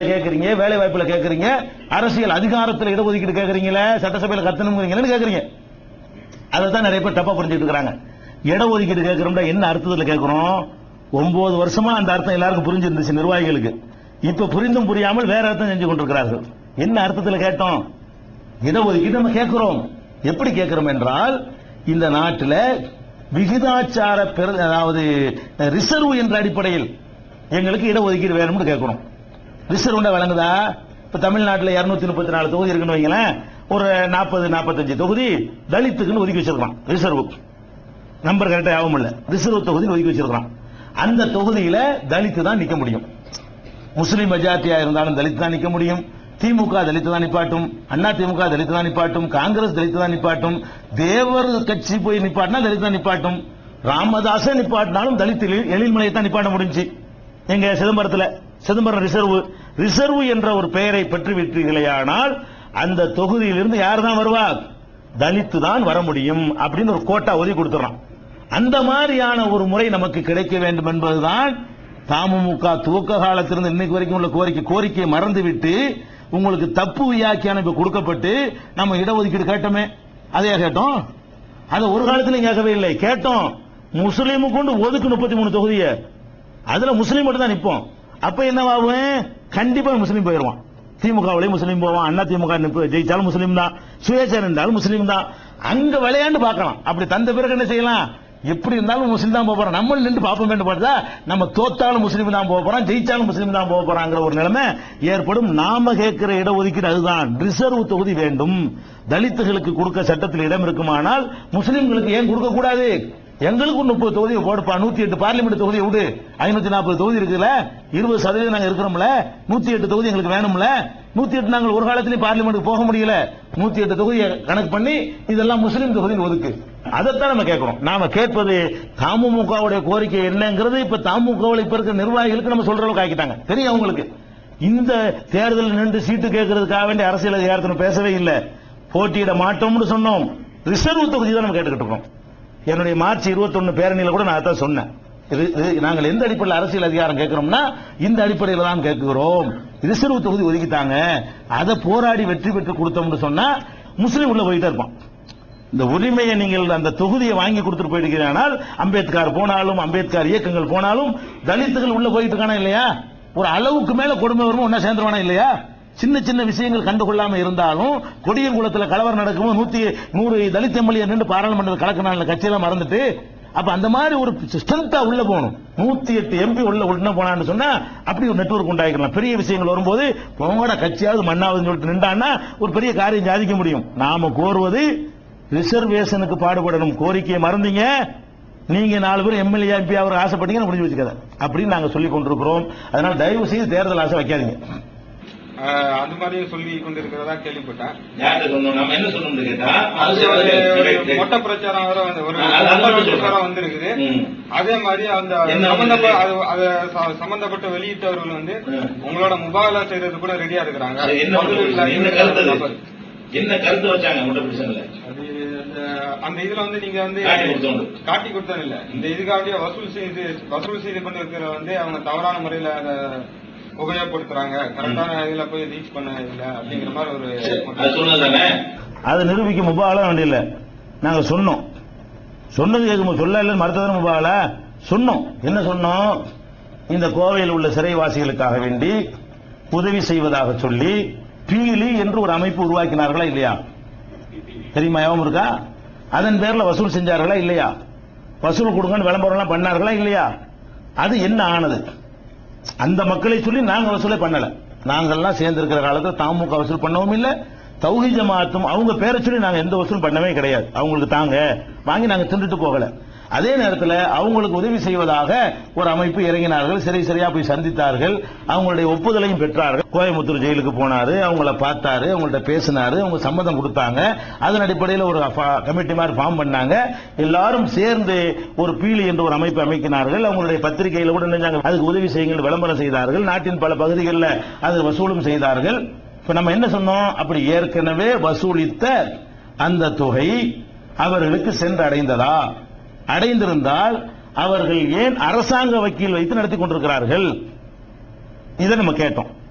கேக்குறீங்க வேலை வாய்ப்புல கேக்குறீங்க அரசியல் அதிகாரத்துல இடஒதுக்கீடு கேக்குறீங்களே சட்டசபையில கத்தணுங்கிறீங்கன்னு கேக்குறீங்க அதை தான் நிறைய பேர் தப்பா புரிஞ்சுட்டு இருக்காங்க இடஒதுக்கீடு கேட்கிறோம்னா என்ன அர்த்தத்துல கேட்கிறோம் ஒன்பது வருஷமா அந்த அர்த்தம் எல்லாருக்கும் புரிஞ்சிருந்துச்சு நிர்வாகிகளுக்கு இப்ப புரிந்தும் புரியாமல் வேற அர்த்தம் செஞ்சு கொண்டிருக்கிறார்கள் என்ன அர்த்தத்துல கேட்டோம் இடஒதுக்கீடு நம்ம கேட்கிறோம் எப்படி கேட்கிறோம் என்றால் இந்த நாட்டில் விகிதாச்சார பெரு- அதாவது ரிசர்வ் என்ற அடிப்படையில் எங்களுக்கு இடஒதுக்கீடு வேணும்னு கேட்கிறோம் ரிசர்வ்னா வழங்குதா இப்ப தமிழ்நாட்டில் இருநூத்தி முப்பத்தி நாலு தொகுதி இருக்குன்னு வைங்களேன் ஒரு நாற்பது நாற்பத்தஞ்சு தொகுதி தலித்துக்குன்னு ஒதுக்கி வச்சிருக்கான் ரிசர்வ் நம்பர் கரெக்டா ஆகும் இல்ல ரிசர்வ் தொகுதி ஒதுக்கி வச்சிருக்கான் அந்த தொகுதியில தலித்து தான் நிக்க முடியும் முஸ்லிம் மெஜாரிட்டியா இருந்தாலும் தலித்து தான் நிக்க முடியும் திமுக தலித்து தான் நிப்பாட்டும் அண்ணா திமுக தலித்து தான் நிப்பாட்டும் காங்கிரஸ் தலித்து தான் நிப்பாட்டும் தேவர் கட்சி போய் நிப்பாட்டினா தலித்து தான் நிப்பாட்டும் ராமதாச நிப்பாட்டினாலும் தலித்து எழில்- எழில்மலையை தான் நிப்பாட்ட முடிஞ்சு எங்க சிதம்பரத்துல சிதம்பரம் ரிசர்வ் ரிசர்வ் என்ற ஒரு பெயரை பெற்று விட்டீர்களேயானால் அந்த தொகுதியிலிருந்து யார் தான் வருவா தலித்து தான் வர முடியும் அப்படின்னு ஒரு கோட்டா ஒதுக்கி கொடுத்துறான் அந்த மாதிரியான ஒரு முறை நமக்கு கிடைக்க வேண்டும் என்பதுதான் தமுக துவக்க காலத்திலிருந்து இன்னைக்கு வரைக்கும் உள்ள கோரிக்கை கோரிக்கையை மறந்துவிட்டு உங்களுக்கு தப்பு வியாக்கியானம் இப்ப கொடுக்கப்பட்டு நம்ம இடஒதுக்கீடு கேட்டோமே அதையா கேட்டோம் அதை ஒரு காலத்துல கேட்கவே இல்லை கேட்டோம் முஸ்லீமு கொண்டு ஒதுக்கு முப்பத்தி மூணு தொகுதியை அதுல முஸ்லீம் மட்டும் தான் நிப்போம் அப்ப என்னவாகும் கண்டிப்பா முஸ்லீம் போயிருவான் திமுகவிலையும் முஸ்லீம் போவான் அண்ணா திமுக நிப்ப- ஜெயிச்சாலும் முஸ்லீம் தான் சுயேட்சை இருந்தாலும் முஸ்லீம் தான் அங்க விளையாண்டு பார்க்கலாம் அப்படி தந்த பிறகு என்ன செய்யலாம் எப்படி இருந்தாலும் முஸ்லீம் தான் போக போறோம் நம்ம நின்று பார்ப்போம் பார்த்தா நம்ம தோத்தாலும் முஸ்லீம் தான் போக போறோம் ஜெயிச்சாலும் முஸ்லீம் தான் போக போறாங்கிற ஒரு நிலைமை ஏற்படும் நாம கேட்கிற இடஒதுக்கீடு அதுதான் ரிசர்வ் தொகுதி வேண்டும் தலித்துகளுக்கு கொடுக்க சட்டத்தில் இடம் இருக்குமானால் முஸ்லிம்களுக்கு ஏன் கொடுக்க கூடாது எங்களுக்கு முப்பது தொகுதி போடுப்பா நூத்தி எட்டு பார்லிமெண்ட் தொகுதி விடு ஐநூத்தி நாற்பது தொகுதி இருக்குல்ல இருபது சதவீதம் நாங்க இருக்கிறோம்ல நூத்தி எட்டு தொகுதி எங்களுக்கு வேணும்ல நூத்தி எட்டு நாங்கள் ஒரு காலத்திலயும் பார்லிமெண்ட் போக முடியல நூத்தி எட்டு தொகுதியை கணக்கு பண்ணி இதெல்லாம் முஸ்லீம் தொகுதி ஒதுக்கு அதைத்தான் நம்ம கேட்கிறோம் நாம கேட்பது தமுகவுடைய கோரிக்கை என்னங்கிறது இப்ப தமுகவில் இப்ப இருக்கிற நிர்வாகிகளுக்கு நம்ம சொல்ற அளவுக்கு ஆக்கிட்டாங்க தெரியும் அவங்களுக்கு இந்த தேர்தல் நின்று சீட்டு கேட்கறதுக்காக வேண்டிய அரசியல் அதிகாரத்தை பேசவே இல்லை போட்டியிட மாட்டோம்னு சொன்னோம் ரிசர்வ் தொகுதி தான் நம்ம கேட்டுக்கிட்டு இருக்கோம் என்னுடைய மார்ச் 21 பேரணியில கூட நான் அதான் சொன்னேன் இது- இது நாங்கள் எந்த அடிப்படையில் அரசியல் அதிகாரம் கேட்கிறோம்னா இந்த அடிப்படையில் தான் கேட்கிறோம் ரிசர்வ் தொகுதி ஒதுக்கிட்டாங்க அதை போராடி வெற்றி பெற்று கொடுத்தோம்னு சொன்னா முஸ்லீம் உள்ள போயிட்டே இருப்பான் இந்த உரிமையை நீங்கள் அந்த தொகுதியை வாங்கி கொடுத்துட்டு போயிட்டீங்கன்னால் அம்பேத்கர் போனாலும் அம்பேத்கர் இயக்கங்கள் போனாலும் தலித்துகள் உள்ள போயிட்டு இருக்கானா இல்லையா ஒரு அளவுக்கு மேல கொடுமை வருமோ ஒன்னா சேர்ந்துருவானா இல்லையா சின்ன சின்ன விஷயங்கள் கண்டுகொள்ளாம இருந்தாலும் கொடியங்குளத்துல கலவரம் நடக்கும்போது நூத்தி நூறு தலித் எம்எல்ஏ நின்று பாராளுமன்ற கலக்கினால கட்சியெல்லாம் மறந்துட்டு அப்ப அந்த மாதிரி ஒரு ஸ்ட்ரென்த்தா உள்ள போகணும் நூத்தி எட்டு எம்பி உள்ள உள்ள போனான்னு சொன்னா அப்படி ஒரு நெட்வொர்க் உண்டாக்கிக்கலாம் பெரிய விஷயங்கள் வரும்போது உங்களோட கட்சியாவது மண்ணாவதுன்னு சொல்லிட்டு நின்றான்னா ஒரு பெரிய காரியம் சாதிக்க முடியும் நாம கோருவது ரிசர்வேஷனுக்கு பாடுபடணும் கோரிக்கையை மறந்தீங்க நீங்க நாலு பேர் எம்எல்ஏ எம்பி அவர் ஆசைப்பட்டீங்கன்னு முடிஞ்சு வச்சுக்கத அப்படின்னு நாங்க சொல்லி கொண்டிருக்கிறோம் அதனால தயவு செய்து தேர்தல் ஆசை வைக்காதீங்க ஆஹ் அது மாதிரியும் சொல்லி கொண்டிருக்கிறதா கேள்விப்பட்டேன் யார்கிட்ட சொன்னோம் நம்ம என்ன சொன்னோம்னு கேட்டா அது ஒரு மொட்டை பிரச்சாரம் வேற வந்து ஒரு அது- அது மொட்டை மட்டும் பிரச்சாரம் சொல்றேன். வந்திருக்குது ம். அதே மாதிரி அந்த என்ன சம்பந்தப்பட்ட வந்திருக்கு? அது- அது ச- சம்பந்தப்பட்ட வெளியிட்டவர்கள் வந்து ம். உங்களோட மொபைலா செய்யறது கூட ரெடியா இருக்கிறாங்க அது என்ன முதலீட்டுல என்ன கருத்து நபர். அது? என்ன கருத்து வச்சாங்க முட்டை பிரச்சனை அது அந்த- அந்த இதுல வந்து நீங்க வந்து காட்டி கொடுத்தோண்டு. காட்டி கொடுத்தது இல்ல இந்த இதுக்காக வசூல் செய்து வசூல் செய்து கொண்டு இருக்கிற வந்து அவங்க தவறான முறையில அதை உபயோகப்படுத்துறாங்க கரெக்டான இதுல போய் ரீச் பண்ண இல்ல அப்படிங்கிற மாதிரி ஒரு அது சொன்னதானே அது நிரூபிக்க முபாலாம் வேண்டியில்ல நாங்க சொன்னோம் சொன்னது கேட்கும் சொல்ல இல்லை மறுத்ததான முபால சொன்னோம் என்ன சொன்னோம் இந்த கோவையில் உள்ள சிறைவாசிகளுக்காக வேண்டி உதவி செய்வதாக சொல்லி பீலி என்று ஒரு அமைப்பு உருவாக்கினார்களா இல்லையா தெரியுமா ஞாபகம் இருக்கா அதன் பேர்ல வசூல் செஞ்சார்களா இல்லையா வசூல் கொடுங்கன்னு விளம்பரம் எல்லாம் பண்ணார்களா இல்லையா அது என்ன ஆனது அந்த மக்களை சொல்லி நாங்க வசூலே பண்ணல நாங்கெல்லாம் சேர்ந்து இருக்கிற காலத்துல தாமுக வசூல் பண்ணவும் இல்ல தௌஹி ஜமாத்தும் அவங்க பேரை சொல்லி நாங்க எந்த வசூல் பண்ணவே கிடையாது அவங்களுக்கு தாங்க வாங்கி நாங்க தின்றுட்டு போகல அதே நேரத்தில் அவங்களுக்கு உதவி செய்வதாக ஒரு அமைப்பு இறங்கினார்கள் சரி சரியா போய் சந்தித்தார்கள் அவங்களுடைய ஒப்புதலையும் பெற்றார்கள் கோயம்புத்தூர் ஜெயிலுக்கு போனாரு அவங்கள பார்த்தாரு அவங்கள்ட்ட பேசினாரு அவங்க சம்மதம் கொடுத்தாங்க அதன் அடிப்படையில் ஒரு கமிட்டி மாதிரி ஃபார்ம் பண்ணாங்க எல்லாரும் சேர்ந்து ஒரு பீலி என்ற ஒரு அமைப்பு அமைக்கினார்கள் அவங்களுடைய பத்திரிகையில கூட நினைஞ்சாங்க அதுக்கு உதவி செய்யுங்கள் விளம்பரம் செய்தார்கள் நாட்டின் பல பகுதிகளில் அது வசூலும் செய்தார்கள் இப்ப நம்ம என்ன சொன்னோம் அப்படி ஏற்கனவே வசூலித்த அந்த தொகை அவர்களுக்கு சென்று அடைந்ததா அடைந்திருந்தால் அவர்கள் ஏன் அரசாங்க வக்கீல் வைத்து நடத்தி கொண்டிருக்கிறார்கள் இதை நம்ம கேட்டோம்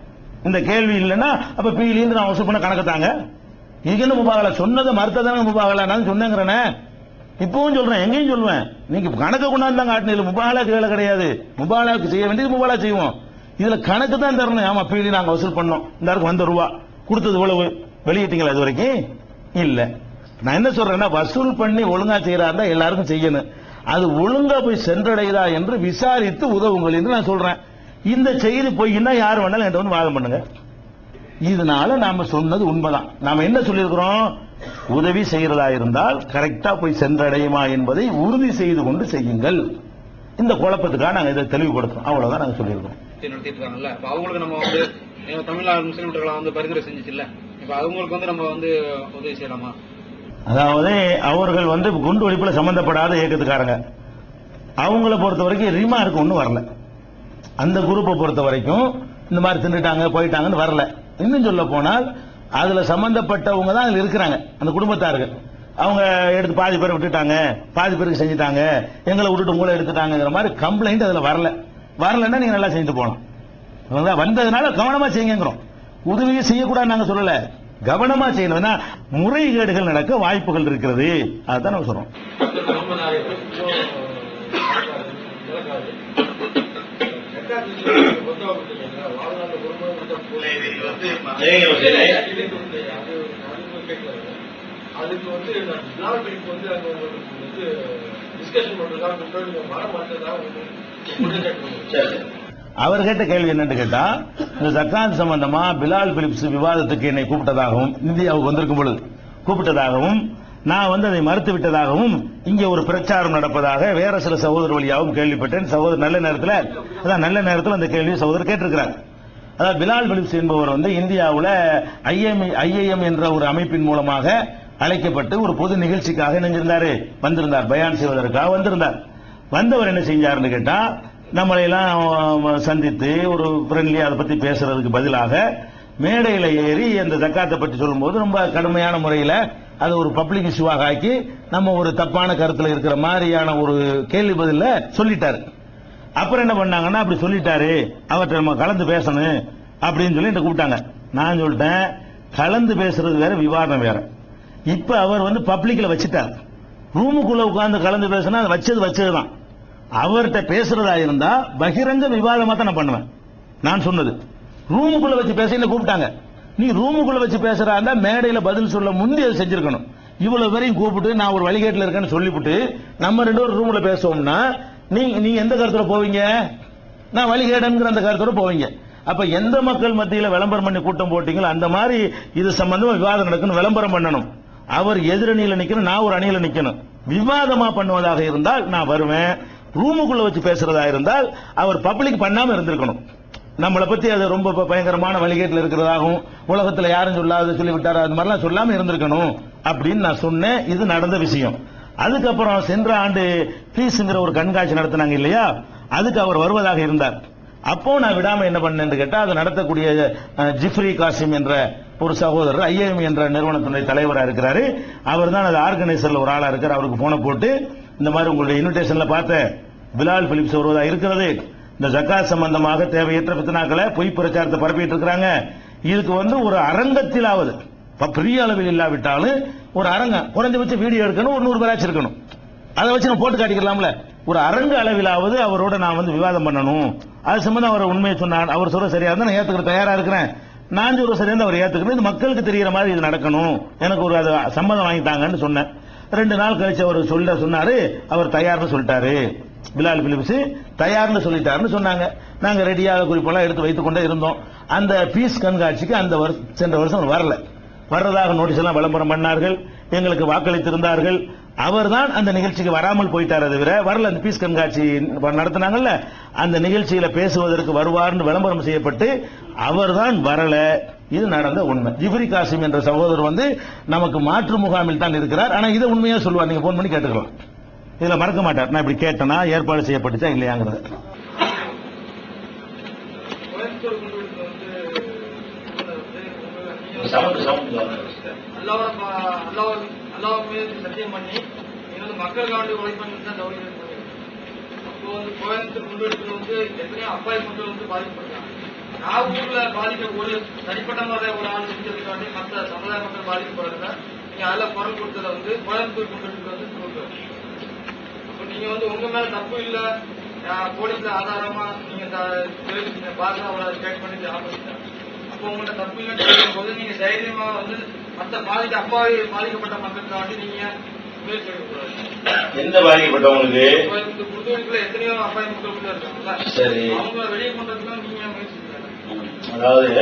இந்த கேள்வி இல்லைன்னா அப்ப பீலின்னு நான் வசூல் பண்ண கணக்கு தாங்க இதுக்கு என்ன முபாகலா சொன்னதை மறுத்ததானே முபாகலா நான் சொன்னேங்கிறேனே இப்பவும் சொல்றேன் எங்கேயும் சொல்லுவேன் நீங்க கணக்கு கொண்டாந்தாங்க ஆட்டினில் முபாலாக்கு வேலை கிடையாது முபாலாக்கு செய்ய வேண்டியது முபாலா செய்வோம் இதுல கணக்கு தான் தரணும் ஆமா பீலி நாங்க வசூல் பண்ணோம் இந்த இடத்துக்கு வந்த ரூபா கொடுத்தது இவ்வளவு வெளியிட்டீங்களா இது வரைக்கும் இல்ல நான் என்ன சொல்றேன்னா வசூல் பண்ணி ஒழுங்கா செய்யறாருந்தா எல்லாருக்கும் செய்யணும் அது ஒழுங்கா போய் சென்றடையுதா என்று விசாரித்து உதவுங்கள் என்று நான் சொல்றேன் இந்த செய்தி பொய்னா யார் வேணாலும் என்கிட்ட வந்து வாதம் பண்ணுங்க இதனால நாம சொன்னது உண்மைதான் நாம என்ன சொல்லியிருக்கிறோம் உதவி செய்யறதா இருந்தால் கரெக்டா போய் சென்றடையுமா என்பதை உறுதி செய்து கொண்டு செய்யுங்கள் இந்த குழப்பத்துக்காக நாங்க இதை தெளிவுபடுத்துறோம் அவ்வளவுதான் நாங்க சொல்லியிருக்கிறோம் நடத்திட்டு இருக்காங்கல்ல இப்ப அவங்களுக்கு நம்ம வந்து எங்க தமிழ்நாடு முஸ்லீம்களை வந்து பரிந்துரை செஞ்சுச்சுல்ல இப்ப அவங்களுக்கு வந்து நம்ம வந்து உதவி செய்யலாமா அதாவது அவர்கள் வந்து குண்டு வெடிப்புல சம்பந்தப்படாத இயக்கத்துக்காரங்க அவங்கள பொறுத்த வரைக்கும் ரிமார்க் ஒன்றும் வரல அந்த குரூப்பை பொறுத்த வரைக்கும் இந்த மாதிரி தின்னுட்டாங்க போயிட்டாங்கன்னு வரல இன்னும் சொல்ல போனால் அதுல சம்பந்தப்பட்டவங்க தான் அதுல இருக்கிறாங்க அந்த குடும்பத்தார்கள் அவங்க எடுத்து பாதி பேரை விட்டுட்டாங்க பாதி பேருக்கு செஞ்சுட்டாங்க எங்களை விட்டுட்டு உங்களை எடுத்துட்டாங்கிற மாதிரி கம்ப்ளைண்ட் அதுல வரல வரலன்னா நீங்க நல்லா செஞ்சுட்டு போகலாம் அவ்வளவுதான். வந்ததுனால கவனமா செய்யுங்கிறோம் உதவியை செய்யக்கூடாது நாங்க சொல்லல கவனமா செய்யணும் ஏன்னா முறைகேடுகள் நடக்க வாய்ப்புகள் இருக்கிறது அதுதான் நம்ம சொல்றோம் அதுக்கு வந்து நான் பிலால் பிடிப்பு வந்து அங்க உங்களுக்கு வந்து டிஸ்கஷன் பண்றதா கூப்பிட்டு நீங்க வர மாட்டதா உங்களுக்கு அவர் கேட்ட கேள்வி என்னன்னு கேட்டா இந்த ஜக்காத் சம்பந்தமா பிலால் பிலிப்ஸ் விவாதத்துக்கு என்னை கூப்பிட்டதாகவும் இந்தியாவுக்கு வந்திருக்கும் பொழுது கூப்பிட்டதாகவும் நான் வந்து அதை மறுத்து விட்டதாகவும் இங்கே ஒரு பிரச்சாரம் நடப்பதாக வேற சில சகோதரர் வழியாகவும் கேள்விப்பட்டேன் சகோதரர் நல்ல நேரத்தில் அதான் நல்ல நேரத்தில் அந்த கேள்வி சகோதரர் கேட்டிருக்கிறார் அதாவது பிலால் பிலிப்ஸ் என்பவர் வந்து இந்தியாவுல ஐஎம் ஐஏஎம் என்ற ஒரு அமைப்பின் மூலமாக அழைக்கப்பட்டு ஒரு பொது நிகழ்ச்சிக்காக நினைஞ்சிருந்தாரு வந்திருந்தார் பயான் செய்வதற்காக வந்திருந்தார் வந்தவர் என்ன செஞ்சாருன்னு கேட்டா நம்மளை எல்லாம் சந்தித்து ஒரு ஃப்ரெண்ட்லி அதை பத்தி பேசுறதுக்கு பதிலாக மேடையில ஏறி அந்த ஜக்காத்தை பற்றி சொல்லும்போது ரொம்ப கடுமையான முறையில அது ஒரு பப்ளிக் இஷ்யூவாக ஆக்கி நம்ம ஒரு தப்பான கருத்துல இருக்கிற மாதிரியான ஒரு கேள்வி பதில சொல்லிட்டாரு அப்புறம் என்ன பண்ணாங்கன்னா அப்படி சொல்லிட்டாரு அவர்கிட்ட நம்ம கலந்து பேசணும் அப்படின்னு சொல்லி என்கிட்ட கூப்பிட்டாங்க நான் சொல்லிட்டேன் கலந்து பேசுறது வேற விவாதம் வேற இப்ப அவர் வந்து பப்ளிக்ல வச்சுட்டார் ரூமுக்குள்ள உட்கார்ந்து கலந்து பேசினா அது வச்சது வச்சதுதான் அவர்கிட்ட பேசுறதா இருந்தா பகிரங்க விவாதமா தான் நான் பண்ணுவேன் நான் சொன்னது ரூமுக்குள்ள வச்சு பேச என்ன கூப்பிட்டாங்க நீ ரூமுக்குள்ள வச்சு பேசுறா இருந்தா மேடையில பதில் சொல்ல முந்தி அதை செஞ்சிருக்கணும் இவ்வளவு பேரையும் கூப்பிட்டு நான் ஒரு வழிகேட்டில் இருக்கேன்னு சொல்லிவிட்டு நம்ம ரெண்டு பேரும் ரூம்ல பேசுவோம்னா நீ நீ எந்த கருத்துல போவீங்க நான் வழிகேடன்கிற அந்த கருத்தோட போவீங்க அப்ப எந்த மக்கள் மத்தியில விளம்பரம் பண்ணி கூட்டம் போட்டீங்களோ அந்த மாதிரி இது சம்பந்தமா விவாதம் நடக்கணும் விளம்பரம் பண்ணணும் அவர் எதிரணியில நிக்கணும் நான் ஒரு அணியில நிக்கணும் விவாதமா பண்ணுவதாக இருந்தால் நான் வருவேன் ரூமுக்குள்ள வச்சு பேசுறதா இருந்தால் அவர் பப்ளிக் பண்ணாம இருந்திருக்கணும் நம்மளை பத்தி அது ரொம்ப ப- பயங்கரமான வழிகேட்டில் இருக்கிறதாகவும் உலகத்துல யாரும் சொல்லாத சொல்லி விட்டாரு அது மாதிரிலாம் சொல்லாம இருந்திருக்கணும் அப்படின்னு நான் சொன்னேன் இது நடந்த விஷயம் அதுக்கப்புறம் சென்ற ஆண்டு பீஸ்ங்கிற ஒரு கண்காட்சி நடத்தினாங்க இல்லையா அதுக்கு அவர் வருவதாக இருந்தார் அப்போ நான் விடாம என்ன பண்ணேன்னு கேட்டா அதை நடத்தக்கூடிய அஹ், ஜிஃப்ரி காசிம் என்ற ஒரு சகோதரர் ஐஏஎம் என்ற நிறுவனத்தினுடைய தலைவரா இருக்கிறாரு அவர் தான் அது ஆர்கனைசர்ல ஒரு ஆளா இருக்கார் அவருக்கு போன போட்டு இந்த மாதிரி உங்களுடைய இன்விடேஷன்ல பார்த்தேன் பிலால் பிலிப்ஸ் வருவதா இருக்கிறது இந்த ஜக்காத் சம்பந்தமாக தேவையற்ற பித்தனாக்களை பொய் பிரச்சாரத்தை பரப்பிட்டு இருக்கிறாங்க இதுக்கு வந்து ஒரு அரங்கத்திலாவது இப்ப பெரிய அளவில் இல்லாவிட்டாலும் ஒரு அரங்கம் குறைஞ்சபட்சம் வீடியோ எடுக்கணும் ஒரு நூறு பேராச்சும் இருக்கணும் அதை வச்சு நம்ம போட்டு காட்டிக்கலாம்ல ஒரு அரங்க அளவிலாவது அவரோட நான் வந்து விவாதம் பண்ணணும் அது சம்பந்தம் அவர் உண்மையை சொன்னார் அவர் சொல்ற சரியா இருந்தா நான் ஏத்துக்கிற தயாரா இருக்கிறேன் நான் சொல்ற சரியா இருந்தா அவர் ஏத்துக்கணும் இது மக்களுக்கு தெரிகிற மாதிரி இது நடக்கணும் எனக்கு ஒரு அது சம்மதம் வாங்கிட்டாங்கன்னு சொன்னேன் ரெண்டு நாள் கழிச்சு அவர் சொல்ல சொன்னாரு அவர் தயார்னு சொல்லிட்டாரு பிலால் பிலிப்ஸ் தயார்னு சொல்லிட்டாருன்னு சொன்னாங்க நாங்க ரெடியாக குறிப்பெல்லாம் எடுத்து வைத்துக் கொண்டே இருந்தோம் அந்த பீஸ் கண்காட்சிக்கு அந்த வருஷம் சென்ற வருஷம் அவர் வரல வர்றதாக நோட்டீஸ் எல்லாம் விளம்பரம் பண்ணார்கள் எங்களுக்கு வாக்களித்திருந்தார்கள் அவர்தான் அந்த நிகழ்ச்சிக்கு வராமல் போயிட்டார் தவிர வரல அந்த பீஸ் கண்காட்சி நடத்தினாங்கல்ல அந்த நிகழ்ச்சியில பேசுவதற்கு வருவார்னு விளம்பரம் செய்யப்பட்டு அவர்தான் வரல இது நடந்த உண்மை ஜிப்ரி காசிம் என்ற சகோதரர் வந்து நமக்கு மாற்று முகாமில் தான் இருக்கிறார் ஆனா இதை உண்மையா சொல்லுவார் நீங்க போன் பண்ணி கேட்டுக்கலாம் இதுல மறக்க மாட்டார் நான் இப்படி கேட்டனா ஏற்பாடு செய்யப்பட்டுச்சா இல்லையாங்கிறது கோயம்புத்தூர் குண்டுவெடிப்புல வந்து வந்து அல்லாஹ் அல்லாஹ் அல்லாஹ் மீது சத்தியம் பண்ணி நீங்க வந்து மக்களுக்காண்டி உழைப்பு தான் தௌரியம் பண்ணி அப்போ வந்து கோயம்புத்தூர் குண்டுவெடிப்புல வந்து எத்தனையோ அப்பாவி மக்கள் வந்து பாதிக்கப்பட்டாங்க நாகூர்ல பாதிக்க ஒரு தனிப்பட்ட முறை ஒரு ஆள் செஞ்சதுக்காண்டி மற்ற சமுதாய மக்கள் பாதிக்கப்படுறத நீங்க அதுல குரல் கொடுத்தத வந்து கோயம்புத்தூர் குண்டத்துக்கு வந்து கொடுக்குறது அப்ப நீங்க வந்து உங்க மேல தப்பு இல்ல ஆஹ் போலீஸ்ல ஆதாரமா நீங்க த- தெரிவிச்சீங்க பாருங்க அவரை ஸ்டேட் பண்ணி ஆரம்பிச்சிட்டேன் அப்போ உங்கள்ட்ட தப்பு இல்லைன்னு சொல்லும் போது நீங்க தைரியமா வந்து மத்த பாதிக்க அப்பாவி பாதிக்கப்பட்ட மக்களுக்காண்டி நீங்க முயற்சி எடுக்கக்கூடாது எந்த பாதிக்கப்பட்டவங்களுக்கு இப்போ இந்த புதுவெளிக்குள்ள எத்தனையோ அப்பாவி மக்கள் உள்ள இருக்காங்கல்ல சரி. அவங்கள வெளியே பண்றதுக்கு நீங்க முயற்சி செய்யணும் அதாவது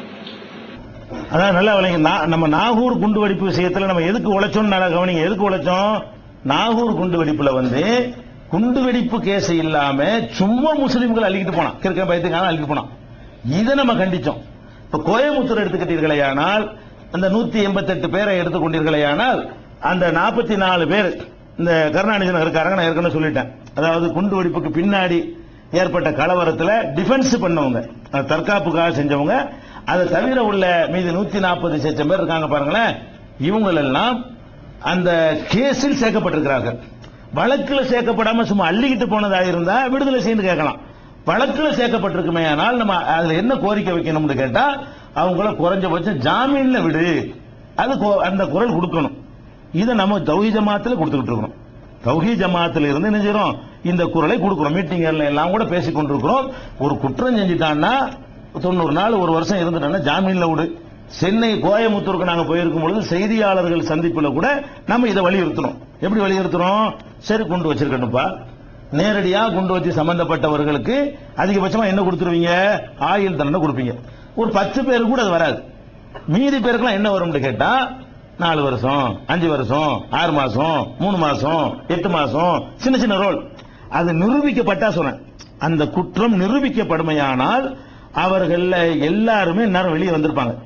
அதான் நல்லா விளங்க நா- நம்ம நாகூர் குண்டு வெடிப்பு விஷயத்துல நம்ம எதுக்கு உழைச்சோம் நல்லா கவனிங்க எதுக்கு உழைச்சோம் நாகூர் குண்டு வெடிப்புல வந்து குண்டு வெடிப்பு கேஸ் இல்லாம சும்மா முஸ்லிம்கள் அள்ளிக்கிட்டு போனான் கிறுக்க பயத்துக்கான அள்ளிட்டு போனான் இதை நம்ம கண்டிச்சோம் இப்ப கோயம்புத்தூர் எடுத்துக்கிட்டீர்களேயானால் அந்த நூத்தி எண்பத்தெட்டு பேரை எடுத்துக்கொண்டீர்களேயானால் அந்த நாற்பத்தி நாலு பேர் இந்த கருணாநிதி இருக்காங்க நான் ஏற்கனவே சொல்லிட்டேன் அதாவது குண்டு வெடிப்புக்கு பின்னாடி ஏற்பட்ட கலவரத்துல டிஃபென்ஸ் பண்ணவங்க அஹ் தற்காப்புக்காக செஞ்சவங்க அதை தவிர உள்ள மீதி நூத்தி நாற்பது சேச்சம் பேர் இருக்காங்க பாருங்களேன் இவங்களெல்லாம் அந்த கேஸில் சேர்க்கப்பட்டிருக்கிறார்கள் வழக்கில் சேர்க்கப்படாம சும்மா அள்ளிக்கிட்டு போனதா இருந்தா விடுதலை செய்து கேட்கலாம் வழக்கில் சேர்க்கப்பட்டிருக்குமே ஆனால் நம்ம அதுல என்ன கோரிக்கை வைக்கணும்னு கேட்டா அவங்கள குறைஞ்சபட்சம் ஜாமீன்ல விடு அது கோ- அந்த குரல் கொடுக்கணும் இதை நம்ம தௌஹி ஜமாத்துல கொடுத்துக்கிட்டு இருக்கிறோம் தௌஹி ஜமாத்துல இருந்து என்ன செய்றோம் இந்த குரலை கொடுக்கிறோம் மீட்டிங்கர்ல எல்லாம் கூட பேசிக் கொண்டிருக்கிறோம் ஒரு குற்றம் செஞ்சுட்டான்னா தொண்ணூறு நாள் ஒரு வருஷம் இருந்துட்டான்னா ஜாமீன்ல விடு சென்னை கோயமுத்தூருக்கு நாங்க போயிருக்கும் பொழுது செய்தியாளர்கள் சந்திப்புல கூட நம்ம இதை வலியுறுத்தணும் எப்படி வலியுறுத்துறோம் சரி குண்டு வச்சிருக்கணும்ப்பா நேரடியா குண்டு வச்சு சம்பந்தப்பட்டவர்களுக்கு அதிகபட்சமா என்ன கொடுத்துருவீங்க ஆயுள் தண்டனை கொடுப்பீங்க ஒரு பத்து பேருக்கு கூட அது வராது மீதி பேருக்குலாம் என்ன வரும்னு கேட்டா நாலு வருஷம் அஞ்சு வருஷம் ஆறு மாசம் மூணு மாசம் எட்டு மாசம் சின்ன சின்ன ரோல் அது நிரூபிக்கப்பட்டா சொன்னேன் அந்த குற்றம் நிரூபிக்கப்படுமையானால் அவர்கள் எல்லாருமே நேரம் வெளியே வந்திருப்பாங்க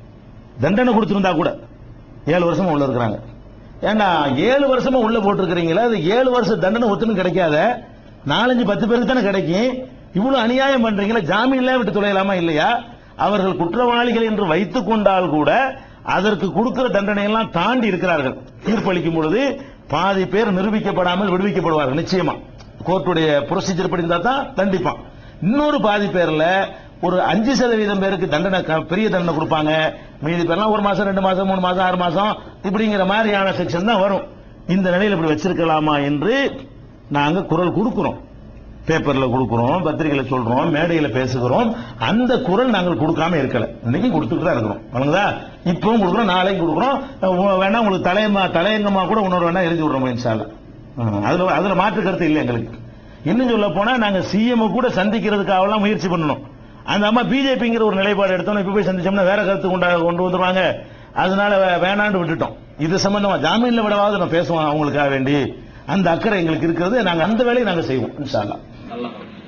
தண்டனை கொடுத்திருந்தா கூட ஏழு வருஷமா உள்ள இருக்கிறாங்க ஏண்டா ஏழு வருஷமா உள்ள போட்டிருக்கிறீங்களா அது ஏழு வருஷம் தண்டனை ஒத்துன்னு கிடைக்காத நாலஞ்சு பத்து பேருக்கு தானே கிடைக்கும் இவ்வளவு அநியாயம் பண்றீங்களா ஜாமீன்ல விட்டு தொலையலாமா இல்லையா அவர்கள் குற்றவாளிகள் என்று வைத்துக் கொண்டால் கூட அதற்கு கொடுக்கிற தண்டனை எல்லாம் தாண்டி இருக்கிறார்கள் தீர்ப்பளிக்கும் பொழுது பாதி பேர் நிரூபிக்கப்படாமல் விடுவிக்கப்படுவார்கள் நிச்சயமா கோர்ட்டுடைய ப்ரொசீஜர் படி இருந்தா தான் தண்டிப்பான் இன்னொரு பாதி பேர்ல ஒரு அஞ்சு சதவீதம் பேருக்கு தண்டனை க- பெரிய தண்டனை கொடுப்பாங்க மீதி பேர்லாம் ஒரு மாசம் ரெண்டு மாசம் மூணு மாசம் ஆறு மாசம் இப்படிங்கிற மாதிரியான செக்ஷன் தான் வரும் இந்த நிலையில் இப்படி வச்சிருக்கலாமா என்று நாங்க குரல் கொடுக்கிறோம் பேப்பர்ல கொடுக்கிறோம் பத்திரிகையில சொல்றோம் மேடையில பேசுகிறோம் அந்த குரல் நாங்கள் கொடுக்காம இருக்கல இன்னைக்கு கொடுத்துட்டு தான் இருக்கிறோம் வணங்குதா இப்பவும் கொடுக்குறோம் நாளைக்கு கொடுக்குறோம் அஹ் வேணா உங்களுக்கு தலையமா தலையங்கமா கூட இன்னொரு வேணா எழுதி விடுறோம் இன்ஷால்லா ம், அதுல அதுல மாற்று கருத்து இல்லை எங்களுக்கு இன்னும் சொல்ல போனா நாங்க சிஎம் கூட சந்திக்கிறதுக்காகலாம் முயற்சி பண்ணணும் அந்த அம்மா பிஜேபிங்கிற ஒரு நிலைப்பாடு எடுத்தோம் இப்ப போய் சந்திச்சோம்னா வேற கருத்து கொண்டா கொண்டு வந்துருவாங்க அதனால வே- வேணான்னு விட்டுட்டோம் இது சம்பந்தமா ஜாமீன்ல விடவாவது நம்ம பேசுவோம் அவங்களுக்காக வேண்டி அந்த அக்கறை எங்களுக்கு இருக்கிறது நாங்க அந்த வேலையை நாங்க செய்வோம் இன்ஷால்லா நல்லா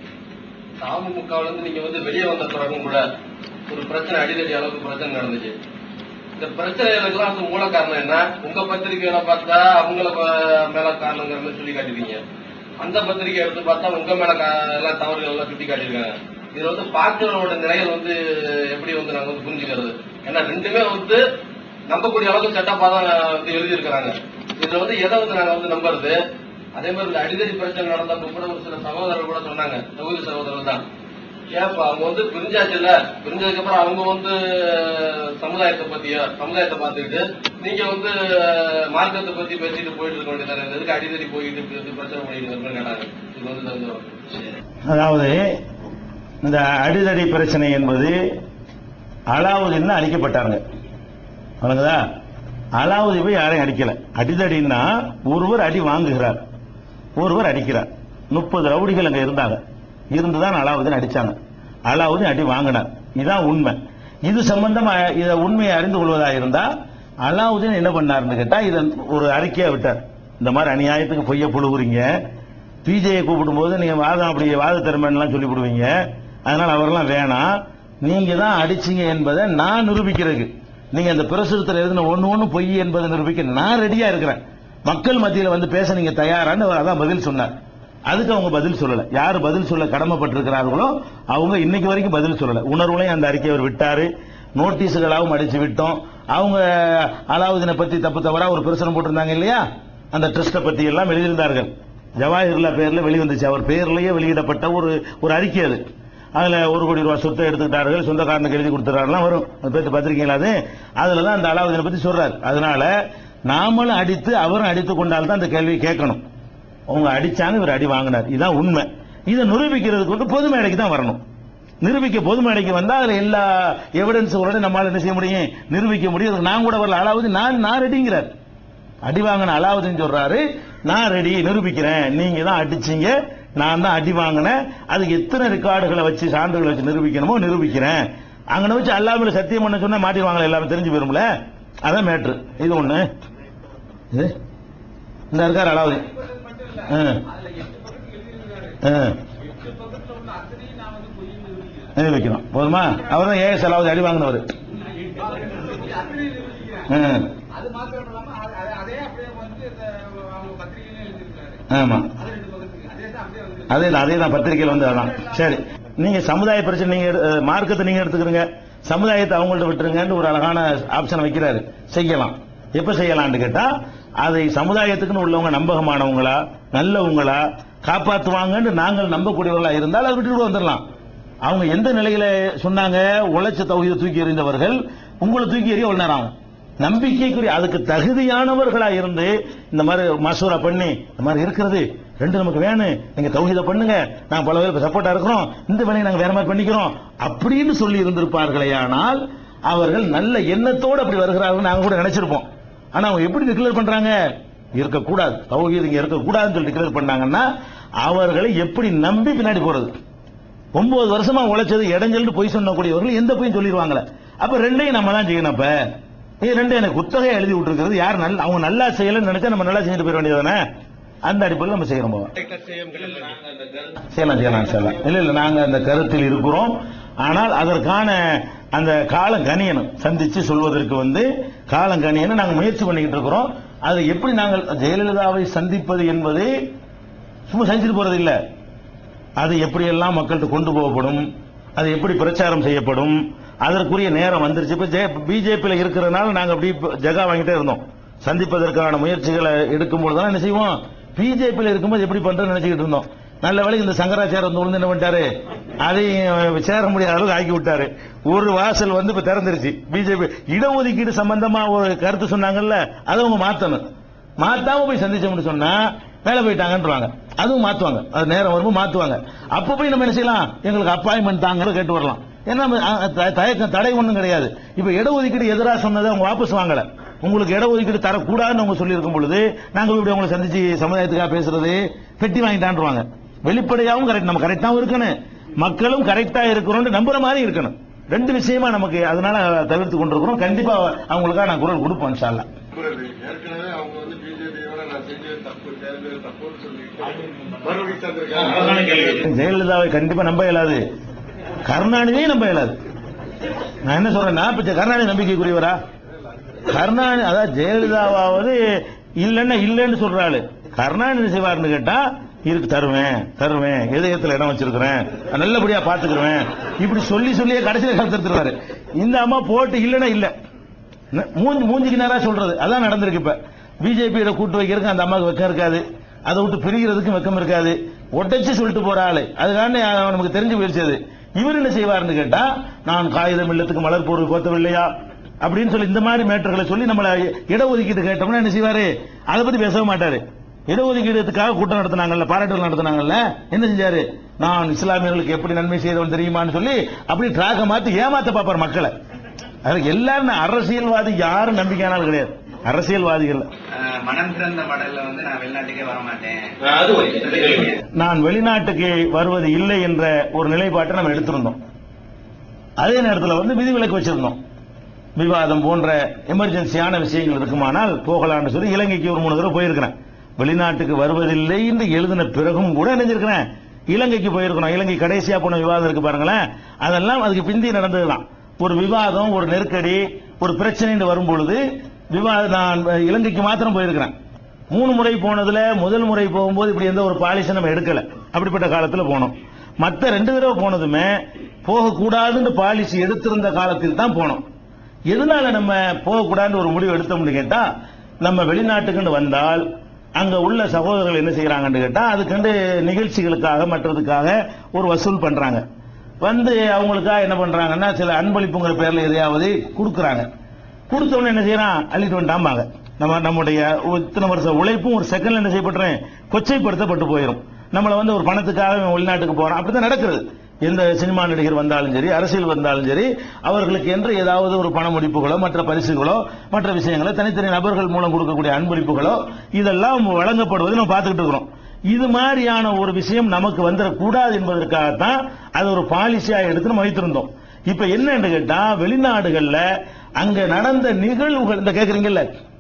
அமமுகவுல இருந்து நீங்க வந்து வெளியே வந்த பிறகும் கூட ஒரு பிரச்சனை அடிதடி அளவுக்கு பிரச்சனை நடந்துச்சு இந்த பிரச்சனைகளுக்கெல்லாம் வந்து மூல காரணம் என்ன உங்க பத்திரிகையில பார்த்தா அவங்கள ப- மேல காரணங்கிற மாதிரி சொல்லி காட்டுவீங்க அந்த பத்திரிகை எடுத்து பார்த்தா உங்க மேல கா- எல்லாம் தவறுகள் எல்லாம் சுட்டி காட்டியிருக்காங்க இது வந்து பார்க்கிறவரோட நிலைகள் வந்து எப்படி வந்து நாங்க வந்து புரிஞ்சுக்கிறது ஏன்னா ரெண்டுமே வந்து நம்பக்கூடிய அளவுக்கு செட்டப்பா தான் வந்து எழுதியிருக்கிறாங்க இதுல வந்து எதை வந்து நாங்க வந்து நம்புறது அதே மாதிரி இந்த அடிதடி பிரச்சனை நடந்தப்ப கூட ஒரு சில சகோதரர்கள் கூட சொன்னாங்க தொகுதி சகோதரர்கள் தான் ஏப்பா அவங்க வந்து பிரிஞ்சாச்சுல்ல பிரிஞ்சதுக்கு அப்புறம் அவங்க வந்து சமுதாயத்தை பத்தியோ சமுதாயத்தை பார்த்துக்கிட்டு நீங்க வந்து மார்க்கத்தை பத்தி பேசிட்டு போயிட்டு இருக்க வேண்டியதானே எதுக்கு அடிதடி போயிட்டு இருக்கு, பிரச்சனை பண்ணிட்டு இருக்குன்னு கேட்டாங்க இது வந்து இது வந்து அதாவது இந்த அடிதடி பிரச்சனை என்பது அலாவுதீன் தான் அழிக்கப்பட்டாங்க வணங்குதா அலாவுதீன் போய் யாரையும் அடிக்கல அடிதடின்னா ஒருவர் அடி வாங்குகிறார் ஒருவர் அடிக்கிறார் முப்பது ரவுடிகள் அங்க இருந்தாங்க இருந்துதான் அலாவுதீன் அடிச்சாங்க அலாவுதீன் அடி வாங்கினார் இதான் உண்மை இது சம்பந்தமா இத உண்மையை அறிந்து கொள்வதா இருந்தா அலாவுதீன் என்ன பண்ணாருன்னு கேட்டா இதை ஒரு அறிக்கையா விட்டார் இந்த மாதிரி அநியாயத்துக்கு பொய்ய புழுகுறீங்க பிஜேயை கூப்பிடும்போது நீங்க வாதம் அப்படி வாத திறமைலாம் சொல்லி விடுவீங்க அதனால அவரெல்லாம் வேணாம் நீங்க தான் அடிச்சீங்க என்பதை நான் நிரூபிக்கிறதுக்கு நீங்க அந்த பிரசுரத்தில் எழுதின ஒண்ணு ஒண்ணு பொய் என்பதை நிரூபிக்க நான் ரெடியா இருக்கிறேன் மக்கள் மத்தியில வந்து பேச நீங்க தயாரான்னு அவர் அதான் பதில் சொன்னார் அதுக்கு அவங்க பதில் சொல்லல யார் பதில் சொல்ல கடமைப்பட்டிருக்கிறார்களோ அவங்க இன்னைக்கு வரைக்கும் பதில் சொல்லல உணர்வுலையும் அந்த அறிக்கை அவர் விட்டாரு நோட்டீஸுகளாகவும் அடிச்சு விட்டோம் அவங்க அலாவுதீனை பத்தி தப்பு தவறா ஒரு பிரச்சனை போட்டிருந்தாங்க இல்லையா அந்த ட்ரஸ்ட பத்தி எல்லாம் எழுதியிருந்தார்கள் ஜவாஹிர்லா பேர்ல வெளிவந்துச்சு அவர் பேர்லயே வெளியிடப்பட்ட ஒரு ஒரு அறிக்கை அது அதுல ஒரு கோடி ரூபாய் சொத்தை எடுத்துக்கிட்டார்கள் சொந்தக்காரனுக்கு எழுதி கொடுத்துறாருலாம் வரும் அது பத்தி பத்திரிக்கையில் அது அதுல தான் அந்த அலாவுதீனை பத்தி சொல்றாரு அதனால நாமளும் அடித்து அவரும் அடித்து கொண்டால் தான் அந்த கேள்வியை கேட்கணும் அவங்க அடிச்சாங்க இவர் அடி வாங்கினார் இதுதான் உண்மை இதை நிரூபிக்கிறதுக்கு வந்து பொது மேடைக்கு தான் வரணும் நிரூபிக்க பொது மேடைக்கு வந்தா அதுல எல்லா எவிடன்ஸோட நம்மளால என்ன செய்ய முடியும் நிரூபிக்க முடியும் அதுக்கு நான் கூட வரல அலாவுதீன் நான் நான் ரெடிங்கிறார் அடி வாங்கின அலாவுதீன் சொல்றாரு நான் ரெடி நிரூபிக்கிறேன் நீங்க தான் அடிச்சீங்க நான் தான் அடி வாங்கினேன் அதுக்கு எத்தனை ரெக்கார்டுகளை வச்சு சான்றுகளை வச்சு நிரூபிக்கணுமோ நிரூபிக்கிறேன் அங்கன வச்சு அல்லாமல் சத்தியம் பண்ண சொன்னா மாட்டிடுவாங்களே எல்லாரும் தெரிஞ்சு போயிரும்ல அதான் மேட்ரு இது ஒண்ணு இது இந்த இருக்கார் அலாவுதீன் ஆ. ஆ. நிரூபிக்கணும் போதுமா அவர் தான் ஏஎஸ் அலாவுதீன் அடி வாங்கினவர் ஆ. அது மாத்திரம் இல்லாம அ- அ- அதே அப்படியே வந்து இந்த அவங்க பத்திரிகையில எழுதியிருக்காரு ஆமா அது ரெண்டு பக்கத்துக்கு அதே தான் அப்படியே வந்து அதே தான் அதே தான் பத்திரிகையில் வந்து அதான் சரி நீங்க சமுதாய பிரச்சனை நீங்க எடு- அஹ், மார்க்கத்தை நீங்க எடுத்துக்கிறீங்க சமுதாயத்தை அவங்கள்ட்ட விட்டுருங்கன்னு ஒரு அழகான ஆப்ஷன் வைக்கிறாரு செய்யலாம் எப்ப செய்யலாம்னு கேட்டா அதை சமுதாயத்துக்குன்னு உள்ளவங்க நம்பகமானவங்களா நல்லவங்களா காப்பாத்துவாங்கன்னு நாங்கள் நம்பக்கூடியவர்களா இருந்தால் அதை விட்டுட்டு வந்துடலாம் அவங்க எந்த நிலையில சொன்னாங்க உழைச்ச தௌஹீதை தூக்கி எறிந்தவர்கள் உங்களை தூக்கி எறிய ஒரு நேரம் ஆகும் நம்பிக்கைக்குரிய அதுக்கு தகுதியானவர்களா இருந்து இந்த மாதிரி மசூரா பண்ணி இந்த மாதிரி இருக்கிறது ரெண்டு நமக்கு வேணும் நீங்க தௌஹீத பண்ணுங்க நாங்க பல பேருக்கு சப்போர்ட்டா இருக்கிறோம் இந்த வேலையை நாங்க வேற மாதிரி பண்ணிக்கிறோம் அப்படின்னு சொல்லி இருந்திருப்பார்களே ஆனால் அவர்கள் நல்ல எண்ணத்தோடு அப்படி வருகிறார்கள் நாங்க கூட நினைச்சிருப்போம் ஆனா அவங்க எப்படி டிக்ளேர் பண்றாங்க இருக்கக்கூடாது தௌஹீது இங்க இருக்கக்கூடாதுன்னு சொல்லி டிக்ளேர் பண்ணாங்கன்னா அவர்களை எப்படி நம்பி பின்னாடி போறது ஒன்பது வருஷமா உழைச்சது இடைஞ்சல்னு போய் சொன்னக்கூடியவர்கள் எந்த போய் சொல்லிடுவாங்களே அப்ப ரெண்டையும் நம்ம தான் செய்யணும் அப்ப இது ரெண்டும் எனக்கு குத்தகை எழுதி விட்டுருக்கிறது யார் நல்ல அவங்க நல்லா செய்யலன்னு நினைச்சா நம்ம நல்லா செஞ்சுட்டு போயிட வேண்டியதானே அந்த அடிப்படையில் நம்ம செய்யறோம் போவோம் செய்யலாம் செய்யலாம் செய்யலாம் இல்ல இல்ல நாங்க அந்த கருத்தில் இருக்கிறோம் ஆனால் அதற்கான அந்த காலம் கணியணும் சந்திச்சு சொல்வதற்கு வந்து காலம் கணியணும் நாங்க முயற்சி பண்ணிக்கிட்டு இருக்கிறோம் அதை எப்படி நாங்கள் ஜெயலலிதாவை சந்திப்பது என்பது சும்மா செஞ்சுட்டு போறது இல்ல அது எப்படியெல்லாம் மக்கள்கிட்ட கொண்டு போகப்படும் அது எப்படி பிரச்சாரம் செய்யப்படும் அதற்குரிய நேரம் வந்துருச்சு இப்ப பிஜேபியில் இருக்கிறதுனால நாங்க அப்படி இப்ப ஜகா வாங்கிட்டே இருந்தோம் சந்திப்பதற்கான முயற்சிகளை எடுக்கும்போது தான் என்ன செய்வோம் பிஜேபியில் இருக்கும்போது எப்படி பண்றோம்னு நினைச்சுக்கிட்டு இருந்தோம் நல்ல வேளைக்கு இந்த சங்கராச்சாரம் வந்து விழுந்து என்ன பண்ணிட்டாரு அதையும் சேர முடியாத அளவுக்கு ஆக்கி விட்டாரு ஒரு வாசல் வந்து இப்ப திறந்துருச்சு பிஜேபி இடஒதுக்கீடு சம்பந்தமா ஒரு கருத்து சொன்னாங்கல்ல அதை அவங்க மாத்தணும் மாத்தாம போய் சந்திச்சோம்னு சொன்னா மேல போயிட்டாங்கன்றாங்க அதுவும் மாத்துவாங்க அது நேரம் வரும்போது மாத்துவாங்க அப்ப போய் நம்ம என்ன செய்யலாம் எங்களுக்கு அப்பாயின்மெண்ட் தாங்க கேட்டு வரலாம் ஏன்னா நம்ம, அ, த- தயக்கம் தடை ஒண்ணும் கிடையாது இப்ப இடஒதுக்கீடு எதிராக சொன்னதை அவங்க வாபஸ் வாங்கல உங்களுக்கு இடஒதுக்கீடு தரக்கூடாதுன்னு அவங்க சொல்லியிருக்கும் பொழுது நாங்க இப்படி அவங்களை சந்திச்சு சமுதாயத்துக்காக பேசுறது பெட்டி வாங்கிட்டான்றாங்க வெளிப்படையாவும் கரெக்ட் நம்ம கரெக்டாவும் இருக்கணும் மக்களும் கரெக்டா இருக்கிறோம் நம்புற மாதிரி இருக்கணும் ரெண்டு விஷயமா நமக்கு அதனால தவிர்த்து கொண்டிருக்கிறோம் கண்டிப்பா அவங்களுக்காக நான் குரல் கொடுப்போம் இன்ஷா அல்லாஹ். ஏற்கனவே அவங்க வந்து பிஜேபியோட நான் செஞ்சது தப்பு தேர்தல் தப்புன்னு சொல்லிட்டு மறுபடியும் தந்திருக்காங்க ஜெயலலிதாவை கண்டிப்பா நம்ப இயலாது கருணாநிதியை நம்ப இயலாது நான் என்ன சொல்றேன்னா இப்ப கருணாநிதி நம்பிக்கைக்குரியவரா கருணாநிதி அதாவது ஜெயலலிதாவாவது இல்லைன்னா இல்லைன்னு சொல்றாரு கருணாநிதி செய்வார்னு கேட்டா இருக்கு தருவேன் தருவேன் இதயத்துல இடம் வச்சிருக்கிறேன் நல்லபடியா பாத்துக்கிறேன் இப்படி சொல்லி சொல்லியே கடைசியில் கருத்துருவாரு இந்த அம்மா போட்டு இல்லைன்னா இல்ல மூஞ்சி மூஞ்சிக்கு நேரா சொல்றது அதான் நடந்திருக்கு இப்ப பிஜேபியில கூட்டு வைக்கிறதுக்கு அந்த அம்மாவுக்கு வெக்கம் இருக்காது அதை விட்டு பிரிகிறதுக்கும் வெக்கம் இருக்காது ஒட்டச்சு சொல்லிட்டு போற ஆளு அதுக்கான நமக்கு தெரிஞ்சு போயிடுச்சு அது இவர் என்ன செய்வார்னு கேட்டா நான் காகிதம் இல்லத்துக்கு மலர் பொருள் போத்தவில்லையா அப்படின்னு சொல்லி இந்த மாதிரி மேட்டர்களை சொல்லி நம்மள இடஒதுக்கீடு கேட்டோம்னா என்ன செய்வாரு அதை பத்தி பேசவே மாட்டாரு இடஒதுக்கீடுக்காக கூட்டம் நடத்தினாங்கல்ல பாராட்டுகள் நடத்தினாங்கல்ல என்ன செஞ்சாரு நான் இஸ்லாமியர்களுக்கு எப்படி நன்மை செய்தவன் தெரியுமான்னு சொல்லி அப்படி ட்ராக்க மாத்தி ஏமாத்த பார்ப்பார் மக்களை அதுக்கு எல்லாரும் அரசியல்வாதி யாரும் நம்பிக்கையானாலும் கிடையாது அரசியல்வாதிகள் அஹ் மனம் திறந்த மடல்ல வந்து நான் வெளிநாட்டுக்கே வர மாட்டேன் அது ஓகே நான் வெளிநாட்டுக்கு வருவது இல்லை என்ற ஒரு நிலைப்பாட்டை நம்ம எடுத்திருந்தோம் அதே நேரத்தில் வந்து விதிவிலக்கு வச்சிருந்தோம் விவாதம் போன்ற எமர்ஜென்சியான விஷயங்கள் இருக்குமானால் போகலாம்னு சொல்லி இலங்கைக்கு ஒரு மூணு தடவை போயிருக்கிறேன் வெளிநாட்டுக்கு வருவதில்லை என்று எழுதின பிறகும் கூட நினைஞ்சிருக்கிறேன் இலங்கைக்கு போயிருக்கணும் இலங்கை கடைசியா போன விவாதம் இருக்கு பாருங்களேன் அதெல்லாம் அதுக்கு பிந்தி நடந்ததுதான் ஒரு விவாதம் ஒரு நெருக்கடி ஒரு பிரச்சனை வரும் பொழுது விவாதம் நான் இலங்கைக்கு மாத்திரம் போயிருக்கிறேன் மூணு முறை போனதுல முதல் முறை போகும்போது இப்படி எந்த ஒரு பாலிசி நம்ம எடுக்கல அப்படிப்பட்ட காலத்துல போனோம் மத்த ரெண்டு தடவை போனதுமே போகக்கூடாதுன்னு பாலிசி எடுத்திருந்த காலத்தில் தான் போனோம் எதனால நம்ம போகக்கூடாதுன்னு ஒரு முடிவு எடுத்தோம்னு கேட்டா நம்ம வெளிநாட்டுக்குன்னு வந்தால் அங்க உள்ள சகோதரர்கள் என்ன செய்யறாங்கன்னு கேட்டா அதுக்கண்டு நிகழ்ச்சிகளுக்காக மற்றதுக்காக ஒரு வசூல் பண்றாங்க வந்து அவங்களுக்காக என்ன பண்றாங்கன்னா சில அன்பளிப்புங்கிற பேர்ல எதையாவது கொடுக்குறாங்க கொடுத்த உடனே என்ன செய்யறான் அள்ளிட்டு வந்துட்டாம்பாங்க நம்ம நம்முடைய இத்தனை வருஷம் உழைப்பும் ஒரு செகண்ட்ல என்ன செய்யப்படுறேன் கொச்சைப்படுத்தப்பட்டு போயிடும் நம்மள வந்து ஒரு பணத்துக்காக இவன் வெளிநாட்டுக்கு போறான் அப்படிதான் நடக்கிறது எந்த சினிமா நடிகர் வந்தாலும் சரி அரசியல் வந்தாலும் சரி அவர்களுக்கு என்று ஏதாவது ஒரு பண முடிப்புகளோ மற்ற பரிசுகளோ மற்ற விஷயங்களோ தனித்தனி நபர்கள் மூலம் கொடுக்கக்கூடிய அன்பளிப்புகளோ இதெல்லாம் வழங்கப்படுவதை நம்ம பார்த்துக்கிட்டு இருக்கிறோம் இது மாதிரியான ஒரு விஷயம் நமக்கு வந்துடக்கூடாது என்பதற்காகத்தான் அது ஒரு பாலிசியா எடுத்து நம்ம வைத்திருந்தோம் இப்ப என்னன்னு கேட்டா வெளிநாடுகள்ல அங்க நடந்த நிகழ்வுகள் இந்த கேக்குறீங்கல்ல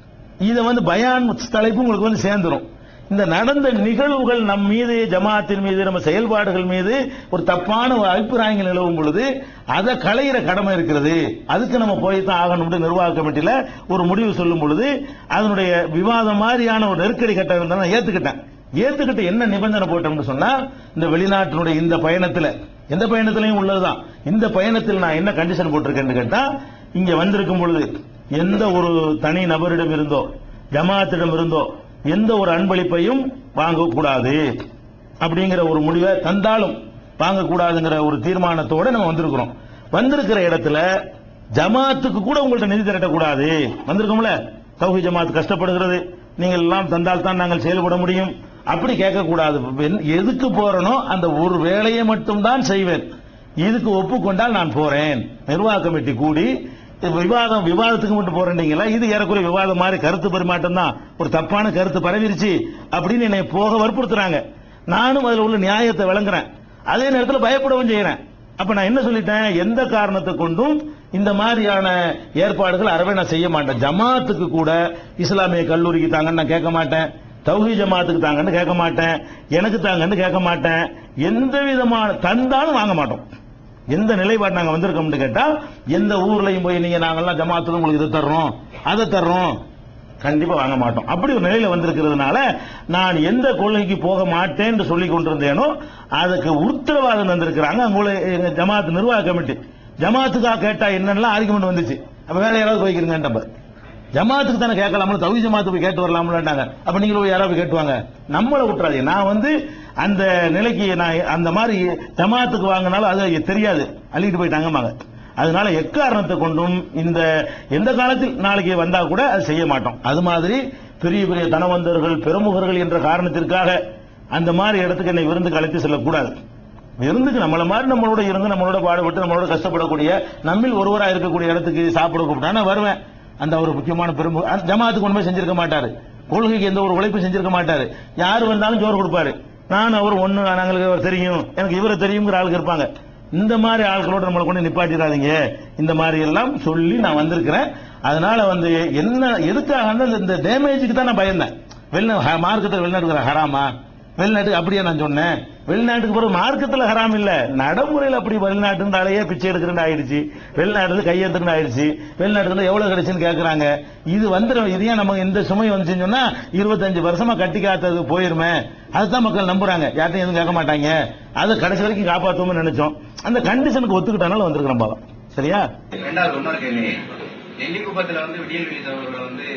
இத வந்து பயான் தலைப்பு உங்களுக்கு வந்து சேர்ந்துரும் இந்த நடந்த நிகழ்வுகள் நம் மீது ஜமாத்தின் மீது நம்ம செயல்பாடுகள் மீது ஒரு தப்பான ஒரு அபிப்பிராயங்கள் நிலவும் பொழுது அதை களையிற கடமை இருக்கிறது அதுக்கு நம்ம போய் தான் ஆகணும்னு நிர்வாக கமிட்டியில ஒரு முடிவு சொல்லும் பொழுது அதனுடைய விவாதம் மாதிரியான ஒரு நெருக்கடி கட்டம் இருந்தா நான் ஏத்துக்கிட்டேன் ஏத்துக்கிட்டு என்ன நிபந்தனை போட்டோம்னு சொன்னா இந்த வெளிநாட்டினுடைய இந்த பயணத்துல எந்த பயணத்திலையும் உள்ளதுதான் இந்த பயணத்தில் நான் என்ன கண்டிஷன் போட்டிருக்கேன்னு கேட்டா இங்க வந்திருக்கும் பொழுது எந்த ஒரு தனி நபரிடம் இருந்தோ ஜமாத்திடம் இருந்தோ எந்த ஒரு அன்பளிப்பையும் வாங்கக்கூடாது அப்படிங்கிற ஒரு முடிவை தந்தாலும் வாங்கக்கூடாதுங்கிற ஒரு தீர்மானத்தோட நம்ம வந்திருக்கிறோம் வந்திருக்கிற இடத்துல ஜமாத்துக்கு கூட உங்கள்ட்ட நிதி திரட்டக்கூடாது வந்திருக்கோம்ல தௌஹி ஜமாத் கஷ்டப்படுகிறது நீங்கள் எல்லாம் தந்தால் தான் நாங்கள் செயல்பட முடியும் அப்படி கேட்கக்கூடாது வென்- எதுக்கு போறனோ அந்த ஒரு வேலையை மட்டும்தான் செய்வேன் இதுக்கு ஒப்புக்கொண்டால் நான் போறேன் நிர்வாக கமிட்டி கூடி இது விவாதம் விவாதத்துக்கு மட்டும் போறீங்களா இது ஏறக்குறைய விவாதம் மாதிரி கருத்து பரிமாற்றம் தான் ஒரு தப்பான கருத்து பரவிருச்சு அப்படின்னு என்னை போக வற்புறுத்துறாங்க நானும் அதுல உள்ள நியாயத்தை விளங்குறேன் அதே நேரத்தில் பயப்படவும் செய்யறேன் அப்ப நான் என்ன சொல்லிட்டேன் எந்த காரணத்தை கொண்டும் இந்த மாதிரியான ஏற்பாடுகள் அறவே நான் செய்ய மாட்டேன் ஜமாத்துக்கு கூட இஸ்லாமிய கல்லூரிக்கு தாங்கன்னு நான் கேட்க மாட்டேன் தௌஹி ஜமாத்துக்கு தாங்கன்னு கேட்க மாட்டேன் எனக்கு தாங்கன்னு கேட்க மாட்டேன் எந்த விதமான தந்தாலும் வாங்க மாட்டோம் எந்த நிலைப்பாடு நாங்க வந்திருக்கோம்னு கேட்டா எந்த ஊர்லயும் போய் நீங்க நாங்கெல்லாம் ஜமாத்துல உங்களுக்கு இதை தர்றோம் அதை தர்றோம் கண்டிப்பா வாங்க மாட்டோம் அப்படி ஒரு நிலையில வந்திருக்கிறதுனால நான் எந்த கொள்கைக்கு போக மாட்டேன்னு சொல்லி கொண்டிருந்தேனோ அதுக்கு உத்தரவாதம் தந்திருக்கிறாங்க அங்குள்ள எங்க ஜமாத் நிர்வாக கமிட்டி ஜமாத்துக்காக கேட்டா என்னெல்லாம் ஆர்குமெண்ட் வந்துச்சு அப்ப வேற யாராவது போய்க்கிறீங்க நம்ம ஜமாத்துக்கு தானே கேட்கலாம்னு தவி ஜமாத்து போய் கேட்டு வரலாம்லாண்டாங்க அப்ப நீங்களும் போய் யாராவது போய் கேட்டுவாங்க நம்மளை விட்டுறாதீங்க நான் வந்து அந்த நிலைக்கு நான் அந்த மாதிரி ஜமாத்துக்கு வாங்கினாலும் அது தெரியாது அள்ளிட்டு போயிட்டாங்கம்பாங்க அதனால எக்காரணத்தை கொண்டும் இந்த எந்த காலத்தில் நாளைக்கு வந்தா கூட அது செய்ய மாட்டோம் அது மாதிரி பெரிய பெரிய தனவந்தர்கள் பெருமுகர்கள் என்ற காரணத்திற்காக அந்த மாதிரி இடத்துக்கு என்னை விருந்து கலைத்து செல்லக்கூடாது விருந்துக்கு நம்மள மாதிரி நம்மளோட இருந்து நம்மளோட பாடுபட்டு நம்மளோட கஷ்டப்படக்கூடிய நம்மில் ஒருவரா இருக்கக்கூடிய இடத்துக்கு சாப்பிட கூப்பிட்டா நான் வருவேன் அந்த ஒரு முக்கியமான பெரும் ஜமாத்துக்கு ஒண்ணுமே செஞ்சிருக்க மாட்டாரு கொள்கைக்கு எந்த ஒரு உழைப்பும் செஞ்சிருக்க மாட்டாரு யார் வந்தாலும் ஜோறு கொடுப்பாரு நான் அவர் ஒண்ணு நாங்களுக்கு அவர் தெரியும் எனக்கு இவரை தெரியுங்கிற ஆளுங்க இருப்பாங்க இந்த மாதிரி ஆட்களோட நம்மளை கொண்டு நிப்பாட்டிடாதீங்க இந்த மாதிரி எல்லாம் சொல்லி நான் வந்திருக்கிறேன் அதனால வந்து என்ன எதுக்காக வந்து இந்த டேமேஜுக்கு தான் நான் பயந்தேன் வெளிநாடு மார்க்கெட்டில் வெளிநாட்டுக்கு ஹராமா வெளிநாட்டுக்கு அப்படியே நான் சொன்னேன் வெளிநாட்டுக்கு பிறகு மார்க்கத்தில் ஹராம் இல்ல நடைமுறையில் அப்படி வெளிநாட்டுனாலேயே பிச்சை எடுக்கிறேன் ஆயிடுச்சு வெளிநாட்டுல கையெழுத்துன்னு ஆயிடுச்சு வெளிநாட்டுல எவ்வளவு கிடைச்சுன்னு கேட்கறாங்க இது வந்துடும் இது ஏன் நமக்கு இந்த சுமை வந்துச்சுன்னு சொன்னா இருபத்தஞ்சு வருஷமா கட்டி காத்தது போயிருமே அதுதான் மக்கள் நம்புறாங்க யார்ட்டையும் எதுவும் கேட்க மாட்டாங்க அதை கடைசி வரைக்கும் காப்பாற்றுவோம்னு நினைச்சோம் அந்த கண்டிஷனுக்கு ஒத்துக்கிட்டனால வந்திருக்கிறோம் பாவம் சரியா ரெண்டாவது இன்னொரு கேள்வி நெல்லிக்குப்பத்துல வந்து விடியல் வெளி அவர்களை வந்து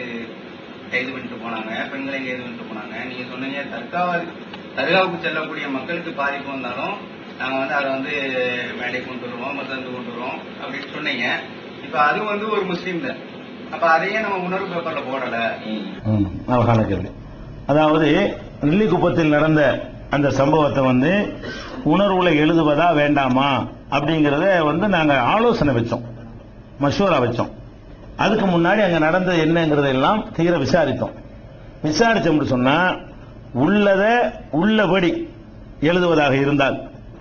கைது பண்ணிட்டு போனாங்க பெண்களையும் கைது பண்ணிட்டு போனாங்க நீங்க சொன்னீங்க தற்காவ தர்காவுக்கு செல்லக்கூடிய மக்களுக்கு பாதிப்பு வந்தாலும் நாங்க வந்து அதை வந்து மேடை கொண்டு வருவோம் மருந்து கொண்டு வருவோம் அப்படின்னு சொன்னீங்க இப்ப அது வந்து ஒரு முஸ்லீம் தான் அப்ப அதையே நம்ம உணர்வு பேப்பர்ல போடல ம், அழகான கேள்வி அதாவது நெல்லிக்குப்பத்தில் நடந்த அந்த சம்பவத்தை வந்து உணர்வுல எழுதுவதா வேண்டாமா அப்படிங்கறத வந்து நாங்க ஆலோசனை வச்சோம் மஷூரா வச்சோம் அதுக்கு முன்னாடி அங்க நடந்தது என்னங்கறதை எல்லாம் தீர விசாரித்தோம் விசாரிச்சோம்னு சொன்னா உள்ளத உள்ளபடி எழுதுவதாக இருந்தால்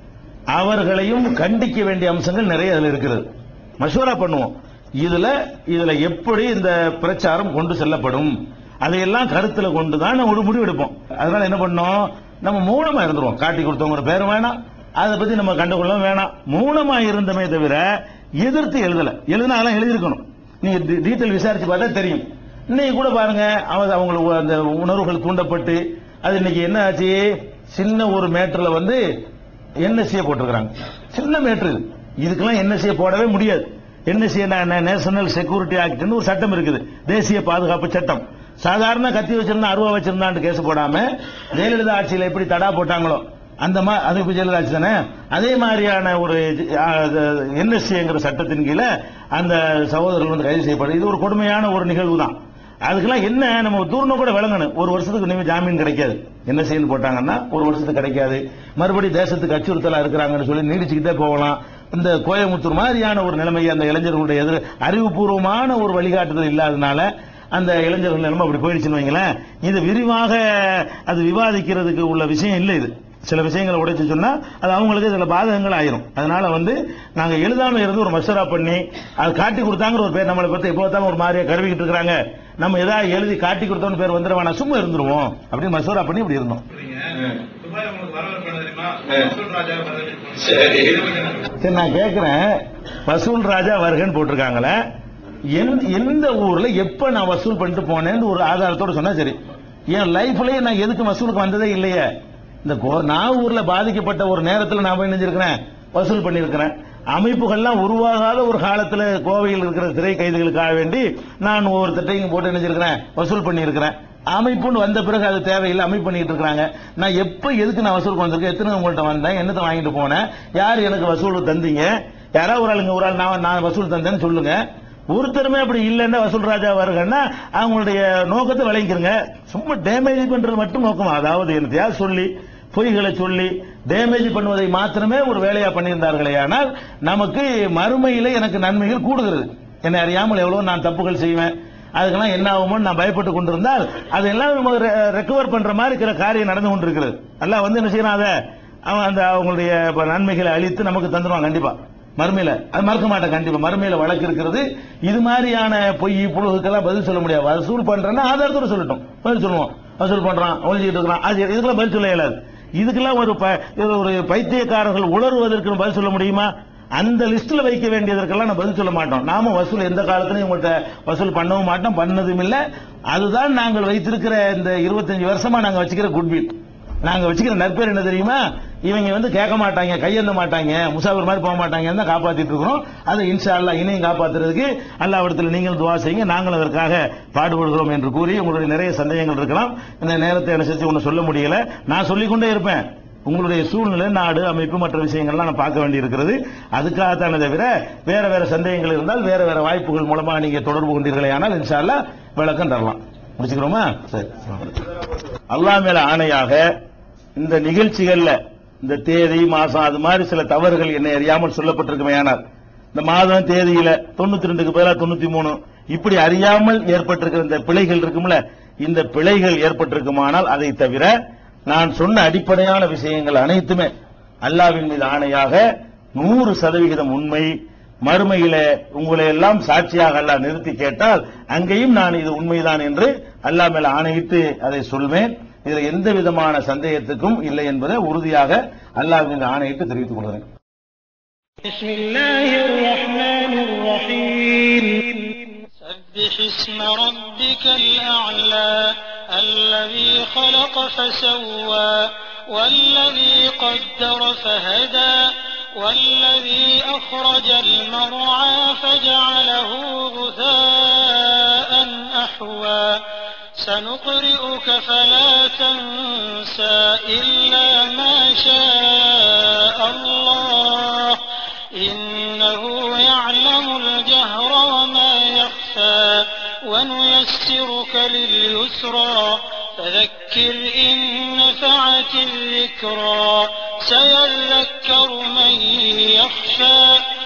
அவர்களையும் கண்டிக்க வேண்டிய அம்சங்கள் நிறைய அதுல இருக்கிறது மஷூரா பண்ணுவோம் இதுல இதுல எப்படி இந்த பிரச்சாரம் கொண்டு செல்லப்படும் அதையெல்லாம் கருத்துல கொண்டு தான் நம்ம ஒரு முடிவு எடுப்போம் அதனால என்ன பண்ணோம் நம்ம மூலமா இருந்துருவோம் காட்டி கொடுத்தவங்க பேரும் வேணாம் அதை பத்தி நம்ம கண்டுகொள்ளவும் வேணாம் மூலமா இருந்தமே தவிர எதிர்த்து எழுதல எழுதினாலும் எழுதியிருக்கணும் நீங்க டீட்டெயில் விசாரிச்சு பார்த்தா தெரியும் இன்னைக்கு கூட பாருங்க அவங்க அவங்களுக்கு அந்த உணர்வுகள் தூண்டப்பட்டு அது இன்னைக்கு என்ன ஆச்சு சின்ன ஒரு மேட்டர்ல வந்து என்எஸ்சியை போட்டிருக்கிறாங்க சின்ன மேட்ரு இது இதுக்கெல்லாம் என்எஸ்சியை போடவே முடியாது என்எஸ்சி நேஷனல் செக்யூரிட்டி ஆக்ட்னு ஒரு சட்டம் இருக்குது தேசிய பாதுகாப்பு சட்டம் சாதாரண கத்தி வச்சிருந்தா அருவா வச்சிருந்தான்னு கேஸ் போடாம ஜெயலலிதா ஆட்சியில் எப்படி தடா போட்டாங்களோ அந்த மா அது இப்ப ஜெயலலிதா தானே அதே மாதிரியான ஒரு என்எஸ்சிங்கிற சட்டத்தின் கீழே அந்த சகோதரர்கள் வந்து கைது செய்யப்படுது இது ஒரு கொடுமையான ஒரு நிகழ்வு தான் அதுக்கெல்லாம் என்ன நம்ம தூரம் கூட விளங்கணும் ஒரு வருஷத்துக்கு இனிமே ஜாமீன் கிடைக்காது என்ன செய்யணும் போட்டாங்கன்னா ஒரு வருஷத்துக்கு கிடைக்காது மறுபடி தேசத்துக்கு அச்சுறுத்தலா இருக்கிறாங்கன்னு சொல்லி நீடிச்சுக்கிட்டே போகலாம் இந்த கோயம்புத்தூர் மாதிரியான ஒரு நிலைமை அந்த இளைஞர்களுடைய எதிர் அறிவுபூர்வமான ஒரு வழிகாட்டுதல் இல்லாதனால அந்த இளைஞர்கள் நிலைமை அப்படி போயிடுச்சுன்னு வைங்களேன் இது விரிவாக அது விவாதிக்கிறதுக்கு உள்ள விஷயம் இல்லை இது சில விஷயங்களை உடைச்சு சொன்னா அது அவங்களுக்கு சில பாதகங்கள் ஆயிரும் அதனால வந்து நாங்க எழுதாம இருந்து ஒரு மசரா பண்ணி அது காட்டி கொடுத்தாங்கிற ஒரு பேர் நம்மளை பத்தி எப்போ பார்த்தாலும் ஒரு மாதிரியா கருவிக்கிட்டு இருக்காங்க நம்ம ஏதாவது எழுதி காட்டி கொடுத்தோன்னு பேர் வந்துட வேணாம் சும்மா இருந்துருவோம் அப்படின்னு மசோரா பண்ணி இப்படி இருந்தோம் துபாய் உங்களுக்கு வரவேற்பு தெரியுமா வசூல் ராஜா வரவேற்பு சரி நான் கேட்கிறேன் வசூல் ராஜா வருகன்னு போட்டிருக்காங்களே எந்த- எந்த ஊர்ல எப்ப நான் வசூல் பண்ணிட்டு போனேன்னு ஒரு ஆதாரத்தோட சொன்னா சரி என் லைஃப்லயே நான் எதுக்கு வசூலுக்கு வந்ததே இல்லையே இந்த கோ- நான் ஊர்ல பாதிக்கப்பட்ட ஒரு நேரத்துல நான் போய் நினைஞ்சிருக்கிறேன் வசூல் பண்ணியிருக்கிறேன் அமைப்புகள்லாம் உருவாகாத ஒரு காலத்துல கோவையில் இருக்கிற சிறை கைதிகளுக்காக வேண்டி நான் ஒரு திட்டையும் போட்டு நினைச்சிருக்கிறேன் வசூல் பண்ணியிருக்கிறேன் அமைப்புன்னு வந்த பிறகு அது தேவையில்லை அமைப்பு பண்ணிட்டு இருக்காங்க நான் எப்ப எதுக்கு நான் வசூலுக்கு வந்திருக்கேன் எத்தனை உங்கள்கிட்ட வந்தேன் என்னத்தை வாங்கிட்டு போனேன் யார் எனக்கு வசூல் தந்தீங்க யாராவது ஒரு ஆளுங்க ஒரு ஆள் நான் நான் வசூல் தந்தேன்னு சொல்லுங்க ஒருத்தருமே அப்படி இல்லைன்னா வசூல் ராஜா வருங்கன்னா அவங்களுடைய நோக்கத்தை விளங்கிக்கிறங்க சும்மா டேமேஜ் பண்றது மட்டும் நோக்கம் அதாவது என்னத்தையாவது சொல்லி பொய்களை சொல்லி டேமேஜ் பண்ணுவதை மாத்திரமே ஒரு வேலையா பண்ணியிருந்தார்களே ஆனால் நமக்கு மறுமையில எனக்கு நன்மைகள் கூடுகிறது என்னை அறியாமல் எவ்வளவு நான் தப்புகள் செய்வேன் அதுக்கெல்லாம் என்ன ஆகுமோ நான் பயப்பட்டு கொண்டிருந்தால் அதெல்லாம் நம்ம ரெக்கவர் பண்ற மாதிரி சில காரியம் நடந்து கொண்டிருக்கிறது அல்லாஹ் வந்து என்ன செய்யறான் அதை அவன் அந்த அவங்களுடைய இப்ப நன்மைகளை அழித்து நமக்கு தந்துருவான் கண்டிப்பா மறுமையில அது மறக்க மாட்டேன் கண்டிப்பா மறுமையில வழக்கு இருக்கிறது இது மாதிரியான பொய் புழுகுக்கெல்லாம் பதில் சொல்ல முடியாது வசூல் பண்றேன்னா ஆதாரத்தோட சொல்லட்டும் பதில் சொல்லுவோம் வசூல் பண்றான் ஒழிஞ்சிட்டு இருக்கிறான் அது இதுக்கெல்லாம் பதில் சொல்ல இயலாது இதுக்கெல்லாம் ஒரு ப- இது ஒரு பைத்தியக்காரர்கள் உணர்வதற்கு பதில் சொல்ல முடியுமா அந்த லிஸ்ட்ல வைக்க வேண்டியதற்கெல்லாம் நான் பதில் சொல்ல மாட்டோம் நாம வசூல் எந்த காலத்திலையும் உங்கள்கிட்ட வசூல் பண்ணவும் மாட்டோம் பண்ணதும் இல்ல அதுதான் நாங்கள் வைத்திருக்கிற இந்த 25 வருஷமா நாங்க வச்சுக்கிற குட்வில் நாங்க வச்சுக்கிற நற்பேர் என்ன தெரியுமா இவங்க வந்து கேட்க மாட்டாங்க கையெந்த மாட்டாங்க முசாஃபர் மாதிரி போக மாட்டாங்கன்னு தான் காப்பாத்திட்டு இருக்கிறோம் அதை இன்ஷா அல்லாஹ் இனியும் காப்பாத்துறதுக்கு அல்லாவிடத்தில் நீங்கள் துவா செய்யுங்க நாங்கள் அதற்காக பாடுபடுகிறோம் என்று கூறி உங்களுடைய நிறைய சந்தேகங்கள் இருக்கலாம் இந்த நேரத்தை அனுசரித்து ஒன்றும் சொல்ல முடியல நான் சொல்லிக்கொண்டே இருப்பேன் உங்களுடைய சூழ்நிலை நாடு அமைப்பு மற்ற விஷயங்கள்லாம் நான் பார்க்க வேண்டி இருக்கிறது அதுக்காகத்தானே தவிர வேற வேற சந்தேகங்கள் இருந்தால் வேற வேற வாய்ப்புகள் மூலமா நீங்க தொடர்பு கொண்டீர்களே ஆனால் இன்ஷா அல்லாஹ் விளக்கம் தரலாம் முடிச்சுக்கிறோமா சரி அல்லாஹ் மேல ஆணையாக இந்த நிகழ்ச்சிகள்ல இந்த தேதி மாசம் அது மாதிரி சில தவறுகள் என்னை அறியாமல் சொல்லப்பட்டிருக்குமையானால் இந்த மாதம் தேதியில தொண்ணூத்தி ரெண்டுக்கு பதிலா தொண்ணூத்தி மூணு இப்படி அறியாமல் ஏற்பட்டிருக்கிற இந்த பிழைகள் இருக்கும்ல இந்த பிழைகள் ஏற்பட்டிருக்குமானால் அதை தவிர நான் சொன்ன அடிப்படையான விஷயங்கள் அனைத்துமே அல்லாவின் மீது ஆணையாக நூறு சதவிகிதம் உண்மை மறுமையில உங்களை எல்லாம் சாட்சியாக அல்லாஹ் நிறுத்தி கேட்டால் அங்கேயும் நான் இது உண்மைதான் என்று அல்லாஹ் மேல ஆணையிட்டு அதை சொல்வேன் இதுல எந்த விதமான சந்தேகத்துக்கும் இல்லை என்பதை உறுதியாக அல்லாஹ் மீது ஆணையிட்டு தெரிவித்துக் கொள்கிறேன் بسم الله الرحمن الرحيم سبح اسم ربك الأعلى الذي خلق فسوى والذي قدر فهدى والذي أخرج المرعى فجعله غثاء أحوى سنقرئك فلا تنسى إلا ما شاء الله إنه يعلم الجهر وما يخفى ونيسرك لليسرى فذكر إن نفعت الذكرى سيذكر من يخشى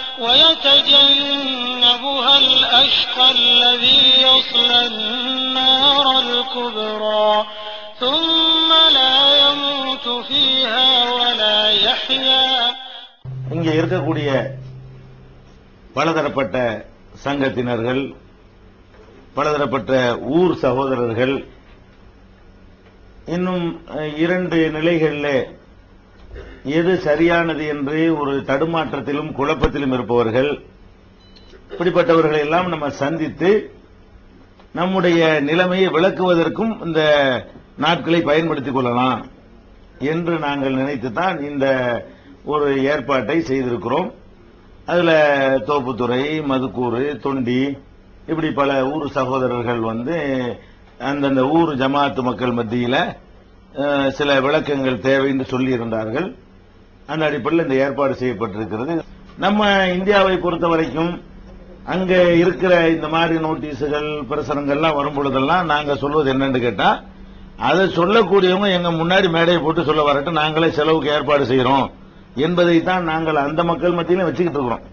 ويتجنبها الأشقى الذي يصلى النار الكبرى ثم لا يموت فيها ولا يحيا இங்க இருக்கக்கூடிய பலதரப்பட்ட சங்கத்தினர்கள் பலதரப்பட்ட ஊர் சகோதரர்கள் இன்னும் அஹ், இரண்டு நிலைகளில் எது சரியானது என்று ஒரு தடுமாற்றத்திலும் குழப்பத்திலும் இருப்பவர்கள் இப்படிப்பட்டவர்களை எல்லாம் நம்ம சந்தித்து நம்முடைய நிலைமையை விளக்குவதற்கும் இந்த நாட்களை பயன்படுத்திக் கொள்ளலாம் என்று நாங்கள் நினைத்துத்தான் இந்த ஒரு ஏற்பாட்டை செய்திருக்கிறோம் அதுல தோப்புத்துறை மதுக்கூறு தொண்டி இப்படி பல ஊர் சகோதரர்கள் வந்து அந்தந்த ஊர் ஜமாத்து மக்கள் மத்தியில அஹ், சில விளக்கங்கள் தேவை என்று சொல்லி இருந்தார்கள் அந்த அடிப்படையில் இந்த ஏற்பாடு செய்யப்பட்டிருக்கிறது நம்ம இந்தியாவை பொறுத்த வரைக்கும் அங்க இருக்கிற இந்த மாதிரி நோட்டீஸுகள் பிரசுரங்கள்லாம் வரும் பொழுதெல்லாம் நாங்க சொல்வது என்னன்னு கேட்டா அதை சொல்லக்கூடியவங்க எங்க முன்னாடி மேடையை போட்டு சொல்ல வரட்டும் நாங்களே செலவுக்கு ஏற்பாடு செய்யறோம் என்பதை தான் நாங்கள் அந்த மக்கள் மத்தியிலும் வச்சுக்கிட்டு இருக்கிறோம்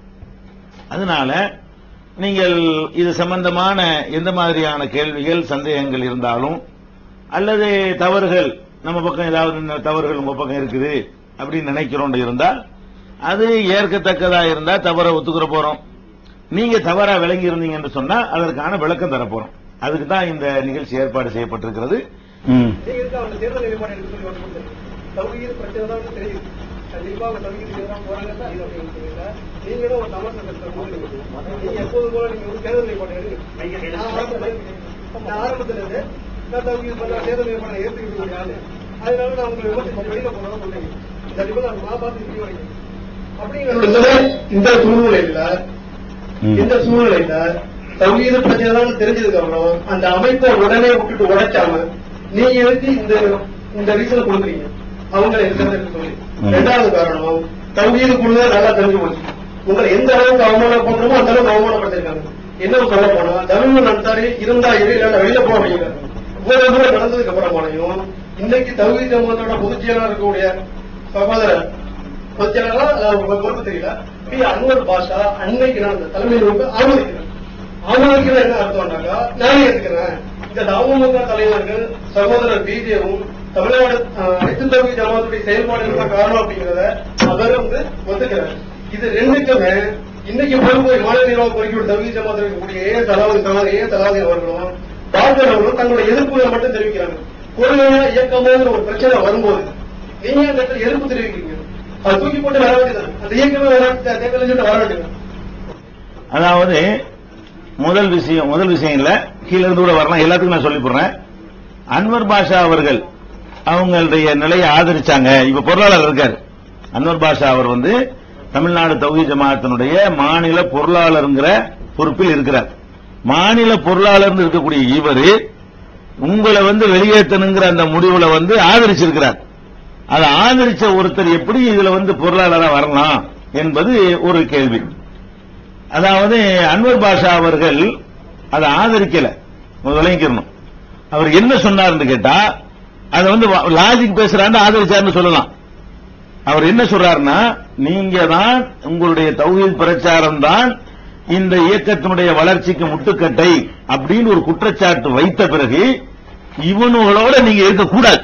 அதனால நீங்கள் இது சம்பந்தமான எந்த மாதிரியான கேள்விகள் சந்தேகங்கள் இருந்தாலும் அல்லது தவறுகள் நம்ம பக்கம் ஏதாவது இந்த தவறுகள் உங்க பக்கம் இருக்குது அப்படின்னு நினைக்கிறோம் இருந்தா அது ஏற்கத்தக்கதா இருந்தா தவறை ஒத்துக்கிற போறோம் நீங்க தவறா விளங்கி இருந்தீங்க என்று சொன்னா அதற்கான விளக்கம் தர போறோம் அதுக்கு தான் இந்த நிகழ்ச்சி ஏற்பாடு செய்யப்பட்டிருக்கிறது ம். நீங்க இருக்க அவங்க தேர்தல் நிலைப்பாடு எடுக்க சொல்லி ஒன்று கொடுத்தது தகுதியில் பிரச்சனை தான் வந்து தெரியுது கண்டிப்பா அவங்க தகுதிக்கு எதிராக போறாங்க தான் இது அப்படின்னு தெரியல நீங்களும் ஒரு தமிழ் சட்டத்தில் போடுறீங்க நீங்க எப்போது போல நீங்க வந்து தேர்தல் நிலைப்பாடு எடுங்க நான் ஆரம்பத்துல நான் ஆரம்பத்துல இருந்து நான் தகுதி பண்ண தேர்தல் நிலைப்பாடு ஏற்றுக்கிட்டு முடியாது அதனால நான் உங்களை விமர்சிச்சு வெளியில போனதான் சொல்றீங்க இந்த அடிப்படையில் நான் நான் பார்த்து இப்படி வரீங்க அப்படிங்கிற இந்த சூழ்நிலையில ம். இந்த சூழ்நிலையில தௌஹீது பிரச்சனை தான் தெரிஞ்சதுக்கு அப்புறம் அந்த அமைப்பை உடனே விட்டுட்டு உடைச்சாம நீங்க எதுக்கு இந்த இந்த ரீசன் கொடுக்குறீங்க அவங்களை இருக்கிறதுக்கு சொல்லி ம். ரெண்டாவது காரணம் தௌஹீது குழுவே நல்லா தெரிஞ்சு போச்சு உங்களை எந்த அளவுக்கு அவமானம் பண்றோமோ அந்த அளவுக்கு அவமானப்படுத்திருக்காங்க என்ன சொல்ல போனா தமிழ் நன்சாரி இருந்தா இரு இல்ல வெளியில போக அப்படிங்கிறாங்க இவ்வளவு தூரம் நடந்ததுக்கு அப்புறமானையும் இன்னைக்கு தௌஹீத் ஜமாத்தோட பொதுச் செயலாளர் இருக்கக்கூடிய சகோதரர் பொதுச்செயலாளரா இல்ல உங்களுக்கு பொறுப்பு தெரியல பி அன்வர் பாஷா அன்னைக்கு நான் அந்த தலைமை வந்து ஆமோதிக்கிறேன் ஆமோதிக்கிறது என்ன அர்த்தம்னாக்கா நானே ஏத்துக்கிறேன் இந்த தாமமுக தலைவர்கள் சகோதரர் பிஜேவும் தமிழ்நாடு அஹ், அனைத்து தகுதி ஜமாத்துடைய செயல்பாடுகள் தான் காரணம் அப்படிங்கிறத அவர் வந்து ஒத்துக்கிறார் இது ரெண்டுக்குமே இன்னைக்கு பொறுப்பு மாநில நிர்வாக பொறுக்கியோட தகுதி ஜமாத்தில் இருக்கக்கூடிய ஏ தலாவதி சகோதரி ஏ தலாவதி அவர்களும் டாக்டர் அவர்களும் தங்களுடைய எதிர்ப்புகளை மட்டும் தெரிவிக்கிறாங்க கொள்கையா இயக்கமான ஒரு பிரச்சனை வரும்போது நீங்க அந்த இடத்துல எதிர்ப்பு தெரிவிக்கிறீங்க அது தூக்கி போட்டு வர வேண்டியது அந்த இயக்கமே வர தேர்தல் சொல்லிட்டு வர வேண்டியது அதாவது முதல் விஷயம் முதல் விஷயம் இல்ல கீழ இருந்து கூட வரலாம் எல்லாத்துக்கும் நான் சொல்லி போடுறேன் அன்வர் பாஷா அவர்கள் அவங்களுடைய நிலையை ஆதரிச்சாங்க இப்ப பொருளாளர் இருக்காரு அன்வர் பாஷா அவர் வந்து தமிழ்நாடு தௌஹி ஜமாத்தினுடைய மாநில பொருளாளருங்கிற பொறுப்பில் இருக்கிறார் மாநில பொருளாளர் இருக்கக்கூடிய இவர் உங்களை வந்து வெளியேற்றணுங்கிற அந்த முடிவுல வந்து ஆதரிச்சிருக்கிறார் அதை ஆதரிச்ச ஒருத்தர் எப்படி இதுல வந்து பொருளாளரா வரலாம் என்பது ஒரு கேள்வி அதாவது அன்வர் பாஷா அவர்கள் அதை ஆதரிக்கல விளங்கிக்கணும் அவர் என்ன சொன்னார்னு கேட்டா அதை வந்து லாஜிக் பேசுறான்னு ஆதரிச்சாருன்னு சொல்லலாம் அவர் என்ன சொல்றாருன்னா நீங்க தான் உங்களுடைய தௌஹீத் பிரச்சாரம் தான் இந்த இயக்கத்தினுடைய வளர்ச்சிக்கு முட்டுக்கட்டை அப்படின்னு ஒரு குற்றச்சாட்டு வைத்த பிறகு இவனுகளோட நீங்க இருக்கக்கூடாது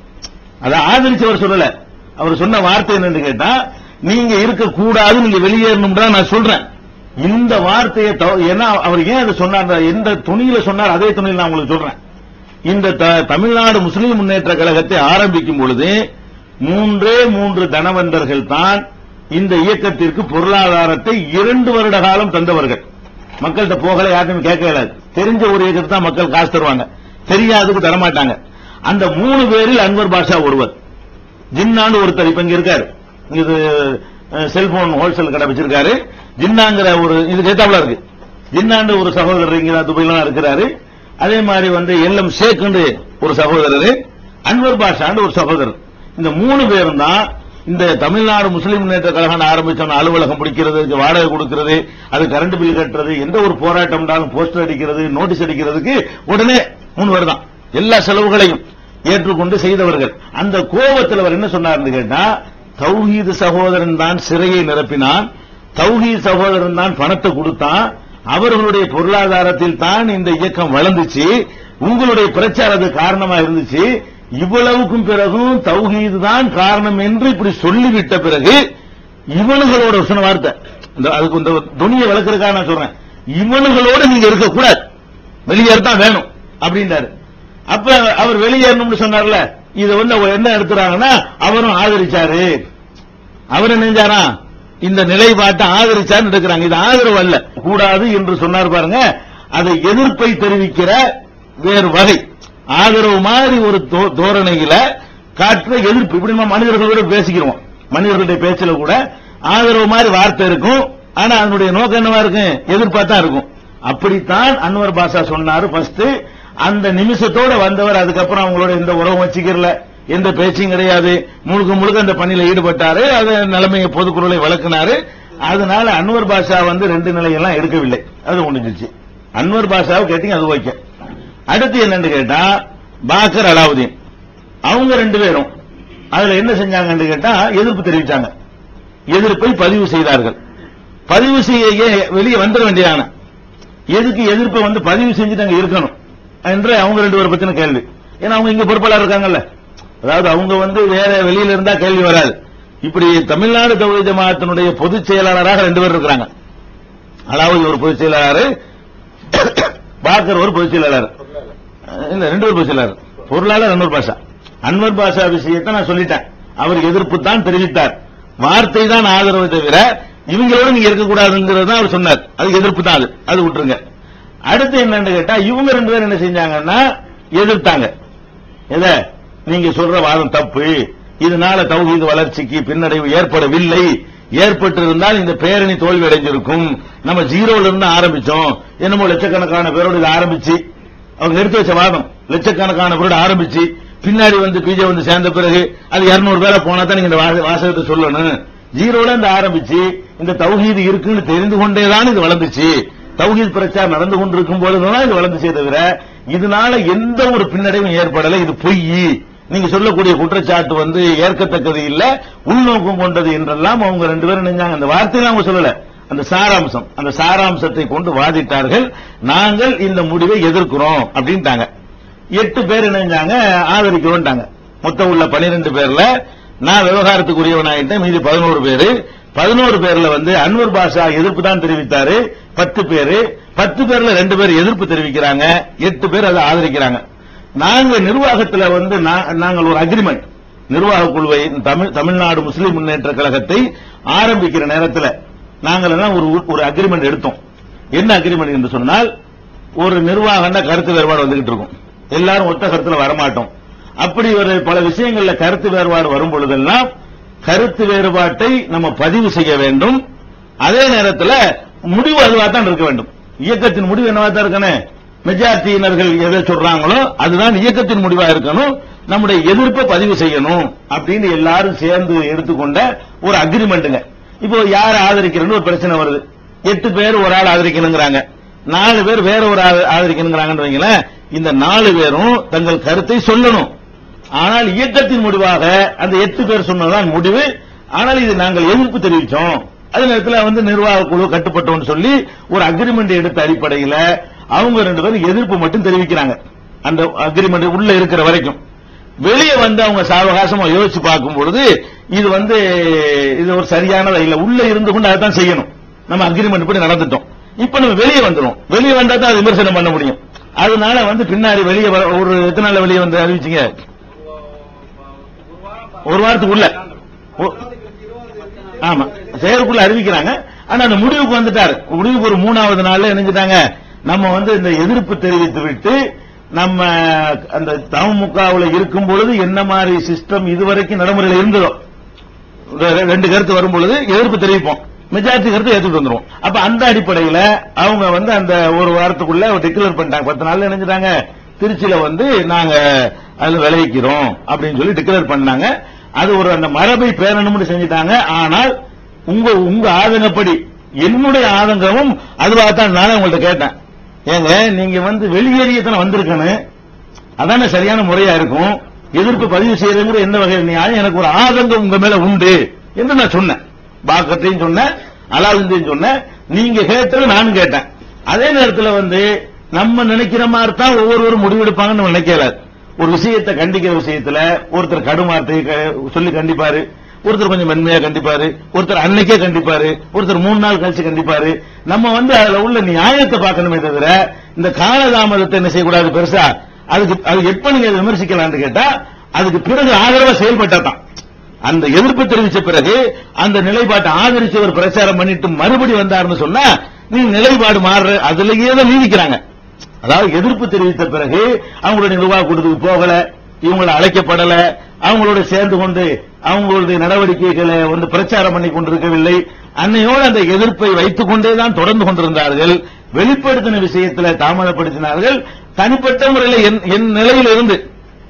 அதை ஆதரிச்சவர் சொல்லல அவர் சொன்ன வார்த்தை என்னன்னு கேட்டா நீங்க இருக்கக்கூடாது நீங்க வெளியேறணும் தான் நான் சொல்றேன் இந்த வார்த்தையை தவ- ஏன்னா அவர் ஏன் அதை சொன்னார் எந்த துணியில சொன்னார் அதே துணியில் நான் உங்களுக்கு சொல்றேன் இந்த த- தமிழ்நாடு முஸ்லிம் முன்னேற்ற கழகத்தை ஆரம்பிக்கும் பொழுது மூன்றே மூன்று தனவந்தர்கள் தான் இந்த இயக்கத்திற்கு பொருளாதாரத்தை இரண்டு வருட காலம் தந்தவர்கள் மக்கள்கிட்ட போகல யாருமே கேட்க இயலாது தெரிஞ்ச ஒரு இயக்கத்தை தான் மக்கள் காசு தருவாங்க தெரியாததுக்கு தரமாட்டாங்க அந்த மூணு பேரில் அன்வர் பாஷா ஒருவர் ஜின்னான்னு ஒருத்தர் இப்ப இங்க இருக்காரு இது செல்போன் ஹோல்சேல் கடை வச்சிருக்காரு ஜின்னாங்கிற ஒரு இது கேட்டாப்ல இருக்கு ஜின்னாண்டு ஒரு சகோதரர் இங்க தான் துபாயில தான் இருக்கிறாரு அதே மாதிரி வந்து எல்எம் ஷேக்குண்டு ஒரு சகோதரர் அன்வர் பாஷாண்டு ஒரு சகோதரர் இந்த மூணு பேரும் தான் இந்த தமிழ்நாடு முஸ்லிம் முன்னேற்ற கழகம் ஆரம்பிச்சோம் அலுவலகம் பிடிக்கிறது அதுக்கு வாடகை கொடுக்கிறது அது கரண்ட் பில் கட்டுறது எந்த ஒரு போராட்டம்னாலும் போஸ்டர் அடிக்கிறது நோட்டீஸ் அடிக்கிறதுக்கு உடனே மூணு பேர் தான் எல்லா செலவுகளையும் ஏற்றுக்கொண்டு செய்தவர்கள் அந்த கோபத்தில் அவர் என்ன சொன்னார்னு கேட்டா தௌஹீது சகோதரன் தான் சிறையை நிரப்பினான் தௌஹீத் சகோதரன் தான் பணத்தை கொடுத்தான் அவர்களுடைய பொருளாதாரத்தில் தான் இந்த இயக்கம் வளர்ந்துச்சு உங்களுடைய பிரச்சாரத்துக்கு காரணமா இருந்துச்சு இவ்வளவுக்கும் பிறகும் தௌஹீது தான் காரணம் என்று இப்படி சொல்லிவிட்ட பிறகு இவனுகளோட ஒரு சொன்ன வார்த்தை இந்த அதுக்கு இந்த துணியை விளக்குறதுக்காக நான் சொல்றேன் இவனுகளோட நீங்க இருக்கக்கூடாது வெளியேற தான் வேணும் அப்படின்றாரு அப்ப அவர் வெளியேறணும்னு சொன்னார்ல இதை வந்து அவங்க என்ன எடுத்துறாங்கன்னா அவரும் ஆதரிச்சாரு அவர் என்ன செஞ்சாரா இந்த நிலைப்பாட்டை ஆதரிச்சான்னு எடுக்கிறாங்க இது ஆதரவு அல்ல கூடாது என்று சொன்னார் பாருங்க அதை எதிர்ப்பை தெரிவிக்கிற வேறு வகை ஆதரவு மாதிரி ஒரு தோ- தோரணையில காட்டுற எதிர்ப்பு இப்படி நம்ம மனிதர்களோட பேசிக்கிறோம் மனிதர்களுடைய பேச்சில கூட ஆதரவு மாதிரி வார்த்தை இருக்கும் ஆனா அதனுடைய நோக்கம் என்னவா இருக்கும் எதிர்ப்பா தான் இருக்கும் அப்படித்தான் அன்வர் பாஷா சொன்னாரு ஃபர்ஸ்ட் அந்த நிமிஷத்தோட வந்தவர் அதுக்கப்புறம் அவங்களோட எந்த உறவும் வச்சுக்கிறல எந்த பேச்சும் கிடையாது முழுக்க முழுக்க அந்த பணியில ஈடுபட்டாரு அது நிலைமையை பொதுக்குறளை விளக்குனாரு அதனால அன்வர் பாஷா வந்து ரெண்டு நிலையெல்லாம் எடுக்கவில்லை அது முடிஞ்சிச்சு அன்வர் பாஷாவை கேட்டீங்க அது ஓகே அடுத்து என்னன்னு கேட்டா பாக்கர் அலாவுதீன் அவங்க ரெண்டு பேரும் அதுல என்ன செஞ்சாங்கன்னு கேட்டா எதிர்ப்பு தெரிவிச்சாங்க எதிர்ப்பை பதிவு செய்தார்கள் பதிவு செய்ய வெளியே வந்துட வேண்டியதான எதுக்கு எதிர்ப்பை வந்து பதிவு செஞ்சுட்டு அங்க இருக்கணும் என்று அவங்க ரெண்டு பேரை பத்தின கேள்வி ஏன்னா அவங்க இங்க பொறுப்பாளர் இருக்காங்கல்ல அதாவது அவங்க வந்து வேற வெளியில இருந்தா கேள்வி வராது இப்படி தமிழ்நாடு தௌஹீத் ஜமாஅத்தினுடைய பொதுச் செயலாளராக ரெண்டு பேர் இருக்கிறாங்க அலாவுதி ஒரு பொதுச் செயலாளர் பாக்கர் ஒரு பொதுச் செயலாளர் இல்ல ரெண்டு பேர் பொதுச் செயலாளர் பொருளாளர் அன்வர் பாஷா அன்வர் பாஷா விஷயத்தை நான் சொல்லிட்டேன் அவர் எதிர்ப்பு தான் தெரிவித்தார் வார்த்தை தான் ஆதரவு தவிர இவங்களோட நீங்க இருக்கக்கூடாதுங்கிறது தான் அவர் சொன்னார் அது எதிர்ப்பு தான் அது அது விட்டுருங்க அடுத்து என்னன்னு கேட்டா இவங்க ரெண்டு பேரும் என்ன செஞ்சாங்கன்னா எதிர்த்தாங்க எத நீங்க சொல்ற வாதம் தப்பு இதனால தௌஹீது வளர்ச்சிக்கு பின்னடைவு ஏற்படவில்லை ஏற்பட்டிருந்தால் இந்த பேரணி தோல்வி அடைஞ்சிருக்கும் நம்ம ஜீரோல இருந்து ஆரம்பிச்சோம் என்னமோ லட்சக்கணக்கான பேரோட இதை ஆரம்பிச்சு அவங்க எடுத்து வச்ச வாதம் லட்சக்கணக்கான பேரோட ஆரம்பிச்சு பின்னாடி வந்து பிஜே வந்து சேர்ந்த பிறகு அது 200 பேரை போனா தான் நீங்க இந்த வா- வாசகத்தை சொல்லணும் ஜீரோல இருந்து ஆரம்பிச்சு இந்த தௌஹீது இருக்குன்னு தெரிந்து கொண்டேதான் இது வளர்ந்துச்சு தௌஹீத் பிரச்சாரம் நடந்து கொண்டிருக்கும் போதுதான் இது வளர்ந்துச்சே தவிர இதனால எந்த ஒரு பின்னடைவும் ஏற்படல இது பொய் நீங்க சொல்லக்கூடிய குற்றச்சாட்டு வந்து ஏற்கத்தக்கது இல்ல உள்நோக்கம் கொண்டது என்றெல்லாம் அவங்க ரெண்டு பேரும் நினைஞ்சாங்க அந்த வார்த்தையில அவங்க சொல்லல அந்த சாராம்சம் அந்த சாராம்சத்தை கொண்டு வாதிட்டார்கள் நாங்கள் இந்த முடிவை எதிர்க்கிறோம் அப்படின்ட்டாங்க எட்டு பேர் இணைஞ்சாங்க ஆதரிக்கிறோம்ட்டாங்க மொத்தம் உள்ள 12 பேர்ல நான் விவகாரத்துக்குரியவன் ஆயிட்டேன் மீதி பதினோரு பேரு பதினோரு பேர்ல வந்து அன்வர் பாஷா எதிர்ப்பு தான் தெரிவித்தாரு பத்து பேரு பத்து பேர்ல ரெண்டு பேர் எதிர்ப்பு தெரிவிக்கிறாங்க எட்டு பேர் அதை ஆதரிக்கிறாங்க நாங்க நிர்வாகத்துல வந்து நா- நாங்கள் ஒரு அக்ரிமெண்ட் நிர்வாக குழுவை தமிழ் தமிழ்நாடு முஸ்லிம் முன்னேற்ற கழகத்தை ஆரம்பிக்கிற நேரத்தில் நாங்கள் எல்லாம் ஒரு ஒரு அக்ரிமெண்ட் எடுத்தோம் என்ன அக்ரிமெண்ட் என்று சொன்னால் ஒரு நிர்வாகம் கருத்து வேறுபாடு வந்துகிட்டு இருக்கும் எல்லாரும் ஒத்த கருத்துல வரமாட்டோம் அப்படி ஒரு பல விஷயங்கள்ல கருத்து வேறுபாடு வரும் பொழுதெல்லாம் கருத்து வேறுபாட்டை நம்ம பதிவு செய்ய வேண்டும் அதே நேரத்தில் முடிவு அதுவா தான் இருக்க வேண்டும் இயக்கத்தின் முடிவு என்னவா தான் இருக்கணும் மெஜாரிட்டியினர்கள் எதை சொல்றாங்களோ அதுதான் இயக்கத்தின் முடிவா இருக்கணும் நம்முடைய எதிர்ப்பை பதிவு செய்யணும் அப்படின்னு எல்லாரும் சேர்ந்து எடுத்துக்கொண்ட ஒரு அக்ரிமெண்ட்டுங்க இப்போ யார் ஆதரிக்கிறன்னு ஒரு பிரச்சனை வருது எட்டு பேர் ஒரு ஆள் ஆதரிக்கணுங்கிறாங்க நாலு பேர் வேற ஒரு ஆள் ஆதரிக்கணுங்கிறாங்கன்னு வைங்களேன் இந்த நாலு பேரும் தங்கள் கருத்தை சொல்லணும் ஆனால் இயக்கத்தின் முடிவாக அந்த எட்டு பேர் சொன்னதுதான் முடிவு ஆனால் இது நாங்கள் எதிர்ப்பு தெரிவிச்சோம் அதே நேரத்தில் வந்து நிர்வாக குழு கட்டுப்பட்டோம்னு சொல்லி ஒரு அக்ரிமெண்ட் எடுத்த அடிப்படையில் அவங்க ரெண்டு பேரும் எதிர்ப்பு மட்டும் தெரிவிக்கிறாங்க அந்த அக்ரிமெண்ட் உள்ள இருக்கிற வரைக்கும் வெளியே வந்து அவங்க சாவகாசமா யோசிச்சு பார்க்கும் பொழுது இது வந்து இது ஒரு சரியானதா இல்ல உள்ள இருந்து கொண்டு அதான் செய்யணும் நம்ம அக்ரிமெண்ட் படி நடந்துட்டோம் இப்ப நம்ம வெளியே வந்துடும் வெளியே வந்தா தான் அது விமர்சனம் பண்ண முடியும் அதனால வந்து பின்னாடி வெளியே வர- ஒரு எத்தனை நாள்ல வெளியே வந்து அறிவிச்சீங்க ஒரு வாரத்துக்கு உள்ள ஒ- ஆமா செயற்குள்ள அறிவிக்கிறாங்க ஆனா அந்த முடிவுக்கு வந்துட்டாரு முடிவுக்கு ஒரு மூணாவது நாள்ல இணைஞ்சிட்டாங்க நம்ம வந்து இந்த எதிர்ப்பு தெரிவித்து விட்டு நம்ம அந்த தமுகவுல இருக்கும் பொழுது என்ன மாதிரி சிஸ்டம் இதுவரைக்கும் நடைமுறையில் இருந்ததோ ரெ- ரெண்டு கருத்து வரும் பொழுது எதிர்ப்பு தெரிவிப்போம் மெஜாரிட்டி கருத்து ஏத்துட்டு வந்துருவோம் அப்ப அந்த அடிப்படையில அவங்க வந்து அந்த ஒரு வாரத்துக்குள்ள டிக்ளேர் பண்ணிட்டாங்க பத்து நாள்ல இணைஞ்சிட்டாங்க திருச்சியில வந்து நாங்க அதுல விளைவிக்கிறோம் அப்படின்னு சொல்லி டிக்ளேர் பண்ணாங்க அது ஒரு அந்த மரபை பேரணும்னு செஞ்சுட்டாங்க ஆனால் உங்க உங்க ஆதங்கப்படி என்னுடைய ஆதங்கமும் அதுவாகத்தான் நானே உங்கள்ட்ட கேட்டேன் ஏங்க நீங்க வந்து வெளியேறியத்தனை வந்திருக்கணும் அதானே சரியான முறையா இருக்கும் எதிர்ப்பு பதிவு செய்யறதுங்கிற எந்த வகையில் நியாயம் எனக்கு ஒரு ஆதங்கம் உங்க மேல உண்டு என்று நான் சொன்னேன் பாக்கத்தையும் சொன்னேன் அலாவுந்தையும் சொன்னேன் நீங்க கேட்டது நானும் கேட்டேன் அதே நேரத்தில் வந்து நம்ம நினைக்கிற மாதிரி தான் ஒவ்வொருவரும் முடிவெடுப்பாங்கன்னு நம்ம நினைக்கல ஒரு விஷயத்தை கண்டிக்கிற விஷயத்துல ஒருத்தர் கடுமார்த்தை க- சொல்லி கண்டிப்பாரு ஒருத்தர் கொஞ்சம் மென்மையா கண்டிப்பாரு ஒருத்தர் அன்னைக்கே கண்டிப்பாரு ஒருத்தர் மூணு நாள் கழிச்சு கண்டிப்பாரு நம்ம வந்து அதுல உள்ள நியாயத்தை பார்க்கணுமே தவிர இந்த காலதாமதத்தை என்ன செய்யக்கூடாது பெருசா அதுக்கு அது எப்ப நீங்க அதை விமர்சிக்கலாம்னு கேட்டா அதுக்கு பிறகு ஆதரவா செயல்பட்டா தான் அந்த எதிர்ப்பு தெரிவிச்ச பிறகு அந்த நிலைப்பாட்டை ஆதரிச்சவர் பிரச்சாரம் பண்ணிட்டு மறுபடி வந்தாருன்னு சொன்னா நீ நிலைப்பாடு மாறுற அதுலயே தான் நீதிக்கிறாங்க அதாவது எதிர்ப்பு தெரிவித்த பிறகு அவங்களுடைய நிர்வாக கூட்டத்துக்கு போகல இவங்களை அழைக்கப்படல அவங்களோட சேர்ந்து கொண்டு அவங்களுடைய நடவடிக்கைகளை வந்து பிரச்சாரம் பண்ணி கொண்டிருக்கவில்லை அன்னையோடு அந்த எதிர்ப்பை வைத்துக் கொண்டே தான் தொடர்ந்து கொண்டிருந்தார்கள் வெளிப்படுத்தின விஷயத்துல தாமதப்படுத்தினார்கள் தனிப்பட்ட முறையில் என் என் நிலையிலிருந்து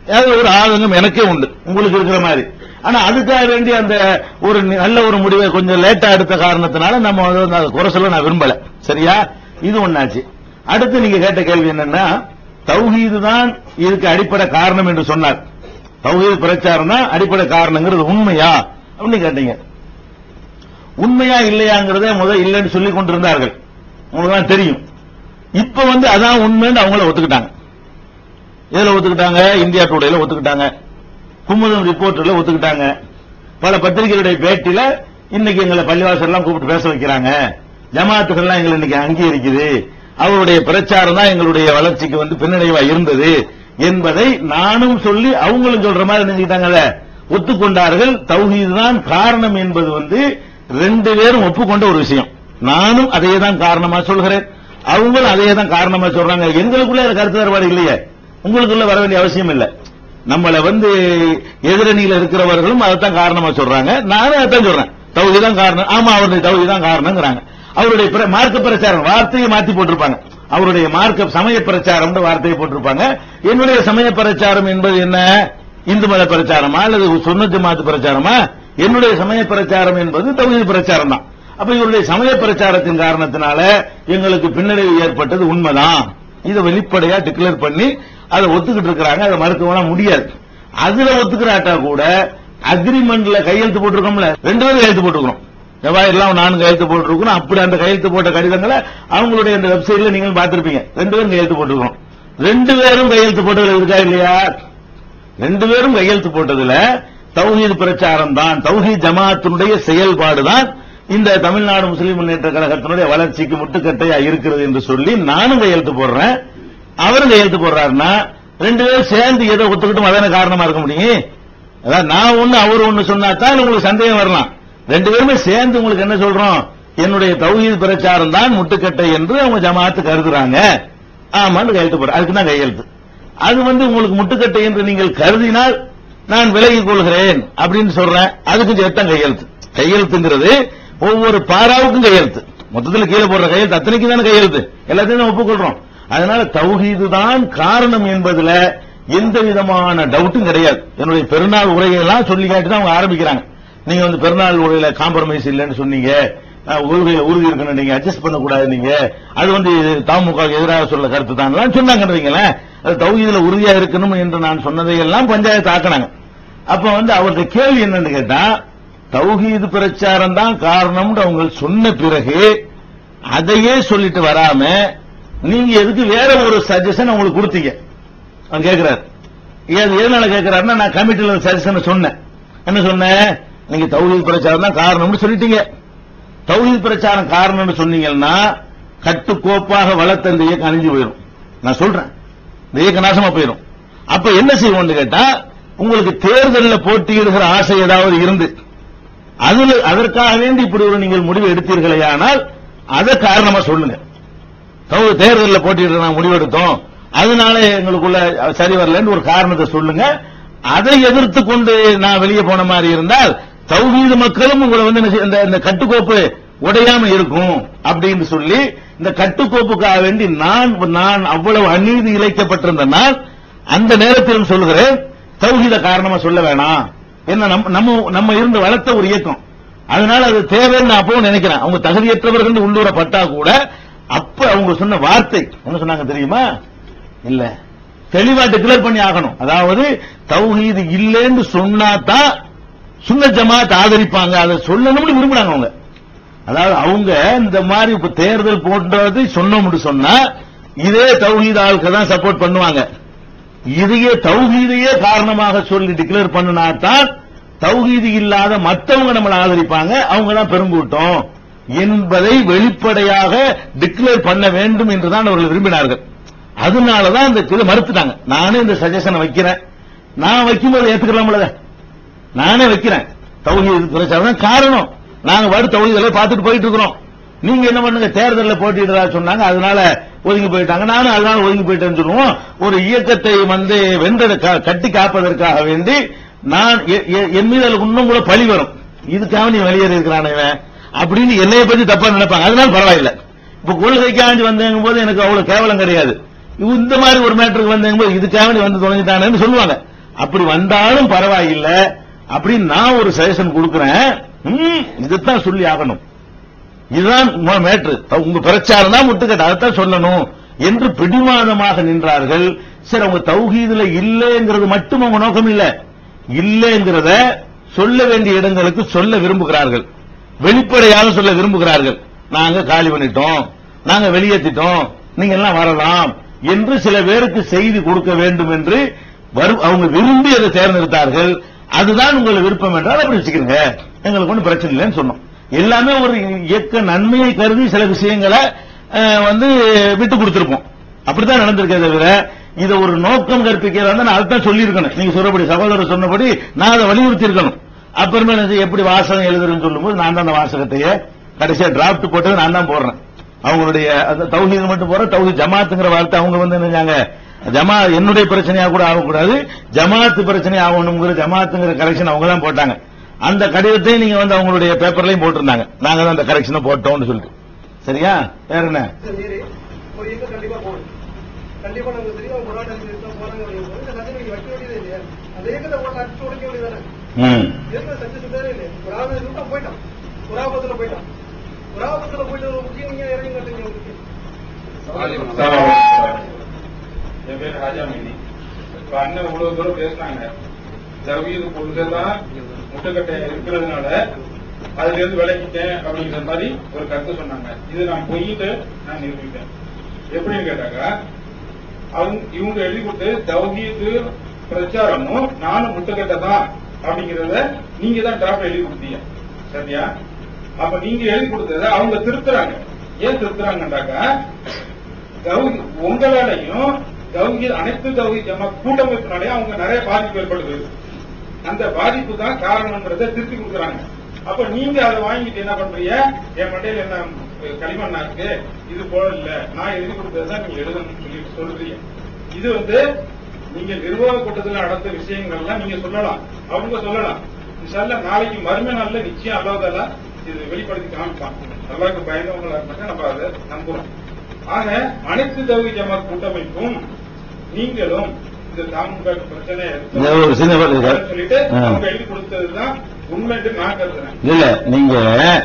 அது ஒரு ஆதங்கம் எனக்கே உண்டு உங்களுக்கு இருக்கிற மாதிரி ஆனா அதுக்காக வேண்டி அந்த ஒரு நி- நல்ல ஒரு முடிவை கொஞ்சம் லேட்டா எடுத்த காரணத்தினால நம்ம அதை வந்து அதை குறை சொல்ல நான் விரும்பல சரியா இது ஒண்ணாச்சு அடுத்து நீங்க கேட்ட கேள்வி என்னன்னா தௌஹீது தான் இதுக்கு அடிப்படை காரணம் என்று சொன்னார் தௌஹீது பிரச்சாரம் தான் அடிப்படை காரணங்கிறது உண்மையா அப்படின்னு கேட்டீங்க உண்மையா இல்லையாங்கிறத முதல் இல்லைன்னு சொல்லி கொண்டிருந்தார்கள் உங்களுக்கு தான் தெரியும் இப்ப வந்து அதான் உண்மைன்னு அவங்கள ஒத்துக்கிட்டாங்க எதுல ஒத்துக்கிட்டாங்க இந்தியா டுடேல ஒத்துக்கிட்டாங்க குமுதம் ரிப்போர்ட்ல ஒத்துக்கிட்டாங்க பல பத்திரிகைகளுடைய பேட்டியில இன்னைக்கு எங்களை பள்ளிவாசல்லாம் கூப்பிட்டு பேச வைக்கிறாங்க ஜமாத்துகள்லாம் எங்களை இன்னைக்கு அங்கீகரிக்குது அவருடைய பிரச்சாரம் தான் எங்களுடைய வளர்ச்சிக்கு வந்து பின்னடைவா இருந்தது என்பதை நானும் சொல்லி அவங்களும் சொல்ற மாதிரி நினைக்கிட்டாங்க அதை ஒத்துக்கொண்டார்கள் தௌஹீது தான் காரணம் என்பது வந்து ரெண்டு பேரும் ஒப்புக்கொண்ட ஒரு விஷயம் நானும் அதையே தான் காரணமா சொல்கிறேன் அவங்களும் அதையே தான் காரணமா சொல்றாங்க எங்களுக்குள்ள இதுல கருத்து வேறுபாடு இல்லையே உங்களுக்குள்ள வர வேண்டிய அவசியம் இல்லை நம்மள வந்து எதிரணியில இருக்கிறவர்களும் அதைத்தான் காரணமா சொல்றாங்க நானும் அதைத்தான் சொல்றேன் தகுதி தான் காரணம் ஆமா அவருடைய தகுதி தான் காரணங்கிறாங்க அவருடைய பிர- மார்க்க பிரச்சாரம் வார்த்தையை மாத்தி போட்டிருப்பாங்க அவருடைய மார்க்க சமய பிரச்சாரம் வார்த்தையை போட்டிருப்பாங்க என்னுடைய சமய பிரச்சாரம் என்பது என்ன இந்து மத பிரச்சாரமா அல்லது சுன்னத்து மாத்து பிரச்சாரமா என்னுடைய சமய பிரச்சாரம் என்பது தகுதி பிரச்சாரம் தான் அப்ப இவருடைய சமய பிரச்சாரத்தின் காரணத்தினால எங்களுக்கு பின்னடைவு ஏற்பட்டது உண்மைதான் இதை வெளிப்படையா டிக்ளேர் பண்ணி அதை ஒத்துக்கிட்டு இருக்கிறாங்க அதை மறுக்கலாம் முடியாது அதுல ஒத்துக்கிறாட்டா கூட அக்ரிமெண்ட்ல கையெழுத்து போட்டிருக்கோம்ல ரெண்டு பேரும் கையெழுத்து போட்டிருக்கிறோம் செவ்வாயெல்லாம் நானும் கையெழுத்து போட்டிருக்கோம் அப்படி அந்த கையெழுத்து போட்ட கடிதங்களை அவங்களுடைய அந்த வெப்சைட்ல நீங்க பார்த்திருப்பீங்க ரெண்டு பேரும் கையெழுத்து போட்டிருக்கிறோம் ரெண்டு பேரும் கையெழுத்து போட்டதுல இருக்கா இல்லையா ரெண்டு பேரும் கையெழுத்து போட்டதுல தௌஹீத் பிரச்சாரம் தான் தௌஹீத் ஜமாத்தினுடைய செயல்பாடு தான் இந்த தமிழ்நாடு முஸ்லிம் முன்னேற்ற கழகத்தினுடைய வளர்ச்சிக்கு முட்டுக்கட்டையா இருக்கிறது என்று சொல்லி நானும் கையெழுத்து போடுறேன் அவரும் கையெழுத்து போடுறாருன்னா ரெண்டு பேரும் சேர்ந்து ஏதோ ஒத்துக்கிட்டும் அதான காரணமா இருக்க முடியும் அதான் நான் ஒண்ணு அவர் ஒண்ணு சொன்னா தான் உங்களுக்கு சந்தேகம் வரலாம் ரெண்டு பேருமே சேர்ந்து உங்களுக்கு என்ன சொல்றோம் என்னுடைய தௌஹீத் பிரச்சாரம் தான் முட்டுக்கட்டை என்று அவங்க ஜமாத்து கருதுறாங்க ஆமான்னு கையெழுத்து போடுற அதுக்கு தான் கையெழுத்து அது வந்து உங்களுக்கு முட்டுக்கட்டை என்று நீங்கள் கருதினால் நான் விலகிக் கொள்கிறேன் அப்படின்னு சொல்றேன் அதுக்கும் சேர்த்தான் கையெழுத்து கையெழுத்துங்கிறது ஒவ்வொரு பாராவுக்கும் கையெழுத்து மொத்தத்தில் கீழே போடுற கையெழுத்து அத்தனைக்கு தானே கையெழுத்து எல்லாத்தையும் தான் ஒப்புக்கொள்றோம் அதனால தௌஹீது தான் காரணம் என்பதுல எந்த விதமான டவுட்டும் கிடையாது என்னுடைய பெருநாள் உரையெல்லாம் சொல்லி காட்டி தான் அவங்க ஆரம்பிக்கிறாங்க நீங்க வந்து பெருநாள் உரையில காம்ப்ரமைஸ் இல்லைன்னு சொன்னீங்க அஹ், உறுதியில உறுதி இருக்கணும் நீங்க அட்ஜஸ்ட் பண்ணக்கூடாது நீங்க அது வந்து தமுக எதிராக சொல்ல கருத்து தான் சொன்னாங்கன்னு வைங்களேன் அது தௌஹீதுல உறுதியா இருக்கணும் என்று நான் சொன்னதையெல்லாம் பஞ்சாயத்து ஆக்கினாங்க அப்ப வந்து அவருடைய கேள்வி என்னன்னு கேட்டா தௌஹீது பிரச்சாரம் தான் காரணம்னு அவங்க சொன்ன பிறகு அதையே சொல்லிட்டு வராம நீங்க எதுக்கு வேற ஒரு சஜஷன் உங்களுக்கு கொடுத்தீங்க அவன் கேட்கிறார் ஏது எதனால கேட்கிறாருன்னா நான் கமிட்டில சஜஷன் சொன்னேன் என்ன சொன்னேன் நீங்க தௌஹீத் பிரச்சாரம் தான் காரணம்னு சொல்லிட்டீங்க தௌஹீத் பிரச்சாரம் காரணம்னு சொன்னீங்கன்னா கட்டுக்கோப்பாக வளர்த்த இந்த இயக்கம் அழிஞ்சு போயிடும் நான் சொல்றேன் இந்த இயக்கம் நாசமா போயிடும் அப்ப என்ன செய்வோம்னு கேட்டா உங்களுக்கு தேர்தலில் போட்டியிடுகிற ஆசை ஏதாவது இருந்து அதுல அதற்காக வேண்டி இப்படி ஒரு நீங்கள் முடிவு எடுத்தீர்களேயானால் அதை காரணமா சொல்லுங்க தௌ- தேர்தலில் போட்டியிட நான் முடிவெடுத்தோம் அதனால எங்களுக்குள்ள சரி வரலன்னு ஒரு காரணத்தை சொல்லுங்க அதை எதிர்த்து கொண்டு நான் வெளியே போன மாதிரி இருந்தால் தௌஹீது மக்களும் உங்களை வந்து என்ன செய்ய- இந்த- இந்த கட்டுக்கோப்பு உடையாம இருக்கும் அப்படின்னு சொல்லி இந்த கட்டுக்கோப்புக்காக வேண்டி நான் நான் அவ்வளவு அநீதி இழைக்கப்பட்டிருந்த நான் அந்த நேரத்திலும் சொல்லுகிறேன் தௌஹீத காரணமா சொல்ல வேணாம் என்ன நம்ம நம்ம நம்ம இருந்து வளர்த்த ஒரு இயக்கம் அதனால அது தேவைன்னு நான் அப்பவும் நினைக்கிறேன் அவங்க தகுதியற்றவர்கள் உள்ளூரப்பட்டா கூட அப்ப அவங்க சொன்ன வார்த்தை என்ன சொன்னாங்க தெரியுமா இல்ல தெளிவா டிக்ளேர் பண்ணி ஆகணும் அதாவது தௌஹீது இல்லைன்னு சொன்னா தான் சுன்ன ஜமாத் ஆதரிப்பாங்க அதை சொல்லணும்னு விரும்புறாங்க அவங்க அதாவது அவங்க இந்த மாதிரி இப்ப தேர்தல் போன்றது சொன்னோம்னு சொன்னா இதே தௌஹீத் ஆளுக்கு தான் சப்போர்ட் பண்ணுவாங்க இதையே தௌஹீதையே காரணமாக சொல்லி டிக்ளேர் பண்ணினா தான் தௌஹீது இல்லாத மற்றவங்க நம்மளை ஆதரிப்பாங்க அவங்க தான் பெருங்கூட்டம் என்பதை வெளிப்படையாக டிக்ளேர் பண்ண வேண்டும் என்றுதான் அவர்கள் விரும்பினார்கள் அதனாலதான் இந்த இதை மறுத்துட்டாங்க நானே இந்த சஜஷனை வைக்கிறேன் நான் வைக்கும்போது ஏத்துக்கலாம்ல நானே வைக்கிறேன் தௌஹீது பிரச்சாரம் தான் காரணம் நாங்க வடு தௌஹீதலை பார்த்துட்டு போயிட்டு இருக்கிறோம் நீங்க என்ன பண்ணுங்க தேர்தலில் போட்டியிடுறா சொன்னாங்க அதனால ஒதுங்கி போயிட்டாங்க நானும் அதனால ஒதுங்கி போயிட்டேன்னு சொல்லுவோம் ஒரு இயக்கத்தை வந்து வென்றதை க- கட்டி காப்பதற்காக வேண்டி நான் எ- எ- என் மீது அதுல இன்னும் கூட பழி வரும் இதுக்காக நீ வெளியேறி இருக்கிறான் இவன் அப்படின்னு என்னைய பத்தி தப்பா நினைப்பாங்க அதனால பரவாயில்ல இப்ப கொள்கைக்காண்டி வந்தேங்க போது எனக்கு அவ்வளவு கேவலம் கிடையாது இவ இந்த மாதிரி ஒரு மேட்டருக்கு வந்தேங்க போது இதுக்காக நீ வந்து தொலைஞ்சிட்டானேன்னு சொல்லுவாங்க அப்படி வந்தாலும் பரவாயில்ல அப்படி நான் ஒரு சஜஷன் கொடுக்கிறேன் ம், இதைத்தான் சொல்லி ஆகணும் இதுதான் ம- மேட்ரு உங்க பிரச்சாரம் தான் முட்டுக்கட்ட அதைத்தான் சொல்லணும் என்று பிடிவாதமாக நின்றார்கள் சரி அவங்க தௌஹீதுல இல்லைங்கிறது மட்டும் அவங்க நோக்கம் இல்ல இல்லைங்கிறத சொல்ல வேண்டிய இடங்களுக்கு சொல்ல விரும்புகிறார்கள் வெளிப்படையாக சொல்ல விரும்புகிறார்கள் நாங்க காலி பண்ணிட்டோம் நாங்க வெளியேற்றிட்டோம் நீங்க எல்லாம் வரலாம் என்று சில பேருக்கு செய்தி கொடுக்க வேண்டும் என்று வரு- அவங்க விரும்பி அதை தேர்ந்தெடுத்தார்கள் அதுதான் உங்கள் விருப்பம் என்றால் அப்படி வச்சுக்கிறீங்க எங்களுக்கு ஒன்றும் பிரச்சனை இல்லைன்னு சொன்னோம் எல்லாமே ஒரு இயக்க நன்மையை கருதி சில விஷயங்களை அஹ், வந்து விட்டு கொடுத்திருப்போம் அப்படித்தான் நடந்திருக்கே தவிர இதை ஒரு நோக்கம் கற்பிக்கிறதா நான் அதுதான் சொல்லியிருக்கணும் நீங்க சொல்றபடி சகோதரர் சொன்னபடி நான் அதை வலியுறுத்தி இருக்கணும் அப்புறமே என்ன செய்ய, எப்படி வாசகம் எழுதுறேன்னு சொல்லும்போது நான் தான் அந்த வாசகத்தையே கடைசியா டிராப்ட் போட்டது நான் தான் போடுறேன் அவங்களுடைய அந்த தௌஹீது மட்டும் போற தௌஹீத் ஜமாத்துங்கிற வார்த்தை அவங்க வந்து என்னஞ்சாங்க ஜமா என்னுடைய பிரச்சனையா கூட ஆகக்கூடாது ஜமாத்து பிரச்சனை ஆகணுங்கிற ஜமாத்துங்கிற கரெக்ஷன் அவங்க தான் போட்டாங்க அந்த கடிதத்தையும் நீங்க வந்து அவங்களுடைய பேப்பர்லயும் போட்டிருந்தாங்க நாங்க தான் அந்த கரெக்ஷனை போட்டோம்னு சொல்லிட்டு சரியா வேற என்ன இதை மீறி ஒரு இயக்கம் கண்டிப்பா போகணும் கண்டிப்பா நமக்கு தெரியும் அவங்க போராட்டம் செஞ்சுட்டு போறாங்க அப்படிங்கும்போது இந்த சட்டம் நீங்க வைக்க வேண்டியதே இல்லையா அந்த இயக்கத்தை போட்டு அடிச்சு உடைக்க வேண்டியதானே ம் இயக்கம் சட்டை சுத்தாரே இல்லையா ஒரு ஆபத்துல விட்டா போயிட்டான் ஒரு ஆபத்துல போயிட்டான் ஒரு ஆபத்துல போயிட்டு ஒரு முக்கியம் நீங்க இறங்கி கட்டுங்க உங்களுக்கு என் பேர் ராஜாமணி இப்ப அண்ணன் இவ்வளவு தூரம் பேசினாங்க தர்வீது கொள்கைதான் முட்டுக்கட்டை இருக்கிறதுனால அதுல இருந்து விளக்கிட்டேன் அப்படிங்கிற மாதிரி ஒரு கருத்து சொன்னாங்க இது நான் பொய்யிட்டு நான் நிரூபித்தேன் எப்படின்னு கேட்டாக்கா அவங்க இவங்க எழுதி கொடுத்து தௌஹீது பிரச்சாரமும் நானும் முட்டுக்கட்டை தான் அப்படிங்கறத நீங்க தான் டிராப்ட் எழுதி கொடுத்தீங்க சரியா அப்ப நீங்க எழுதி கொடுத்தத அவங்க திருத்துறாங்க ஏன் திருத்துறாங்கன்னாக்கா கௌ- உங்களாலையும் கௌகி அனைத்து கௌகி ஜமா கூட்டமைப்பினாலே அவங்க நிறைய பாதிப்பு ஏற்படுது அந்த பாதிப்பு தான் காரணம்ன்றதை திருத்தி கொடுக்குறாங்க அப்ப நீங்க அதை வாங்கிட்டு என்ன பண்றீங்க என் மண்டையில என்ன அஹ், களிமண்ணா இருக்கு இது போல இல்ல நான் எழுதி கொடுத்ததுதான் நீங்க எழுதணும்னு சொல்லிட்டு சொல்றீங்க இது வந்து நீங்க நிர்வாக கூட்டத்தில் நடந்த விஷயங்கள்லாம் நீங்க சொல்லலாம் அவங்க சொல்லலாம் இன்ஷால்லா நாளைக்கு மறுமை நாள்ல நிச்சயம் அல்லாதால இது வெளிப்படுத்தி காமிப்பான் அல்லாவுக்கு பயந்தவங்களா இருந்தாக்க நம்ம அதை நம்புறோம் ஆக அனைத்து தகுதி ஜமாத் கூட்டமைப்பும் நீங்களும் இந்த தாமுக பிரச்சனை இந்த ஒரு சின்ன பதில் சார். சொல்லிட்டு ஆ. அவங்க எழுதி கொடுத்ததுதான் உண்மை என்று நான் கருதுறேன் இல்ல நீங்க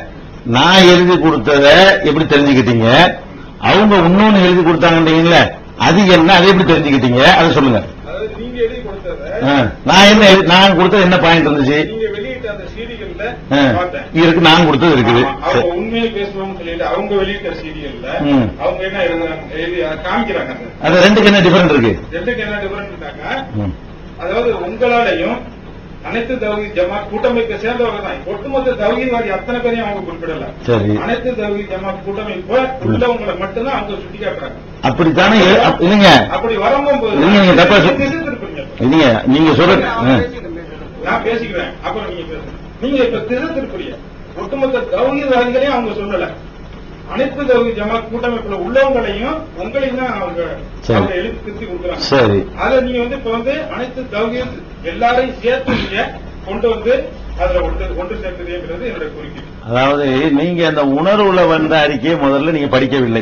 நான் எழுதி கொடுத்தத எப்படி தெரிஞ்சுக்கிட்டீங்க அவங்க இன்னொன்னு எழுதி கொடுத்தாங்கன்றீங்கல்ல அது என்ன அதை எப்படி தெரிஞ்சுக்கிட்டீங்க அதை சொல்லுங்க அதாவது நீங்க எழுதி கொடுத்தத ஆ, நான் என்ன எழுதி- நான் கொடுத்தது என்ன பாயிண்ட் இருந்துச்சு நீங்க வெளியிட்ட அந்த சீடிகள்ல ஆ, பார்த்தேன் இருக்கு நான் கொடுத்தது இருக்குது ஆமா, சரி. அவங்க உண்மையை பேசுவோம்னு சொல்லிட்டு அவங்க வெளியிட்ட சீரியல்ல ம். அவங்க என்ன எழுதுறாங்க எழுதி அதை காமிக்கிறாங்க அந்த. அது ரெண்டுக்கு என்ன டிஃபரெண்ட் இருக்கு ரெண்டுக்கு என்ன டிஃபரெண்ட்னாக்கா ம். அதாவது உங்களாலையும் அனைத்து தௌஹீத் ஜமாத் கூட்டமைப்பை சேர்ந்தவங்க தான் ஒட்டுமொத்த தௌஹீத்வாதி அத்தனை பேரையும் அவங்க குறிப்பிடல சரி அனைத்து தௌஹீத் ஜமாத் கூட்டமைப்பு உள்ளவங்களை மட்டும்தான் அவங்க சுட்டி காட்டுறாங்க அப்படித்தானே எ- அப்- இல்லைங்க அப்படி வரும்போது இல்லைங்க, நீங்க தப்பா சொல்- திசை திருப்புறீங்க. இல்லைங்க நீங்க சொல்ற ஆ. நான் பேசிக்கிறேன் அப்புறம் நீங்க பேசுங்க நீங்க இப்ப திசை திருப்புறீங்க ஒட்டுமொத்த தௌஹீத்வாதிகளையும் அவங்க சொல்லல அனைத்து தௌஹீத் ஜமாத் கூட்டமைப்புல உள்ளவங்களையும் உங்களையும் தான் அவங்க சரி. அவங்க எழுதி திருத்தி கொடுக்குறாங்க சரி அத நீங்க வந்து இப்ப வந்து அனைத்து தௌஹீத் எல்லாரையும் சேர்த்து நீங்க கொண்டு வந்து அதுல ஒன்று ஒன்று சேர்க்கிறதுங்கிறது என்னுடைய குறிக்கீடு அதாவது நீங்க அந்த உணர்வுல வந்த அறிக்கையை முதல்ல நீங்க படிக்கவில்லை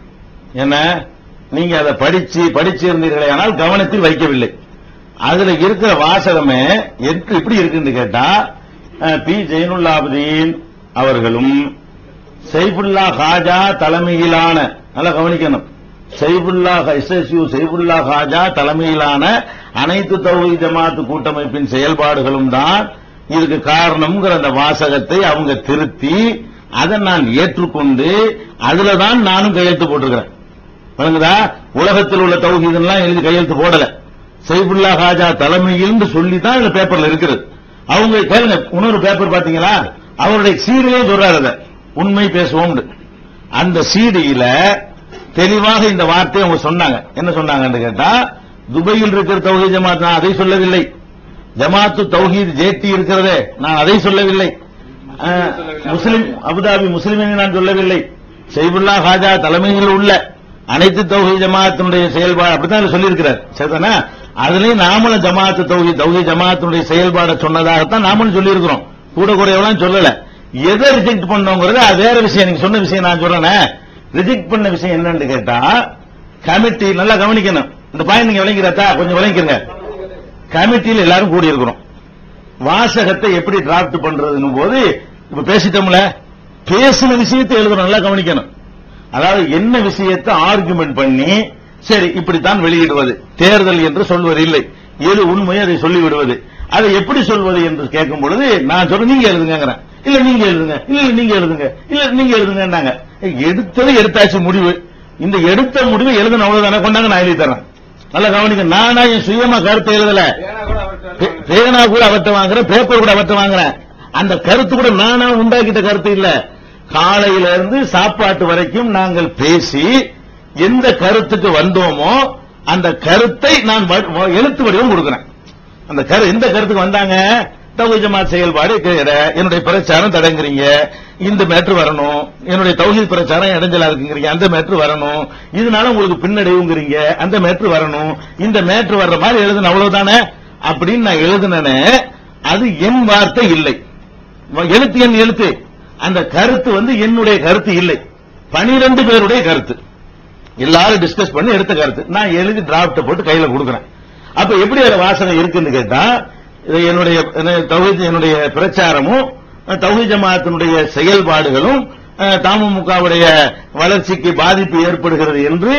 என்ன நீங்க அதை படிச்சு படிச்சிருந்தீர்களே ஆனால் கவனத்தில் வைக்கவில்லை அதுல இருக்கிற வாசகமே எட்டு எப்படி இருக்குன்னு கேட்டா அஹ், பி ஜெயினுல்லாபுதீன் அவர்களும் சைபுல்லா ஹாஜா தலைமையிலான நல்லா கவனிக்கணும் சைபுல்லா எஸ்எஸ்யூ சைபுல்லா ஹாஜா தலைமையிலான அனைத்து தௌஹி ஜமாத்து கூட்டமைப்பின் செயல்பாடுகளும் தான் இதுக்கு காரணம்ங்கிற அந்த வாசகத்தை அவங்க திருத்தி அதை நான் ஏற்றுக்கொண்டு அதுல தான் நானும் கையெழுத்து போட்டிருக்கிறேன் வழங்குதா உலகத்தில் உள்ள தௌஹீதெல்லாம் எழுதி கையெழுத்து போடல சைபுல்லா ஹாஜா தலைமையில் சொல்லி தான் இந்த பேப்பர்ல இருக்குது அவங்க கேளுங்க இன்னொரு பேப்பர் பாத்தீங்களா அவருடைய சீடிலே சொல்றாரு அதை உண்மை பேசுவோம்னு அந்த சீடியில தெளிவாக இந்த வார்த்தையை அவங்க சொன்னாங்க என்ன சொன்னாங்கன்னு கேட்டா துபையில் இருக்கிற தௌஹீத் ஜமாத் நான் அதை சொல்லவில்லை ஜமாத்து தௌஹீத் ஜேடி இருக்கிறதே நான் அதை சொல்லவில்லை அஹ், முஸ்லிம் அபுதாபி முஸ்லிமினை நான் சொல்லவில்லை சைபுல்லா ஹாஜா தலைமையில் உள்ள அனைத்து தௌஹீத் ஜமாத்தினுடைய செயல்பாடு அப்படித்தான் சொல்லியிருக்கிறார் சரிதானா அதுலயும் நாமளும் ஜமாத்து தௌஹீத் தௌஹீத் ஜமாத்தினுடைய செயல்பாடை சொன்னதாகத்தான் நாமளும் சொல்லியிருக்கிறோம் கூட குறையெல்லாம் சொல்லல எதை ரிஜெக்ட் பண்ணோங்கிறது அது வேற விஷயம் நீங்க சொன்ன விஷயம் நான் சொல்றேனே ரிஜெக்ட் பண்ண விஷயம் என்னன்னு கேட்டா கமிட்டி நல்லா கவனிக்கணும் இந்த பாயிண்ட் நீங்க விளங்கிறதா கொஞ்சம் விளங்கிக்கிறங்க கமிட்டியில் எல்லாரும் கூடி இருக்கிறோம் வாசகத்தை எப்படி டிராஃப்ட் பண்றதுன்னு போது இப்ப பேசிட்டோம்ல பேசின விஷயத்தை எழுதணும் நல்லா கவனிக்கணும் அதாவது என்ன விஷயத்தை ஆர்குமெண்ட் பண்ணி சரி இப்படித்தான் வெளியிடுவது தேர்தல் என்று சொல்வது இல்லை எது உண்மையை அதை சொல்லி விடுவது அதை எப்படி சொல்வது என்று கேட்கும் பொழுது நான் சொல்றேன் நீங்க எழுதுங்கிறேன் இல்ல நீங்க எழுதுங்க இல்ல நீங்க எழுதுங்க இல்ல நீங்க எழுதுங்கன்னாங்க எடுத்தது எடுத்தாச்சு முடிவு இந்த எடுத்த முடிவு எழுதணும் அவ்வளவுதானே கொண்டாங்க நான் எழுதி தரேன் நல்லா கவனிக்க நானா என் சுயமா கருத்தை எழுதல ஏன்னா கூட அவர்கிட்ட பே- பேனா கூட அவர்ட்ட வாங்குறேன் பேப்பர் கூட அவர்ட்ட வாங்குறேன் அந்த கருத்து கூட நானா உண்டாக்கிட்ட கருத்து இல்ல காலையில இருந்து சாப்பாட்டு வரைக்கும் நாங்கள் பேசி எந்த கருத்துக்கு வந்தோமோ அந்த கருத்தை நான் வ- வ- எழுத்து வடிவம் கொடுக்கிறேன் அந்த கரு எந்த கருத்துக்கு வந்தாங்க தௌஹீத் ஜமாத் செயல்பாடு கிடையாது. என்னுடைய பிரச்சாரம் தடங்குறீங்க இந்த மேட்ரு வரணும் என்னுடைய தௌஹீத் பிரச்சாரம் இடைஞ்சலா இருக்குங்கிறீங்க அந்த மேட்ரு வரணும் இதனால உங்களுக்கு பின்னடைவுங்கிறீங்க அந்த மேட்ரு வரணும் இந்த மேட்ரு வர்ற மாதிரி எழுதுன அவ்வளவுதானே அப்படின்னு நான் எழுதுனேனே அது என் வார்த்தை இல்லை வ- எழுத்து என் எழுத்து அந்த கருத்து வந்து என்னுடைய கருத்து இல்லை பனிரெண்டு பேருடைய கருத்து எல்லாரும் டிஸ்கஸ் பண்ணி எடுத்த கருத்து நான் எழுதி டிராப்ட போட்டு கையில கொடுக்குறேன் அப்ப எப்படி அதுல வாசனை இருக்குன்னு கேட்டா இது என்னுடைய என்ன- தௌஹீத் என்னுடைய பிரச்சாரமும் அஹ், தௌஹீத் ஜமாத்தினுடைய செயல்பாடுகளும் அஹ், தமுமுகவுடைய வளர்ச்சிக்கு பாதிப்பு ஏற்படுகிறது என்று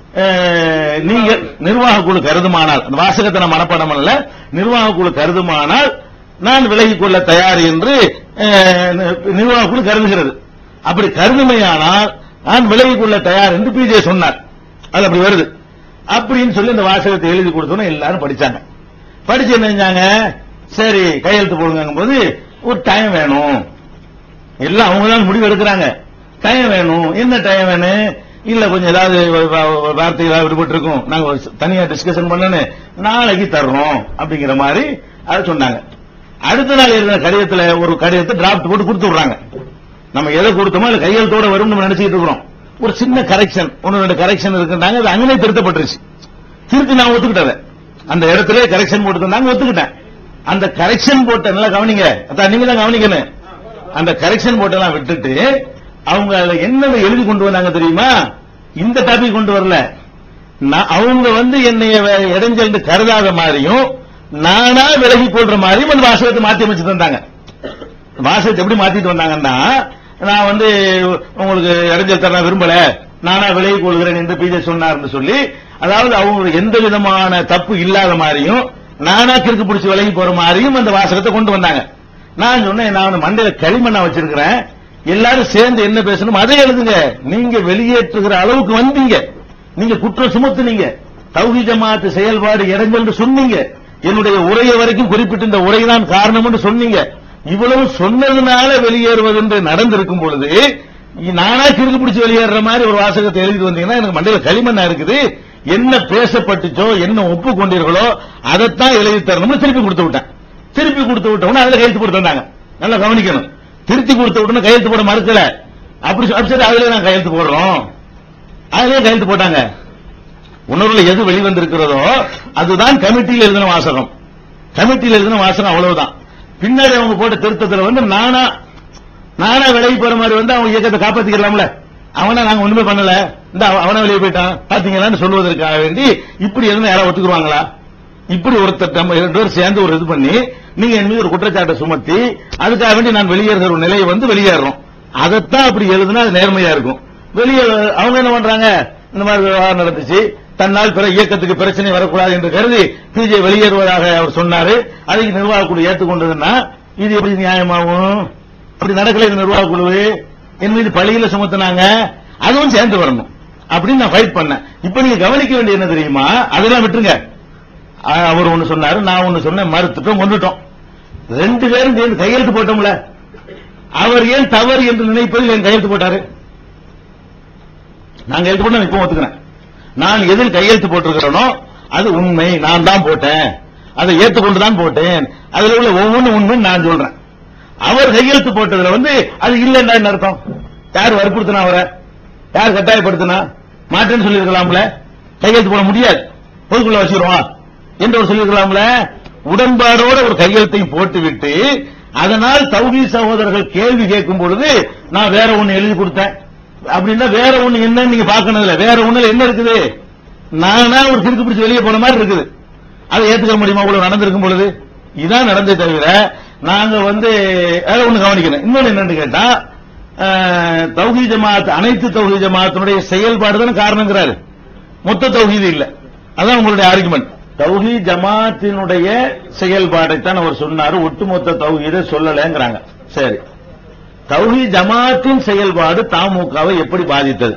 அஹ், நீங்க நிர்வாக குழு கருதுமானால் அந்த வாசகத்தை நான் மனப்பாடம் பண்ணல நிர்வாக குழு கருதுமானால் நான் விலகிக் கொள்ள தயார் என்று அஹ், நிர்வாக குழு கருதுகிறது அப்படி கருதுமையானால் நான் விலகிக் கொள்ள தயார் என்று பிஜே சொன்னார் அது அப்படி வருது அப்படின்னு சொல்லி இந்த வாசகத்தை எழுதி கொடுத்தோன்னு எல்லாரும் படிச்சாங்க படிச்சு என்ன செஞ்சாங்க சரி கையெழுத்து போடுங்க போது ஒரு டைம் வேணும் எல்லாம் அவங்க தான் முடிவு எடுக்கிறாங்க டைம் வேணும் என்ன டைம் வேணும் இல்ல கொஞ்சம் ஏதாவது வ- வ- வார்த்தைகள் விடுபட்டு இருக்கும் நாங்க ஒரு தனியா டிஸ்கஷன் பண்ணனு நாளைக்கு தர்றோம் அப்படிங்கிற மாதிரி அதை சொன்னாங்க அடுத்த நாள் எழுதின கடிதத்துல ஒரு கடிதத்தை டிராஃப்ட் போட்டு கொடுத்து விடுறாங்க நம்ம எதை கொடுத்தோமோ அது கையெழுத்தோட வரும் நம்ம நினைச்சிட்டு இருக்கிறோம் ஒரு சின்ன கரெக்ஷன் ஒன்னு ரெண்டு கரெக்ஷன் இருக்குன்றாங்க அது அங்கனே திருத்தப்பட்டுருச்சு திருத்தி நான் ஒத்துக்கிட்டேன் அந்த இடத்துல கரெக்ஷன் போட்டு தந்தாங்க ஒத்துக்கிட்டேன் அந்த கரெக்ஷன் போட்ட நல்லா கவனிங்க அதான் நீங்க தான் கவனிக்கணும் அந்த கரெக்ஷன் போட்டெல்லாம் விட்டுட்டு அவங்க அதுல என்னென்ன எழுதி கொண்டு வந்தாங்க தெரியுமா இந்த டாபிக் கொண்டு வரல நான் அவங்க வந்து என்னைய வே- இடைஞ்சல் கருதாத மாதிரியும் நானா விலகி கொள்ற மாதிரியும் அந்த வாசகத்தை மாத்தி அமைச்சு தந்தாங்க வாசகத்தை எப்படி மாத்திட்டு வந்தாங்கன்னா நான் வந்து உங்களுக்கு இடைஞ்சல் தர விரும்பல நானா விலகி கொள்கிறேன் என்று பிஜே சொன்னார்னு சொல்லி அதாவது அவங்க எந்த விதமான தப்பு இல்லாத மாதிரியும் நானா கிறுக்கு பிடிச்சி விலகி போற மாதிரியும் அந்த வாசகத்தை கொண்டு வந்தாங்க நான் சொன்னேன் நான் வந்து மண்டையில களிமண்ணா வச்சிருக்கிறேன் எல்லாரும் சேர்ந்து என்ன பேசணும் அதை எழுதுங்க நீங்க வெளியேற்றுகிற அளவுக்கு வந்தீங்க நீங்க குற்றம் சுமத்துனீங்க தௌஹி ஜமாத்து செயல்பாடு இடைஞ்சல் சொன்னீங்க என்னுடைய உரையை வரைக்கும் குறிப்பிட்ட இந்த உரைதான் காரணம்னு சொன்னீங்க இவ்வளவு சொன்னதுனால வெளியேறுவது என்று நடந்திருக்கும் பொழுது நானா கிறுக்கு பிடிச்சு வெளியேற மாதிரி ஒரு வாசகத்தை எழுதி வந்தீங்கன்னா எனக்கு மண்டையில களிமண்ணா இருக்குது என்ன பேசப்பட்டுச்சோ என்ன ஒப்புக்கொண்டீர்களோ அதைத்தான் எழுதி தரணும்னு திருப்பி கொடுத்து விட்டேன் திருப்பி கொடுத்து விட்டோம்னா அதுல கையெழுத்து போட்டு தந்தாங்க நல்லா கவனிக்கணும் திருத்தி கொடுத்த உடனே கையெழுத்து போட மறுக்கல அப்படி சொ- அப்படி சரி அதுல நான் கையெழுத்து போடுறோம் அதுலயே கையெழுத்து போட்டாங்க உணர்வுல எது வெளிவந்திருக்கிறதோ அதுதான் கமிட்டியில் எழுதின வாசகம் கமிட்டியில் எழுதின வாசகம் அவ்வளவுதான் பின்னாடி அவங்க போட்ட திருத்தத்துல வந்து நானா நானா விலகி போற மாதிரி வந்து அவங்க இயக்கத்தை காப்பாத்திக்கலாம்ல அவனை நாங்க ஒண்ணுமே பண்ணல இந்த அவ- அவன வெளியே போயிட்டான் பாத்தீங்களான்னு சொல்வதற்காக வேண்டி இப்படி இருந்தா யாராவது ஒத்துக்குவாங்களா இப்படி ஒருத்தர் நம்ம ரெண்டு பேரும் சேர்ந்து ஒரு இது பண்ணி நீங்க என் மீது ஒரு குற்றச்சாட்டை சுமத்தி அதுக்காக வேண்டி நான் வெளியேறுகிற ஒரு நிலையை வந்து வெளியேறோம் அதைத்தான் அப்படி எழுதுனா அது நேர்மையா இருக்கும் வெளியே அவங்க என்ன பண்றாங்க இந்த மாதிரி விவகாரம் நடந்துச்சு தன்னால் பிற இயக்கத்துக்கு பிரச்சனை வரக்கூடாது என்று கருதி பிஜே வெளியேறுவதாக அவர் சொன்னாரு அதுக்கு நிர்வாக குழு ஏற்றுக்கொண்டதுன்னா இது எப்படி நியாயமாகும் அப்படி நடக்கல இந்த நிர்வாக குழு என் மீது பழியில சுமத்துனாங்க அதுவும் சேர்ந்து வரணும் அப்படின்னு நான் ஃபைட் பண்ணேன் இப்ப நீங்க கவனிக்க வேண்டிய என்ன தெரியுமா அதெல்லாம் விட்டுருங்க அஹ் அவர் ஒண்ணு சொன்னாரு நான் ஒண்ணு சொன்னேன் மறுத்துட்டோம் கொண்டுட்டோம் ரெண்டு பேரும் சேர்ந்து கையெழுத்து போட்டோம்ல அவர் ஏன் தவறு என்று நினைப்பதில் என் கையெழுத்து போட்டாரு நான் கையெழுத்து போட்டேன் இப்போ ஒத்துக்கிறேன் நான் எதில் கையெழுத்து போட்டிருக்கிறேனோ அது உண்மை நான் தான் போட்டேன் அதை ஏற்றுக்கொண்டு தான் போட்டேன் அதுல உள்ள ஒவ்வொன்றும் உண்மை நான் சொல்றேன் அவர் கையெழுத்து போட்டதுல வந்து அது இல்லைன்னா என்ன அர்த்தம் யார் வற்புறுத்தினா அவரை யார் கட்டாயப்படுத்தினா மாட்டேன்னு சொல்லியிருக்கலாம்ல கையெழுத்து போட முடியாது பொதுக்குள்ள வச்சிருவான் என்று ஒரு சொல்லியிருக்கலாம்ல உடன்பாடோட ஒரு கையெழுத்தையும் போட்டுவிட்டு அதனால் தௌஹீ சகோதரர்கள் கேள்வி கேட்கும் பொழுது நான் வேற ஒண்ணு எழுதி கொடுத்தேன் அப்படின்னா வேற ஒண்ணு என்னன்னு நீங்க பார்க்கணும் இல்ல வேற ஒண்ணுல என்ன இருக்குது நானா ஒரு கிறுக்கு பிடிச்சு வெளியே போன மாதிரி இருக்குது அதை ஏத்துக்க முடியுமா இவ்வளவு நடந்திருக்கும் பொழுது இதான் நடந்தே தவிர நாங்க வந்து அதை ஒண்ணு கவனிக்கணும் இன்னொன்னு என்னன்னு கேட்டா அஹ், தௌஹீத் ஜமாத் அனைத்து தௌஹீத் ஜமாத்தினுடைய செயல்பாடு தானே காரணங்கிறாரு மொத்த தௌஹீது இல்ல அதான் உங்களுடைய ஆர்குமெண்ட் தௌஹீத் ஜமாத்தினுடைய செயல்பாடைத்தான் அவர் சொன்னாரு ஒட்டுமொத்த தௌஹீதை சொல்லலைங்கிறாங்க சரி தௌஹீத் ஜமாத்தின் செயல்பாடு தமுகவை எப்படி பாதித்தது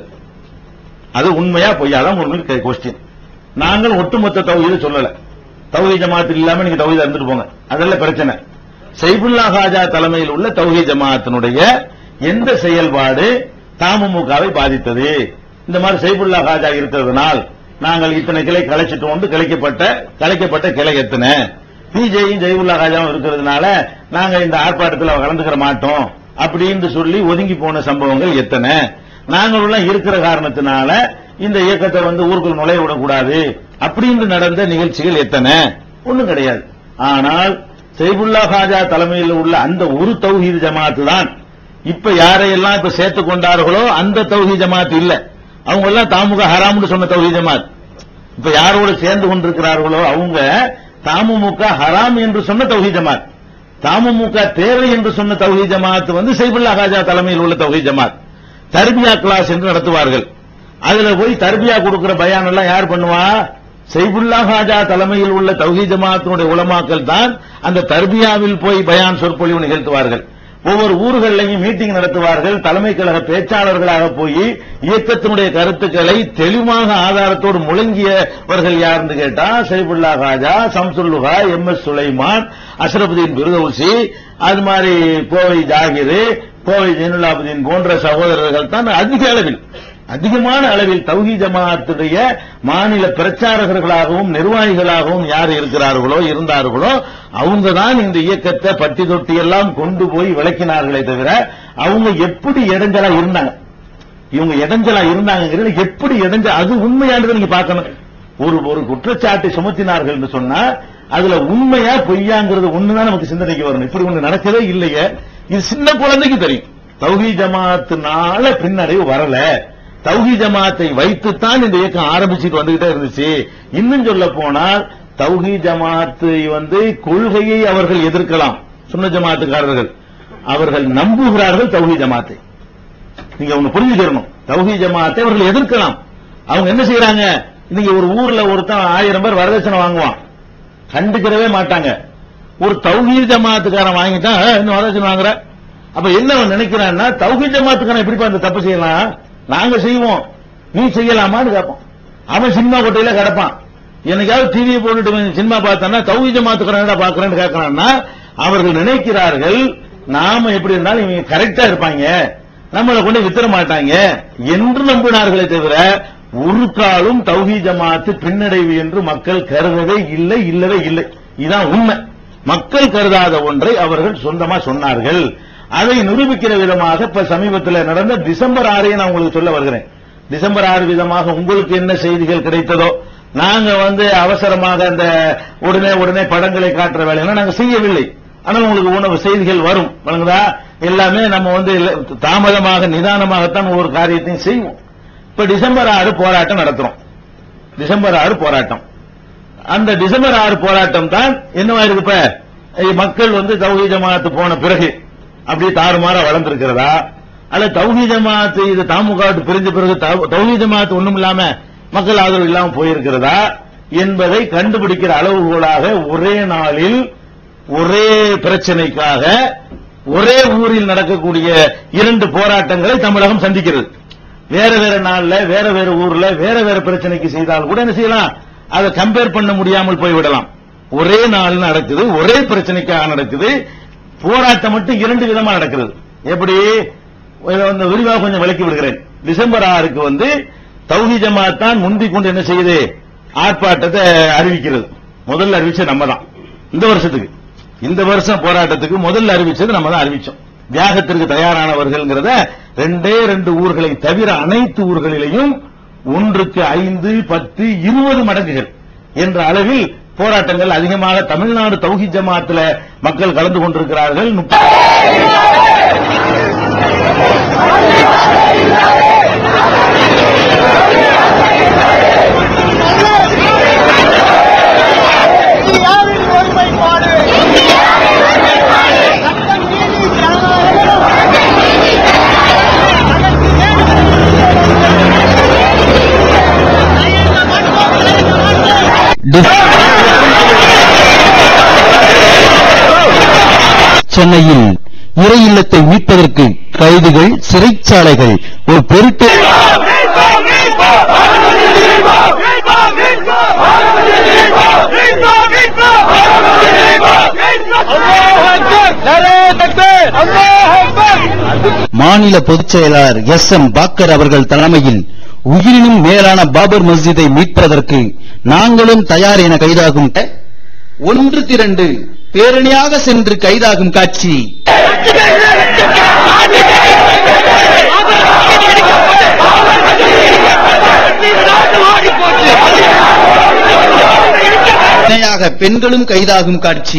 அது உண்மையா பொய்யா தான் உங்களுக்கு கொஸ்டின் நாங்கள் ஒட்டுமொத்த தௌஹீதை சொல்லல தௌஹீத் ஜமாத்தில் இல்லாம நீங்க தௌஹீத் இருந்துட்டு போங்க அதெல்லாம் பிரச்சனை சைபுல்லா ஹாஜா தலைமையில் உள்ள தௌஹீத் ஜமாத்தினுடைய எந்த செயல்பாடு தமுகவை பாதித்தது இந்த மாதிரி சைபுல்லா ஹாஜா இருக்கிறதுனால் நாங்கள் இத்தனை கிளை கலைச்சிட்டோம் கலைக்கப்பட்ட கலைக்கப்பட்ட கிளை எத்தனை பிஜேயும் ஜெய்வுல்லா ஹாஜாவும் இருக்கிறதுனால நாங்க இந்த ஆர்ப்பாட்டத்தில் கலந்துக்கிற மாட்டோம் அப்படின்னு சொல்லி ஒதுங்கி போன சம்பவங்கள் எத்தனை நாங்களும் இருக்கிற காரணத்தினால இந்த இயக்கத்தை வந்து ஊருக்குள் நுழைய விடக்கூடாது அப்படின்னு நடந்த நிகழ்ச்சிகள் எத்தனை ஒண்ணும் கிடையாது ஆனால் சைபுல்லா ஹாஜா தலைமையில் உள்ள அந்த ஒரு தௌஹீத் ஜமாத்து தான் இப்ப யாரையெல்லாம் இப்ப சேர்த்துக் கொண்டார்களோ அந்த தௌஹீத் ஜமாத் இல்ல அவங்க எல்லாம் தாமுக ஹராம்னு சொன்ன தௌஹீத் ஜமாத் இப்ப யாரோடு சேர்ந்து கொண்டிருக்கிறார்களோ அவங்க தாமுமுக ஹராம் என்று சொன்ன தௌஹீத் ஜமாத் தாமுமுக தேவை என்று சொன்ன தௌஹீத் ஜமாத் வந்து சைபுல்லா ஹாஜா தலைமையில் உள்ள தௌஹீத் ஜமாத் தர்பியா கிளாஸ் என்று நடத்துவார்கள் அதுல போய் தர்பியா கொடுக்கிற பயான் எல்லாம் யார் பண்ணுவா சைபுல்லா ஹாஜா தலைமையில் உள்ள தௌஹீத் ஜமாத்தினுடைய உலமாக்கள் தான் அந்த தர்பியாவில் போய் பயான் சொற்பொழிவு நிகழ்த்துவார்கள் ஒவ்வொரு ஊர்களையும் மீட்டிங் நடத்துவார்கள் தலைமை கழக பேச்சாளர்களாக போய் இயக்கத்தினுடைய கருத்துக்களை தெளிவாக ஆதாரத்தோடு முழங்கியவர்கள் யாருன்னு கேட்டா சைபுல்லா ஹாஜா சம்சுல்லுஹா எம் எஸ் சுலைமான் அஷ்ரபுதீன் பிருதவுசி அது மாதிரி கோவை ஜாகிர் கோவை ஜெயினுலாபுதீன் போன்ற சகோதரர்கள் தான் அதிக அளவில் அதிகமான அளவில் தௌஹி ஜமாத்துடைய மாநில பிரச்சாரகர்களாகவும் நிர்வாகிகளாகவும் யார் இருக்கிறார்களோ இருந்தார்களோ அவங்க தான் இந்த இயக்கத்தை பட்டி தொட்டி எல்லாம் கொண்டு போய் விளக்கினார்களே தவிர அவங்க எப்படி இடைஞ்சலா இருந்தாங்க இவங்க இடைஞ்சலா இருந்தாங்கிறது எப்படி இடைஞ்ச அது உண்மையானது நீங்க பார்க்கணும் ஒரு ஒரு குற்றச்சாட்டை சுமத்தினார்கள் என்று சொன்னா அதுல உண்மையா பொய்யாங்கிறது ஒண்ணுதான் நமக்கு சிந்தனைக்கு வரணும் இப்படி ஒண்ணு நடக்கவே இல்லையே இது சின்ன குழந்தைக்கு தெரியும் தௌஹி ஜமாத்துனால பின்னடைவு வரல தௌஹி ஜமாத்தை வைத்துத்தான் இந்த இயக்கம் ஆரம்பிச்சுட்டு வந்துகிட்டே இருந்துச்சு இன்னும் சொல்ல போனால் தௌஹி ஜமாத்து வந்து கொள்கையை அவர்கள் எதிர்க்கலாம் சுன்ன ஜமாத்துக்காரர்கள் அவர்கள் நம்புகிறார்கள் தௌஹி ஜமாத்தை நீங்க ஒண்ணு புரிஞ்சுக்கணும் தௌஹி ஜமாத்தை அவர்கள் எதிர்க்கலாம் அவங்க என்ன செய்யறாங்க இன்னைக்கு ஒரு ஊர்ல ஒருத்தன் ஆயிரம் பேர் வரதட்சணை வாங்குவான் கண்டுக்கிறவே மாட்டாங்க ஒரு தௌஹீத் ஜமாத்துக்காரன் வாங்கிட்டா "ஏய், இன்னும் வரதட்சணை வாங்குற அப்ப என்ன அவன் நினைக்கிறான்னா தௌஹீத் ஜமாத்துக்காரன் எப்படிப்பா இந்த தப்பு செய்யலாம் நாங்க செய்வோம் நீ செய்யலாமான்னு கேட்போம் அவன் சினிமா கொட்டையில கிடப்பான் என்னைக்காவது டிவியை போட்டுட்டு இவன் சினிமா பார்த்தானா தௌஹீத் ஜமாத்துக்காரன் பாக்குறேன்னு கேட்கறான்னா அவர்கள் நினைக்கிறார்கள் நாம எப்படி இருந்தாலும் இவங்க கரெக்டா இருப்பாங்க நம்மளை கொண்டு வித்துற மாட்டாங்க என்று நம்பினார்களே தவிர ஒரு காலும் தௌஹி ஜமாத்து பின்னடைவு என்று மக்கள் கருதவே இல்லை இல்லவே இல்லை இதுதான் உண்மை மக்கள் கருதாத ஒன்றை அவர்கள் சொந்தமா சொன்னார்கள் அதை நிரூபிக்கிற விதமாக இப்ப சமீபத்தில் நடந்த டிசம்பர் ஆறையை நான் உங்களுக்கு சொல்ல வருகிறேன் டிசம்பர் ஆறு விதமாக உங்களுக்கு என்ன செய்திகள் கிடைத்ததோ நாங்க வந்து அவசரமாக அந்த உடனே உடனே படங்களை காட்டுற வேலைகளை நாங்க செய்யவில்லை ஆனால் உங்களுக்கு உணவு செய்திகள் வரும் வழங்குதா எல்லாமே நம்ம வந்து இல்ல- தாமதமாக நிதானமாகத்தான் ஒவ்வொரு காரியத்தையும் செய்வோம் இப்ப டிசம்பர் ஆறு போராட்டம் நடத்துறோம் டிசம்பர் ஆறு போராட்டம் அந்த டிசம்பர் ஆறு போராட்டம் தான் என்னவா இருக்கு இப்ப ஐ, மக்கள் வந்து தௌஹீ ஜமாத்து போன பிறகு அப்படியே தாறுமாறா வளர்ந்திருக்கிறதா அல்ல தௌஹீ ஜமாத்து இது தாமுக விட்டு பிரிஞ்ச பிறகு தௌ- தௌஹீ ஜமாத்து ஒண்ணும் இல்லாம மக்கள் ஆதரவு இல்லாம போயிருக்கிறதா என்பதை கண்டுபிடிக்கிற அளவுகோலாக ஒரே நாளில் ஒரே பிரச்சனைக்காக ஒரே ஊரில் நடக்கக்கூடிய இரண்டு போராட்டங்களை தமிழகம் சந்திக்கிறது வேற வேற நாள்ல வேற வேற ஊர்ல வேற வேற பிரச்சனைக்கு செய்தால் கூட என்ன செய்யலாம் அதை கம்பேர் பண்ண முடியாமல் போய்விடலாம் ஒரே நாள் நடக்குது ஒரே பிரச்சனைக்காக நடக்குது போராட்டம் மட்டும் இரண்டு விதமா நடக்கிறது எப்படி இதை வந்து விரிவாக கொஞ்சம் விளக்கி விடுகிறேன் டிசம்பர் ஆறுக்கு வந்து தௌஹி ஜமாத் தான் முந்திக் கொண்டு என்ன செய்யுது ஆர்ப்பாட்டத்தை அறிவிக்கிறது முதல்ல அறிவிச்சது நம்ம தான் இந்த வருஷத்துக்கு இந்த வருஷம் போராட்டத்துக்கு முதல்ல அறிவிச்சது நம்ம தான் அறிவிச்சோம் தியாகத்திற்கு தயாரானவர்கள்ங்கிறத ரெண்டே ரெண்டு ஊர்களை தவிர அனைத்து ஊர்களிலேயும் ஒன்றுக்கு ஐந்து பத்து இருபது மடங்குகள் என்ற அளவில் போராட்டங்கள் அதிகமாக தமிழ்நாடு தௌஹி ஜமாத்துல மக்கள் கலந்து கொண்டிருக்கிறார்கள் முப்ப- சென்னையில் இறை இல்லத்தை மீட்பதற்கு கைதுகள் சிறைச்சாலைகள் ஒரு பொருட்டு மாநில பொதுச் செயலாளர் எஸ் எம் பாக்கர் அவர்கள் தலைமையில் உயிரினும் மேலான பாபர் மஸ்ஜிதை மீட்பதற்கு நாங்களும் தயார் என கைதாகும் ஒன்று திரண்டு பேரணியாக சென்று கைதாகும் காட்சி இணையாக பெண்களும் கைதாகும் காட்சி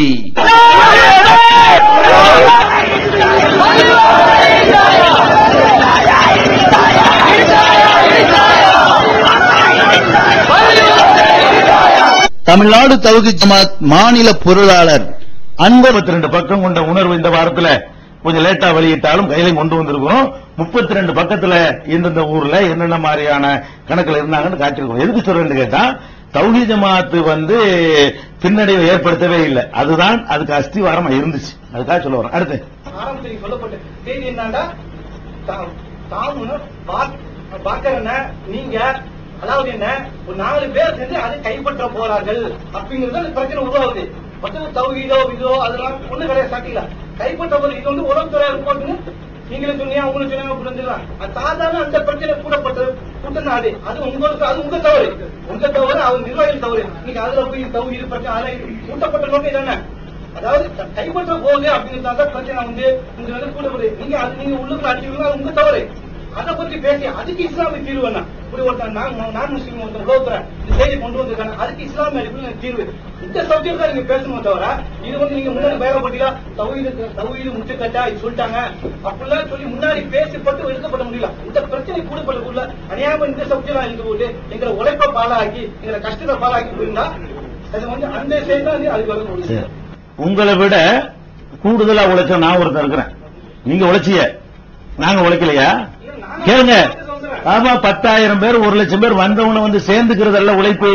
தமிழ்நாடு தவுகி ஜமாத் மாநில பொருளாளர் அன்பர் முப்பத்தி ரெண்டு பக்கம் கொண்ட உணர்வு இந்த வாரத்துல கொஞ்சம் லேட்டா வெளியிட்டாலும் கையில கொண்டு வந்திருக்கிறோம் முப்பத்தி ரெண்டு பக்கத்துல எந்தெந்த ஊர்ல என்னென்ன மாதிரியான கணக்குல இருந்தாங்கன்னு காட்டியிருக்கோம் எதுக்கு சொல்றேன்னு கேட்டா தௌஹி ஜமாத்து வந்து பின்னடைவை ஏற்படுத்தவே இல்லை அதுதான் அதுக்கு அஸ்திவாரமா இருந்துச்சு அதுக்காக சொல்ல வரேன் அடுத்து ஆரம்பத்தில் சொல்லப்பட்ட செய்தி என்னன்னா தா- தாமு பாக்- பாக்கர் என்ன நீங்க அதாவது என்ன ஒரு நாலு பேர் சேர்ந்து அதை கைப்பற்ற போறார்கள் அப்படிங்கிறது அந்த பிரச்சனை உருவாகுது மற்ற தௌஹீதோ இதோ அதெல்லாம் ஒண்ணு கிடையாது சாட்டில கைப்பற்ற போறது இது வந்து உலகத்துறை ரிப்போர்ட்னு நீங்களே சொன்னீங்க அவங்களும் சொன்னாங்க புரிஞ்சுக்கலாம் அது சாதாரண அந்த பிரச்சனை கூடப்பட்ட கூட்ட நாடு அது உங்களுக்கு அது உங்க தவறு உங்க தவறு அவர் நிர்வாகிகள் தவறு நீங்க அதுல போய் தௌஹீது பிரச்சனை அதுல கூட்டப்பட்ட நோக்கம் இது என்ன அதாவது க- கைப்பற்ற போகுது அப்படிங்கிறதால பிரச்சனை வந்து உங்க வந்து கூட வருது நீங்க அது நீங்க உள்ளுக்குள்ள அடிச்சுக்கணும் அது உங்க தவறு அதை பத்தி பேசி அதுக்கு இஸ்லாமிய தீர்வு என்ன இப்படி ஒருத்தன் நான் நான் முஸ்லீம் ஒருத்தன் உலகத்துல இந்த செய்தி கொண்டு வந்திருக்காங்க அதுக்கு இஸ்லாமிய அடிப்படையில் தீர்வு இந்த சப்ஜெக்ட் தான் நீங்க பேசணும் தவிர இது வந்து நீங்க முன்னாடி பயப்பட்டீங்களா தௌஹீது தௌஹீது முட்டுக்கட்டா இது சொல்லிட்டாங்க அப்படிலாம் சொல்லி முன்னாடி பேசப்பட்டு எடுக்கப்பட முடியல இந்த பிரச்சனை கூடப்படக்குள்ள அநியாயமா இந்த சப்ஜெக்ட் இருந்து போட்டு எங்களை உழைப்ப பாலாக்கி எங்களை கஷ்டத்தை பாலாக்கி போயிருந்தா அது வந்து அந்த செய்தி தான் அது வர முடியும் சரி. உங்களை விட கூடுதலா உழைச்ச நான் ஒருத்தன் இருக்கிறேன் நீங்க உழைச்சிய நாங்க உழைக்கலையா கேளுங்க ஆமா பத்தாயிரம் பேர் ஒரு லட்சம் பேர் வந்தவன வந்து சேர்ந்துக்கிறதல்ல உழைப்பு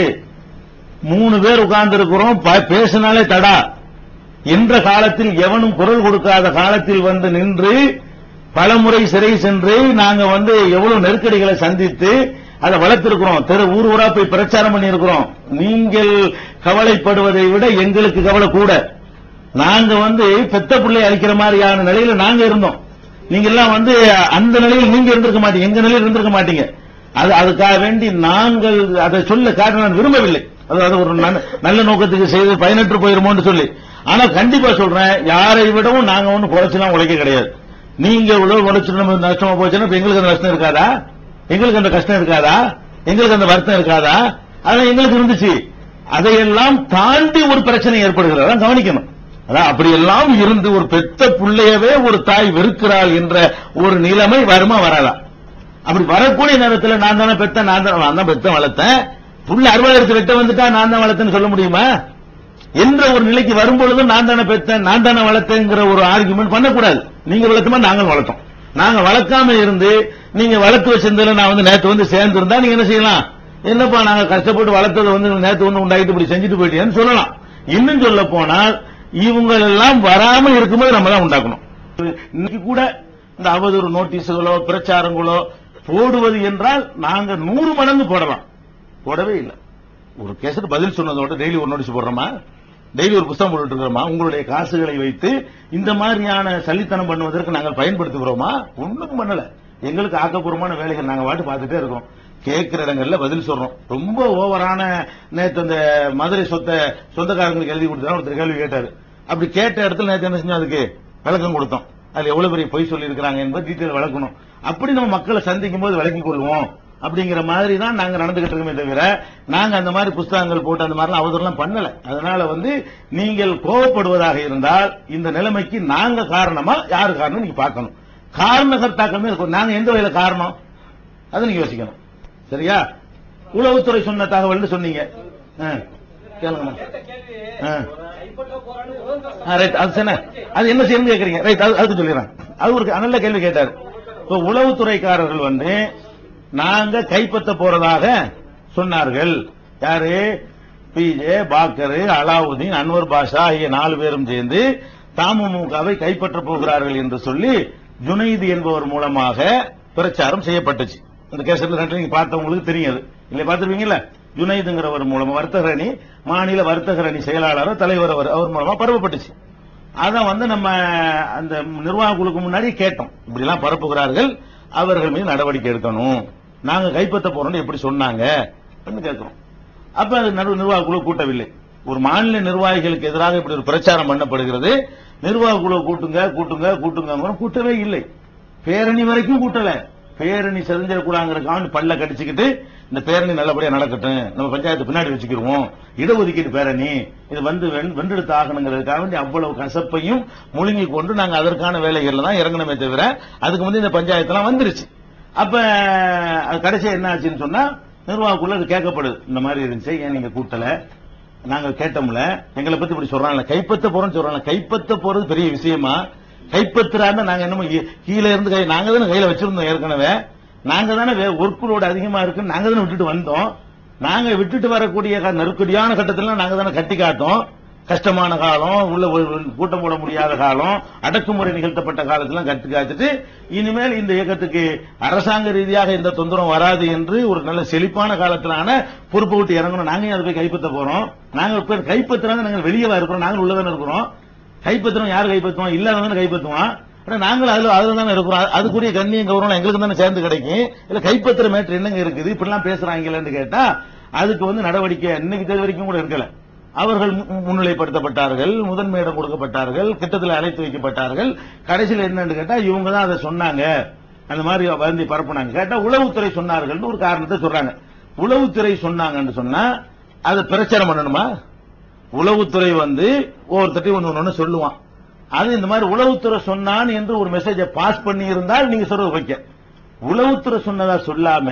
மூணு பேர் உட்கார்ந்து இருக்கிறோம் பேசினாலே தடா என்ற காலத்தில் எவனும் குரல் கொடுக்காத காலத்தில் வந்து நின்று பலமுறை சிறை சென்று நாங்க வந்து எவ்வளவு நெருக்கடிகளை சந்தித்து அதை வளர்த்திருக்கிறோம் தெரு ஊர் ஊரா போய் பிரச்சாரம் பண்ணியிருக்கிறோம் நீங்கள் கவலைப்படுவதை விட எங்களுக்கு கவலை கூட நாங்க வந்து பெத்த பிள்ளை அழிக்கிற மாதிரியான நிலையில நாங்க இருந்தோம் நீங்க எல்லாம் வந்து அந்த நிலையில் நீங்க இருந்திருக்க மாட்டீங்க எங்க நிலையில் இருந்திருக்க மாட்டீங்க அது அதுக்காக வேண்டி நாங்கள் அதை சொல்ல காரணம் நான் விரும்பவில்லை அதாவது ஒரு நல்ல- நல்ல நோக்கத்துக்கு செய்து பயனற்று போயிருமோன்னு சொல்லி ஆனா கண்டிப்பா சொல்றேன் யாரை விடவும் நாங்க ஒண்ணு குறைச்சுலாம் உழைக்க கிடையாது நீங்க இவ்வளவு உழைச்சு நம்ம நஷ்டமா போச்சுன்னா இப்ப எங்களுக்கு அந்த நஷ்டம் இருக்காதா எங்களுக்கு அந்த கஷ்டம் இருக்காதா எங்களுக்கு அந்த வருத்தம் இருக்காதா அதெல்லாம் எங்களுக்கு இருந்துச்சு அதையெல்லாம் தாண்டி ஒரு பிரச்சனை ஏற்படுகிறது அதான் கவனிக்கணும் அதான் அப்படியெல்லாம் இருந்து ஒரு பெத்த பிள்ளையவே ஒரு தாய் வெறுக்கிறாள் என்ற ஒரு நிலைமை வருமா வராதா அப்படி வரக்கூடிய நேரத்தில் நான் தானே பெத்த நான் தான் நான் தான் பெத்த வளர்த்தேன் புள்ள அறுபது எடுத்து வெட்ட வந்துட்டா நான் தான் வளர்த்தேன்னு சொல்ல முடியுமா என்ற ஒரு நிலைக்கு வரும்பொழுது நான் தானே பெத்தேன் நான் தானே வளர்த்தேங்கிற ஒரு ஆர்குமெண்ட் பண்ணக்கூடாது நீங்க வளர்த்துமா நாங்கள் வளர்த்தோம் நாங்க வளர்க்காம இருந்து நீங்க வளர்த்து வச்சிருந்ததுல நான் வந்து நேத்து வந்து சேர்ந்து இருந்தா நீங்க என்ன செய்யலாம் என்னப்பா நாங்க கஷ்டப்பட்டு வளர்த்ததை வந்து நேத்து ஒண்ணு உண்டாயிட்டு இப்படி செஞ்சுட்டு போயிட்டேன்னு சொல்லலாம் இன்னும் சொல்ல போனால் இவங்க எல்லாம் வராம இருக்கும்போது நம்ம தான் உண்டாக்கணும் இன்னைக்கு கூட இந்த அவதூறு நோட்டீஸுகளோ பிரச்சாரங்களோ போடுவது என்றால் நாங்க நூறு மடங்கு போடலாம் போடவே இல்லை ஒரு கேஸுக்கு பதில் சொன்னதோட டெய்லி ஒரு நோட்டீஸ் போடுறோமா டெய்லி ஒரு புத்தகம் போட்டுட்டு இருக்கிறோமா உங்களுடைய காசுகளை வைத்து இந்த மாதிரியான சல்லித்தனம் பண்ணுவதற்கு நாங்கள் பயன்படுத்துகிறோமா ஒண்ணும் பண்ணல எங்களுக்கு ஆக்கப்பூர்வமான வேலைகள் நாங்க வாட்டு பார்த்துட்டே இருக்கோம் கேட்கிற இடங்கள்ல பதில் சொல்றோம் ரொம்ப ஓவரான நேத்து அந்த மதுரை சொத்த சொந்தக்காரங்களுக்கு எழுதி கொடுத்தா ஒருத்தர் கேள்வி கேட்டாரு அப்படி கேட்ட இடத்துல நேத்து என்ன செஞ்சோம் அதுக்கு விளக்கம் கொடுத்தோம் அதுல எவ்வளவு பெரிய பொய் சொல்லி இருக்கிறாங்க என்பது டீட்டெயில் விளக்கணும் அப்படி நம்ம மக்களை சந்திக்கும் போது விளக்கிக் கொள்வோம் அப்படிங்கிற மாதிரி தான் நாங்க நடந்துகிட்டு இருக்கோமே தவிர நாங்க அந்த மாதிரி புஸ்தகங்கள் போட்டு அந்த மாதிரிலாம் அவதூறுலாம் பண்ணல அதனால வந்து நீங்கள் கோவப்படுவதாக இருந்தால் இந்த நிலைமைக்கு நாங்க காரணமா யாரு காரணம் நீங்க பார்க்கணும் காரணகர்த்தாக்கள் இருக்கும் நாங்க எந்த வகையில காரணம் அதை நீங்க யோசிக்கணும் சரியா உளவுத்துறை சொன்ன தகவல்னு சொன்னீங்க ஆ, கேளுங்கம்மா ஆ. ஆ, ரைட் அது என்ன அது என்ன செய்யணும் கேக்குறீங்க ரைட் அது அதுக்கு சொல்லிடுறேன் அது ஒரு நல்ல கேள்வி கேட்டாரு இப்போ உளவுத்துறைக்காரர்கள் வந்து நாங்க கைப்பற்ற போறதாக சொன்னார்கள் யாரு பிஜே பாக்கர் அலாவுதீன் அன்வர் பாஷா ஆகிய நாலு பேரும் சேர்ந்து தமுமுகவை கைப்பற்றப் போகிறார்கள் என்று சொல்லி ஜுனைது என்பவர் மூலமாக பிரச்சாரம் செய்யப்பட்டுச்சு இந்த கேசட்ல ரெண்டு நீங்க பார்த்தவங்களுக்கு தெரியும் அது இல்ல பார்த்திருப்பீங்கல்ல ஜுனைதுங்கிறவர் மூலமா வர்த்தக அணி மாநில வர்த்தக அணி செயலாளர் தலைவர் அவர் அவர் மூலமா பரவப்பட்டுச்சு அதான் வந்து நம்ம அந்த நிர்வாக குழுக்கு முன்னாடி கேட்டோம் இப்படி எல்லாம் பரப்புகிறார்கள் அவர்கள் மீது நடவடிக்கை எடுக்கணும் நாங்க கைப்பற்ற போறோம்னு எப்படி சொன்னாங்க அப்படின்னு கேட்கிறோம் அப்ப அது நடு நிர்வாக குழு கூட்டவில்லை ஒரு மாநில நிர்வாகிகளுக்கு எதிராக இப்படி ஒரு பிரச்சாரம் பண்ணப்படுகிறது நிர்வாக குழு கூட்டுங்க கூட்டுங்க கூட்டுங்க கூட்டவே இல்லை பேரணி வரைக்கும் கூட்டல பேரணி செஞ்சிடக்கூடாங்கிறதுக்காக பல்ல கடிச்சுக்கிட்டு இந்த பேரணி நல்லபடியா நடக்கட்டும் நம்ம பஞ்சாயத்து பின்னாடி வச்சுக்கிருவோம் இடஒதுக்கீடு பேரணி இது வந்து வென்- வென்றெடுத்து ஆகணுங்கிறதுக்காக வேண்டி அவ்வளவு கசப்பையும் முழுங்கி கொண்டு நாங்க அதற்கான வேலைகள்ல தான் இறங்கணுமே தவிர அதுக்கு வந்து இந்த பஞ்சாயத்துலாம் வந்துருச்சு அப்ப அது கடைசியா என்ன ஆச்சுன்னு சொன்னா நிர்வாகக்குள்ள அது கேட்கப்படுது இந்த மாதிரி இருந்துச்சு ஏன் நீங்க கூட்டல நாங்க கேட்டோம்ல எங்களை பத்தி இப்படி சொல்றாங்க கைப்பற்ற போறோம்னு சொல்றாங்க கைப்பற்ற போறது பெரிய விஷயமா கைப்பற்றாம நாங்க என்னமோ கீ- கீழ இருந்து கை நாங்க தானே கையில வச்சிருந்தோம் ஏற்கனவே நாங்க தானே ஒர்க்குலோடு அதிகமா இருக்கு நாங்க தானே விட்டுட்டு வந்தோம் நாங்க விட்டுட்டு வரக்கூடிய க- நெருக்கடியான கட்டத்துல நாங்க தானே கட்டி காட்டோம் கஷ்டமான காலம் உள்ள ஒரு- ஒரு கூட்டம் போட முடியாத காலம் அடக்குமுறை நிகழ்த்தப்பட்ட காலத்துல கட்டி காத்துட்டு இனிமேல் இந்த இயக்கத்துக்கு அரசாங்க ரீதியாக எந்த தொந்தரவும் வராது என்று ஒரு நல்ல செழிப்பான காலத்திலான பொறுப்பு விட்டு இறங்கணும் நாங்க ஏன் அதை போய் கைப்பற்ற போறோம் நாங்க இப்ப கைப்பற்றுறாங்க நாங்க வெளியே இருக்கிறோம் நாங்க உள்ளதானே இருக்கிறோம் கைப்பற்றுறோம் யார் கைப்பற்றுவோம் இல்லாதவங்க கைப்பற்றுவான் ஆனா நாங்களும் அதுல அதுல தானே இருக்கிறோம் அது- அதுக்குரிய கண்ணியம் கௌரவம் எங்களுக்கு தானே சேர்ந்து கிடைக்கும் இல்ல கைப்பற்றுற மேட்டர் என்னங்க இருக்குது இப்படிலாம் பேசுறாங்களேன்னு கேட்டா அதுக்கு வந்து நடவடிக்கை இன்னைக்கு தேதி வரைக்கும் கூட இருக்கல அவர்கள் மு- முன்னிலைப்படுத்தப்பட்டார்கள் முதன்மை இடம் கொடுக்கப்பட்டார்கள் கிட்டத்தில் அழைத்து வைக்கப்பட்டார்கள் கடைசியில் என்னன்னு கேட்டா இவங்க தான் அதை சொன்னாங்க அந்த மாதிரி வந்து பரப்புனாங்க கேட்டா உளவுத்துறை சொன்னார்கள் ஒரு காரணத்தை சொல்றாங்க உளவுத்துறை சொன்னாங்கன்னு சொன்னா அதை பிரச்சாரம் பண்ணணுமா உளவுத்துறை வந்து ஒவ்வொருத்தட்டையும் ஒன்று ஒன்று சொல்லுவான் அது இந்த மாதிரி உளவுத்துறை சொன்னான் என்று ஒரு மெசேஜை பாஸ் பண்ணி இருந்தால் நீங்க சொல்றது வைக்க உளவுத்துறை சொன்னதா சொல்லாம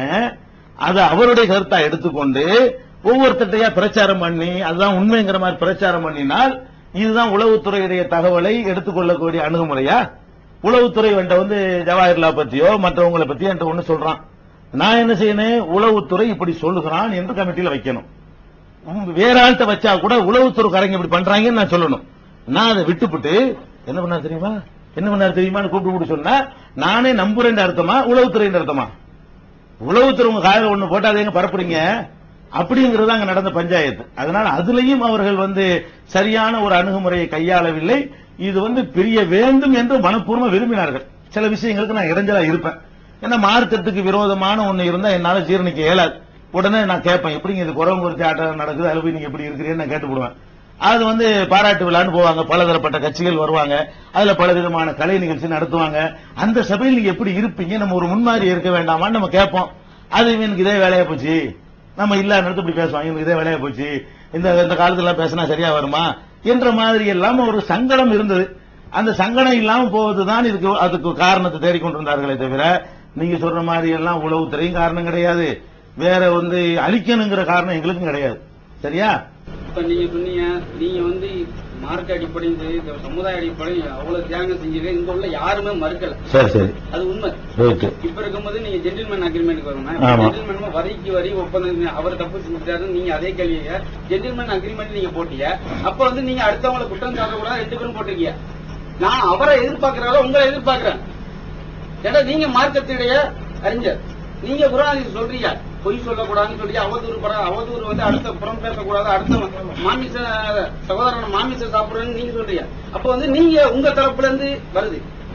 அதை அவருடைய கருத்தா எடுத்துக்கொண்டு ஒவ்வொருத்தட்டையா பிரச்சாரம் பண்ணி அதுதான் உண்மைங்கிற மாதிரி பிரச்சாரம் பண்ணினால் இதுதான் உளவுத்துறையுடைய தகவலை எடுத்துக்கொள்ளக்கூடிய அணுகுமுறையா உளவுத்துறை என்கிட்ட வந்து ஜவாஹர்லால் பத்தியோ மற்றவங்களை பத்தியோ என்கிட்ட ஒண்ணு சொல்றான் நான் என்ன செய்யணும் உளவுத்துறை இப்படி சொல்லுகிறான் என்று கமிட்டியில வைக்கணும் உம், வேற ஆள்கிட்ட வச்சா கூட உளவுத்துறைக்காரங்க இப்படி பண்றாங்கன்னு நான் சொல்லணும் நான் அதை விட்டுப்புட்டு என்ன பண்ணா தெரியுமா என்ன பண்ணாரு தெரியுமான்னு கூப்பிட்டு கூப்பிட்டு சொன்னா நானே நம்புறேன் அர்த்தமா உளவுத்துறைன்னு அர்த்தமா உளவுத்துறை உங்க காலையில் ஒண்ணு போட்டாதேங்க பரப்புறீங்க அப்படிங்கிறது அங்க நடந்த பஞ்சாயத்து அதனால அதுலயும் அவர்கள் வந்து சரியான ஒரு அணுகுமுறையை கையாளவில்லை இது வந்து பிரிய வேண்டும் என்று மனப்பூர்வமா விரும்பினார்கள் சில விஷயங்களுக்கு நான் இடைஞ்சலா இருப்பேன் ஏன்னா மார்க்கத்துக்கு விரோதமான ஒண்ணு இருந்தா என்னால ஜீரணிக்க இயலாது உடனே நான் கேட்பேன் எப்படிங்க இது குறவங்க குறிச்சி ஆட்டம் நடக்குது அதுல போய் நீங்க எப்படி இருக்கிறீங்கன்னு நான் கேட்டுவிடுவேன் அது வந்து பாராட்டு விழான்னு போவாங்க பலதரப்பட்ட கட்சிகள் வருவாங்க அதுல பல விதமான கலை நிகழ்ச்சி நடத்துவாங்க அந்த சபையில் நீங்க எப்படி இருப்பீங்க நம்ம ஒரு முன்மாதிரி இருக்க வேண்டாமான்னு நம்ம கேட்போம் அது இவனுக்கு இதே வேலையா போச்சு நம்ம இல்லாத நேரத்துல இப்படி பேசுவாங்க இவனுக்கு இதே வேலையா போச்சு இந்த இந்த காலத்துல பேசினா சரியா வருமா என்ற மாதிரி எல்லாம் ஒரு சங்கடம் இருந்தது அந்த சங்கடம் இல்லாம போவதுதான் இதுக்கு அதுக்கு காரணத்தை தேடிக்கொண்டிருந்தார்களே தவிர நீங்க சொல்ற மாதிரி எல்லாம் உளவுத்துறையும் காரணம் கிடையாது வேற வந்து அழிக்கணுங்கிற காரணம் எங்களுக்கும் கிடையாது சரியா இப்ப நீங்க சொன்னீங்க நீங்க வந்து மார்க் அடிப்படையும் சரி இந்த சமுதாய அடிப்படையும் அவ்வளவு தியாகம் செஞ்சீங்க இங்க உள்ள யாருமே மறுக்கல சரி சரி அது உண்மை ரைட்டு இப்ப இருக்கும்போது நீங்க ஜென்டில்மேன் அக்ரிமெண்ட் ஆமா. வரணும் ஜென்டில்மேன் வரிக்கு வரி ஒப்பந்தம் அவர் தப்பு செஞ்சாரு நீங்க அதே கேள்விங்க ஜென்டில்மேன் அக்ரிமெண்ட் நீங்க போட்டீங்க அப்ப வந்து நீங்க அடுத்தவங்களை குற்றம் சாட்டக்கூடாது ரெண்டு பேரும் போட்டிருக்கீங்க நான் அவரை எதிர்பார்க்கறாரோ உங்களை எதிர்பார்க்கிறேன் ஏன்னா நீங்க மார்க்கத்துடைய அறிஞர் நீங்க குரான் சொல்றீங்க பொய் சொல்லக்கூடாதுன்னு சொல்லி அவதூறு பட அவதூறு வந்து அடுத்த புறம் பேசக்கூடாது அடுத்த மாமிச சகோதரன் மாமிச சாப்பிடுறேன்னு நீங்க சொல்றீங்க அப்ப வந்து நீங்க உங்க தரப்புல இருந்து வருது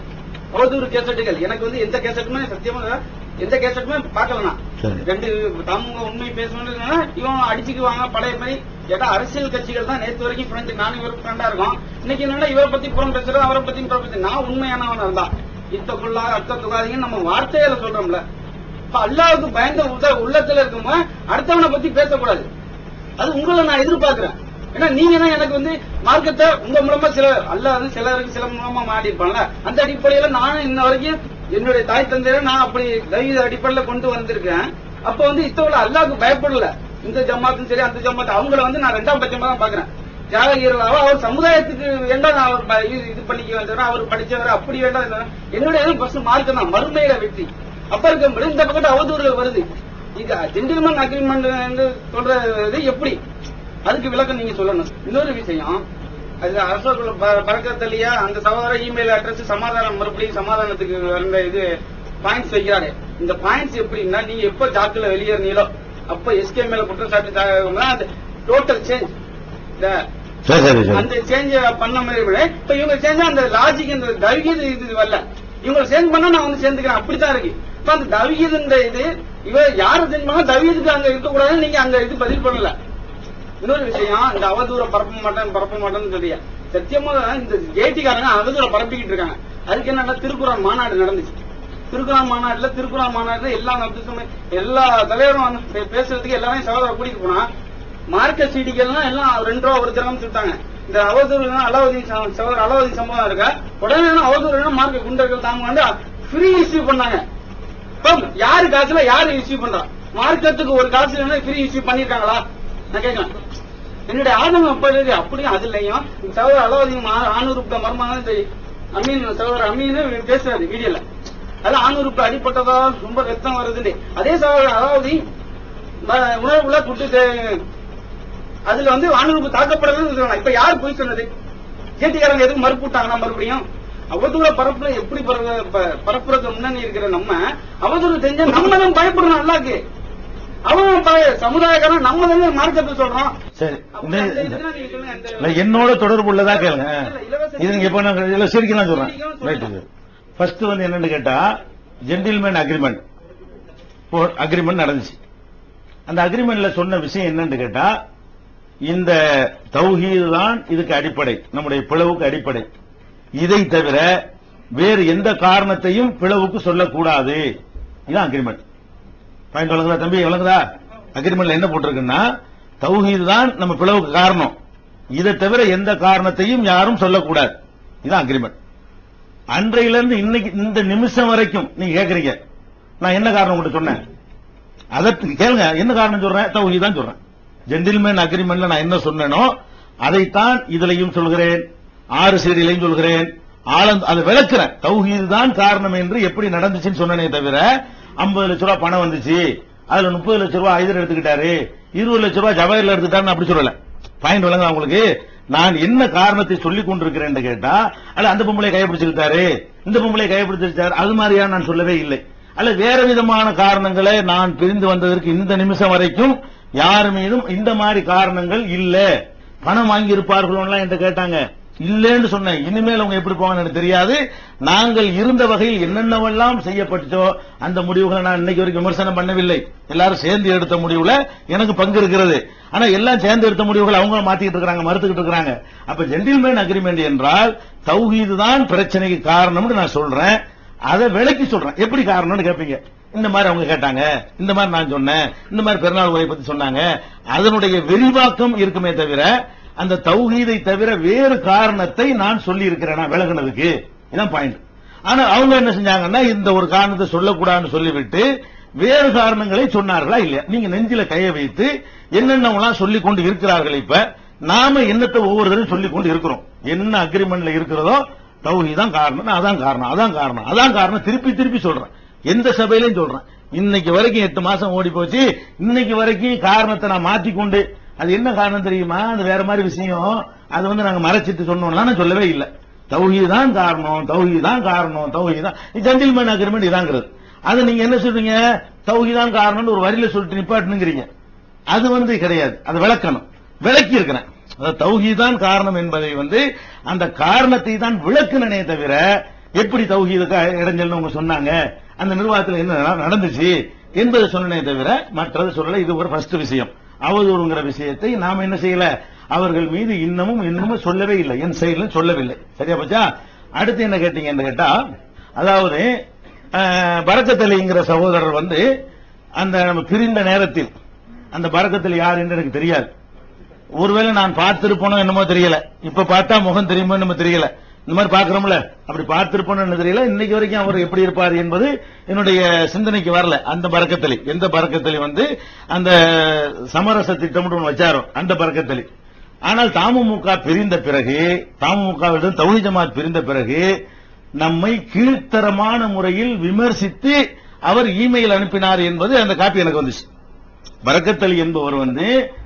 அவதூறு கேசட்டுகள் எனக்கு வந்து எந்த கேசட்டுமே சத்தியமா எந்த கேசட்டுமே பார்க்கல நான் சரி. ரெண்டு தமுக உண்மை பேசணும்னா இவன் அடிச்சுக்குவாங்க பழைய மாதிரி ஏன்னா அரசியல் கட்சிகள் தான் நேத்து வரைக்கும் ஃப்ரெண்ட் நானும் இவருக்கு ஃப்ரெண்டா இருக்கோம் இன்னைக்கு என்னன்னா இவரை பத்தி புறம் பேசுறது அவரை பத்தி புறம் பேசுறது நான் உண்மையானவன் இருந்தா இத்தக்குள்ளா அர்த்த துகாதீங்கன்னு நம்ம வார்த்தையில சொல்றோம்ல இப்ப அல்லாவுக்கு பயந்த உள்ள- உள்ளத்துல இருக்கும்போது அடுத்தவனை பத்தி பேசக்கூடாது அது உங்களை நான் எதிர்பார்க்கிறேன் ஏன்னா நீங்க தான் எனக்கு வந்து மார்க்கத்தை உங்க மூலமா சில அல்ல வந்து சிலருக்கு சில மூலமா மாடி இருப்பாங்கல்ல அந்த அடிப்படையில நானும் இன்ன வரைக்கும் என்னுடைய தாய் தந்தையரை நான் அப்படி தெய்வ அடிப்படையில கொண்டு வந்திருக்கேன் அப்ப வந்து இத்தோட அல்லாவுக்கு பயப்படல இந்த ஜமாத்தும் சரி அந்த ஜமாத்து அவங்கள வந்து நான் ரெண்டாம் பட்சமா தான் பாக்குறேன் தியாகீரலாவோ அவர் சமுதாயத்துக்கு வேண்டாம் நான் அவர் ப- இது- இது பண்ணிக்க வேண்டாம் அவர் படிச்சவர் அப்படி வேண்டாம் இல்ல. என்னுடைய இது ஃபர்ஸ்ட் மார்க்கம் தான் மறுமையில வெற்றி அப்ப இருக்கும்போது இந்த பக்கத்து அவதூறுகள் வருது இது ஜென்டில்மேன் அக்ரிமெண்ட் சொல்றது எப்படி அதுக்கு விளக்கம் நீங்க சொல்லணும் இன்னொரு விஷயம் அது அசோக் பறக்கத்தலியா அந்த சகோதர இமெயில் அட்ரஸ் சமாதானம் மறுபடியும் சமாதானத்துக்கு வந்த இது பாயிண்ட்ஸ் வைக்கிறாரு இந்த பாயிண்ட்ஸ் எப்படின்னா நீங்க எப்ப ஜாக்குல வெளியேறினீங்களோ அப்ப எஸ்கே மேல குற்றம் சாட்டி டோட்டல் சேஞ்ச் சரி சரி சரி அந்த சேஞ்ச் பண்ண மாதிரி விட இப்ப இவங்க சேஞ்ச் அந்த லாஜிக் இந்த தவிகீது இது வரல இவங்க சேஞ்ச் பண்ணா நான் வந்து சேர்ந்துக்கிறேன் அப்படித்தான் இருக்கு இப்ப அந்த தவிகீதுன்ற இது இவ யாரு சேஞ்ச் பண்ணா தவிகீதுக்கு அங்க இருக்கக்கூடாதுன்னு நீங்க அங்க இது பதில் பண்ணல இன்னொரு விஷயம் இந்த அவதூற பரப்ப மாட்டேன் பரப்ப மாட்டேன்னு சொல்லியா சத்தியமா இந்த ஜேடிக்காரங்க அவதூற பரப்பிக்கிட்டு இருக்காங்க அதுக்கு என்னன்னா திருக்குறள் மாநாடு நடந்துச்சு திருக்குறள் மாநாட்டுல திருக்குறள் மாநாட்டுல எல்லா நபிசுமே- எல்லா தலைவரும் வந்து பே- பேசுறதுக்கு எல்லாரையும் சகோதர கூட்டிட்டு போனா மார்க்க சீடிகள்லாம் எல்லாம் ரெண்டு ரூபா ஒரு தினம் சுட்டாங்க இந்த அவதூறு அலாவுதீன் ச- சகோதரர் அலாவுதீன் சம்பவம் இருக்கா உடனே அவதூறு மார்க்க குண்டர்கள் தாங்க ஃப்ரீ இஷ்யூ பண்ணாங்க இப்ப யாரு காசுல யாரு இஷ்யூ பண்றா மார்க்கெட்டுக்கு ஒரு காசு ஃப்ரீ இஷ்யூ பண்ணிருக்காங்களா நான் கேட்கலாம் என்னுடைய ஆதங்கம் அப்ப இருக்கு அப்படியும் அதுலயும் இந்த சகோதரர் அலாவுதீன் ஆணூறு மர்மாக இந்த அமீன் சகோதரர் அமீன் பேசுறாரு வீடியோல அதுல ஆணூறுக்கு அடிப்பட்டதா ரொம்ப ரத்தம் வருதுன்னு அதே சகோதரர் அலாவுதீன் ம- உணர்வுல குட்டு தே- அதுல வந்து ஆணூறுக்கு தாக்கப்படலன்னு சொல்றாங்க இப்ப யார் போய் சொன்னது கேட்டிக்காரங்க எதுக்கு மறுப்பு விட்டாங்கன்னா மறுபடியும் அவதூற பரப்புல எப்படி பரவ- ப- பரப்புறது முன்னணி இருக்கிற நம்ம அவதூறு செஞ்சா நம்ம தான் பயப்படணும் அல்லாக்கு அவன் பய- சமுதாயக்காரன் நம்ம தானே மார்க்கத்தை சொல்றோம் சரி அப்ப இந்த- அந்த இந்த- இதுல நீங்க சொல்லுங்க, அந்த- இல்ல, என்னோட தொடர்பு உள்ளதா கேளுங்க இல்ல, இலவச இது இப்ப நான் இல்ல சிரிக்கலாம் சொல்றேன் சிரிக்கலாம் ரைட் சொல்றேன். ஃபர்ஸ்ட் வந்து என்னன்னு கேட்டா ஜென்டில்மேன் அக்ரிமெண்ட் அக்ரிமெண்ட் நடந்துச்சு அந்த அக்ரிமெண்ட்ல சொன்ன விஷயம் என்னன்னு கேட்டா இந்த தௌஹீது தான் இதுக்கு அடிப்படை நம்முடைய பிளவுக்கு அடிப்படை இதை தவிர வேறு எந்த காரணத்தையும் பிளவுக்கு சொல்லக்கூடாது இதுதான் அக்ரிமெண்ட் பாயிண்ட் வழங்குதா தம்பி வழங்குதா அக்ரிமெண்ட்ல என்ன போட்டிருக்குன்னா தௌஹீது தான் நம்ம பிளவுக்கு காரணம் இதை தவிர எந்த காரணத்தையும் யாரும் சொல்லக்கூடாது இதுதான் அக்ரிமெண்ட் அன்றையிலிருந்து இன்னைக்கு இந்த நிமிஷம் வரைக்கும் நீங்க கேக்குறீங்க நான் என்ன காரணம் உங்கள்ட்ட சொன்னேன் அதற்கு கேளுங்க என்ன காரணம் சொல்றேன் தௌஹீத் தான் சொல்றேன் ஜென்டில்மேன் அக்ரிமெண்ட்ல நான் என்ன சொன்னேனோ அதைத்தான் இதுலயும் சொல்கிறேன் ஆறு சீடிலையும் சொல்கிறேன் ஆழம் அதை விளக்குறேன் தௌஹீது தான் காரணம் என்று எப்படி நடந்துச்சுன்னு சொன்னனே தவிர 50 லட்ச ரூபாய் பணம் வந்துச்சு அதுல முப்பது லட்ச ரூபாய் ஐதர் எடுத்துக்கிட்டாரு இருபது லட்ச ரூபாய் ஜவாஹர்ல எடுத்துட்டாருன்னு அப்படி சொல்லல பாயிண்ட் விளங்க உங்களுக்கு நான் என்ன காரணத்தை சொல்லிக் கொண்டிருக்கிறேன் கேட்டா அல்ல அந்த பொம்பளை கைப்பிடிச்சிருக்காரு இந்த பொம்பளை கைப்பிடிச்சிருக்காரு அது மாதிரியா நான் சொல்லவே இல்லை அல்ல வேற விதமான காரணங்களை நான் பிரிந்து வந்ததற்கு இந்த நிமிஷம் வரைக்கும் யார் மீதும் இந்த மாதிரி காரணங்கள் இல்ல பணம் வாங்கி இருப்பார்களோலாம் என்று கேட்டாங்க இல்லன்னு சொன்னேன் இனிமேல் அவங்க எப்படி போவாங்கன்னு எனக்கு தெரியாது நாங்கள் இருந்த வகையில் என்னென்னவெல்லாம் செய்யப்பட்டோ அந்த முடிவுகளை நான் இன்னைக்கு வரைக்கும் விமர்சனம் பண்ணவில்லை எல்லாரும் சேர்ந்து எடுத்த முடிவுல எனக்கு பங்கு இருக்கிறது ஆனா எல்லாம் சேர்ந்து எடுத்த முடிவுகளை அவங்க மாத்திக்கிட்டு இருக்காங்க மறுத்துக்கிட்டு இருக்காங்க அப்ப ஜென்டில்மேன் அக்ரிமெண்ட் என்றால் தௌஹீது தான் பிரச்சனைக்கு காரணம்னு நான் சொல்றேன் அதை விளக்கி சொல்றேன் எப்படி காரணம்னு கேட்பீங்க இந்த மாதிரி அவங்க கேட்டாங்க இந்த மாதிரி நான் சொன்னேன் இந்த மாதிரி பெருநாள் உரை பத்தி சொன்னாங்க அதனுடைய விரிவாக்கம் இருக்குமே தவிர அந்த தௌஹீதை தவிர வேறு காரணத்தை நான் சொல்லி இருக்கிறேன் விலகுனதுக்கு இதான் பாயிண்ட் ஆனா அவங்க என்ன செஞ்சாங்கன்னா இந்த ஒரு காரணத்தை சொல்லக்கூடாதுன்னு சொல்லிவிட்டு வேறு காரணங்களை சொன்னார்களா இல்லையா நீங்க நெஞ்சில கைய வைத்து என்னென்னலாம் சொல்லி கொண்டு இருக்கிறார்கள் இப்ப நாம என்னத்தை ஒவ்வொருத்தரும் சொல்லி கொண்டு இருக்கிறோம் என்ன அக்ரிமெண்ட்ல இருக்கிறதோ தௌஹி தான் காரணம் அதான் காரணம் அதான் காரணம் அதான் காரணம் திருப்பி திருப்பி சொல்றேன் எந்த சபையிலையும் சொல்றேன் இன்னைக்கு வரைக்கும் எட்டு மாசம் ஓடி போச்சு இன்னைக்கு வரைக்கும் காரணத்தை நான் மாத்திக்கொண்டு அது என்ன காரணம் தெரியுமா அது வேற மாதிரி விஷயம் அது வந்து நாங்க மறைச்சிட்டு சொன்னோம்லாம் நான் சொல்லவே இல்லை தௌஹி தான் காரணம் தௌஹி தான் காரணம் தௌஹி தான் ஜென்டில்மேன் அக்ரிமெண்ட் இதாங்கிறது அது நீங்க என்ன சொல்றீங்க தௌஹி தான் காரணம்னு ஒரு வரியில சொல்லிட்டு நிப்பாட்டுங்கிறீங்க அது வந்து கிடையாது அதை விளக்கணும் விளக்கி இருக்கிறேன் அதாவது தௌஹீதான் காரணம் என்பதை வந்து அந்த காரணத்தை தான் விளக்குனனே தவிர எப்படி தௌஹீதுக்கு இடைஞ்சல்னு அவங்க சொன்னாங்க அந்த நிர்வாகத்தில் என்ன நட- நடந்துச்சு என்பதை சொன்னனே தவிர மற்றது சொல்லல இது ஒரு ஃபர்ஸ்ட் விஷயம் அவதூறுங்கிற விஷயத்தை நாம என்ன செய்யல அவர்கள் மீது இன்னமும் இன்னமும் சொல்லவே இல்லை என் செயலும் சொல்லவில்லை சரியா பச்சா அடுத்து என்ன கேட்டீங்கன்னு கேட்டா அதாவது அஹ், பரக்கத்தலிங்கிற சகோதரர் வந்து அந்த நம்ம பிரிந்த நேரத்தில் அந்த பரக்கத்தில் யார் என்று எனக்கு தெரியாது ஒருவேளை நான் பார்த்திருப்போனோ என்னமோ தெரியல இப்ப பார்த்தா முகம் தெரியுமோ என்னமோ தெரியல இந்த மாதிரி பாக்குறோம்ல அப்படி பார்த்திருப்போனோ என்ன தெரியல இன்னைக்கு வரைக்கும் அவர் எப்படி இருப்பார் என்பது என்னுடைய சிந்தனைக்கு வரல அந்த பறக்கத்தலி எந்த பறக்கத்தலி வந்து அந்த சமரச திட்டம்னு ஒண்ணு வச்சாரோ அந்த பறக்கத்தலி ஆனால் தமுமுக பிரிந்த பிறகு தமுமுகவிடம் தௌஹி ஜமாத் பிரிந்த பிறகு நம்மை கீழ்த்தரமான முறையில் விமர்சித்து அவர் இமெயில் அனுப்பினார் என்பது அந்த காப்பி எனக்கு வந்துச்சு பரக்கத்தலி என்பவர் வந்து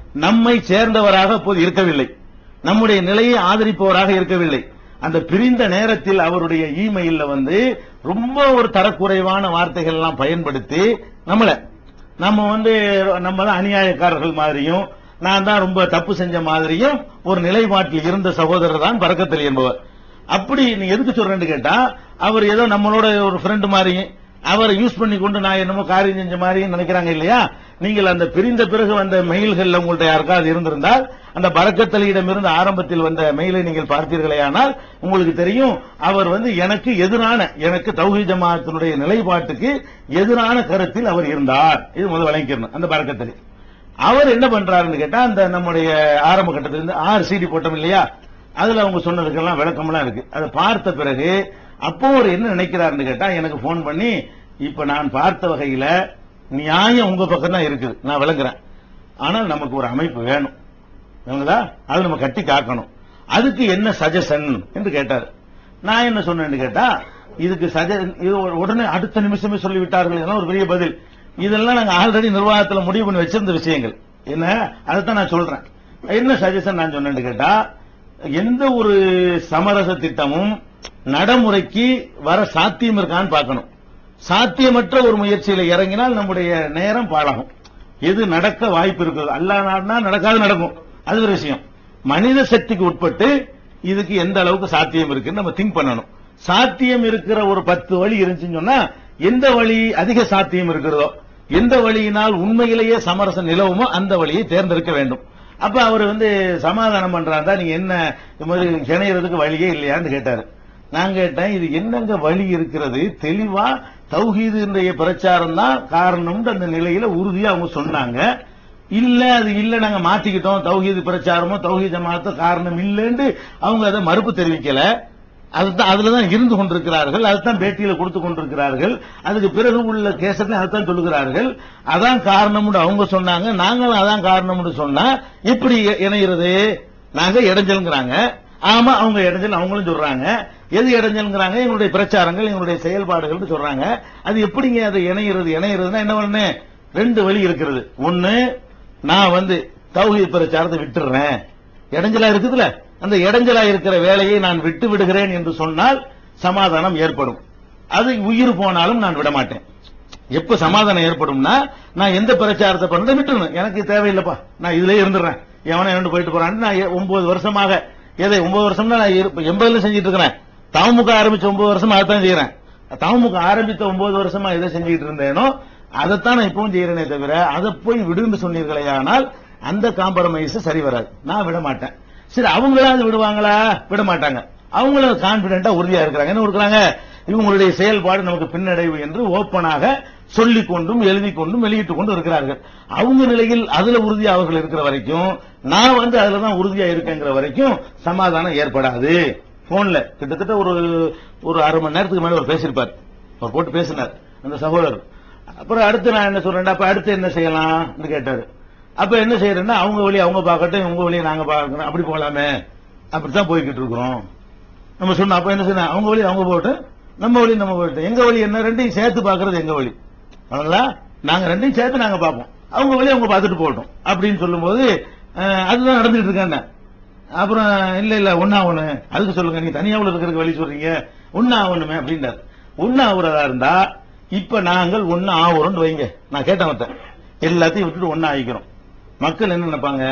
நம்மை சேர்ந்தவராக அப்போது இருக்கவில்லை நம்முடைய நிலையை ஆதரிப்பவராக இருக்கவில்லை அந்த பிரிந்த நேரத்தில் அவருடைய இமெயில்ல வந்து ரொம்ப ஒரு தரக்குறைவான வார்த்தைகள் எல்லாம் பயன்படுத்தி நம்மள நம்ம வந்து நம்ம தான் அநியாயக்காரர்கள் மாதிரியும் நான் தான் ரொம்ப தப்பு செஞ்ச மாதிரியும் ஒரு நிலைப்பாட்டில் இருந்த சகோதரர் தான் பறக்கத்தில் என்பவர் அப்படி நீ எதுக்கு சொல்றேன்னு கேட்டா அவர் ஏதோ நம்மளோட ஒரு ஃப்ரெண்ட் மாதிரி அவரை யூஸ் பண்ணி கொண்டு நான் என்னமோ காரியம் செஞ்ச மாதிரி நினைக்கிறாங்க இல்லையா நீங்கள் அந்த பிரிந்த பிறகு வந்த மெயில்கள்ல உங்கள்ட்ட யாருக்காவது இருந்திருந்தால் அந்த பறக்கத்தலியிடமிருந்து ஆரம்பத்தில் வந்த மெயிலை நீங்கள் பார்த்தீர்களேயானால் உங்களுக்கு தெரியும் அவர் வந்து எனக்கு எதிரான எனக்கு தௌஹி ஜமாத்தினுடைய நிலைப்பாட்டுக்கு எதிரான கருத்தில் அவர் இருந்தார் இது முதல் வழங்கிக்கணும் அந்த பறக்கத்தலி அவர் என்ன பண்றாருன்னு கேட்டா அந்த நம்முடைய ஆரம்ப கட்டத்திலிருந்து ஆறு சிடி போட்டோம் இல்லையா அதுல அவங்க சொன்னதுக்கெல்லாம் விளக்கம்லாம் இருக்கு அதை பார்த்த பிறகு அப்போ அவர் என்ன நினைக்கிறாருன்னு கேட்டா எனக்கு போன் பண்ணி இப்ப நான் பார்த்த வகையில நியாயம் உங்க பக்கம் தான் இருக்குது நான் விளங்குறேன் ஆனால் நமக்கு ஒரு அமைப்பு வேணும் விளங்குதா அது நம்ம கட்டி காக்கணும் அதுக்கு என்ன சஜஷன் என்று கேட்டார் நான் என்ன சொன்னேன்னு கேட்டா இதுக்கு சஜ இது உடனே அடுத்த நிமிஷமே சொல்லிவிட்டார்கள் இதெல்லாம் ஒரு பெரிய பதில் இதெல்லாம் நாங்க ஆல்ரெடி நிர்வாகத்துல முடிவு பண்ணி வச்சிருந்த விஷயங்கள் என்ன அதைத்தான் நான் சொல்றேன் என்ன சஜஷன் நான் சொன்னேன்னு கேட்டா எந்த ஒரு சமரச திட்டமும் நடைமுறைக்கு வர சாத்தியம் இருக்கான்னு பார்க்கணும் சாத்தியமற்ற ஒரு முயற்சியில இறங்கினால் நம்முடைய நேரம் பாழாகும் எது நடக்க வாய்ப்பு இருக்குது அல்லா நாடுனா நடக்காது நடக்கும் அது ஒரு விஷயம் மனித சக்திக்கு உட்பட்டு இதுக்கு எந்த அளவுக்கு சாத்தியம் இருக்குன்னு நம்ம திங்க் பண்ணணும் சாத்தியம் இருக்கிற ஒரு பத்து வழி இருந்துச்சுன்னு சொன்னா எந்த வழி அதிக சாத்தியம் இருக்கிறதோ எந்த வழியினால் உண்மையிலேயே சமரசம் நிலவுமோ அந்த வழியை தேர்ந்தெடுக்க வேண்டும் அப்ப அவர் வந்து சமாதானம் பண்றாருந்தா நீங்க என்ன இந்த மாதிரி இணையறதுக்கு வழியே இல்லையான்னு கேட்டாரு நான் கேட்டேன் இது என்னங்க வழி இருக்கிறது தெளிவா தௌஹீதுடைய பிரச்சாரம் தான் காரணம் அந்த நிலையில உறுதியா அவங்க சொன்னாங்க இல்ல அது இல்ல நாங்க மாத்திக்கிட்டோம் தௌஹீது பிரச்சாரமோ தௌஹீத் ஜமாத்தோ காரணம் இல்லைன்னு அவங்க அதை மறுப்பு தெரிவிக்கல அதுதான் அதுலதான் இருந்து கொண்டிருக்கிறார்கள் அதுதான் பேட்டியில கொடுத்து கொண்டிருக்கிறார்கள் அதுக்கு பிறகு உள்ள கேசத்துல அதுதான் சொல்லுகிறார்கள் அதான் காரணம்னு அவங்க சொன்னாங்க நாங்களும் அதான் காரணம்னு சொன்னா எப்படி இணைகிறது நாங்க இடைஞ்சல்ங்கிறாங்க ஆமா அவங்க இடைஞ்சல் அவங்களும் சொல்றாங்க எது இடைஞ்சல்ங்கிறாங்க எங்களுடைய பிரச்சாரங்கள் எங்களுடைய செயல்பாடுகள் சொல்றாங்க அது எப்படிங்க அதை இணையிறது இணையிறதுன்னா என்ன பண்ணு ரெண்டு வழி இருக்கிறது ஒண்ணு நான் வந்து தௌஹீத் பிரச்சாரத்தை விட்டுறேன் இடைஞ்சலா இருக்குதுல அந்த இடைஞ்சலா இருக்கிற வேலையை நான் விட்டு விடுகிறேன் என்று சொன்னால் சமாதானம் ஏற்படும் அது உயிர் போனாலும் நான் விட மாட்டேன் எப்ப சமாதானம் ஏற்படும்னா நான் எந்த பிரச்சாரத்தை பண்றதை விட்டுருவேன் எனக்கு தேவையில்லைப்பா நான் இதுல இருந்துடுறேன் எவனை இரண்டு போயிட்டு போறான்னு நான் எ- ஒன்பது வருஷமாக எதை ஒன்பது வருஷம்னா நான் இரு- எண்பதுல செஞ்சிட்டு இருக்கிறேன் தமுக ஆரம்பிச்ச ஒன்பது வருஷமா அதான் செய்யறேன் தமுக ஆரம்பித்த ஒன்பது வருஷமா எதை செஞ்சுட்டு இருந்தேனோ அதைத்தான் நான் இப்பவும் செய்யறேனே தவிர அதை போய் விடுன்னு சொன்னீர்களே ஆனால் அந்த காம்ப்ரமைஸ் சரி வராது நான் விட மாட்டேன் சரி அவங்களாவது விடுவாங்களா விட மாட்டாங்க அவங்களும் கான்பிடண்டா உறுதியா இருக்கிறாங்க என்ன இருக்கிறாங்க இவங்களுடைய செயல்பாடு நமக்கு பின்னடைவு என்று ஓப்பனாக சொல்லிக் கொண்டும் எழுதி கொண்டும் வெளியிட்டுக் கொண்டும் இருக்கிறார்கள் அவங்க நிலையில் அதுல உறுதியா அவர்கள் இருக்கிற வரைக்கும் நான் வந்து அதுல தான் உறுதியா இருக்கேங்கிற வரைக்கும் சமாதானம் ஏற்படாது போன்ல கிட்டத்தட்ட ஒரு ஒரு அரை மணி நேரத்துக்கு மேல அவர் பேசியிருப்பார் அவர் போட்டு பேசினார் அந்த சகோதரர் அப்புறம் அடுத்து நான் என்ன சொல்றேன் அப்ப அடுத்து என்ன செய்யலாம் கேட்டாரு அப்ப என்ன செய்யறேன்னா அவங்க வழி அவங்க பார்க்கட்டும் உங்க வழியை நாங்க பார்க்கணும் அப்படி போகலாமே அப்படித்தான் போய்கிட்டு இருக்கிறோம் நம்ம சொன்னோம் அப்ப என்ன சொன்ன அவங்க வழி அவங்க போட்டு நம்ம வழி நம்ம போட்டு எங்க வழி என்ன ரெண்டையும் சேர்த்து பார்க்கறது எங்க வழி அவங்களா நாங்க ரெண்டையும் சேர்த்து நாங்க பார்ப்போம் அவங்க வழி அவங்க பார்த்துட்டு போகட்டும் அப்படின்னு சொல்லும்போது அஹ், அதுதான் நடந்துட்டு இருக்காங்க அப்புறம் இல்ல இல்ல ஒன்னா ஒண்ணு அதுக்கு சொல்லுங்க நீங்க தனியாவுல இருக்கிறதுக்கு வழி சொல்றீங்க ஒன்னா ஒண்ணுமே அப்படின்றாரு ஒன்னா ஆகுறதா இருந்தா இப்ப நாங்கள் ஒன்னு ஆகுறோம்னு வைங்க நான் கேட்டேன் ஒருத்தன். எல்லாத்தையும் விட்டுட்டு ஒன்னா ஆகிக்கிறோம் மக்கள் என்ன நினைப்பாங்க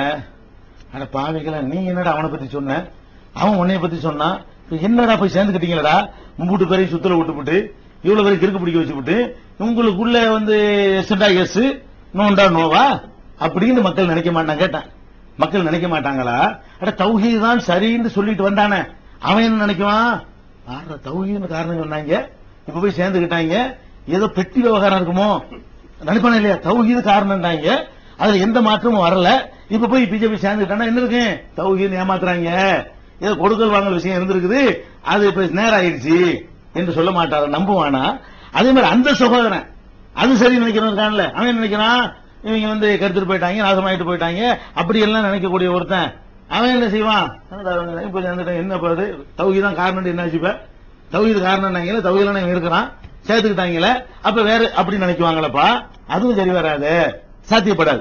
அட பாவிகளா நீ என்னடா அவனை பத்தி சொன்ன அவன் உன்னைய பத்தி சொன்னான் இப்ப என்னடா போய் சேர்ந்துக்கிட்டீங்களடா மும்பூட்டு பேரையும் சுத்தல விட்டுப்புட்டு இவ்வளவு பேரை கிறுக்கு பிடிக்க வச்சுப்புட்டு உங்களுக்குள்ள வந்து எஸ்டா எஸ் நோண்டா நோவா அப்படின்னு மக்கள் நினைக்க மாட்டான் கேட்டேன் மக்கள் நினைக்க மாட்டாங்களா அட தௌஹீத் தான் சரின்னு சொல்லிட்டு வந்தானே அவன் என்ன நினைக்குவான் ஆற தௌஹீதுன்னு காரணம் சொன்னாங்க இப்ப போய் சேர்ந்துக்கிட்டாங்க ஏதோ பெட்டி விவகாரம் இருக்குமோ நினைப்பானே இல்லையா தௌஹீது காரணம்னாங்க அதுல எந்த மாற்றமும் வரல இப்ப போய் பிஜேபி சேர்ந்துக்கிட்டானா என்ன இருக்கு தௌஹீது ஏமாத்துறாங்க ஏதோ கொடுக்கல் வாங்கல் விஷயம் இருந்திருக்குது அது இப்ப நேரம் ஆயிடுச்சு என்று சொல்ல மாட்டாரு நம்புவானா அதே மாதிரி அந்த சகோதரன் அது சரி நினைக்கிறவன் இருக்கான்ல அவன் என்ன நினைக்கிறான் இவங்க வந்து கருத்துட்டு போயிட்டாங்க நாசமாயிட்டு போயிட்டாங்க அப்படி எல்லாம் நினைக்கக்கூடிய ஒருத்தன் அவன் என்ன செய்வான் இப்ப சேர்ந்துட்டான் என்ன பாரு தௌஹி தான் காரணம் என்ன ஆச்சு இப்ப தௌஹீது காரணம் தௌஹீதுல இவன் இருக்கிறான் சேர்த்துக்கிட்டாங்களே அப்ப வேற அப்படி நினைக்குவாங்களப்பா அதுவும் சரி வராது சாத்தியப்படாது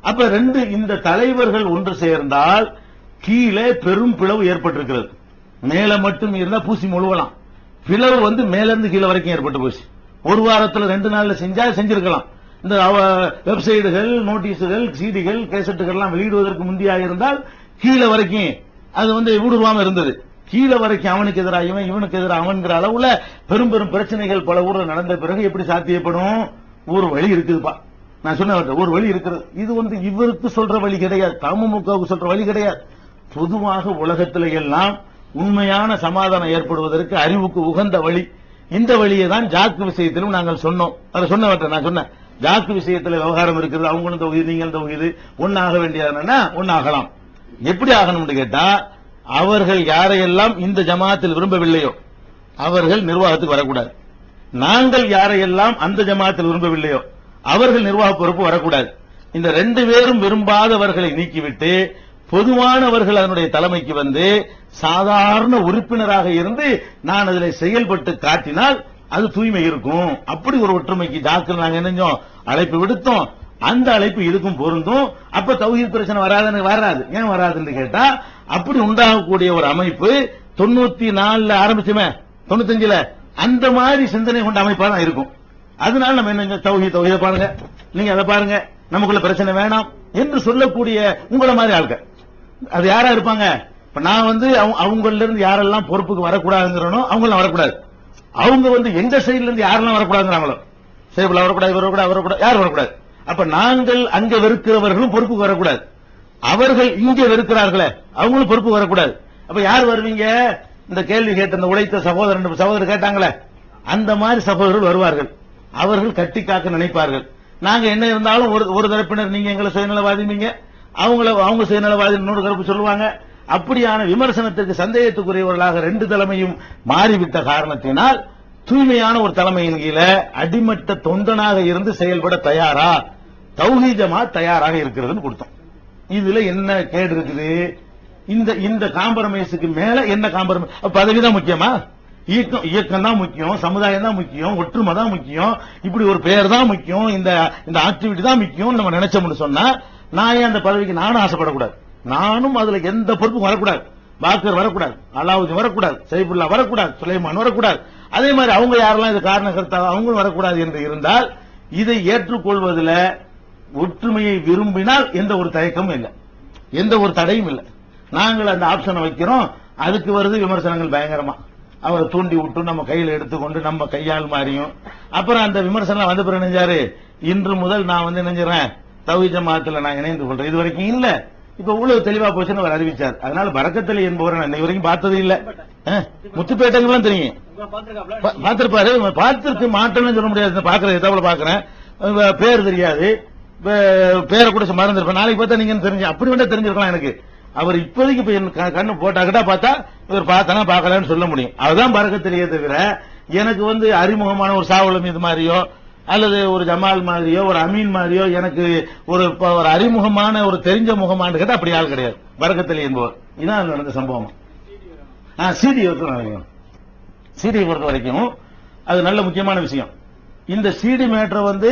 அப்ப ரெண்டு இந்த தலைவர்கள் ஒன்று சேர்ந்தால் கீழே பெரும் பிளவு ஏற்பட்டிருக்கிறது மேல மட்டும் இருந்தா பூசி முழுவலாம் பிளவு வந்து மேல இருந்து கீழே வரைக்கும் ஏற்பட்டு போச்சு ஒரு வாரத்துல ரெண்டு நாள்ல செஞ்சா செஞ்சிருக்கலாம் இந்த அவ- வெப்சைட்டுகள் நோட்டீஸுகள் சீடிகள் கேசட்டுகள் எல்லாம் வெளியிடுவதற்கு முந்தியாக இருந்தால் கீழே வரைக்கும் அது வந்து ஊடுருவாம இருந்தது கீழே வரைக்கும் அவனுக்கு எதிராக இவன் இவனுக்கு எதிராக அவன்கிற அளவுல பெரும் பெரும் பிரச்சனைகள் பல ஊர்ல நடந்த பிறகு எப்படி சாத்தியப்படும் ஒரு வழி இருக்குதுப்பா நான் சொன்ன ஒரு வழி இருக்கிறது இது வந்து இவருக்கு சொல்ற வழி கிடையாது தமுமுகவுக்கு சொல்ற வழி கிடையாது பொதுவாக உலகத்தில எல்லாம் உண்மையான சமாதானம் ஏற்படுவதற்கு அறிவுக்கு உகந்த வழி இந்த வழியை தான் ஜாக்கு விஷயத்திலும் நாங்கள் சொன்னோம் அதை சொன்னவற்றை நான் சொன்னேன் ஜாக்கு விஷயத்துல விவகாரம் இருக்கிறது அவங்களும் தொகுதி நீங்கள் தொகுதி ஒன்னாக வேண்டியதுன்னா ஒன்னாகலாம் எப்படி ஆகணும்னு கேட்டா அவர்கள் யாரையெல்லாம் இந்த ஜமாத்தில் விரும்பவில்லையோ அவர்கள் நிர்வாகத்துக்கு வரக்கூடாது நாங்கள் யாரையெல்லாம் அந்த ஜமாத்தில் விரும்பவில்லையோ அவர்கள் நிர்வாக பொறுப்பு வரக்கூடாது இந்த ரெண்டு பேரும் விரும்பாதவர்களை நீக்கிவிட்டு பொதுவானவர்கள் அதனுடைய தலைமைக்கு வந்து சாதாரண உறுப்பினராக இருந்து நான் அதில் செயல்பட்டு காட்டினால் அது தூய்மை இருக்கும் அப்படி ஒரு ஒற்றுமைக்கு டாக்டர் நாங்க என்னஞ்சோம் அழைப்பு விடுத்தோம் அந்த அழைப்பு இதுக்கும் பொருந்தும் அப்ப தௌஹீத் பிரச்சனை வராதுன்னு வராது ஏன் வராதுன்னு கேட்டா அப்படி உண்டாகக்கூடிய ஒரு அமைப்பு தொண்ணூத்தி நாலுல ஆரம்பிச்சுமே தொண்ணூத்தஞ்சுல அந்த மாதிரி சிந்தனை கொண்ட அமைப்பா தான் இருக்கும் அதனால நம்ம என்ன தௌஹி தௌஹீத பாருங்க நீங்க அதை பாருங்க நமக்குள்ள பிரச்சனை வேணாம் என்று சொல்லக்கூடிய உங்களை மாதிரி ஆட்கள் அது யாரா இருப்பாங்க இப்ப நான் வந்து அவங்க- அவங்கள்ல இருந்து யாரெல்லாம் பொறுப்புக்கு வரக்கூடாதுங்கிறனோ அவங்களாம் வரக்கூடாது அவங்க வந்து எங்க சைடுல இருந்து யாரெல்லாம் வரக்கூடாதுங்கிறாங்களோ சேபிள் வரக்கூடாது இவர் வரக்கூடாது அவர் வரக்கூடாது யாரும் வரக்கூடாது அப்ப நாங்கள் அங்க வெறுக்கிறவர்களும் பொறுப்புக்கு வரக்கூடாது அவர்கள் இங்க வெறுக்கிறார்களே அவங்களும் பொறுப்பு வரக்கூடாது அப்ப யார் வருவீங்க இந்த கேள்வி கேட்ட இந்த உழைத்த சகோதரன் சகோதரர் கேட்டாங்களே அந்த மாதிரி சகோதரர்கள் வருவார்கள் அவர்கள் கட்டி காக்க நினைப்பார்கள் நாங்க என்ன இருந்தாலும் ஒரு ஒரு தரப்பினர் நீங்க எங்களை சுயநலவாதிங்க அவங்கள அவங்க சுயநலவாதி இன்னொரு தரப்பு சொல்லுவாங்க அப்படியான விமர்சனத்திற்கு சந்தேகத்துக்குரியவர்களாக ரெண்டு தலைமையும் மாறிவிட்ட காரணத்தினால் தூய்மையான ஒரு தலைமையின் கீழே அடிமட்ட தொண்டனாக இருந்து செயல்பட தயாரா தௌஹீஜமா தயாராக இருக்கிறதுன்னு கொடுத்தோம் இதுல என்ன கேடு இருக்குது இந்த இந்த காம்பரமைஸுக்கு மேல என்ன காம்பரமைஸ் பதவி தான் முக்கியமா இயக்கம் இயக்கம் தான் முக்கியம் சமுதாயம் தான் முக்கியம் ஒற்றுமை தான் முக்கியம் இப்படி ஒரு பெயர் தான் முக்கியம் இந்த இந்த ஆக்டிவிட்டி தான் முக்கியம் நம்ம நினைச்சோம்னு சொன்னா நான் ஏன் அந்த பதவிக்கு நானும் ஆசைப்படக்கூடாது நானும் அதுல எந்த பொறுப்பும் வரக்கூடாது பாக்கர் வரக்கூடாது அலாவுதீன் வரக்கூடாது சைஃபுல்லா வரக்கூடாது சுலைமான் வரக்கூடாது அதே மாதிரி அவங்க யாரெல்லாம் இது காரண கருத்தாக அவங்களும் வரக்கூடாது என்று இருந்தால் இதை ஏற்றுக்கொள்வதில் ஒற்றுமையை விரும்பினால் எந்த ஒரு தயக்கமும் இல்லை எந்த ஒரு தடையும் இல்லை நாங்கள் அந்த ஆப்ஷனை வைக்கிறோம் அதுக்கு வருது விமர்சனங்கள் பயங்கரமா அவரை தூண்டி விட்டு நம்ம கையில் எடுத்துக்கொண்டு நம்ம கையால் மாறியும் அப்புறம் அந்த விமர்சனம் வந்த பிறகு நினைஞ்சாரு இன்று முதல் நான் வந்து நினைஞ்சிடறேன் தவி ஜமாத்துல நான் இணைந்து கொள்றேன் இது வரைக்கும் இல்ல இப்ப இவ்வளவு தெளிவா போச்சுன்னு அவர் அறிவிச்சார் அதனால பறக்கத்தலி என்பவரை நான் இன்னை வரைக்கும் பார்த்தது இல்ல அஹ், முத்துப்பேட்டைங்கெல்லாம் தெரியும் பா- பார்த்திருப்பாரு பார்த்திருக்கு மாட்டேன்னு சொல்ல முடியாது பாக்குறது எதாவது பாக்குறேன் அஹ் பேர் தெரியாது பே- பேரை கூட மறந்துருப்பேன் நாளைக்கு பார்த்தா நீங்க தெரிஞ்சு அப்படி வேண்டாம் தெரிஞ்சிருக்கலாம் எனக்கு அவர் இப்போதைக்கு இப்ப என் க- கண்ணு போட்டாக்கிட்டா பார்த்தா இவர் பார்த்தானா பார்க்கலன்னு சொல்ல முடியும் அதுதான் பறக்க தெரிய தவிர எனக்கு வந்து அறிமுகமான ஒரு சாவலம் இது மாதிரியோ அல்லது ஒரு ஜமால் மாதிரியோ ஒரு அமீன் மாதிரியோ எனக்கு ஒரு ப- ஒரு அறிமுகமான ஒரு தெரிஞ்ச முகமானு கேட்டா அப்படி ஆள் கிடையாது பறக்கத்தலி என்பவர் இதான் நடந்த சம்பவம் ஆ சிடி நினைக்கிறேன் சிடியை பொறுத்த வரைக்கும் அது நல்ல முக்கியமான விஷயம் இந்த சிடி மேட்டரை வந்து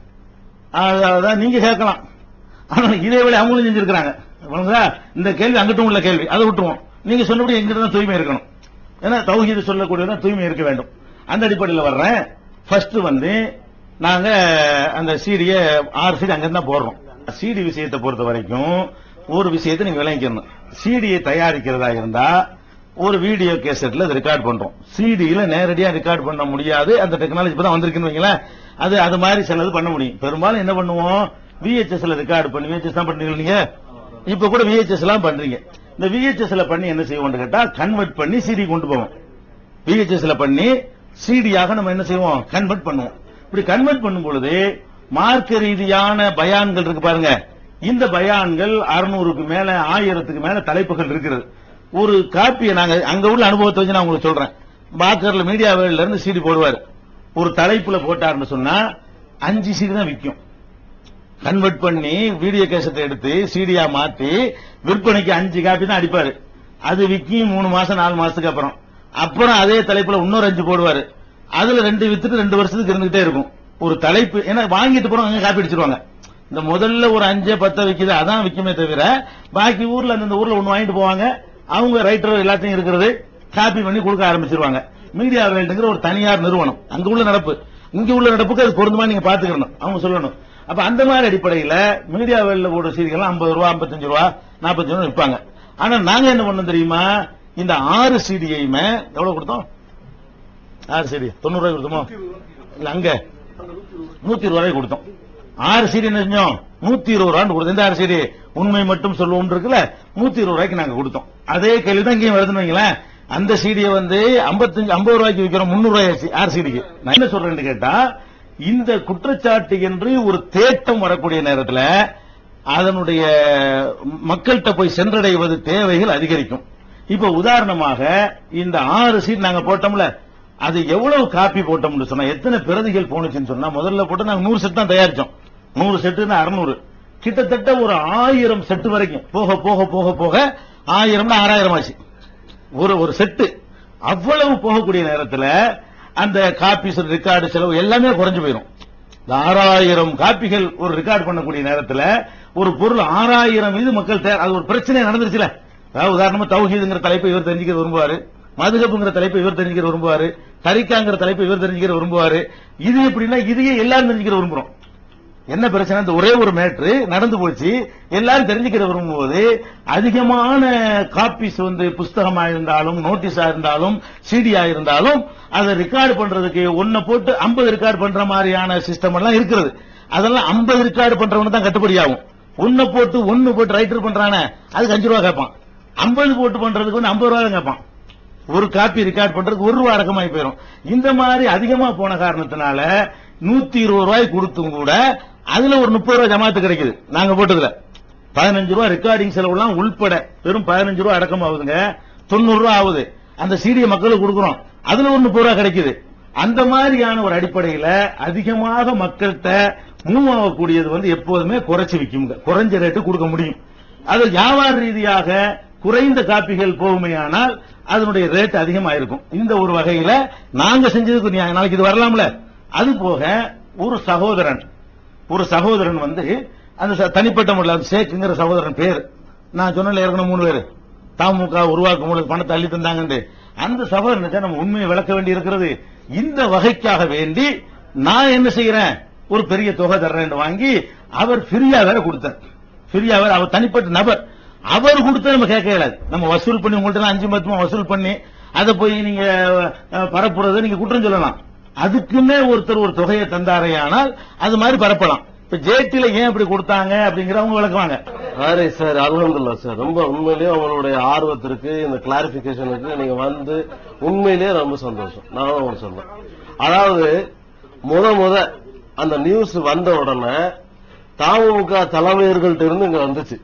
அஹ், அதான் நீங்க கேட்கலாம் ஆனா இதே வேலை அவங்களும் செஞ்சிருக்கிறாங்க புரியுதா? இந்த கேள்வி அங்கிட்டும் உள்ள கேள்வி அதை விட்டுருவோம் நீங்க சொன்னபடி எங்கிட்ட தான் தூய்மை இருக்கணும் ஏன்னா தௌஹீது சொல்லக்கூடியதான் தூய்மை இருக்க வேண்டும் அந்த அடிப்படையில் வர்றேன் ஃபர்ஸ்ட் வந்து நாங்க அந்த சீடியை ஆறு சீடி அங்கிருந்து தான் போடுறோம் சிடி விஷயத்தை பொறுத்த வரைக்கும் ஒரு விஷயத்தை நீங்க விளங்கிக்கணும் சிடியை தயாரிக்கிறதா இருந்தா ஒரு வீடியோ கேசட்ல அதை ரெக்கார்ட் பண்றோம் சிடியில நேரடியா ரெக்கார்ட் பண்ண முடியாது அந்த டெக்னாலஜி இப்பதான் வந்திருக்குன்னு வைங்களேன் அது அது மாதிரி சிலது பண்ண முடியும் பெரும்பாலும் என்ன பண்ணுவோம் விஹெச்எஸ்ல ரெக்கார்ட் பண்ணி விஹெச்எஸ் தான் பண்றீங்க நீங்க இப்ப கூட விஹெச்எஸ் எல்லாம் பண்றீங்க இந்த விஹெச்எஸ்ல பண்ணி என்ன செய்வோம்னு கேட்டா கன்வெர்ட் பண்ணி சிடி கொண்டு போவோம் விஹெச்எஸ்ல பண்ணி சிடியாக நம்ம என்ன செய்வோம் கன்வெர்ட் பண்ணுவோம் இப்படி கன்வெர்ட் பண்ணும் பொழுது மார்க்க ரீதியான பயான்கள் இருக்கு பாருங்க இந்த பயான்கள் அறுநூறுக்கு மேல ஆயிரத்துக்கு மேல தலைப்புகள் இருக்கிறது ஒரு காப்பியை நாங்க அங்க உள்ள அனுபவத்தை வச்சு நான் உங்களுக்கு சொல்றேன் பாக்கர்ல மீடியா வேல்ல இருந்து சிடி போடுவார் ஒரு தலைப்புல போட்டாருன்னு சொன்னா அஞ்சு சிடி தான் விற்கும் கன்வெர்ட் பண்ணி வீடியோ கேசத்தை எடுத்து சிடியா மாத்தி விற்பனைக்கு அஞ்சு காப்பி தான் அடிப்பாரு அது விக்கும் மூணு மாசம் நாலு மாசத்துக்கு அப்புறம் அப்புறம் அதே தலைப்புல இன்னொரு அஞ்சு போடுவாரு அதுல ரெண்டு வித்துட்டு ரெண்டு வருஷத்துக்கு இருந்துகிட்டே இருக்கும் ஒரு தலைப்பு ஏன்னா வாங்கிட்டு போறவங்க அங்க காப்பி அடிச்சிருவாங்க இந்த முதல்ல ஒரு அஞ்சு பத்த விக்குது அதான் விக்குமே தவிர பாக்கி ஊர்ல அந்த ஊர்ல ஒண்ணு வாங்கிட்டு போவாங்க அவங்க ரைட்டர் எல்லாத்தையும் இருக்கிறது காப்பி பண்ணி கொடுக்க ஆரம்பிச்சிருவாங்க மீடியா வேல்டுங்கிற ஒரு தனியார் நிறுவனம் அங்க உள்ள நடப்பு இங்க உள்ள நடப்புக்கு அது பொருந்துமா நீங்க பாத்துக்கணும் அவங்க சொல்லணும் அப்ப அந்த மாதிரி அடிப்படையில மீடியா வேல்ல போடுற சீரியல் ஐம்பது ரூபா ஐம்பத்தஞ்சு ரூபா நாற்பத்தஞ்சு ரூபா விற்பாங்க ஆனா நாங்க என்ன பண்ணோம் தெரியுமா இந்த ஆறு சிடியையுமே எவ்வளவு கொடுத்தோம் ஆறு சிடி தொண்ணூறு ரூபாய் கொடுத்தோமோ இல்ல அங்க நூத்தி இருபது ரூபாய் கொடுத்தோம் ஆறு சீடி என்ன செஞ்சோம் நூத்தி இருபது ரூபான்னு கொடுத்தோம் இந்த ஆறு சீடி உண்மை மட்டும் சொல்லுவோம் இருக்குல்ல நூத்தி இருபது ரூபாய்க்கு நாங்க கொடுத்தோம் அதே கேள்வி தான் இங்கேயும் வருதுன்னு வைங்களேன் அந்த சீடியை வந்து 55 ஐம்பது ரூபாய்க்கு விற்கிறோம் முன்னூறு ரூபாய் ஆறு சீடிக்கு நான் என்ன சொல்றேன்னு கேட்டா இந்த குற்றச்சாட்டு என்று ஒரு தேட்டம் வரக்கூடிய நேரத்துல அதனுடைய மக்கள்கிட்ட போய் சென்றடைவது தேவைகள் அதிகரிக்கும் இப்ப உதாரணமாக இந்த ஆறு சீட் நாங்க போட்டோம்ல அது எவ்வளவு காப்பி போட்டோம்னு சொன்னா எத்தனை பிரதிகள் போனுச்சுன்னு சொன்னா முதல்ல போட்டு நாங்க நூறு செட் தான் தயாரிச்சோம் நூறு செட்டுன்னா அறுநூறு கிட்டத்தட்ட ஒரு ஆயிரம் செட்டு வரைக்கும் போக போக போக போக ஆயிரம்னா ஆறாயிரம் ஆச்சு ஒரு ஒரு செட்டு அவ்வளவு போகக்கூடிய நேரத்துல அந்த காப்பி ரெக்கார்டு செலவு எல்லாமே குறைஞ்சு போயிடும் இந்த ஆறாயிரம் காப்பிகள் ஒரு ரெக்கார்ட் பண்ணக்கூடிய நேரத்துல ஒரு பொருள் ஆறாயிரம் இது மக்கள் தயார் அது ஒரு பிரச்சனை நடந்துருச்சுல அதாவது உதாரணமா தௌஹீதுங்கிற தலைப்பை இவர் தெரிஞ்சுக்க விரும்புவாரு மதுகப்புங்கிற தலைப்பை இவர் தெரிஞ்சுக்க விரும்புவாரு தரிக்காங்கிற தலைப்பை இவர் தெரிஞ்சுக்க விரும்புவாரு இது எப்படின்னா இதையே எல்லாரும் தெரிஞ்சுக்க விரும்புறோம் என்ன பிரச்சனை இந்த ஒரே ஒரு மேட்ரு நடந்து போச்சு எல்லாரும் தெரிஞ்சுக்கிற விரும்பும்போது அதிகமான காப்பீஸ் வந்து புஸ்தகமா இருந்தாலும் நோட்டீஸா இருந்தாலும் சிடியா இருந்தாலும் அதை ரெக்கார்டு பண்றதுக்கு ஒன்ன போட்டு 50 ரெக்கார்டு பண்ற மாதிரியான சிஸ்டம் எல்லாம் இருக்கிறது அதெல்லாம் 50 ரெக்கார்டு பண்றவங்க தான் கட்டுப்படி ஆகும் ஒன்ன போட்டு ஒன்னு போட்டு ரைட்டர் பண்றானே அதுக்கு அஞ்சு ரூபா கேட்பான் 50 போட்டு பண்றதுக்கு வந்து 50 ரூபா தான் கேட்பான் ஒரு காப்பி ரெக்கார்ட் பண்றதுக்கு ஒரு ரூபா அடக்கமாயி போயிடும் இந்த மாதிரி அதிகமா போன காரணத்தினால நூத்தி இருபது ரூபாய் கொடுத்தும் கூட அதுல ஒரு முப்பது ரூபாய் ஜமாத்து கிடைக்குது நாங்க போட்டதுல பதினஞ்சு ரூபாய் ரெக்கார்டிங் செலவுலாம் உள்பட வெறும் பதினஞ்சு ரூபாய் அடக்கம் ஆகுதுங்க தொண்ணூறு ரூபாய் ஆகுது அந்த சீடியை மக்களுக்கு கொடுக்குறோம் அதுல ஒரு முப்பது ரூபாய் கிடைக்குது அந்த மாதிரியான ஒரு அடிப்படையில அதிகமாக மக்கள்கிட்ட மூவ் ஆகக்கூடியது வந்து எப்போதுமே குறைச்சு விற்குங்க குறைஞ்ச ரேட்டு கொடுக்க முடியும் அது வியாபார ரீதியாக குறைந்த காப்பிகள் போகுமையானால் அதனுடைய ரேட் அதிகமா இருக்கும் இந்த ஒரு வகையில நாங்க செஞ்சதுக்கு நியாயம். நாளைக்கு இது வரலாம்ல அது போக ஒரு சகோதரன் ஒரு சகோதரன் வந்து அந்த ச- தனிப்பட்ட முறையில் அந்த ஷேக்குங்கிற சகோதரன் பேர் நான் சொன்னல ஏற்கனவே மூணு பேர் தாமுக உருவாக்கும் பொழுது பணத்தை அள்ளி தந்தாங்கன்னு அந்த சகோதரனுக்கு நம்ம உண்மையை விளக்க வேண்டி இருக்கிறது இந்த வகைக்காக வேண்டி நான் என்ன செய்யறேன் ஒரு பெரிய தொகை தர்றேன் வாங்கி அவர் ஃப்ரீயா வேற கொடுத்தார் ஃப்ரீயா வேற அவர் தனிப்பட்ட நபர் அவர் கொடுத்தா நம்ம கேட்க இயலாது நம்ம வசூல் பண்ணி உங்கள்ட்ட அஞ்சு பத்துமா வசூல் பண்ணி அதை போய் நீங்க அஹ், பரப்புறதை நீங்க குற்றம் சொல்லலாம் அதுக்குன்னே ஒருத்தர் ஒரு தொகையை தந்தாரையானால் அது மாதிரி பரப்பலாம் இப்ப ஜேடில ஏன் இப்படி கொடுத்தாங்க அப்படிங்கிறவங்க விளக்குவாங்க அரே சார் அல்ஹம்துலில்லாஹ் சார் ரொம்ப உண்மையிலேயே உங்களுடைய ஆர்வத்திற்கு இந்த கிளாரிபிகேஷனுக்கு நீங்க வந்து உண்மையிலேயே ரொம்ப சந்தோஷம் நான் ஒன்று சொல்றேன் அதாவது முத முத அந்த நியூஸ் வந்த உடனே தமுக தலைமையர்கள்ட்ட இருந்து இங்க வந்துச்சு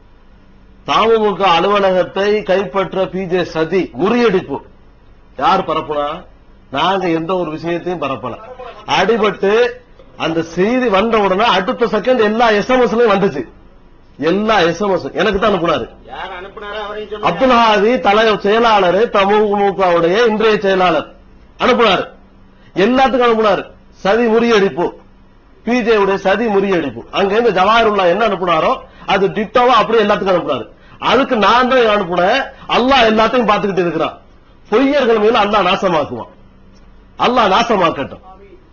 தமுக அலுவலகத்தை கைப்பற்ற பிஜே சதி முறியடிப்பு யார் பரப்புனா நாங்க எந்த ஒரு விஷயத்தையும் பரப்பல அடிபட்டு அந்த செய்தி வந்த உடனே அடுத்த செகண்ட் எல்லா எஸ்எம்எஸ்லயும் வந்துச்சு எல்லா எஸ்எம்எஸ் எனக்கு தான் அனுப்புனாரு யார் அனுப்புனாரோ அவரையும் சொல்லுங்க. அப்துல் ஹாதி தலை செயலாளர் தமுகவுடைய இன்றைய செயலாளர் அனுப்புனாரு எல்லாத்துக்கும் அனுப்புனாரு சதி முறியடிப்பு பிஜே உடைய சதி முறியடிப்பு அங்க இருந்து ஜவாஹருல்லா என்ன அனுப்புனாரோ அது டிட்டோவா அப்படியே எல்லாத்துக்கும் அனுப்புனாரு அதுக்கு நான் தான் அனுப்புனேன் அல்லாஹ் எல்லாத்தையும் பார்த்துக்கிட்டு இருக்கிறான் பொய்யர்கள் மேல அல்லாஹ் நாசமாக்குவான் அல்லாஹ் நாசமாக்கட்டும்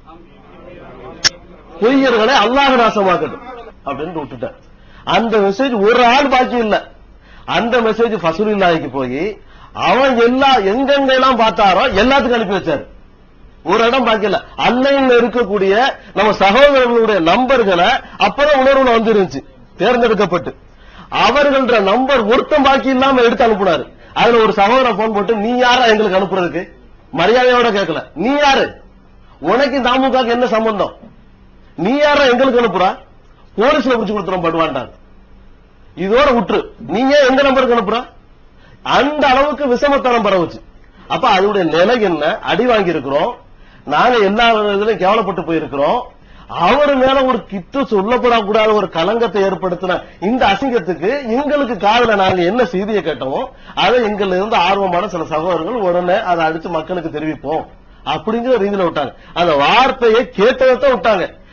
பொய்யர்களை அல்லாஹ் நாசமாக்கட்டும் அப்படின்னு விட்டுட்டேன் அந்த மெசேஜ் ஒரு ஆள் பாக்கி இல்ல அந்த மெசேஜ் ஃபசுலில்லாய்க்கு போய் அவன் எல்லா எங்கெங்க எல்லாம் பார்த்தாரோ எல்லாத்துக்கும் அனுப்பி வச்சாரு ஒரு இடம் பாக்கல அன்னையில் இருக்கக்கூடிய நம்ம சகோதரர்களுடைய நம்பர்களை அப்பதான் உணர்வுல வந்துருந்துச்சு தேர்ந்தெடுக்கப்பட்டு அவர்கள்ன்ற நம்பர் ஒருத்தம் பாக்கி இல்லாம எடுத்து அனுப்புனாரு அதுல ஒரு சகோதரன் போன் போட்டு நீ யாரா எங்களுக்கு அனுப்புறதுக்கு மரியாதையோட கேட்கல நீ யாரு உனக்கு தாமுகாக்கு என்ன சம்பந்தம் நீ யாரா எங்களுக்கு அனுப்புறா போலீஸ்ல பிடிச்சு கொடுத்துறோம் படுவான்டாங்க இதோட விட்டுரு நீ ஏன் எந்த நம்பருக்கு அனுப்புற அந்த அளவுக்கு விஷமத்தனம் பரவுச்சு அப்ப அதோட நிலை என்ன அடி வாங்கி இருக்கிறோம் நாங்க எல்லா இதுலயும் கேவலப்பட்டு போயிருக்கிறோம் அவர் மேல ஒரு கிட்டு சொல்லப்படக்கூடாத ஒரு கலங்கத்தை ஏற்படுத்தின இந்த அசிங்கத்துக்கு எங்களுக்கு காதுல நாங்க என்ன செய்தியை கேட்டோமோ அதை எங்கள்ல இருந்து ஆர்வமான சில சகோதரர்கள் உடனே அதை அடிச்சு மக்களுக்கு தெரிவிப்போம் அப்படிங்கிற ரீதியில விட்டாங்க அந்த வார்த்தையை கேட்டதான் விட்டாங்க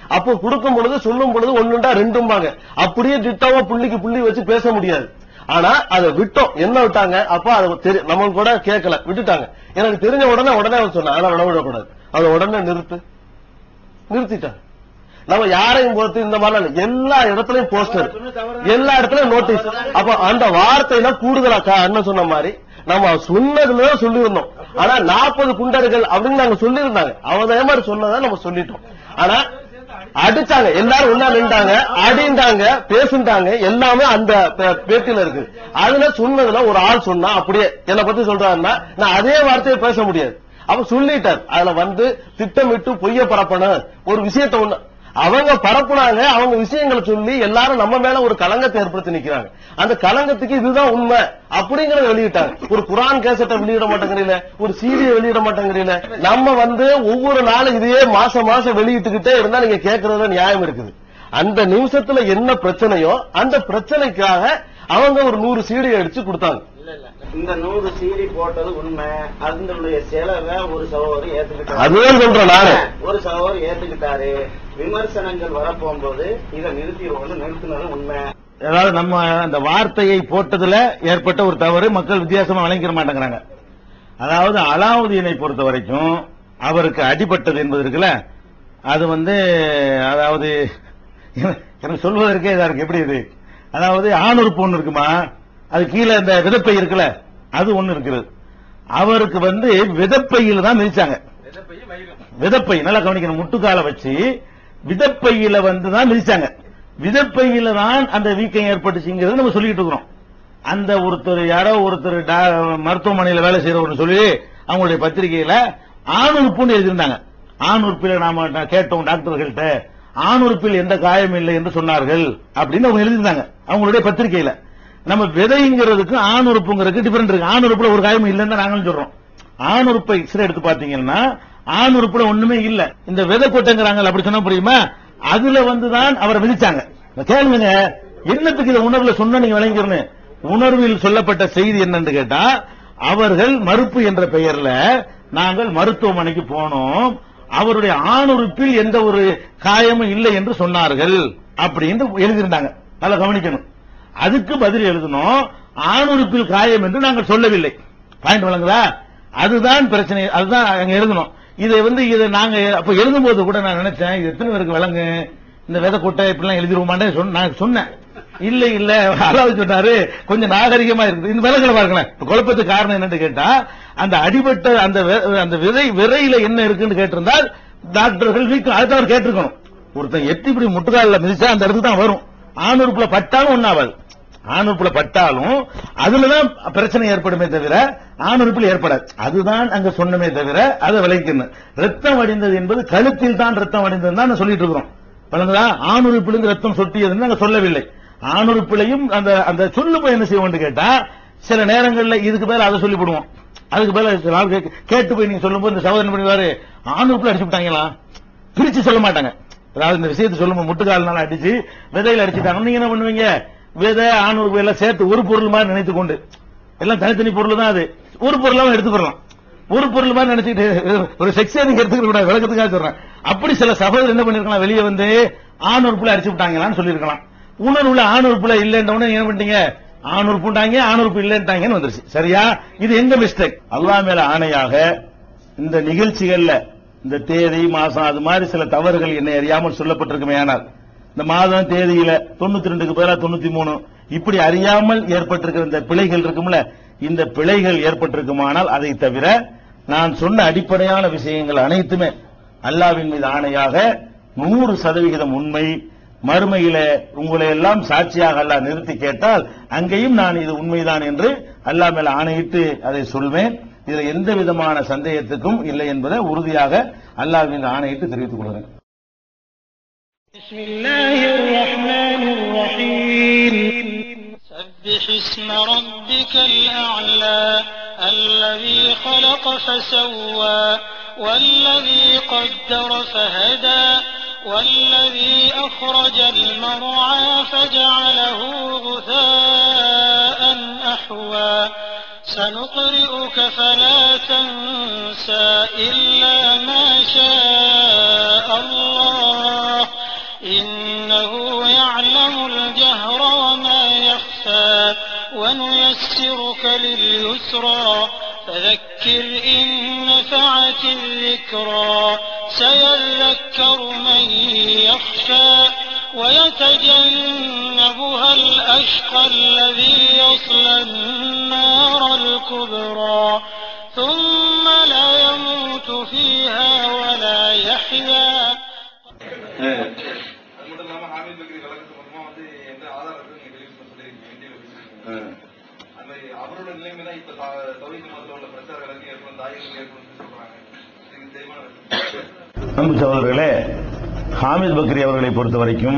அப்போ கொடுக்கும் பொழுது சொல்லும் பொழுது ஒண்ணுண்டா ரெண்டும்பாங்க அப்படியே திட்டமா புள்ளிக்கு புள்ளி வச்சு பேச முடியாது ஆனா அதை விட்டோம் என்ன விட்டாங்க அப்ப அதை தெரி நம்ம கூட கேட்கல விட்டுட்டாங்க எனக்கு தெரிஞ்ச உடனே உடனே அவன் சொன்னான் அதெல்லாம் விட விடக்கூடாது அதை உடனே நிறுத்து நிறுத்திட்டாங்க நம்ம யாரையும் பொறுத்து இந்த மாதிரி இல்ல. எல்லா இடத்துலயும் போஸ்டர் எல்லா இடத்துலயும் நோட்டீஸ் அப்ப அந்த வார்த்தையில கூடுதலா கா- அண்ணன் சொன்ன மாதிரி நம்ம சொன்னதுல சொல்லியிருந்தோம் ஆனா நாற்பது குண்டர்கள் அப்படின்னு நாங்க சொல்லியிருந்தாங்க அவன் அதே மாதிரி சொன்னதை நம்ம சொல்லிட்டோம் ஆனா அடிச்சாங்க எல்லாரும் ஒன்னா நின்றாங்க அடிந்தாங்க பேசிட்டாங்க எல்லாமே அந்த பே- பேட்டியில இருக்கு அதுல சொன்னதுல ஒரு ஆள் சொன்னா அப்படியே என்னை பத்தி சொல்றாருன்னா நான் அதே வார்த்தையை பேச முடியாது அப்ப சொல்லிட்டார் அதுல வந்து திட்டமிட்டு பொய்ய பரப்பணும் ஒரு விஷயத்தை ஒண்ணு அவங்க பரப்புனாங்க அவங்க விஷயங்களை சொல்லி எல்லாரும் நம்ம மேல ஒரு களங்கத்தை ஏற்படுத்தி நிக்கிறாங்க அந்த களங்கத்துக்கு இதுதான் உண்மை அப்படிங்கறத வெளியிட்டாங்க ஒரு குரான் கேசட்டை வெளியிட மாட்டேங்கிறீல ஒரு சீடியை வெளியிட மாட்டேங்கிறீல நம்ம வந்து ஒவ்வொரு நாளும் இதையே மாசம் மாசம் வெளியிட்டுக்கிட்டே இருந்தா நீங்க கேட்கறதுல நியாயம் இருக்குது அந்த நிமிஷத்துல என்ன பிரச்சனையோ அந்த பிரச்சனைக்காக அவங்க ஒரு நூறு சீடி அடிச்சு கொடுத்தாங்க இந்த நூறு சீடி போட்டது உண்மை அதனுடைய செலவை ஒரு சகோதரி ஏத்துக்கிட்டாரு அதுதான் சொல்றேன் நானு. ஒரு சகோதரி ஏத்துக்கிட்டாரு விமர்சனங்கள் வரப்போகும்போது இதை நிறுத்திடுவோம்னு நிறுத்தினது உண்மை அதாவது நம்ம அந்த வார்த்தையை போட்டதுல ஏற்பட்ட ஒரு தவறு மக்கள் வித்தியாசமா வழங்கிட மாட்டேங்கிறாங்க அதாவது அலாவுதீனை பொறுத்த வரைக்கும் அவருக்கு அடிபட்டது என்பது இருக்குல்ல அது வந்து அதாவது எனக்கு சொல்வதற்கே இதா இருக்கு எப்படி இது அதாவது ஆணுறுப்பு ஒண்ணு இருக்குமா அது கீழே இந்த விதப்பை இருக்குல்ல அது ஒண்ணு இருக்கிறது அவருக்கு வந்து விதப்பையில தான் மிதிச்சாங்க விதப்பை நல்லா கவனிக்கணும் முட்டுக்கால வச்சு விதப்பையில வந்து தான் மிதிச்சாங்க விதப்பையில தான் அந்த வீக்கம் ஏற்பட்டுச்சுங்கிறது நம்ம சொல்லிட்டு இருக்கிறோம் அந்த ஒருத்தர் யாரோ ஒருத்தர் டா- மருத்துவமனையில வேலை செய்யறவர்னு சொல்லி அவங்களுடைய பத்திரிகையில ஆணுறுப்புன்னு எழுதியிருந்தாங்க ஆணுறுப்பில நாம நான் கேட்டோம் டாக்டர்கள்ட்ட ஆணுறுப்பில் எந்த காயம் இல்லை என்று சொன்னார்கள் அப்படின்னு அவங்க எழுதியிருந்தாங்க அவங்களுடைய பத்திரிகையில நம்ம விதைங்கிறதுக்கு ஆணுறுப்புங்கிறதுக்கு டிஃபரெண்ட் இருக்கு ஆணுறுப்புல ஒரு காயமும் இல்லைன்னு தான் நாங்களும் சொல்றோம் ஆணுறுப்பை எக்ஸ்ரே எடுத்து பாத்தீங்கன்னா ஆணுறுப்புல ஒண்ணுமே இல்ல இந்த விதை கொட்டைங்கிறாங்கல்ல அப்படி சொன்னா புரியுமா அதுல வந்துதான் அவரை மிதிச்சாங்க கேளுங்க என்னத்துக்கு இதை உணர்வுல சொன்னா நீங்க விளங்கிக்கணும் உணர்வில் சொல்லப்பட்ட செய்தி என்னன்னு கேட்டா அவர்கள் மறுப்பு என்ற பெயர்ல நாங்கள் மருத்துவமனைக்கு போனோம் அவருடைய ஆணுறுப்பில் எந்த ஒரு காயமும் இல்லை என்று சொன்னார்கள் அப்படின்னு எழுதியிருந்தாங்க நல்லா கவனிக்கணும் அதுக்கு பதில் எழுதணும் ஆணுறுப்பில் காயம் என்று நாங்கள் சொல்லவில்லை பாயிண்ட் வழங்குதா அதுதான் பிரச்சனை அதுதான் அங்க எழுதணும் இதை வந்து இதை நாங்க அப்ப எழுதும்போது கூட நான் நினைச்சேன் இது எத்தனை பேருக்கு விளங்கு இந்த விதை கொட்டை இப்படிலாம் எழுதிருவோமான்னு சொன்ன- நான் சொன்னேன் இல்ல இல்ல அதாவது சொன்னாரு கொஞ்சம் நாகரிகமா இருக்குது இந்த விலகல பாருங்களேன் இப்ப குழப்பத்துக்கு காரணம் என்னன்னு கேட்டா அந்த அடிபட்ட அந்த வி- அந்த விதை விரையில என்ன இருக்குன்னு கேட்டிருந்தால் டாக்டர்கள் வீக்கம் அதுதான் அவர் கேட்டிருக்கணும் ஒருத்தன் எத்தி இப்படி முட்டுக்காலில் மிதிச்சா அந்த இடத்துக்கு தான் வரும் ஆணுறுப்புல பட்டாலும் ஒன்னாவாது ஆணுறுப்புல பட்டாலும் அதுலதான் பிரச்சனை ஏற்படுமே தவிர ஆணுறுப்பில் ஏற்படாது அதுதான் அங்க சொன்னமே தவிர அதை விளைக்கணும் ரத்தம் வடிந்தது என்பது கழுத்தில் தான் ரத்தம் வடிந்தது தான் சொல்லிட்டு இருக்கிறோம் வழங்குதா ஆணுறுப்பிலிருந்து ரத்தம் சொட்டியதுன்னு நாங்க சொல்லவில்லை ஆணுறுப்பிலையும் அந்த அந்த சொல்லு போய் என்ன செய்வோம்னு கேட்டா சில நேரங்கள்ல இதுக்கு மேல அதை சொல்லி போடுவோம் அதுக்கு மேல சில ஆள் கேக்கு- கேட்டு போய் நீங்க சொல்லும்போது இந்த சகோதரன் பண்ணுவாரு ஆணுறுப்புல அடிச்சு விட்டாங்களா பிரிச்சு சொல்ல மாட்டாங்க அதாவது இந்த விஷயத்தை சொல்லும்போது முட்டுக்கால்னால அடிச்சு விதையில அடிச்சுட்டாங்க நீங்க என்ன பண்ணுவீங்க விதை ஆணுறுப்பு எல்லாம் சேர்த்து ஒரு பொருள் மாதிரி நினைத்து கொண்டு எல்லாம் தனித்தனி பொருள் தான் அது ஒரு பொருளாவும் எடுத்துக்கலாம் ஒரு பொருள் மாதிரி நினைச்சிட்டு ஒரு செக்ஸே நீங்க எடுத்துக்க கூடாது விளக்கத்துக்காக சொல்றேன் அப்படி சில சகோதரர் என்ன பண்ணிருக்கலாம் வெளியே வந்து ஆணுறுப்புல அடிச்சு விட்டாங்களான்னு சொல்லியிருக்கலாம் உணர்வுல ஆணுறுப்புல இல்லைன்ற உடனே என்ன பண்ணிட்டீங்க ஆணுறுப்புண்டாங்க ஆணுறுப்பு இல்லைன்ட்டாங்கன்னு வந்துருச்சு சரியா இது எங்க மிஸ்டேக் அல்லாஹ் மேல ஆணையாக இந்த நிகழ்ச்சிகள்ல இந்த தேதி மாசம் அது மாதிரி சில தவறுகள் என்னை அறியாமல் சொல்லப்பட்டிருக்குமே ஆனால் இந்த மாதம் தேதியில தொண்ணூத்தி ரெண்டுக்கு பதிலா தொண்ணூத்தி மூணு இப்படி அறியாமல் ஏற்பட்டிருக்கிற இந்த பிழைகள் இருக்கும்ல இந்த பிழைகள் ஏற்பட்டிருக்குமானால் அதை தவிர நான் சொன்ன அடிப்படையான விஷயங்கள் அனைத்துமே அல்லாவின் மீது ஆணையாக நூறு சதவிகிதம் உண்மை மறுமையில உங்களை எல்லாம் சாட்சியாக அல்லாஹ் நிறுத்தி கேட்டால் அங்கேயும் நான் இது உண்மைதான் என்று அல்லாஹ் மேல ஆணையிட்டு அதை சொல்வேன் இதுல எந்த விதமான சந்தேகத்துக்கும் இல்லை என்பதை உறுதியாக அல்லாஹ் மீது ஆணையிட்டு தெரிவித்துக் கொள்கிறேன் بسم الله الرحمن الرحيم سبح اسم ربك الأعلى الذي خلق فسوى والذي قدر فهدى والذي أخرج المرعى فجعله غثاء أحوى سنقرئك فلا تنسى إلا ما شاء الله إنه يعلم الجهر وما يخفى ونيسرك لليسرى فذكر إن نفعت الذكرى سيذكر من يخشى ويتجنبها الأشقى الذي يصلى النار الكبرى ثم لا يموت فيها ولا يحيا அது மட்டும் இல்லாம ஹாமித் பக்ரி வழக்கு சம்பந்தமா வந்து எந்த ஆதாரத்தையும் நீங்க ரிலீஸ் பண்ண சொல்லிருக்கீங்க இந்தியாவில் அந்த மாதிரி அவரோட நிலைமை தான் இப்ப தௌஹீத் மதத்துல உள்ள பிரச்சாரங்களுக்கு ஏற்படும் தாயங்கள் ஏற்படும் சொல்றாங்க இதுக்கு தெரியுமா அன்பு சகோதரர்களே ஹாமித் பக்ரி அவர்களை பொறுத்த வரைக்கும்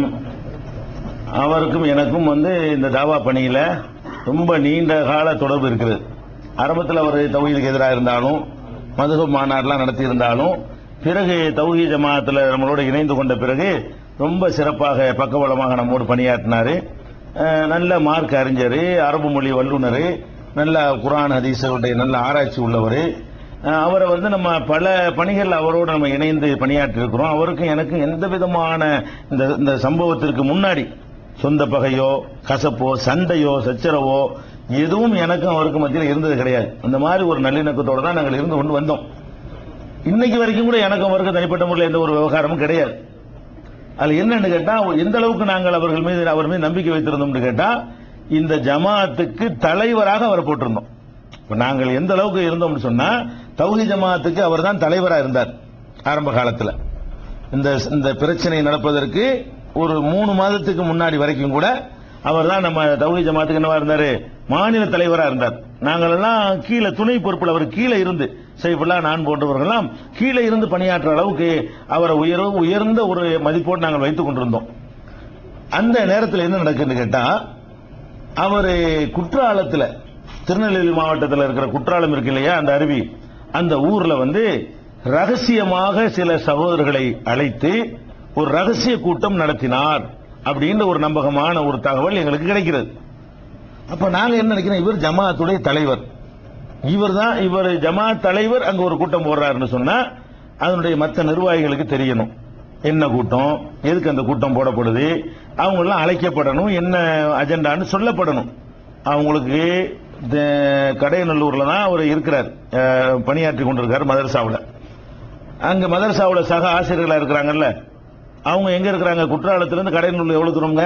அவருக்கும் எனக்கும் வந்து இந்த தாவா பணியில ரொம்ப நீண்ட கால தொடர்பு இருக்குது ஆரம்பத்தில் அவர் தௌஹீதுக்கு எதிராக இருந்தாலும் மதுகப் மாநாடுலாம் நடத்தி இருந்தாலும் பிறகு தௌஹீ ஜமாத்தில் நம்மளோட இணைந்து கொண்ட பிறகு ரொம்ப சிறப்பாக பக்கபலமாக நம்மோடு பணியாற்றினாரு அஹ், நல்ல மார்க் அறிஞர் அரபு மொழி வல்லுனர் நல்ல குரான் ஹதீஸுடைய நல்ல ஆராய்ச்சி உள்ளவர் அஹ் அவரை வந்து நம்ம பல பணிகள் அவரோடு நம்ம இணைந்து பணியாற்றி இருக்கிறோம் அவருக்கும் எனக்கும் எந்த விதமான இந்த இந்த சம்பவத்திற்கு முன்னாடி சொந்த பகையோ கசப்போ சண்டையோ சச்சரவோ எதுவும் எனக்கும் அவருக்கும் மத்தியில் இருந்தது கிடையாது அந்த மாதிரி ஒரு நல்லிணக்கத்தோட தான் நாங்கள் இருந்து கொண்டு வந்தோம் இன்னைக்கு வரைக்கும் கூட எனக்கும் அவருக்கும் தனிப்பட்ட முறையில் எந்த ஒரு விவகாரமும் கிடையாது அதுல என்னன்னு கேட்டா எந்த அளவுக்கு நாங்கள் அவர்கள் மீது அவர் மீது நம்பிக்கை வைத்திருந்தோம்னு கேட்டா இந்த ஜமாத்துக்கு தலைவராக அவரை போட்டிருந்தோம் இப்ப நாங்கள் எந்த அளவுக்கு இருந்தோம்னு சொன்னா தௌஹி ஜமாத்துக்கு அவர் தான் தலைவராக இருந்தார் ஆரம்ப காலத்துல இந்த இந்த பிரச்சனை நடப்பதற்கு ஒரு மூணு மாதத்துக்கு முன்னாடி வரைக்கும் கூட அவர் தான் நம்ம தௌஹி ஜமாத்துக்கு என்னவா இருந்தாரு மாநில தலைவராக இருந்தார் நாங்கள் எல்லாம் கீழே துணை பொறுப்பில் அவர் கீழே இருந்து சைஃபுல்லா நான் போன்றவர்கள்லாம் கீழே இருந்து பணியாற்ற அளவுக்கு அவரை உயர்வு உயர்ந்த ஒரு மதிப்போடு நாங்கள் வைத்துக் கொண்டிருந்தோம் அந்த நேரத்தில் என்ன நடக்குதுன்னு கேட்டா அவர் குற்றாலத்துல திருநெல்வேலி மாவட்டத்தில் இருக்கிற குற்றாலம் இருக்கு இல்லையா அந்த அருவி அந்த ஊர்ல வந்து ரகசியமாக சில சகோதரர்களை அழைத்து ஒரு ரகசிய கூட்டம் நடத்தினார் அப்படின்ற ஒரு நம்பகமான ஒரு தகவல் எங்களுக்கு கிடைக்கிறது அப்ப நாங்க என்ன நினைக்கிறோம் இவர் ஜமாத்துடைய தலைவர் இவர் தான் இவர் ஜமாத் தலைவர் அங்க ஒரு கூட்டம் போடுறாருன்னு சொன்னா அதனுடைய மற்ற நிர்வாகிகளுக்கு தெரியணும் என்ன கூட்டம் எதுக்கு அந்த கூட்டம் போடப்படுது அவங்க எல்லாம் அழைக்கப்படணும் என்ன அஜெண்டான்னு சொல்லப்படணும் அவங்களுக்கு இந்த கடையநல்லூர்ல தான் அவர் இருக்கிறார் அஹ், பணியாற்றி கொண்டிருக்கார் மதரசாவுல அங்க மதரசாவுல சக ஆசிரியர்களா இருக்கிறாங்கல்ல அவங்க எங்க இருக்கிறாங்க குற்றாலத்துல இருந்து கடையநல்லூர் எவ்வளவு தூரங்க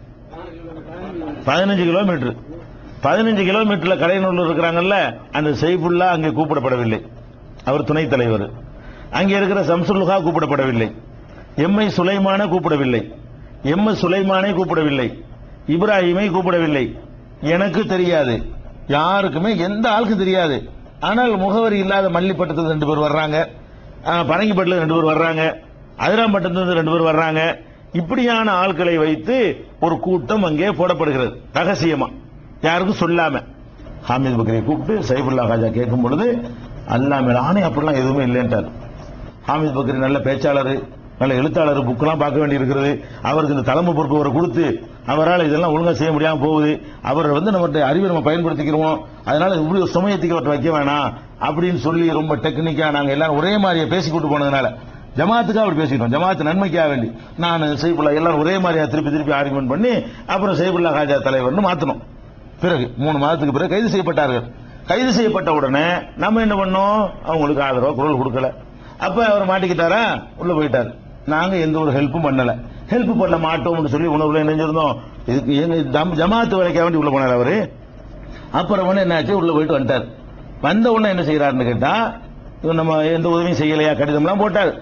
பதினஞ்சு கிலோமீட்டர் பதினஞ்சு கிலோமீட்டர்ல கடையநல்லூர் இருக்கிறாங்கல்ல அந்த செய்ஃபுல்லா அங்கே கூப்பிடப்படவில்லை அவர் துணைத் தலைவர் அங்கே இருக்கிற சம்சுல்ஹா கூப்பிடப்படவில்லை எம்ஐ சுலைமான கூப்பிடவில்லை எம் எஸ் சுலைமானை கூப்பிடவில்லை இப்ராஹிமை கூப்பிடவில்லை எனக்கு தெரியாது யாருக்குமே எந்த ஆளுக்கும் தெரியாது ஆனால் முகவரி இல்லாத மல்லிப்பட்டத்துல ரெண்டு பேர் வர்றாங்க ஆஹ், பரங்கிப்பட்டில் ரெண்டு பேர் வர்றாங்க அதிராம்பட்டத்துல ரெண்டு பேர் வர்றாங்க இப்படியான ஆட்களை வைத்து ஒரு கூட்டம் அங்கே போடப்படுகிறது ரகசியமா யாருக்கும் சொல்லாம ஹாமித் பக்ரியை கூப்பிட்டு சைஃபுல்லா காஜா கேட்கும் பொழுது அல்லா மேல ஆணை அப்படிலாம் எதுவுமே இல்லைன்றார் ஹாமித் பக்ரி நல்ல பேச்சாளர் நல்ல எழுத்தாளர் புக்கெல்லாம் பார்க்க வேண்டி இருக்கிறது அவருக்கு இந்த தலைமை பொறுப்பு அவரை கொடுத்து அவரால் இதெல்லாம் ஒழுங்கா செய்ய முடியாம போகுது அவரை வந்து நம்மகிட்ட அறிவை நம்ம பயன்படுத்திக்கிறோம் அதனால இப்படி ஒரு சுமையத்துக்கு அவர்கிட்ட வைக்க வேணாம் அப்படின்னு சொல்லி ரொம்ப டெக்னிக்கா நாங்க எல்லாரும் ஒரே மாதிரியே பேசி கூட்டு போனதுனால ஜமாத்துக்காக அப்படி பேசிக்கிட்டோம் ஜமாத்து நன்மைக்காக வேண்டி நான் சைபுல்லா எல்லாரும் ஒரே மாதிரியா திருப்பி திருப்பி ஆர்குமெண்ட் பண்ணி அப்புறம் சைபுல்லா காஜா தலைவர்னு மாத்தணும் பிறகு மூணு மாதத்துக்கு பிறகு கைது செய்யப்பட்டார்கள் கைது செய்யப்பட்ட உடனே நம்ம என்ன பண்ணோம் அவங்களுக்கு ஆதரவா குரல் கொடுக்கல அப்ப அவர் மாட்டிக்கிட்டாரா உள்ள போயிட்டாரு நாங்க எந்த ஒரு ஹெல்ப்பும் பண்ணல ஹெல்ப் பண்ண மாட்டோம்னு சொல்லி உணவுல நினைஞ்சிருந்தோம் இதுக்கு எங்க ஜம்- ஜமாத்து வேலைக்காக வேண்டி உள்ள போனார் அவரு அப்புறம் உடனே என்னாச்சு உள்ள போயிட்டு வந்துட்டார் வந்த உடனே என்ன செய்யறாருன்னு கேட்டா இவர் நம்ம எந்த உதவியும் செய்யலையா கடிதம்லாம் போட்டார்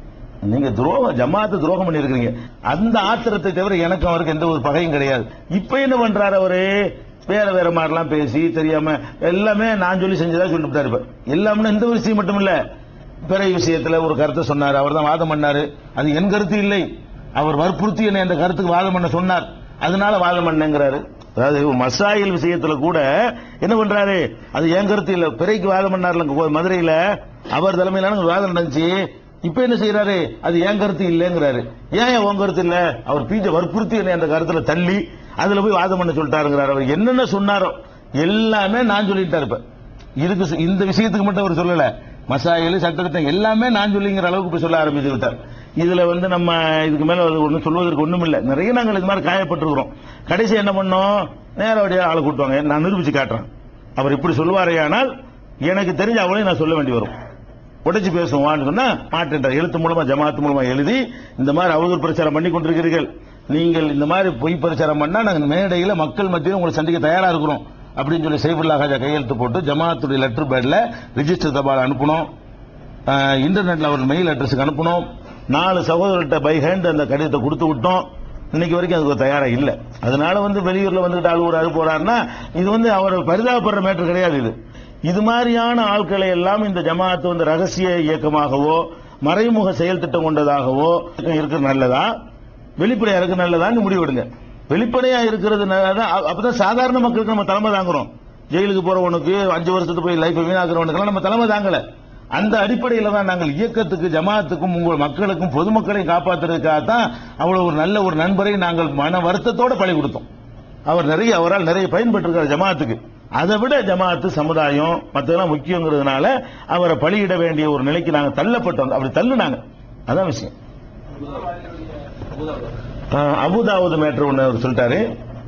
நீங்க துரோகம் ஜமாத்து துரோகம் பண்ணிருக்கீங்க அந்த ஆத்திரத்தை தவிர எனக்கு அவருக்கு எந்த ஒரு பகையும் கிடையாது இப்ப என்ன பண்றாரு அவரு வேற வேற மாதிரிலாம் பேசி தெரியாம எல்லாமே நான் சொல்லி செஞ்சதா சொல்லிவிட்டாரு இப்ப எல்லாமே இந்த ஒரு விஷயம் மட்டும் இல்ல பிற விஷயத்துல ஒரு கருத்தை சொன்னார் அவர் தான் வாதம் பண்ணாரு அது என் கருத்து இல்லை அவர் வற்புறுத்தி என்னை அந்த கருத்துக்கு வாதம் பண்ண சொன்னார் அதனால வாதம் பண்ணேங்கிறாரு அதாவது மசாயில் விஷயத்துல கூட என்ன பண்றாரு அது என் கருத்து இல்ல பிறைக்கு வாதம் பண்ணார்ல மதுரையில அவர் தலைமையிலான ஒரு வாதம் நடந்துச்சு இப்ப என்ன செய்யறாரு அது என் கருத்து இல்லைங்கிறாரு ஏன் என் உன் கருத்து இல்ல அவர் பீஜ வற்புறுத்தி என்னை அந்த கருத்துல தள்ளி அதுல போய் வாதம் பண்ண சொல்லிட்டாருங்கிறாரு அவர் என்னென்ன சொன்னாரோ எல்லாமே நான் சொல்லிட்டாரு இப்ப இதுக்கு சு- இந்த விஷயத்துக்கு மட்டும் அவர் சொல்லல மசாயில் சட்டத்திட்டம் எல்லாமே நான் சொல்லிங்கிற அளவுக்கு இப்ப சொல்ல ஆரம்பிச்சு விட்டார் இதுல வந்து நம்ம இதுக்கு மேல ஒன்றும் சொல்வதற்கு ஒண்ணும் இல்லை நிறைய நாங்கள் இது மாதிரி காயப்பட்டிருக்கிறோம் கடைசி என்ன பண்ணோம் நேரடியாக ஆளை கூட்டுவாங்க நான் நிரூபிச்சு காட்டுறேன் அவர் இப்படி சொல்லுவாரேயானால் எனக்கு தெரிஞ்ச அவளையும் நான் சொல்ல வேண்டி வரும் உடைச்சு பேசுவான்னு சொன்னா மாட்டேன்றார் எழுத்து மூலமா ஜமாத்து மூலமா எழுதி இந்த மாதிரி அவதூறு பிரச்சாரம் பண்ணி கொண்டிருக்கிறீர்கள் நீங்கள் இந்த மாதிரி பொய் பிரச்சாரம் பண்ணா நாங்க மேடையில மக்கள் மத்தியில் உங்களை சந்திக்க தயாரா இருக்கிறோம் அப்படின்னு சொல்லி சைஃபுல்லா ஹாஜா கையெழுத்து போட்டு ஜமாத்துடைய லெட்டர் பேட்ல ரிஜிஸ்டர் தபால் அனுப்பணும் ஆஹ், இன்டர்நெட்ல அவர் மெயில் அட்ரஸுக்கு அனுப்பணும் நாலு சகோதரர்கிட்ட பை ஹேண்ட் அந்த கடிதத்தை கொடுத்து விட்டோம் இன்னைக்கு வரைக்கும் அதுக்கு தயாரா இல்ல அதனால வந்து வெளியூர்ல வந்துட்டு அழுகுறாரு போறாருன்னா இது வந்து அவர் பரிதாபப்படுற மேட்டர் கிடையாது இது இது மாதிரியான ஆட்களை எல்லாம் இந்த ஜமாத்து வந்து ரகசிய இயக்கமாகவோ மறைமுக செயல் திட்டம் கொண்டதாகவோ இருக்கிறது நல்லதா வெளிப்படையா இருக்கு நல்லதான்னு முடிவெடுங்க வெளிப்படையா இருக்கிறது நல்லதா அ- அப்பதான் சாதாரண மக்களுக்கு நம்ம தலைமை தாங்குறோம் ஜெயிலுக்கு போறவனுக்கு அஞ்சு வருஷத்துக்கு போய் லைஃப் வீணாக்குறவனுக்கு நம்ம தலைமை தாங்கல அந்த அடிப்படையில தான் நாங்கள் இயக்கத்துக்கு ஜமாத்துக்கும் உங்கள் மக்களுக்கும் பொதுமக்களையும் காப்பாத்துறதுக்காக தான் அவ்வளவு ஒரு நல்ல ஒரு நண்பரை நாங்கள் மன வருத்தத்தோட பழி கொடுத்தோம் அவர் நிறைய அவரால் நிறைய பயன்பட்டிருக்கார் ஜமாத்துக்கு அதை விட ஜமாத்து சமுதாயம் மற்றதெல்லாம் முக்கியங்கிறதுனால அவரை பலியிட வேண்டிய ஒரு நிலைக்கு நாங்கள் தள்ளப்பட்டோம் அப்படி தள்ளுனாங்க அதான் விஷயம் ஆஹ், அபுதாவுது மேட்ரு ஒன்று அவர் சொல்லிட்டாரு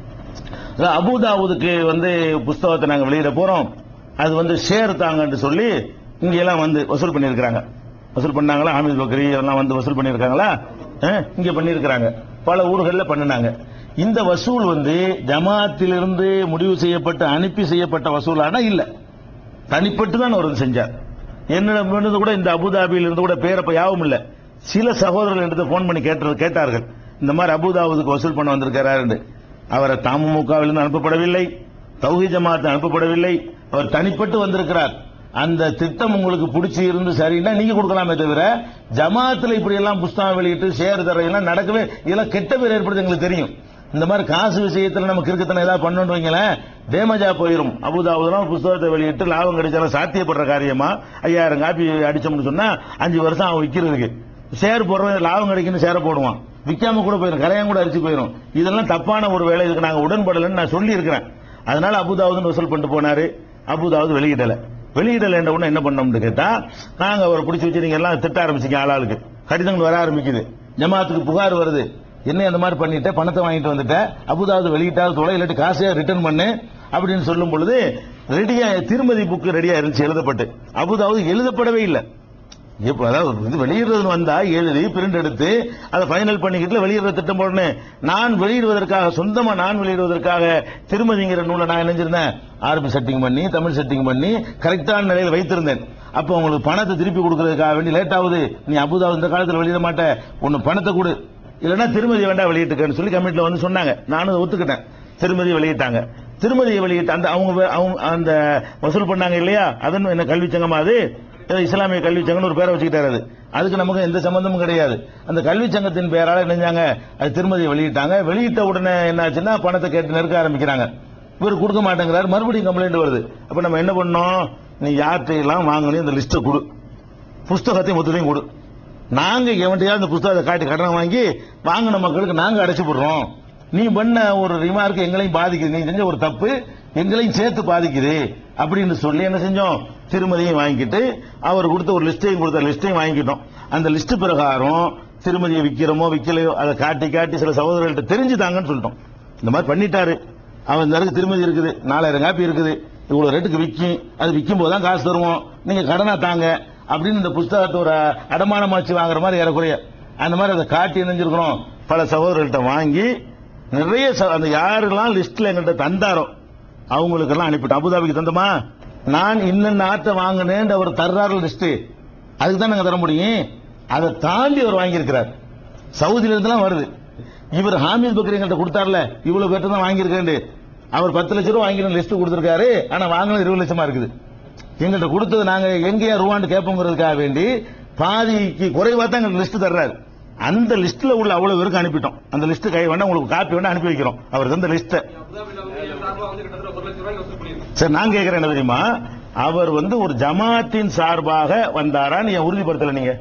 அதான் அபுதாவுதுக்கு வந்து புஸ்தகத்தை நாங்கள் வெளியிட போறோம் அது வந்து ஷேர் தாங்கன்னு சொல்லி இங்க எல்லாம் வந்து வசூல் பண்ணியிருக்கிறாங்க வசூல் பண்ணாங்களா ஹாமித் பக்ரி எல்லாம் வந்து வசூல் பண்ணியிருக்காங்களா அஹ், இங்க பண்ணியிருக்கிறாங்க பல ஊர்களில் பண்ணினாங்க இந்த வசூல் வந்து ஜமாத்திலிருந்து முடிவு செய்யப்பட்டு அனுப்பி செய்யப்பட்ட வசூலானா இல்ல தனிப்பட்டு தான் அவர் செஞ்சார் என்னிடம் இருந்து கூட இந்த அபுதாபியில் இருந்து கூட பேரப்ப யாவும் இல்ல சில சகோதரர்கள் எடுத்து போன் பண்ணி கேட்டு கேட்டார்கள் இந்த மாதிரி அபுதாபுதுக்கு வசூல் பண்ண வந்திருக்கிறாரு அவரை தமுமுகவிலிருந்து அனுப்பப்படவில்லை தௌஹி ஜமாத் அனுப்பப்படவில்லை அவர் தனிப்பட்டு வந்திருக்கிறார் அந்த திட்டம் உங்களுக்கு பிடிச்சி இருந்து சரின்னா நீங்க கொடுக்கலாமே தவிர ஜமாத்துல இப்படி எல்லாம் புஸ்தகம் வெளியிட்டு ஷேர் தரையெல்லாம் நடக்கவே இதெல்லாம் கெட்ட பேர் ஏற்படுது எங்களுக்கு தெரியும் இந்த மாதிரி காசு விஷயத்துல நம்ம கிறுக்கத்தனை ஏதாவது பண்ணணும் வைங்களேன் டேமேஜா போயிடும் அபுதாபுதெல்லாம் புஸ்தகத்தை வெளியிட்டு லாபம் கிடைச்சாலும் சாத்தியப்படுற காரியமா ஐயாயிரம் காப்பி அடிச்சோம்னு சொன்னா அஞ்சு வருஷம் அவன் விற்கிறதுக்கு ஷேர் போடுறவன் லாபம் கிடைக்குன்னு ஷேரை போடுவான் விற்காம கூட போயிடும் கரையான் கூட அரிச்சு போயிடும் இதெல்லாம் தப்பான ஒரு வேலை இதுக்கு நாங்க உடன்படலைன்னு நான் சொல்லி இருக்கிறேன் அதனால அபுதாவுதுன்னு வசூல் பண்ணிட்டு போனாரு அபுதாவுது வெளியிடல வெளியிடல என்ற உடனே என்ன பண்ணோம்னு கேட்டா நாங்க அவரை பிடிச்சி வச்சு நீங்க எல்லாம் திட்ட ஆரம்பிச்சீங்க ஆளாளுக்கு கடிதங்கள் வர ஆரம்பிக்குது ஜமாத்துக்கு புகார் வருது என்ன அந்த மாதிரி பண்ணிட்டு பணத்தை வாங்கிட்டு வந்துட்ட அபுதாவுது வெளியிட்டாவது தொலை இல்லாட்டி காசையா ரிட்டர்ன் பண்ணு அப்படின்னு சொல்லும் பொழுது ரெடியா திருமதி புக்கு ரெடியா இருந்துச்சு எழுதப்பட்டு அபுதாவுது எழுதப்படவே இல்லை இப்ப அதாவது இது வெளியிடுறதுன்னு வந்தா எழுதி பிரிண்ட் எடுத்து அதை ஃபைனல் பண்ணிக்கிட்டு வெளியிடுற திட்டம் போடணும் நான் வெளியிடுவதற்காக சொந்தமா நான் வெளியிடுவதற்காக திருமதிங்கிற நூலை நான் நினைஞ்சிருந்தேன் ஆர்பி செட்டிங் பண்ணி தமிழ் செட்டிங் பண்ணி கரெக்டான நிலையில் வைத்திருந்தேன் அப்போ உங்களுக்கு பணத்தை திருப்பி கொடுக்கறதுக்காக வேண்டி லேட் ஆகுது நீ அபுதாபு இந்த காலத்தில் வெளியிட மாட்ட உன்னு பணத்தை கொடு இல்லைன்னா திருமதி வேண்டாம் வெளியிட்டுக்கன்னு சொல்லி கமிட்டில வந்து சொன்னாங்க நானும் அதை ஒத்துக்கிட்டேன் திருமதி வெளியிட்டாங்க திருமதியை வெளியிட்ட அந்த அவங்க வே- அவங்க அந்த வசூல் பண்ணாங்க இல்லையா அதன் என்ன கல்வி சங்கமா அது ஏதோ இஸ்லாமிய கல்வி சங்கம்னு ஒரு பேரை வச்சுக்கிட்டாரு அது அதுக்கு நமக்கு எந்த சம்பந்தமும் கிடையாது அந்த கல்வி சங்கத்தின் பேரால நினைஞ்சாங்க அது திருமதியை வெளியிட்டாங்க வெளியிட்ட உடனே என்னாச்சுன்னா பணத்தை கேட்டு நெருக்க ஆரம்பிக்கிறாங்க இவர் கொடுக்க மாட்டேங்கிறாரு மறுபடியும் கம்ப்ளைண்ட் வருது அப்ப நம்ம என்ன பண்ணோம் நீ யார்கிட்ட எல்லாம் வாங்கணும் இந்த லிஸ்ட்டை கொடு புஸ்தகத்தையும் மொத்தத்தையும் கொடு நாங்க எவன்டையாவது இந்த புஸ்தகத்தை காட்டி கடன் வாங்கி வாங்கின மக்களுக்கு நாங்க அடைச்சு போடுறோம் நீ பண்ண ஒரு ரிமார்க் எங்களையும் பாதிக்குது நீ செஞ்ச ஒரு தப்பு எங்களையும் சேர்த்து பாதிக்குது அப்படின்னு சொல்லி என்ன செஞ்சோம் திருமதியும் வாங்கிட்டு அவர் கொடுத்த ஒரு லிஸ்டையும் கொடுத்த லிஸ்டையும் வாங்கிக்கிட்டோம் அந்த லிஸ்ட் பிரகாரம் திருமதியை விக்கிறோமோ விக்கலையோ அதை காட்டி காட்டி சில சகோதரர்கள்ட்ட தெரிஞ்சுதாங்கன்னு சொல்லிட்டோம் இந்த மாதிரி பண்ணிட்டாரு அவன் இந்த இடத்துக்கு திருமதி இருக்குது நாலாயிரம் காப்பி இருக்குது இவ்வளவு ரேட்டுக்கு விற்கும் அது விற்கும் போது தான் காசு தருவோம் நீங்க கடனா தாங்க அப்படின்னு இந்த புஸ்தகத்தை ஒரு அடமானமாச்சு வாங்குற மாதிரி ஏறக்குறைய அந்த மாதிரி அதை காட்டி இணைஞ்சிருக்கிறோம் பல சகோதரர்கள்ட்ட வாங்கி நிறைய ச- அந்த யாரெல்லாம் லிஸ்ட்ல எங்கள்கிட்ட தந்தாரோ அவங்களுக்கெல்லாம் அனுப்பிட்டோம் அபுதாபிக்கு தந்தமா நான் இன்னென்ன ஆட்டை வாங்கினேன் அவர் தர்றாரு லிஸ்ட் அதுக்கு தான் நாங்க தர முடியும் அதை தாண்டி அவர் வாங்கியிருக்கிறார் சவுதியில இருந்தெல்லாம் வருது இவர் ஹாமித் பக்ரி எங்கள்கிட்ட கொடுத்தார்ல இவ்வளவு பேர்ட்ட தான் வாங்கியிருக்கேன் அவர் பத்து லட்சம் ரூபாய் வாங்கின லிஸ்ட் கொடுத்திருக்காரு ஆனா வாங்கினது இருபது லட்சமா இருக்குது எங்கள்கிட்ட கொடுத்தது நாங்க எங்கேயா ரூபான்னு கேட்போங்கிறதுக்காக வேண்டி பாதிக்கு குறைவா தான் எங்களுக்கு லிஸ்ட் தர்றாரு அந்த லிஸ்ட்ல உள்ள அவ்வளவு பேருக்கு அனுப்பிட்டோம் அந்த லிஸ்ட் கை வேணா உங்களுக்கு காப்பி வேணா அனுப்பி வைக்கிறோம் அவர் தந்த லிஸ்ட் சரி நான் கேட்கிறேன் என்ன தெரியுமா அவர் வந்து ஒரு ஜமாத்தின் சார்பாக வந்தாரா நீங்க உறுதிப்படுத்தல நீங்க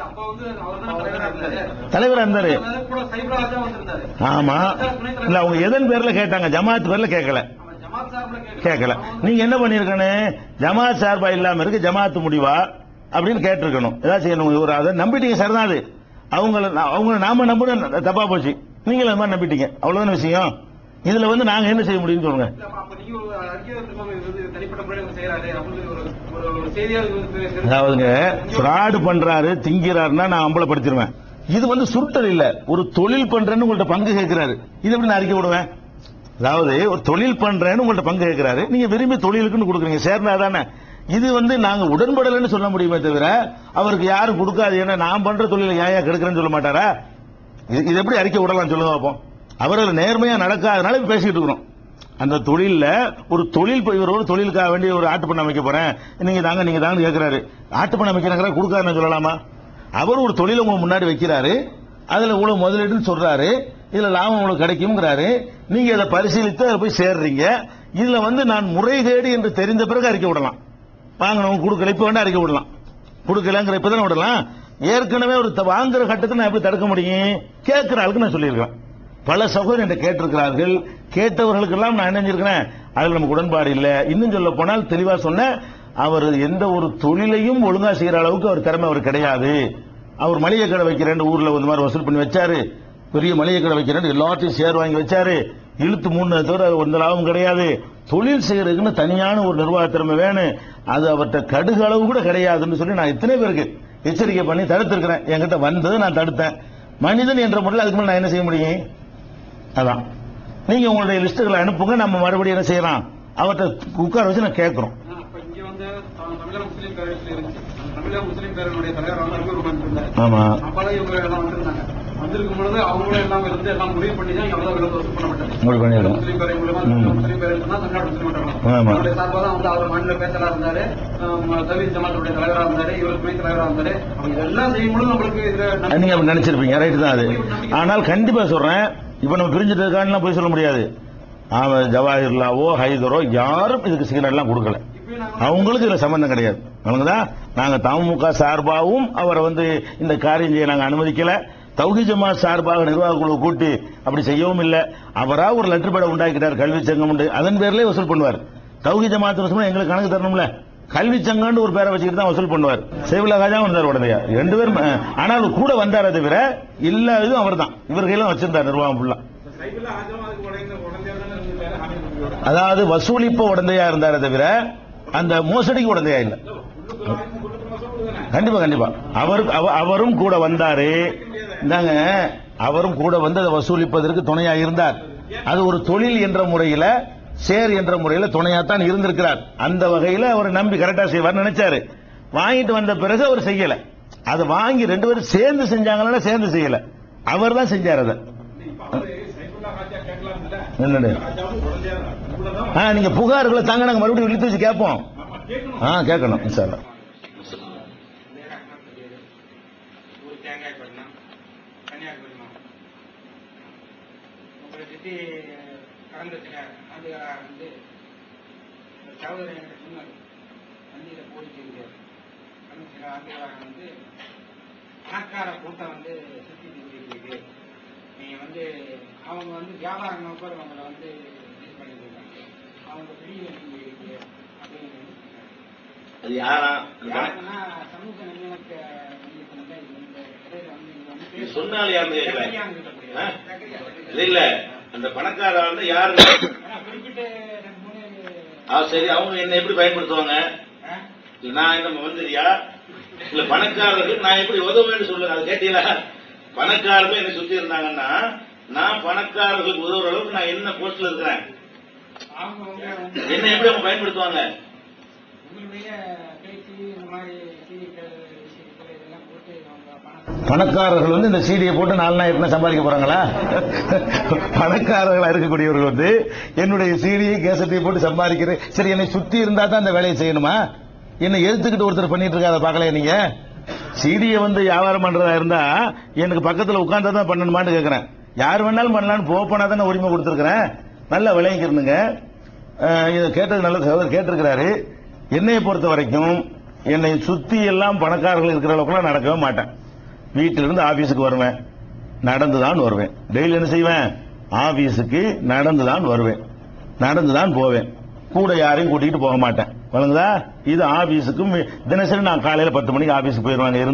தலைவரா இருந்தாரு கூட சைபராஜா வந்திருந்தாரு ஆமா இல்ல அவங்க எதன் பேர்ல கேட்டாங்க ஜமாத் பேர்ல கேட்கல ஜமாத் சார்பில் கேட்க கேட்கல நீங்க என்ன பண்ணிருக்கணும் ஜமாத் சார்பா இல்லாம இருக்கு ஜமாத் முடிவா அப்படின்னு கேட்டிருக்கணும் ஏதாச்சும் செய்யணும் ஒரு அதை நம்பிட்டீங்க சரிதான் அது அவங்கள அவங்க நாம நம்புறது தப்பா போச்சு நீங்களும் அது மாதிரி நம்பிட்டீங்க அவ்வளவுதான விஷயம் இதுல வந்து நாங்க என்ன செய்ய முடியும்னு சொல்லுங்க அப்ப நீங்க ஒரு அறிக்கை வந்து தனிப்பட்ட முறையில் செய்யறாரு அப்படின்னு ஒரு ஒரு ஒரு செய்தியா இது வந்து அதாவதுங்க ஃப்ராடு பண்றாரு திங்கிறாருன்னா நான் அம்பலப்படுத்திடுவேன் இது வந்து சுருட்டல் இல்ல ஒரு தொழில் பண்றேன்னு உங்கள்ட்ட பங்கு கேட்கிறாரு இது எப்படி நான் அறிக்கை விடுவேன் அதாவது ஒரு தொழில் பண்றேன்னு உங்கள்ட்ட பங்கு கேட்கிறாரு நீங்க விரும்பி தொழிலுக்குன்னு கொடுக்குறீங்க சேர்ந்தா தானே இது வந்து நாங்க உடன்படலைன்னு சொல்ல முடியுமே தவிர அவருக்கு யாரும் கொடுக்காது ஏன்னா நான் பண்ற தொழிலை ஏன் ஏன் கெடுக்கிறேன்னு சொல்ல மாட்டாரா இது இது எப்படி அறிக்கை விடலாம் சொல்லுங்க பார்ப்போம் அவர்கள் நேர்மையா நடக்காதனால இப்ப பேசிட்டு இருக்கிறோம் அந்த தொழில்ல ஒரு தொழில் இப்ப இவர் ஒரு தொழிலுக்காக வேண்டி ஒரு ஆட்டு பண்ண அமைக்க போறேன் நீங்க தாங்க நீங்க தாங்க கேட்கிறாரு ஆட்டு பண்ண அமைக்கிறாங்க கொடுக்காருன்னு சொல்லலாமா அவர் ஒரு தொழிலை உங்க முன்னாடி வைக்கிறாரு அதுல இவ்வளவு முதலீடுன்னு சொல்றாரு இதுல லாபம் உங்களுக்கு கிடைக்கும்ங்கிறாரு நீங்க அதை பரிசீலித்து அதை போய் சேர்றீங்க இதுல வந்து நான் முறைகேடு என்று தெரிந்த பிறகு அறிக்கை விடலாம் வாங்கினவங்க கொடுக்கல இப்ப வேண்டாம் அறிக்கை விடலாம் கொடுக்கலங்கிற இப்பதானே விடலாம் ஏற்கனவே ஒரு த- வாங்குற கட்டத்தை நான் எப்படி தடுக்க முடியும் கேட்கிற ஆளுக்கு நான் சொல்லியிருக்கேன் பல சகோதரர் என்கிட்ட கேட்டிருக்கிறார்கள் கேட்டவர்களுக்கெல்லாம் நான் என்ன செஞ்சிருக்கிறேன் அதுல நமக்கு உடன்பாடு இல்லை இன்னும் சொல்ல போனால் தெளிவா சொன்னேன் அவர் எந்த ஒரு தொழிலையும் ஒழுங்கா செய்யற அளவுக்கு அவர் திறமை அவர் கிடையாது அவர் மளிகை கடை வைக்கிறேன்னு ஊர்ல இந்த மாதிரி வசூல் பண்ணி வச்சாரு பெரிய மளிகை கடை வைக்கிறேன்னு எல்லாத்தையும் சேர் வாங்கி வச்சாரு இழுத்து மூணு தவிர அது எந்த லாபம் கிடையாது தொழில் செய்யறதுக்குன்னு தனியான ஒரு நிர்வாக திறமை வேணும் அது அவர்கிட்ட கடுகு அளவு கூட கிடையாதுன்னு சொல்லி நான் இத்தனை பேருக்கு எச்சரிக்கை பண்ணி தடுத்திருக்கிறேன் என்கிட்ட வந்தது நான் தடுத்தேன் மனிதன் என்ற முறையில் அதுக்கு மேல நான் என்ன செய்ய முடியும் அதான் நீங்க உங்களுடைய லிஸ்ட்டுகளை அனுப்புங்க நம்ம மறுபடியும் என்ன செய்யலாம் அவர்கிட்ட உட்கார வச்சு நான் கேட்கிறோம் அப்ப இங்க வந்து த- தமிழக முஸ்லீம் பேரவையில் இருந்துச்சு அந்த தமிழக முஸ்லீம் பேரவையுடைய தலைவர் வந்து அன்பு ரூபன் இருந்தார் ஆமா அப்பதான் இவங்க எல்லாம் வந்திருந்தாங்க வந்திருக்கும் பொழுது அவங்களும் எல்லாம் இருந்து எல்லாம் முடிவு பண்ணி தான் எவ்வளவு விரோத வசூல் பண்ணப்பட்டது முடிவு பண்ணிருக்கோம். முஸ்லீம் பேரவை மூலமா ம். முஸ்லீம் பேரவை சொன்னா தமிழ்நாடு முஸ்லீம் மன்றம் ஆமா. அவருடைய சார்பாக தான் வந்து அவர் மாநில பேச்சலா இருந்தாரு தவீத் ஜமாத்துடைய தலைவரா இருந்தாரு இவர் துணை தலைவரா இருந்தாரு அவங்க இதெல்லாம் செய்யும் பொழுது நம்மளுக்கு இதுல அது நீங்க அப்படி நினைச்சிருப்பீங்க ரைட் தான் அது ஆனால் கண்டிப்பா சொல்றேன் இப்ப நம்ம பிரிஞ்சுட்டு இருக்கான்னு போய் சொல்ல முடியாது அவன் ஜவாஹிர்லாவோ ஹைதரோ யாரும் இதுக்கு சிக்னல் எல்லாம் கொடுக்கல அவங்களுக்கு இதுல சம்பந்தம் கிடையாது அவங்கதான் நாங்க தமுக சார்பாகவும் அவரை வந்து இந்த காரியம் செய்ய நாங்க அனுமதிக்கல தௌஹி ஜமாத் சார்பாக நிர்வாக குழு கூட்டி அப்படி செய்யவும் இல்லை அவரா ஒரு லெட்டர் பேட உண்டாக்கிட்டார் கல்வி சங்கம் உண்டு அதன் பேர்லயே வசூல் பண்ணுவார் தௌஹி ஜமாத் வசூல் எங்களுக்கு கணக்கு தரணும்ல கல்வி சங்கம்னு ஒரு பேரை வச்சுக்கிட்டு தான் வசூல் பண்ணுவார் சேவிலா காஜாவும் இருந்தார் உடனே ரெண்டு பேரும் அஹ், ஆனால் கூட வந்தாரே தவிர எல்லா இதுவும் அவர் தான் இவர் கையில வச்சிருந்தார் நிர்வாகம் ஃபுல்லா சைக்கிள் ஆஜம் அதுக்கு உடைந்த உடனே தானே இருந்துட்டாரு ஹமீத் நபியோட அதாவது வசூலிப்ப உடந்தையா இருந்தாரே தவிர அந்த மோசடிக்கு உடந்தையா இல்ல கண்டிப்பா கண்டிப்பா அவருக்கு அவ- அவரும் கூட வந்தாரு இந்தாங்க அவரும் கூட வந்து அதை வசூலிப்பதற்கு துணையா இருந்தார் அது ஒரு தொழில் என்ற முறையில சேர் என்ற முறையில துணையாத்தான் இருந்திருக்கிறார் அந்த வகையில அவர் நம்பி கரெக்டா செய்வார் நினைச்சாரு வாங்கிட்டு வந்த பிறகு அவர் செய்யல அதை வாங்கி ரெண்டு பேரும் சேர்ந்து செஞ்சாங்கன்னா சேர்ந்து செய்யல அவர் தான் செஞ்சார் அதை என்னது ஆ நீங்க புகார்களை தாங்க நாங்க மறுபடியும் இழுத்து வச்சு கேட்போம் ஆ கேட்கணும் சார் ஊர் தேங்காய்பட்டினம் கன்னியாகுமரி மாவட்டம் உங்களை சுற்றி கலந்துச்சுங்க அது வந்து ஒரு சகோதரன் என்கிட்ட சொன்னார் வண்டியில் போயிட்டு கலந்துச்சுங்க அது வந்து பணக்கார கூட்டம் வந்து சுற்றி இருக்கு நீங்க வந்து அவங்க வந்து வியாபார நோக்கர் அவங்கள வந்து இது பண்ணிட்டு இருக்காங்க அவங்க பிடிக்க வேண்டிய அப்படின்னு வந்து சொன்னார். அது யாரா யாருன்னா சமூக நல்லிணக்க மையத்தினர்ல இது வந்து இடையில வந்து இங்க வந்து இது சொன்னாலும் யாருன்னு கேட்கல. சக்கரையான்னு சொல்லக்கூடிய- ஆ? சக்கரையா, சக்கரையா. இல்ல இல்ல அந்த பணக்கார வந்து யாரு ஆனா குறிப்பிட்ட ரெண்டு மூணு ஆ, சரி அவங்க என்ன எப்படி பயன்படுத்துவாங்க ஆ? இல்ல நான் என்ன மந்திரியா இல்ல பணக்காரர்கள் நான் எப்படி உதவுவேன்னு சொல்லுங்க அது கேட்டீங்களா பணக்காரர்கள் என்னை சுத்தி இருந்தாங்கன்னா நான் பணக்காரர்களுக்கு உதவுற அளவுக்கு நான் என்ன போஸ்ட்ல இருக்கிறேன் அவங்க உங்க- உங்க- என்ன எப்படி அவங்க பயன்படுத்துவாங்க உங்களுடைய பேச்சு இந்த மாதிரி சீரியல் விஷயங்கள் இதெல்லாம் போட்டு அவங்க பணம் பணக்காரர்கள் வந்து இந்த சீடியை போட்டு நாலு நாள் எப்படி சம்பாதிக்க போறாங்களா பணக்காரர்களா இருக்கக்கூடியவர்கள் வந்து என்னுடைய சீடியை கேசட்டையை போட்டு சம்பாதிக்கிறேன் சரி என்னை சுத்தி இருந்தா தான் அந்த வேலையை செய்யணுமா என்னை எதிர்த்துக்கிட்டு ஒருத்தர் பண்ணிட்டு இருக்காத பார்க்கலையா நீங்க சீடியை வந்து வியாபாரம் பண்றதா இருந்தா எனக்கு பக்கத்துல உட்கார்ந்தா தான் பண்ணணுமான்னு கேக்குறேன் யார் வேணாலும் பண்ணலாம்னு போ போனா தானே உரிமை கொடுத்துருக்கிறேன் நல்லா விளைவிக்கிறனுங்க இதை கேட்டது நல்ல சகோதரர் கேட்டிருக்கிறாரு என்னையை பொறுத்த வரைக்கும் என்னை சுத்தி எல்லாம் பணக்காரர்கள் இருக்கிற அளவுக்குலாம் நடக்கவே மாட்டேன் வீட்டிலிருந்து ஆபீஸுக்கு வருவேன் நடந்து தான் வருவேன் டெய்லி என்ன செய்வேன் ஆபீஸுக்கு நடந்து தான் வருவேன் நடந்து தான் போவேன் கூட யாரையும் கூட்டிகிட்டு போக மாட்டேன் வழங்குதா இது ஆபீஸுக்கும் தினசரி நான் காலையில பத்து மணிக்கு ஆபீஸுக்கு போயிருவாங்க இருந்தா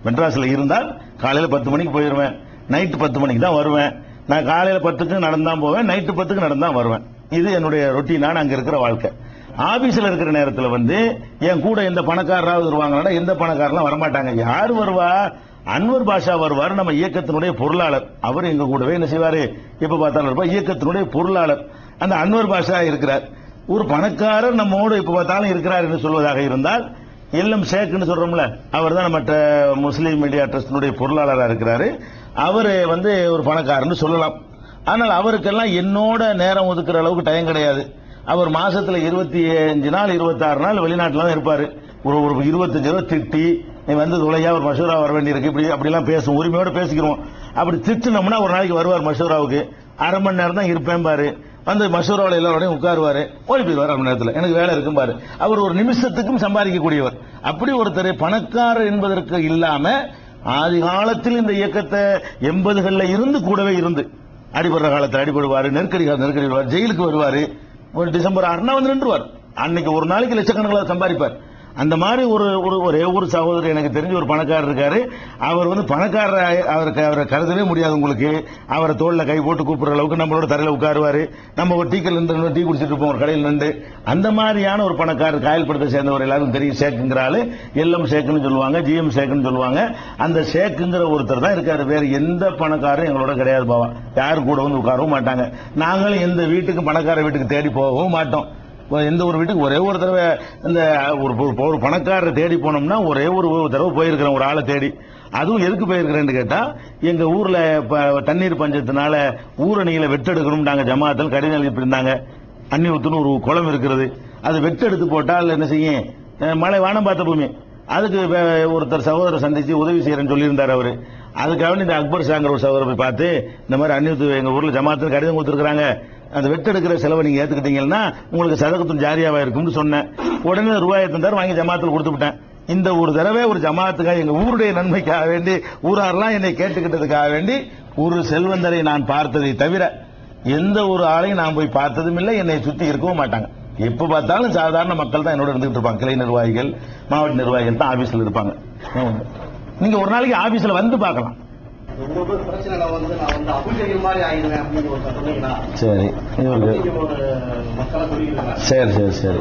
மெட்ராஸ்ல இருந்தால் காலையில பத்து மணிக்கு போயிருவேன் நைட்டு பத்து மணிக்கு தான் வருவேன் நான் காலையில பத்துக்கு நடந்தான் போவேன் நைட்டு பத்துக்கு நடந்தான் வருவேன் இது என்னுடைய ரொட்டீனான அங்க இருக்கிற வாழ்க்கை ஆபீஸ்ல இருக்கிற நேரத்துல வந்து என் கூட எந்த பணக்காரராவது வருவாங்கன்னா எந்த பணக்காரலாம் வரமாட்டாங்க யார் வருவா அன்வர் பாஷா வருவார் நம்ம இயக்கத்தினுடைய பொருளாளர் அவர் எங்க கூடவே என்ன செய்வாரு எப்ப பார்த்தாலும் இருப்பார் இயக்கத்தினுடைய பொருளாளர் அந்த அன்வர் பாஷா இருக்கிறார் ஒரு பணக்காரர் நம்மோடு எப்ப பார்த்தாலும் இருக்கிறார் என்று சொல்வதாக இருந்தால் எல்எம் ஷேக்னு சொல்றோம்ல அவர் தான் மற்ற முஸ்லீம் மீடியா ட்ரஸ்டினுடைய பொருளாளராக இருக்கிறாரு அவர் வந்து ஒரு பணக்காரன்னு சொல்லலாம் ஆனால் அவருக்கெல்லாம் என்னோட நேரம் ஒதுக்குற அளவுக்கு டைம் கிடையாது அவர் மாசத்துல இருபத்தி அஞ்சு நாள் இருபத்தாறு நாள் வெளிநாட்டுல தான் இருப்பாரு ஒரு ஒரு இருபத்தஞ்சு ரூபா திட்டி நீ வந்து துளையா ஒரு மஷூரா வர வேண்டியிருக்கு இப்படி அப்படிலாம் பேசும் உரிமையோட பேசிக்கிறோம் அப்படி திட்டுனோம்னா ஒரு நாளைக்கு வருவார் மஷூராவுக்கு அரை மணி நேரம் தான் இருப்பேன் பாரு வந்து மஷூராவில் எல்லாரோடையும் உட்காருவாரு ஓடி போயிடுவார் அரை மணி நேரத்தில் எனக்கு வேலை இருக்கும் பாரு அவர் ஒரு நிமிஷத்துக்கும் சம்பாதிக்கக்கூடியவர் அப்படி ஒருத்தர் பணக்காரர் என்பதற்கு இல்லாம ஆதி காலத்தில் இந்த இயக்கத்தை எண்பதுகள்ல இருந்து கூடவே இருந்து அடிபடுற காலத்தில் அடிபடுவாரு நெருக்கடி காலத்துல நெருக்கடி வருவார் ஜெயிலுக்கு வருவாரு ஒரு டிசம்பர் ஆறுனா வந்து நின்றுவார் அன்னைக்கு ஒரு நாளைக்கு லட்சக்கணக்கில் சம்பாதிப்பார் அந்த மாதிரி ஒரு ஒரு ஒரே ஒரு சகோதரர் எனக்கு தெரிஞ்ச ஒரு பணக்காரர் இருக்காரு அவர் வந்து பணக்காரர் அவருக்கு அவரை கருதவே முடியாது உங்களுக்கு அவரை தோல்ல கை போட்டு கூப்பிடுற அளவுக்கு நம்மளோட தரையில உட்காருவாரு நம்ம ஒரு டீக்கல் நின்று டீ குடிச்சிட்டு இருப்போம் ஒரு கடையில் நின்று அந்த மாதிரியான ஒரு பணக்காரர் காயல்படுத்த சேர்ந்தவர் எல்லாரும் தெரியும் ஷேக்குங்கிற ஆளு எல்எம் ஷேக்குன்னு சொல்லுவாங்க ஜிஎம் ஷேக்குன்னு சொல்லுவாங்க அந்த ஷேக்குங்கிற ஒருத்தர் தான் இருக்காரு வேற எந்த பணக்காரரும் எங்களோட கிடையாது பாவா யாரும் கூட வந்து உட்காரவும் மாட்டாங்க நாங்களும் எந்த வீட்டுக்கு பணக்கார வீட்டுக்கு தேடி போகவும் மாட்டோம் இப்போ எந்த ஒரு வீட்டுக்கு ஒரே ஒரு தடவை இந்த ஒரு ஒரு- ஒரு பணக்காரரை தேடி போனோம்னா ஒரே ஒரு ஒரு தடவை போயிருக்கிறேன் ஒரு ஆளை தேடி அதுவும் எதுக்கு போயிருக்கிறேன்னு கேட்டா எங்க ஊர்ல ப- தண்ணீர் பஞ்சத்தினால ஊரணியில வெட்டெடுக்கணும்னாங்க ஜமாத்தில் கடிதம் எழுதி இருந்தாங்க அன்னியூத்துன்னு ஒரு குளம் இருக்கிறது அது வெட்டெடுத்து போட்டால் என்ன செய்யும் அஹ் மழை வானம் பார்த்த பூமி அதுக்கு வே- ஒருத்தர் சகோதரர் சந்திச்சு உதவி செய்யறேன்னு சொல்லியிருந்தார் அவரு அதுக்காக இந்த அக்பர் ஷாங்கிற ஒரு சகோதரர் போய் பார்த்து இந்த மாதிரி அன்னியூத்து எங்க ஊர்ல ஜமாத்தில் கடிதம் கொடுத்துருக்காங்க அந்த வெட்டெடுக்கிற செலவை நீங்க ஏத்துக்கிட்டீங்கன்னா உங்களுக்கு சதகத்தும் ஜாரியாவா இருக்கும்னு சொன்னேன் உடனே ரூபாய் தந்தார் வாங்கி ஜமாத்தில் கொடுத்து விட்டேன் இந்த ஒரு தடவை ஒரு ஜமாத்துக்காக எங்க ஊருடைய நன்மைக்காக வேண்டி ஊராரெல்லாம் என்னை கேட்டுக்கிட்டதுக்காக வேண்டி ஒரு செல்வந்தரை நான் பார்த்ததை தவிர எந்த ஒரு ஆளையும் நான் போய் பார்த்ததும் இல்லை என்னை சுத்தி இருக்கவும் மாட்டாங்க எப்ப பார்த்தாலும் சாதாரண மக்கள் தான் என்னோட இருந்துகிட்டு இருப்பாங்க கிளை நிர்வாகிகள் மாவட்ட நிர்வாகிகள் தான் ஆபீஸ்ல இருப்பாங்க நீங்க ஒரு நாளைக்கு ஆபீஸ்ல வந்து பார்க்கலாம் ரொம்ப பேர் பிரச்சனை வந்து நான் வந்து அபிஷேகம் மாதிரி ஆயிடுவேன் அப்படின்னு ஒரு சொன்னீங்கன்னா சரி இவருக்கு நீங்க ஒரு மக்களை சொல்லிடுங்க சரி சரி சரி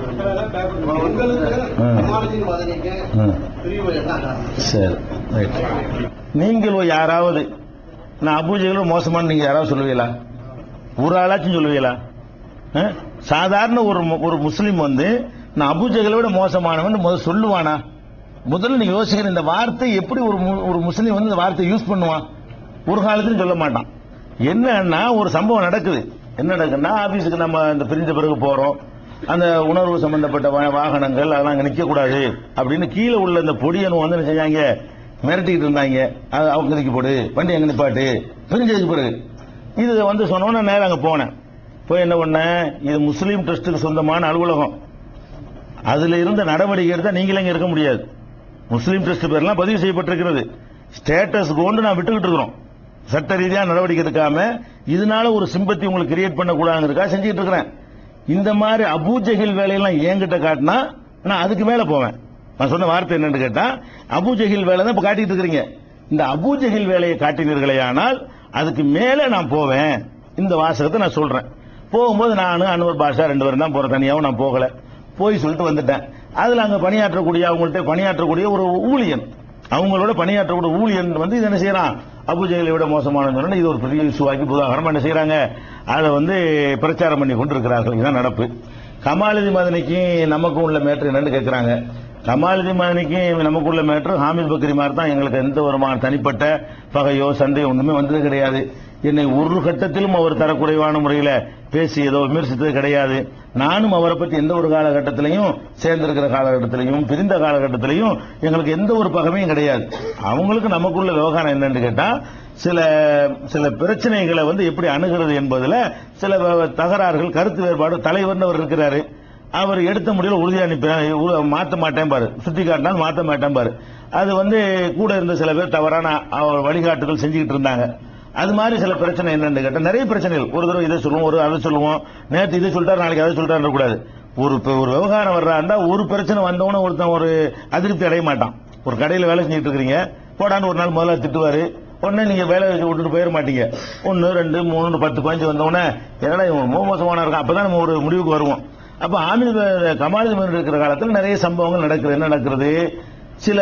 உங்களுக்கு ம். சமாளிக்கும் மதனிக்கு ம். பிரிவு என்ன காரணம் சரி ரைட் நீங்கள் யாராவது நான் அபூஜைகளும் மோசமான நீங்க யாராவது சொல்லுவீங்களா ஒரு ஆளாச்சும் சொல்லுவீங்களா ஆ? சாதாரண ஒரு மு- ஒரு முஸ்லீம் வந்து நான் அபூஜைகளை விட மோசமானவன் முதல்ல சொல்லுவானா முதல்ல நீங்க யோசிக்கிற இந்த வார்த்தை எப்படி ஒரு மு- ஒரு முஸ்லீம் வந்து இந்த வார்த்தை யூஸ் பண்ணுவான் ஒரு காலத்திலும் சொல்ல மாட்டான் என்னன்னா ஒரு சம்பவம் நடக்குது என்ன நடக்குதுன்னா ஆபீஸுக்கு நம்ம இந்த பிரிஞ்ச பிறகு போறோம் அந்த உணர்வு சம்பந்தப்பட்ட வா- வாகனங்கள் அதெல்லாம் அங்க நிக்க கூடாது அப்படின்னு கீழே உள்ள இந்த பொடியனும் வந்து என்ன செஞ்சாங்க மிரட்டிக்கிட்டு இருந்தாங்க அது அவங்க நிக்க போடு வண்டி எங்க நிப்பாட்டு பிரிஞ்சதுக்கு பிறகு இது வந்து சொன்னோன்னே நேரம் அங்க போனேன் போய் என்ன பண்ணேன் இது முஸ்லீம் ட்ரஸ்ட்டுக்கு சொந்தமான அலுவலகம் அதுல இருந்த நடவடிக்கை எடுத்தா நீங்களே இங்க இருக்க முடியாது முஸ்லீம் ட்ரஸ்ட் பேர்லாம் பதிவு செய்யப்பட்டிருக்கிறது ஸ்டேட்டஸ் கொண்டு நான் விட்டுக்கிட்டு இருக்கிறோம் சட்ட ரீதியா நடவடிக்கை எடுக்காம இதனால ஒரு சிம்பத்தி உங்களுக்கு கிரியேட் பண்ணக்கூடாதுங்கிறதுக்காக செஞ்சுட்டு இருக்கிறேன் இந்த மாதிரி அபூஜகில் வேலையெல்லாம் என்கிட்ட காட்டினா நான் அதுக்கு மேல போவேன் நான் சொன்ன வார்த்தை என்னன்னு கேட்டா அபூஜகில் வேலை தான் இப்ப காட்டிட்டு இருக்கிறீங்க இந்த அபூஜகில் வேலையை காட்டினீர்களே ஆனால் அதுக்கு மேல நான் போவேன் இந்த வாசகத்தை நான் சொல்றேன் போகும்போது நானும் அன்வர் பாஷா ரெண்டு பேரும் தான் போறேன் தனியாவும் நான் போகல போய் சொல்லிட்டு வந்துட்டேன் அதுல அங்க பணியாற்றக்கூடிய அவங்கள்ட்ட பணியாற்றக்கூடிய ஒரு ஊழியன் அவங்களோட பணியாற்றக்கூடிய ஊழியன் வந்து இது என்ன செய்யறான் அபுஜெயலை விட மோசமான சொன்னா இது ஒரு பெரிய இஷ்யூவாக்கி புதாகரமா என்ன செய்யறாங்க அதை வந்து பிரச்சாரம் பண்ணி கொண்டிருக்கிறார்கள் இதுதான் நடப்பு கமாலதி மதனிக்கு நமக்கும் உள்ள மேட்ரு என்னன்னு கேட்கிறாங்க கமாலதி மதனிக்கு நமக்குள்ள மேட்ரு ஹாமித் பக்ரி மாதிரி தான் எங்களுக்கு எந்த விதமான தனிப்பட்ட பகையோ சண்டையோ ஒண்ணுமே வந்தது கிடையாது என்னை ஒரு கட்டத்திலும் அவர் தரக்குறைவான முறையில பேசியதோ விமர்சித்தது கிடையாது நானும் அவரை பத்தி எந்த ஒரு காலகட்டத்திலையும் சேர்ந்திருக்கிற காலகட்டத்திலையும் பிரிந்த காலகட்டத்திலையும் எங்களுக்கு எந்த ஒரு பகமையும் கிடையாது அவங்களுக்கு நமக்குள்ள விவகாரம் என்னன்னு கேட்டா சில சில பிரச்சனைகளை வந்து எப்படி அணுகிறது என்பதுல சில வ- தகராறுகள் கருத்து வேறுபாடு தலைவர்னு அவர் இருக்கிறாரு அவர் எடுத்த முடியல உறுதியா நிற்பேன் மாத்த மாட்டேன் பாரு சுத்தி காட்டினாலும் மாத்த மாட்டேன் பாரு அது வந்து கூட இருந்த சில பேர் தவறான அவர் வழிகாட்டுதல் செஞ்சுக்கிட்டு இருந்தாங்க அது மாதிரி சில பிரச்சனை என்னன்னு கேட்டா நிறைய பிரச்சனைகள் ஒரு தடவை இதை சொல்லுவோம் ஒரு அதை சொல்லுவோம் நேற்று இதை சொல்லிட்டாரு நாளைக்கு அதை சொல்லிட்டாரு கூடாது ஒரு இப்ப ஒரு விவகாரம் வர்றா இருந்தா ஒரு பிரச்சனை வந்தவன ஒருத்தன் ஒரு அதிருப்தி அடைய மாட்டான் ஒரு கடையில வேலை செஞ்சுட்டு இருக்கிறீங்க போடான்னு ஒரு நாள் முதல்ல திட்டுவாரு உடனே நீங்க வேலை வச்சு விட்டுட்டு போயிட மாட்டீங்க ஒன்னு ரெண்டு மூணு பத்து பதினஞ்சு வந்த உடனே என்னடா இவன் ரொம்ப மோசமான இருக்கான் அப்பதான் நம்ம ஒரு முடிவுக்கு வருவோம் அப்ப ஆமின் கமாலித் மன்னர் இருக்கிற காலத்தில் நிறைய சம்பவங்கள் நடக்குது என்ன நடக்கிறது சில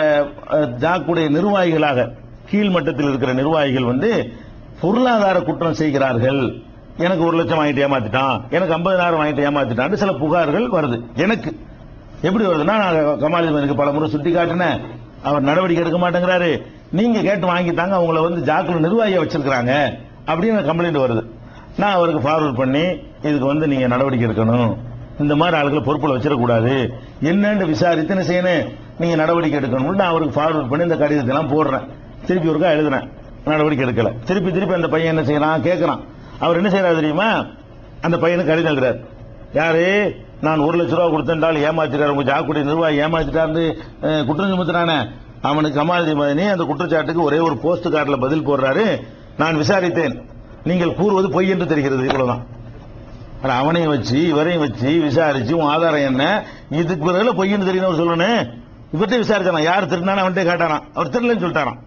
அஹ், ஜாக்குடைய நிர்வாகிகளாக கீழ்மட்டத்தில் இருக்கிற நிர்வாகிகள் வந்து பொருளாதார குற்றம் செய்கிறார்கள் எனக்கு ஒரு லட்சம் வாங்கிட்டு ஏமாத்திட்டான் எனக்கு ஐம்பதாயிரம் வாங்கிட்டு ஏமாத்திட்டான் சில புகார்கள் வருது எனக்கு எப்படி வருதுன்னா நான் கமாலிதனுக்கு பல முறை சுட்டி காட்டினேன் அவர் நடவடிக்கை எடுக்க மாட்டேங்கிறாரு நீங்க கேட்டு வாங்கிட்டாங்க அவங்கள வந்து ஜாக்குல நிர்வாகியா வச்சிருக்கிறாங்க அப்படின்னு கம்ப்ளைண்ட் வருது நான் அவருக்கு ஃபார்வர்ட் பண்ணி இதுக்கு வந்து நீங்க நடவடிக்கை எடுக்கணும் இந்த மாதிரி ஆளுகளை பொறுப்புல வச்சிடக்கூடாது என்னன்னு விசாரித்து என்ன செய்யணும் நீங்க நடவடிக்கை எடுக்கணும்னு நான் அவருக்கு ஃபார்வர்ட் பண்ணி இந்த கடிதத்தை எல்லாம் போடுறேன் திருப்பி ஒருக்கா எழுதுனேன் நடவடிக்கை எடுக்கல திருப்பி திருப்பி அந்த பையன் என்ன செய்யறான் கேட்கறான் அவர் என்ன செய்யறாரு தெரியுமா அந்த பையனுக்கு கடிதம் எழுதுறாரு யாரு நான் ஒரு லட்ச ரூபா கொடுத்தேன்டால் ஏமாத்திட்டாரு உங்க ஜாக்குடி நிர்வாகி ஏமாத்திட்டாரு அஹ், குற்றம் சுமத்துறானே அவனுக்கு கமாலதி மதனி அந்த குற்றச்சாட்டுக்கு ஒரே ஒரு போஸ்ட் கார்டில் பதில் போடுறாரு நான் விசாரித்தேன் நீங்கள் கூறுவது பொய் என்று தெரிகிறது இவ்வளவுதான் ஆனா, அவனையும் வச்சு இவரையும் வச்சு விசாரிச்சு உன் ஆதாரம் என்ன இதுக்கு பிறகு பொய்ன்னு தெரியும் அவர் சொல்லணும் இவர்கிட்ட விசாரிச்சானா யார் திருடினான்னு அவன்கிட்ட கேட்டாராம் அவர் திருடலன்னு சொல்லிட்டாராம்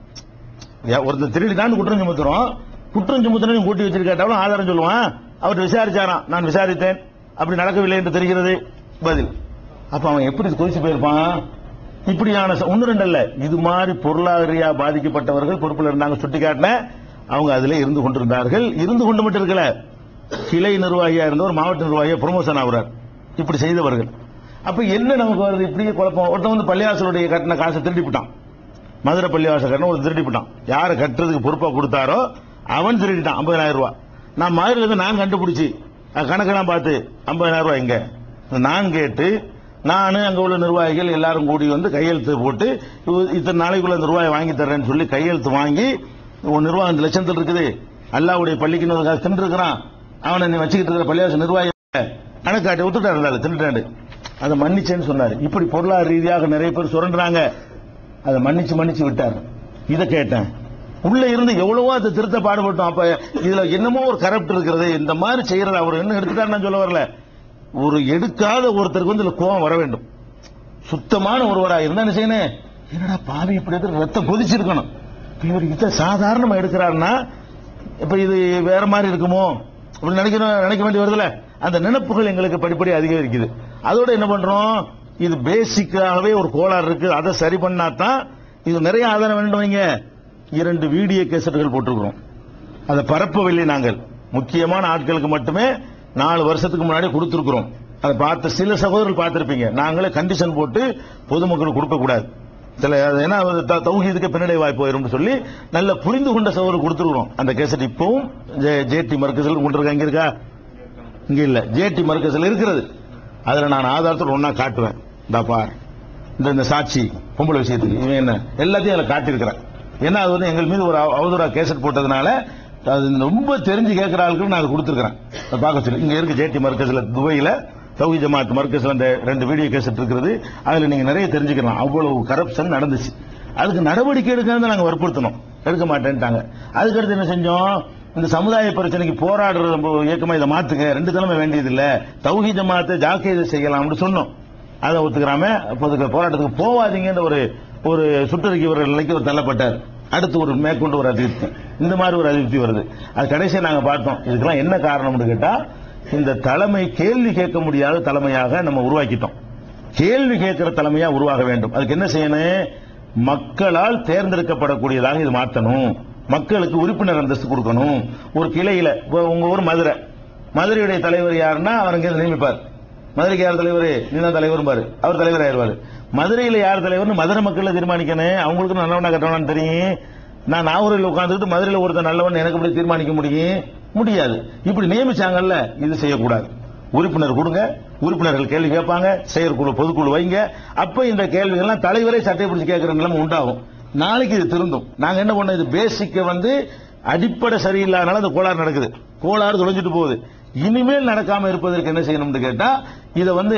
யா- ஒருத்தர் திருடிதான் குற்றம் சுமத்துறோம் குற்றம் சுமத்துறோம் கூட்டி வச்சிட்டு கேட்டாலும் ஆதாரம் சொல்லுவான் அவர்கிட்ட விசாரிச்சாராம் நான் விசாரித்தேன் அப்படி நடக்கவில்லை என்று தெரிகிறது பதில் அப்ப அவன் எப்படி கொதிச்சு போயிருப்பான் இப்படியான ச- ஒண்ணு ரெண்டு இல்ல இது மாதிரி பொருளாதாரியா பாதிக்கப்பட்டவர்கள் பொறுப்புல இருந்தாங்க சுட்டி காட்டினேன் அவங்க அதுல இருந்து கொண்டிருந்தார்கள் இருந்து கொண்டு மட்டும் இருக்கல கிளை நிர்வாகியா இருந்தவர் மாவட்ட நிர்வாகியா ப்ரொமோஷன் ஆகுறார் இப்படி செய்தவர்கள் அப்ப என்ன நமக்கு வருது இப்படியே குழப்பம் ஒருத்தன் வந்து பள்ளிவாசலுடைய கட்டின காசை திருடிவிட்டான் மதுரை பள்ளிவாசல் கட்டணம் ஒரு திருடிவிட்டான் யாரை கட்டுறதுக்கு பொறுப்பா கொடுத்தாரோ அவன் திருடிட்டான் ஐம்பதாயிரம் ரூபாய் நான் மதுரையில இருந்து நான் கண்டுபிடிச்சு அது கணக்கெல்லாம் பார்த்து ஐம்பதாயிரம் ரூபாய் எங்க நான் கேட்டு நான் அங்க உள்ள நிர்வாகிகள் எல்லாரும் கூடி வந்து கையெழுத்து போட்டு இவ- இத்தனை நாளைக்குள்ள இந்த ரூபாய் வாங்கி தர்றேன்னு சொல்லி கையெழுத்து வாங்கி உன் நிர்வாகம் இந்த லட்சத்தில் இருக்குது அல்லாவுடைய பள்ளிக்கு ஒரு காசு தின்று இருக்கிறான் அவனை நீ வச்சுக்கிட்டு இருக்கிற பள்ளிவாசல் நிர்வாகி கணக்காட்டி விட்டுட்டாரு இருந்தாரு தின்னுட்டாரு அதை மன்னிச்சேன்னு சொன்னாரு இப்படி பொருளாதார ரீதியாக நிறைய பேர் சுரண்டுறாங்க அதை மன்னிச்சு மன்னிச்சு விட்டார் இதை கேட்டேன் உள்ள இருந்து எவ்வளவோ அதை திருத்த பாடுபட்டோம் அப்ப இதுல என்னமோ ஒரு கரப்ட் இருக்கிறது இந்த மாதிரி செய்யறது அவர் என்ன எடுத்துட்டாரு நான் சொல்ல வரல ஒரு எடுக்காத ஒருத்தருக்கு வந்து இதுல கோபம் வர வேண்டும் சுத்தமான ஒருவரா இருந்தா என்ன செய்யணும் என்னடா பாவி இப்படி எடுத்து ரத்தம் கொதிச்சிருக்கணும் இப்ப இவர் இதை சாதாரணமா எடுக்கிறாருன்னா இப்ப இது வேற மாதிரி இருக்குமோ அப்படி நினைக்கணும் நினைக்க வேண்டி வருதுல அந்த நினைப்புகள் எங்களுக்கு படிப்படி அதிகரிக்குது அதோட என்ன பண்றோம் இது பேசிக்காகவே ஒரு கோளாறு இருக்கு அதை சரி பண்ணாதான் இது நிறைய ஆதாரம் வேண்டும் வைங்க இரண்டு வீடியோ கேசட்டுகள் போட்டிருக்கிறோம் அதை பரப்பவில்லை நாங்கள் முக்கியமான ஆட்களுக்கு மட்டுமே நாலு வருஷத்துக்கு முன்னாடி கொடுத்திருக்கிறோம் அதை பார்த்த சில சகோதரர்கள் பார்த்திருப்பீங்க நாங்களே கண்டிஷன் போட்டு பொதுமக்களுக்கு கொடுக்க கூடாது சில அது ஏன்னா அது த- தௌஹீதுக்கு பின்னடை வாய்ப்பு போயிரும் சொல்லி நல்ல புரிந்து கொண்ட சகோதரர் கொடுத்துருக்கிறோம் அந்த கேசட் இப்பவும் ஜேடி மர்க்கஸில் கொண்டு இருக்கா இங்க இருக்கா இங்க இல்ல ஜேடி மர்க்கஸில் இருக்கிறது அதுல நான் ஆதாரத்தோட ஒன்னா காட்டுவேன் இந்த பார் இந்த இந்த சாட்சி பொம்பளை விஷயத்துக்கு இவன் என்ன எல்லாத்தையும் அதில் காட்டியிருக்கிறேன் ஏன்னா அது வந்து எங்கள் மீது ஒரு அவ- அவதூறா கேசட் போட்டதுனால அது ரொம்ப தெரிஞ்சு கேட்கிற ஆளுக்கு நான் அதை கொடுத்துருக்கிறேன் அதை பார்க்க சொல்லி இங்க இருக்கு ஜேடி மர்க்கஸ்ல துபாயில தௌஹி ஜமாத் மர்க்கஸ்ல அந்த ரெண்டு வீடியோ கேசட் இருக்கிறது அதுல நீங்க நிறைய தெரிஞ்சுக்கலாம் அவ்வளவு கரப்ஷன் நடந்துச்சு அதுக்கு நடவடிக்கை எடுக்கிறது நாங்க வற்புறுத்தணும் எடுக்க மாட்டேன்ட்டாங்க அதுக்கடுத்து என்ன செஞ்சோம் இந்த சமுதாய பிரச்சனைக்கு போராடுற நம்ம இயக்கமா இதை மாத்துங்க ரெண்டு தலைமை வேண்டியதில்லை தௌஹி ஜமாத்தை ஜாக்கியதை செய்யலாம்னு சொன்னோம் அதை ஒத்துக்கிறாம அப்போ அதுக்கு போராட்டத்துக்கு போவாதீங்கன்ற ஒரு ஒரு சுற்றறிக்கை ஒரு நிலைக்கு ஒரு தள்ளப்பட்டார் அடுத்து ஒரு மேற்கொண்டு ஒரு அதிருப்தி இந்த மாதிரி ஒரு அதிருப்தி வருது அது கடைசியா நாங்க பார்த்தோம் இதுக்கெல்லாம் என்ன காரணம்னு கேட்டா இந்த தலைமை கேள்வி கேட்க முடியாத தலைமையாக நம்ம உருவாக்கிட்டோம் கேள்வி கேட்கிற தலைமையா உருவாக வேண்டும் அதுக்கு என்ன செய்யணும் மக்களால் தேர்ந்தெடுக்கப்படக்கூடியதாக இது மாற்றணும் மக்களுக்கு உறுப்பினர் அந்தஸ்து கொடுக்கணும் ஒரு கிளையில இப்ப உங்க ஊர் மதுரை மதுரையுடைய தலைவர் யாருன்னா அவர் இங்க நியமிப்பார் மதுரைக்கு யார் தலைவர் நீதான் தலைவர் பாரு அவர் தலைவர் ஆயிருவாரு மதுரையில யார் தலைவர்னு மதுரை மக்கள்ல தீர்மானிக்கணும் அவங்களுக்கு நல்லவனா கட்டவனான்னு தெரியும் நான் நாகூரில் உட்கார்ந்துட்டு மதுரையில ஒருத்தன் நல்லவன் எனக்கு எப்படி தீர்மானிக்க முடியும் முடியாது இப்படி நியமிச்சாங்கல்ல இது செய்யக்கூடாது உறுப்பினர் கொடுங்க உறுப்பினர்கள் கேள்வி கேட்பாங்க செயற்குழு பொதுக்குழு வைங்க அப்ப இந்த கேள்விகள்லாம் தலைவரே சட்டை பிடிச்சு கேட்கிற நிலைமை உண்டாகும் நாளைக்கு இது திருந்தும் நாங்க என்ன பண்ணோம் இது பேசிக்க வந்து அடிப்படை சரியில்லாதனால அந்த கோளாறு நடக்குது கோளாறு தொலைஞ்சிட்டு போகுது இனிமேல் நடக்காம இருப்பதற்கு என்ன செய்யணும்னு கேட்டா இதை வந்து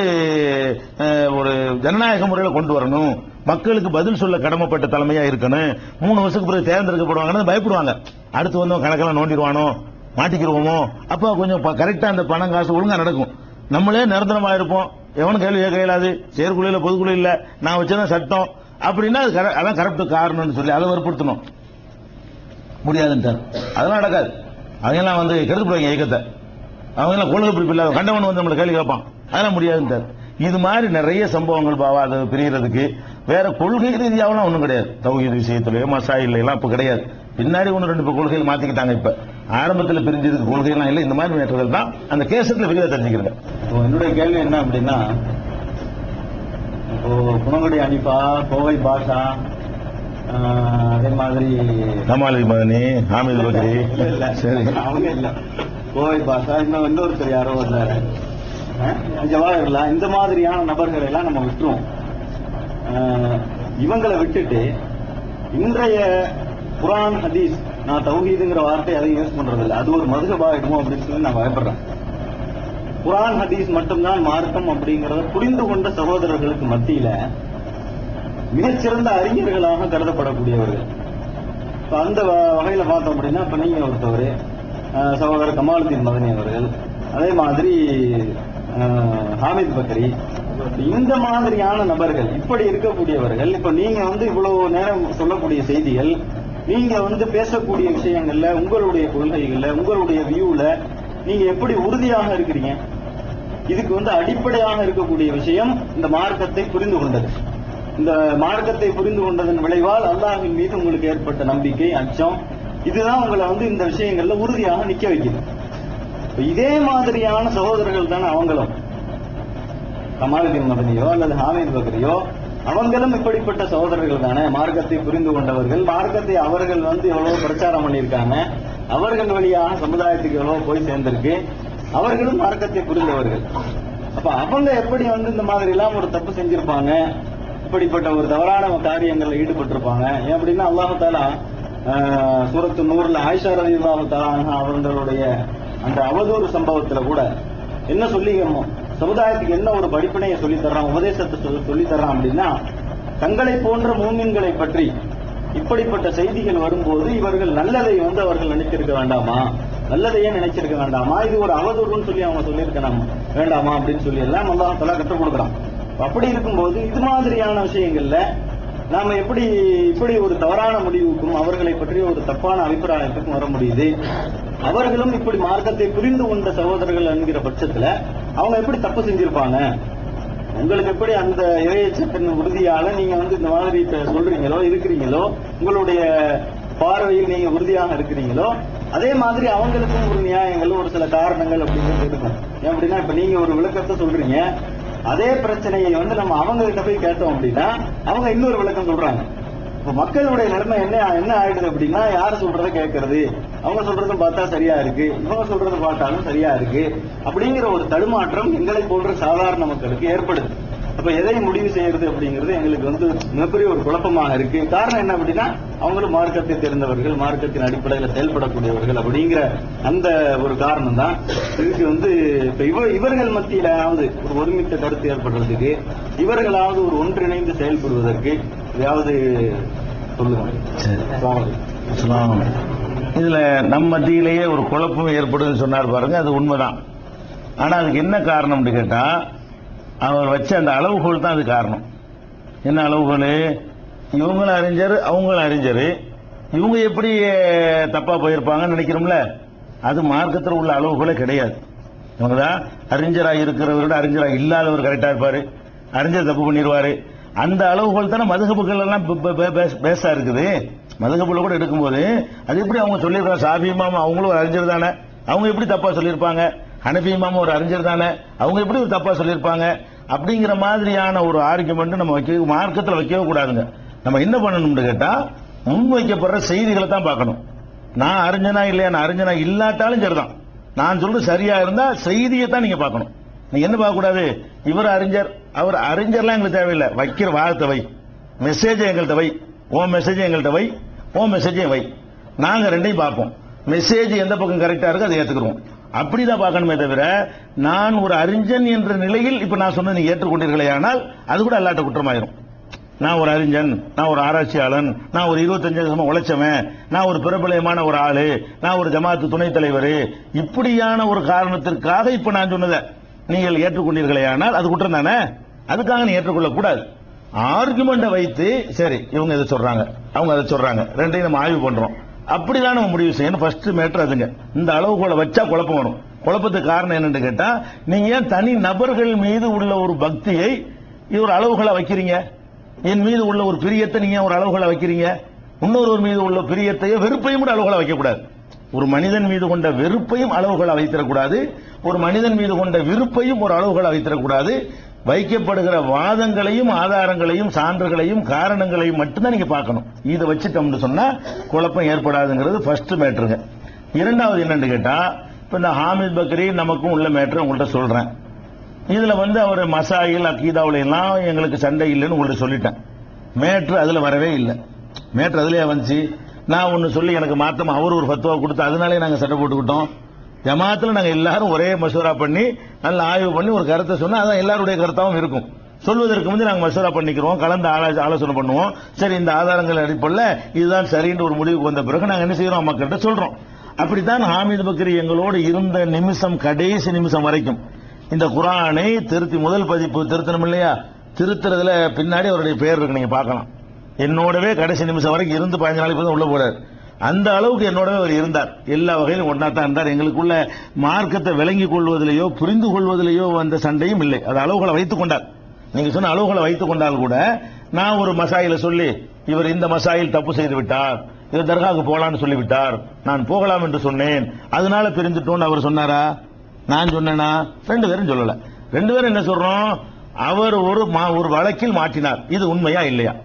அஹ், ஒரு ஜனநாயக முறையில கொண்டு வரணும் மக்களுக்கு பதில் சொல்ல கடமைப்பட்ட தலைமையா இருக்கணும் மூணு வருஷத்துக்கு பிறகு தேர்ந்தெடுக்கப்படுவாங்கன்னு பயப்படுவாங்க அடுத்து வந்து கணக்கெல்லாம் நோண்டிடுவானோ மாட்டிக்கிருவோமோ அப்ப கொஞ்சம் கரெக்டா அந்த பணம் காசு ஒழுங்கா நடக்கும் நம்மளே நிரந்தரமா இருப்போம் எவனும் கேள்வி கேட்க இயலாது செயற்குழுல பொதுக்குழு இல்ல நான் வச்சதான் சட்டம் அப்படின்னா அது கர- அதான் கரப்ட் காரணம்னு சொல்லி அதை வற்புறுத்தணும் முடியாதுன்ட்டார் அதெல்லாம் நடக்காது அவங்கெல்லாம் வந்து கெடுத்து போவாங்க இயக்கத்தை அவங்கெல்லாம் கொள்கை பிடிப்பு இல்லாத கண்டவன் வந்து நம்மளை கேள்வி கேட்பான் அதெல்லாம் முடியாதுன்ட்டார் இது மாதிரி நிறைய சம்பவங்கள் பாவா அதை பிரியறதுக்கு வேற கொள்கை ரீதியாவெல்லாம் ஒன்றும் கிடையாது தௌஹீத் விஷயத்துலயோ மசாயில் எல்லாம் இப்ப கிடையாது பின்னாடி ஒன்று ரெண்டு இப்போ கொள்கைகள் மாத்திக்கிட்டாங்க இப்ப ஆரம்பத்தில் பிரிஞ்சதுக்கு கொள்கையெல்லாம் இல்லை இந்த மாதிரி மேட்டர்கள் தான் அந்த கேசத்துல விரிவாக தெரிஞ்சுக்கிறேன் இப்போ என்னுடைய கேள்வி என்ன அப்படின்னா இப்போ குணங்குடி அனிஃபா கோவை பாஷா ஆஹ், அதே மாதிரி கமாலி மதனி ஹாமித் பக்ரி இல்ல, இல்ல. சரி அவங்க இல்ல கோவை பாஷா இன்னும் இன்னொருத்தர் யாரோ வந்தாரு ஆஹ், ஜவாஹர்லா இந்த மாதிரியான நபர்களை எல்லாம் நம்ம விட்டுருவோம் ஆஹ், இவங்களை விட்டுட்டு இன்றைய குரான் ஹதீஸ் நான் தௌஹீதுங்கிற வார்த்தை அதை யூஸ் பண்றது இல்ல அது ஒரு மதுகபாயிடுமோ அப்படின்னு சொல்லி நான் பயப்படுறேன் குரான் ஹதீஸ் மட்டும்தான் மார்க்கம் அப்படிங்கறத புரிந்து கொண்ட சகோதரர்களுக்கு மத்தியில மிகச்சிறந்த அறிஞர்களாக கருதப்படக்கூடியவர்கள் இப்ப அந்த வ- வகையில பார்த்தோம் அப்படின்னா இப்ப நீங்க ஒருத்தவர் அஹ், சகோதரர் கமாலுதீன் மதனி அவர்கள் அதே மாதிரி அஹ், ஹாமித் பக்ரி இந்த மாதிரியான நபர்கள் இப்படி இருக்கக்கூடியவர்கள் இப்ப நீங்க வந்து இவ்வளவு நேரம் சொல்லக்கூடிய செய்திகள் நீங்க வந்து பேசக்கூடிய விஷயங்கள்ல உங்களுடைய கொள்கைகள்ல உங்களுடைய வியூல நீங்க எப்படி உறுதியாக இருக்கிறீங்க இதுக்கு வந்து அடிப்படையாக இருக்கக்கூடிய விஷயம் இந்த மார்க்கத்தை புரிந்து கொண்டது இந்த மார்க்கத்தை புரிந்து கொண்டதன் விளைவால் அல்லாஹ்வின் மீது உங்களுக்கு ஏற்பட்ட நம்பிக்கை அச்சம் இதுதான் உங்களை வந்து இந்த விஷயங்கள்ல உறுதியாக நிக்க வைக்குது இப்ப இதே மாதிரியான சகோதரர்கள் தானே அவங்களும் கமாலுதீன் மதனியோ அல்லது ஹாமித் பக்ரியோ அவங்களும் இப்படிப்பட்ட சகோதரர்கள் தானே மார்க்கத்தை புரிந்து கொண்டவர்கள் மார்க்கத்தை அவர்கள் வந்து எவ்வளவு பிரச்சாரம் பண்ணியிருக்காங்க அவர்கள் வழியாக சமுதாயத்துக்கு எவ்வளவு போய் சேர்ந்திருக்கு அவர்களும் மார்க்கத்தை புரிந்தவர்கள் அப்ப அவங்க எப்படி வந்து இந்த மாதிரி எல்லாம் ஒரு தப்பு செஞ்சிருப்பாங்க இப்படிப்பட்ட ஒரு தவறான காரியங்கள்ல ஈடுபட்டிருப்பாங்க ஏன் அப்படின்னா அல்லாஹு தாலா ஆஹ், சூரத்து நூறுல ஆயிஷா ரதி அல்லாஹு தாலா அவர்களுடைய அந்த அவதூறு சம்பவத்துல கூட என்ன சொல்லி சமுதாயத்துக்கு என்ன ஒரு படிப்பினையை சொல்லி தர்றான் உபதேசத்தை சொல்லி- சொல்லி தர்றான் அப்படின்னா தங்களை போன்ற மூமின்களை பற்றி இப்படிப்பட்ட செய்திகள் வரும்போது இவர்கள் நல்லதை வந்து அவர்கள் நினைச்சிருக்க வேண்டாமா நல்லதையே நினைச்சிருக்க வேண்டாமா இது ஒரு அவதூறுன்னு சொல்லி அவங்க சொல்லியிருக்கணும் வேண்டாமா அப்படின்னு சொல்லி எல்லாம் அல்லாஹ் தலா கற்றுக் கொடுக்குறான் அப்படி இருக்கும்போது இது மாதிரியான விஷயங்கள்ல நாம எப்படி இப்படி ஒரு தவறான முடிவுக்கும் அவர்களை பற்றி ஒரு தப்பான அபிப்பிராயத்துக்கும் வர முடியுது அவர்களும் இப்படி மார்க்கத்தை புரிந்து கொண்ட சகோதரர்கள் என்கிற பட்சத்துல அவங்க எப்படி தப்பு செஞ்சிருப்பாங்க உங்களுக்கு எப்படி அந்த இறையச்சத்தின் உறுதியால நீங்க வந்து இந்த மாதிரி இப்ப சொல்றீங்களோ இருக்கிறீங்களோ உங்களுடைய பார்வையில் நீங்க உறுதியாக இருக்கிறீங்களோ அதே மாதிரி அவங்களுக்கும் ஒரு நியாயங்கள் ஒரு சில காரணங்கள் அப்படிங்கிறது இருக்கும் ஏன் அப்படின்னா இப்ப நீங்க ஒரு விளக்கத்தை சொல்றீங்க அதே பிரச்சனையை வந்து நம்ம அவங்க கிட்ட போய் கேட்டோம் அப்படின்னா அவங்க இன்னொரு விளக்கம் சொல்றாங்க இப்ப மக்களுடைய நிலைமை என்ன என்ன ஆயிடுது அப்படின்னா யார் சொல்றத கேட்கறது அவங்க சொல்றதும் பார்த்தா சரியா இருக்கு இவங்க சொல்றத பார்த்தாலும் சரியா இருக்கு அப்படிங்கிற ஒரு தடுமாற்றம் எங்களை போன்ற சாதாரண மக்களுக்கு ஏற்படுது அப்ப எதை முடிவு செய்யறது அப்படிங்கிறது எங்களுக்கு வந்து மிகப்பெரிய ஒரு குழப்பமாக இருக்கு காரணம் என்ன அப்படின்னா அவங்களும் மார்க்கத்தை தெரிந்தவர்கள் மார்க்கத்தின் அடிப்படையில் செயல்படக்கூடியவர்கள் அப்படிங்கிற அந்த ஒரு காரணம் தான் இதுக்கு வந்து இப்ப இவ இவர்கள் மத்தியிலாவது ஒரு ஒருமித்த கருத்து ஏற்படுறதுக்கு இவர்களாவது ஒரு ஒன்றிணைந்து செயல்படுவதற்கு எதையாவது சொல்லுங்க அஸ்ஸலாமு அலைக்கும். அஸ்ஸலாம். இதுல நம்ம மத்தியிலேயே ஒரு குழப்பம் ஏற்படுதுன்னு சொன்னார் பாருங்க அது உண்மைதான் ஆனா அதுக்கு என்ன காரணம்னு கேட்டா அவர் வச்ச அந்த அளவுகோல் தான் அது காரணம் என்ன அளவுகோல் இவங்களும் அறிஞர் அவங்களும் அறிஞர் இவங்க எப்படி அஹ், தப்பா போயிருப்பாங்கன்னு நினைக்கிறோம்ல அது மார்க்கத்தில் உள்ள அளவுகோலே கிடையாது இவங்க தான் அறிஞராக இருக்கிறவரோட அறிஞராக இல்லாதவர் கரெக்டா இருப்பாரு அறிஞர் தப்பு பண்ணிடுவாரு அந்த அளவுகோல் தானே மதுகப்புகள் எல்லாம் பே- பே- பே- பேசா இருக்குது மதுகப்புல கூட எடுக்கும்போது அது எப்படி அவங்க சொல்லியிருக்காங்க சாபி இமாம் அவங்களும் ஒரு அறிஞர் தானே அவங்க எப்படி தப்பா சொல்லியிருப்பாங்க ஹனபி இமாம் ஒரு அறிஞர் தானே அவங்க எப்படி ஒரு தப்பா சொல்லியிருப்பாங்க அப்படிங்கிற மாதிரியான ஒரு ஆர்குமெண்ட் நம்ம வைக்க மார்க்கத்தில் வைக்கவே கூடாதுங்க நம்ம என்ன பண்ணணும்னு கேட்டா முன் வைக்கப்படுற செய்திகளை தான் பார்க்கணும் நான் அறிஞனா இல்லையா நான் அறிஞனா இல்லாட்டாலும் சரிதான் நான் சொல்றது சரியா இருந்தா செய்தியை தான் நீங்க பார்க்கணும் நீங்க என்ன பார்க்க கூடாது இவர் அறிஞர் அவர் அறிஞர்லாம் எங்களுக்கு தேவையில்லை வைக்கிற வாதத்தை வை மெசேஜ் எங்கள்கிட்ட வை உன் மெசேஜ் எங்கள்கிட்ட வை உன் மெசேஜையும் வை நாங்க ரெண்டையும் பார்ப்போம் மெசேஜ் எந்த பக்கம் கரெக்டா இருக்கு அதை ஏத்துக்கிறோம் அப்படிதான் பார்க்கணுமே தவிர நான் ஒரு அறிஞன் என்ற நிலையில் இப்ப நான் சொன்னது நீங்க ஏற்றுக்கொண்டீர்களே ஆனால் அது கூட அல்லாட்ட குற்றமாயிரும் நான் ஒரு அறிஞன் நான் ஒரு ஆராய்ச்சியாளன் நான் ஒரு இருபத்தஞ்சு வருஷமா உழைச்சவன் நான் ஒரு பிரபலயமான ஒரு ஆளு நான் ஒரு ஜமாத்து துணைத் தலைவர் இப்படியான ஒரு காரணத்திற்காக இப்ப நான் சொன்னதை நீங்கள் ஏற்றுக்கொண்டீர்களே ஆனால் அது குற்றம் தானே அதுக்காக நீ ஏற்றுக்கொள்ள கூடாது ஆர்குமெண்ட்டை வைத்து சரி இவங்க இதை சொல்றாங்க அவங்க அதை சொல்றாங்க ரெண்டையும் நம்ம ஆய்வு பண்றோம் அப்படிதான் நம்ம முடிவு செய்யணும் ஃபர்ஸ்ட் மேட்டர் அதுங்க இந்த அளவுகோலை வச்சா குழப்பம் வரும் குழப்பத்துக்கு காரணம் என்னன்னு கேட்டா நீங்க ஏன் தனி நபர்கள் மீது உள்ள ஒரு பக்தியை இது ஒரு அளவுகளை வைக்கிறீங்க என் மீது உள்ள ஒரு பிரியத்தை நீங்க ஒரு அளவுகளை வைக்கிறீங்க இன்னொருவர் மீது உள்ள பிரியத்தையோ வெறுப்பையும் கூட அளவுகளை வைக்கக்கூடாது ஒரு மனிதன் மீது கொண்ட வெறுப்பையும் அளவுகளை வைத்திடக்கூடாது ஒரு மனிதன் மீது கொண்ட விருப்பையும் ஒரு அளவுகளை வைத்திடக்கூடாது வைக்கப்படுகிற வாதங்களையும் ஆதாரங்களையும் சான்றுகளையும் காரணங்களையும் மட்டும்தான் நீங்க பார்க்கணும் இதை வச்சுட்டோம்னு சொன்னா குழப்பம் ஏற்படாதுங்கிறது ஃபர்ஸ்ட் மேட்ருங்க இரண்டாவது என்னன்னு கேட்டா இப்ப இந்த ஹாமித் பக்ரி நமக்கும் உள்ள மேட்ரு உங்கள்கிட்ட சொல்றேன் இதுல வந்து அவர் மசாயில் அக்கீதாவுல எல்லாம் எங்களுக்கு சண்டை இல்லைன்னு உங்கள்ட்ட சொல்லிட்டேன் மேட்ரு அதுல வரவே இல்லை மேட்ரு அதுலயே வந்துச்சு நான் ஒன்னு சொல்லி எனக்கு மாத்தமா அவர் ஒரு ஃபத்துவா கொடுத்து அதனாலே நாங்க சண்டை போட்டுக்கிட்டோம் ஜமாத்துல நாங்க எல்லாரும் ஒரே மசூரா பண்ணி நல்ல ஆய்வு பண்ணி ஒரு கருத்தை சொன்னா அதான் எல்லாருடைய கருத்தாவும் இருக்கும் சொல்வதற்கு வந்து நாங்க மசூரா பண்ணிக்கிறோம் கலந்து ஆலோச- ஆலோசனை பண்ணுவோம் சரி இந்த ஆதாரங்கள் அடிப்படையில் இதுதான் சரின்னு ஒரு முடிவுக்கு வந்த பிறகு நாங்க என்ன செய்யறோம் மக்கள்கிட்ட சொல்றோம் அப்படித்தான் ஹாமித் பக்ரி எங்களோடு இருந்த நிமிஷம் கடைசி நிமிஷம் வரைக்கும் இந்த குரானை திருத்தி முதல் பதிப்பு திருத்தணும் இல்லையா திருத்துறதுல பின்னாடி அவருடைய பேர் இருக்கு நீங்க பார்க்கலாம் என்னோடவே கடைசி நிமிஷம் வரைக்கும் இருந்து பதினஞ்சு நாளைக்கு தான் உள்ள போறாரு அந்த அளவுக்கு என்னோடவே அவர் இருந்தார் எல்லா வகையிலும் ஒன்னா தான் இருந்தார் எங்களுக்குள்ள மார்க்கத்தை விளங்கிக் கொள்வதிலேயோ புரிந்து கொள்வதிலேயோ வந்த சண்டையும் இல்லை அது அளவுகளை வைத்துக் கொண்டார் நீங்க சொன்ன அளவுகளை வைத்துக் கொண்டால் கூட நான் ஒரு மசாயில சொல்லி இவர் இந்த மசாயில் தப்பு செய்து விட்டார் இது தர்காவுக்கு போலான்னு சொல்லிவிட்டார் நான் போகலாம் என்று சொன்னேன் அதனால பிரிந்துட்டோம்னு அவர் சொன்னாரா நான் சொன்னேனா ரெண்டு பேரும் சொல்லல ரெண்டு பேரும் என்ன சொல்றோம் அவர் ஒரு மா- ஒரு வழக்கில் மாற்றினார் இது உண்மையா இல்லையா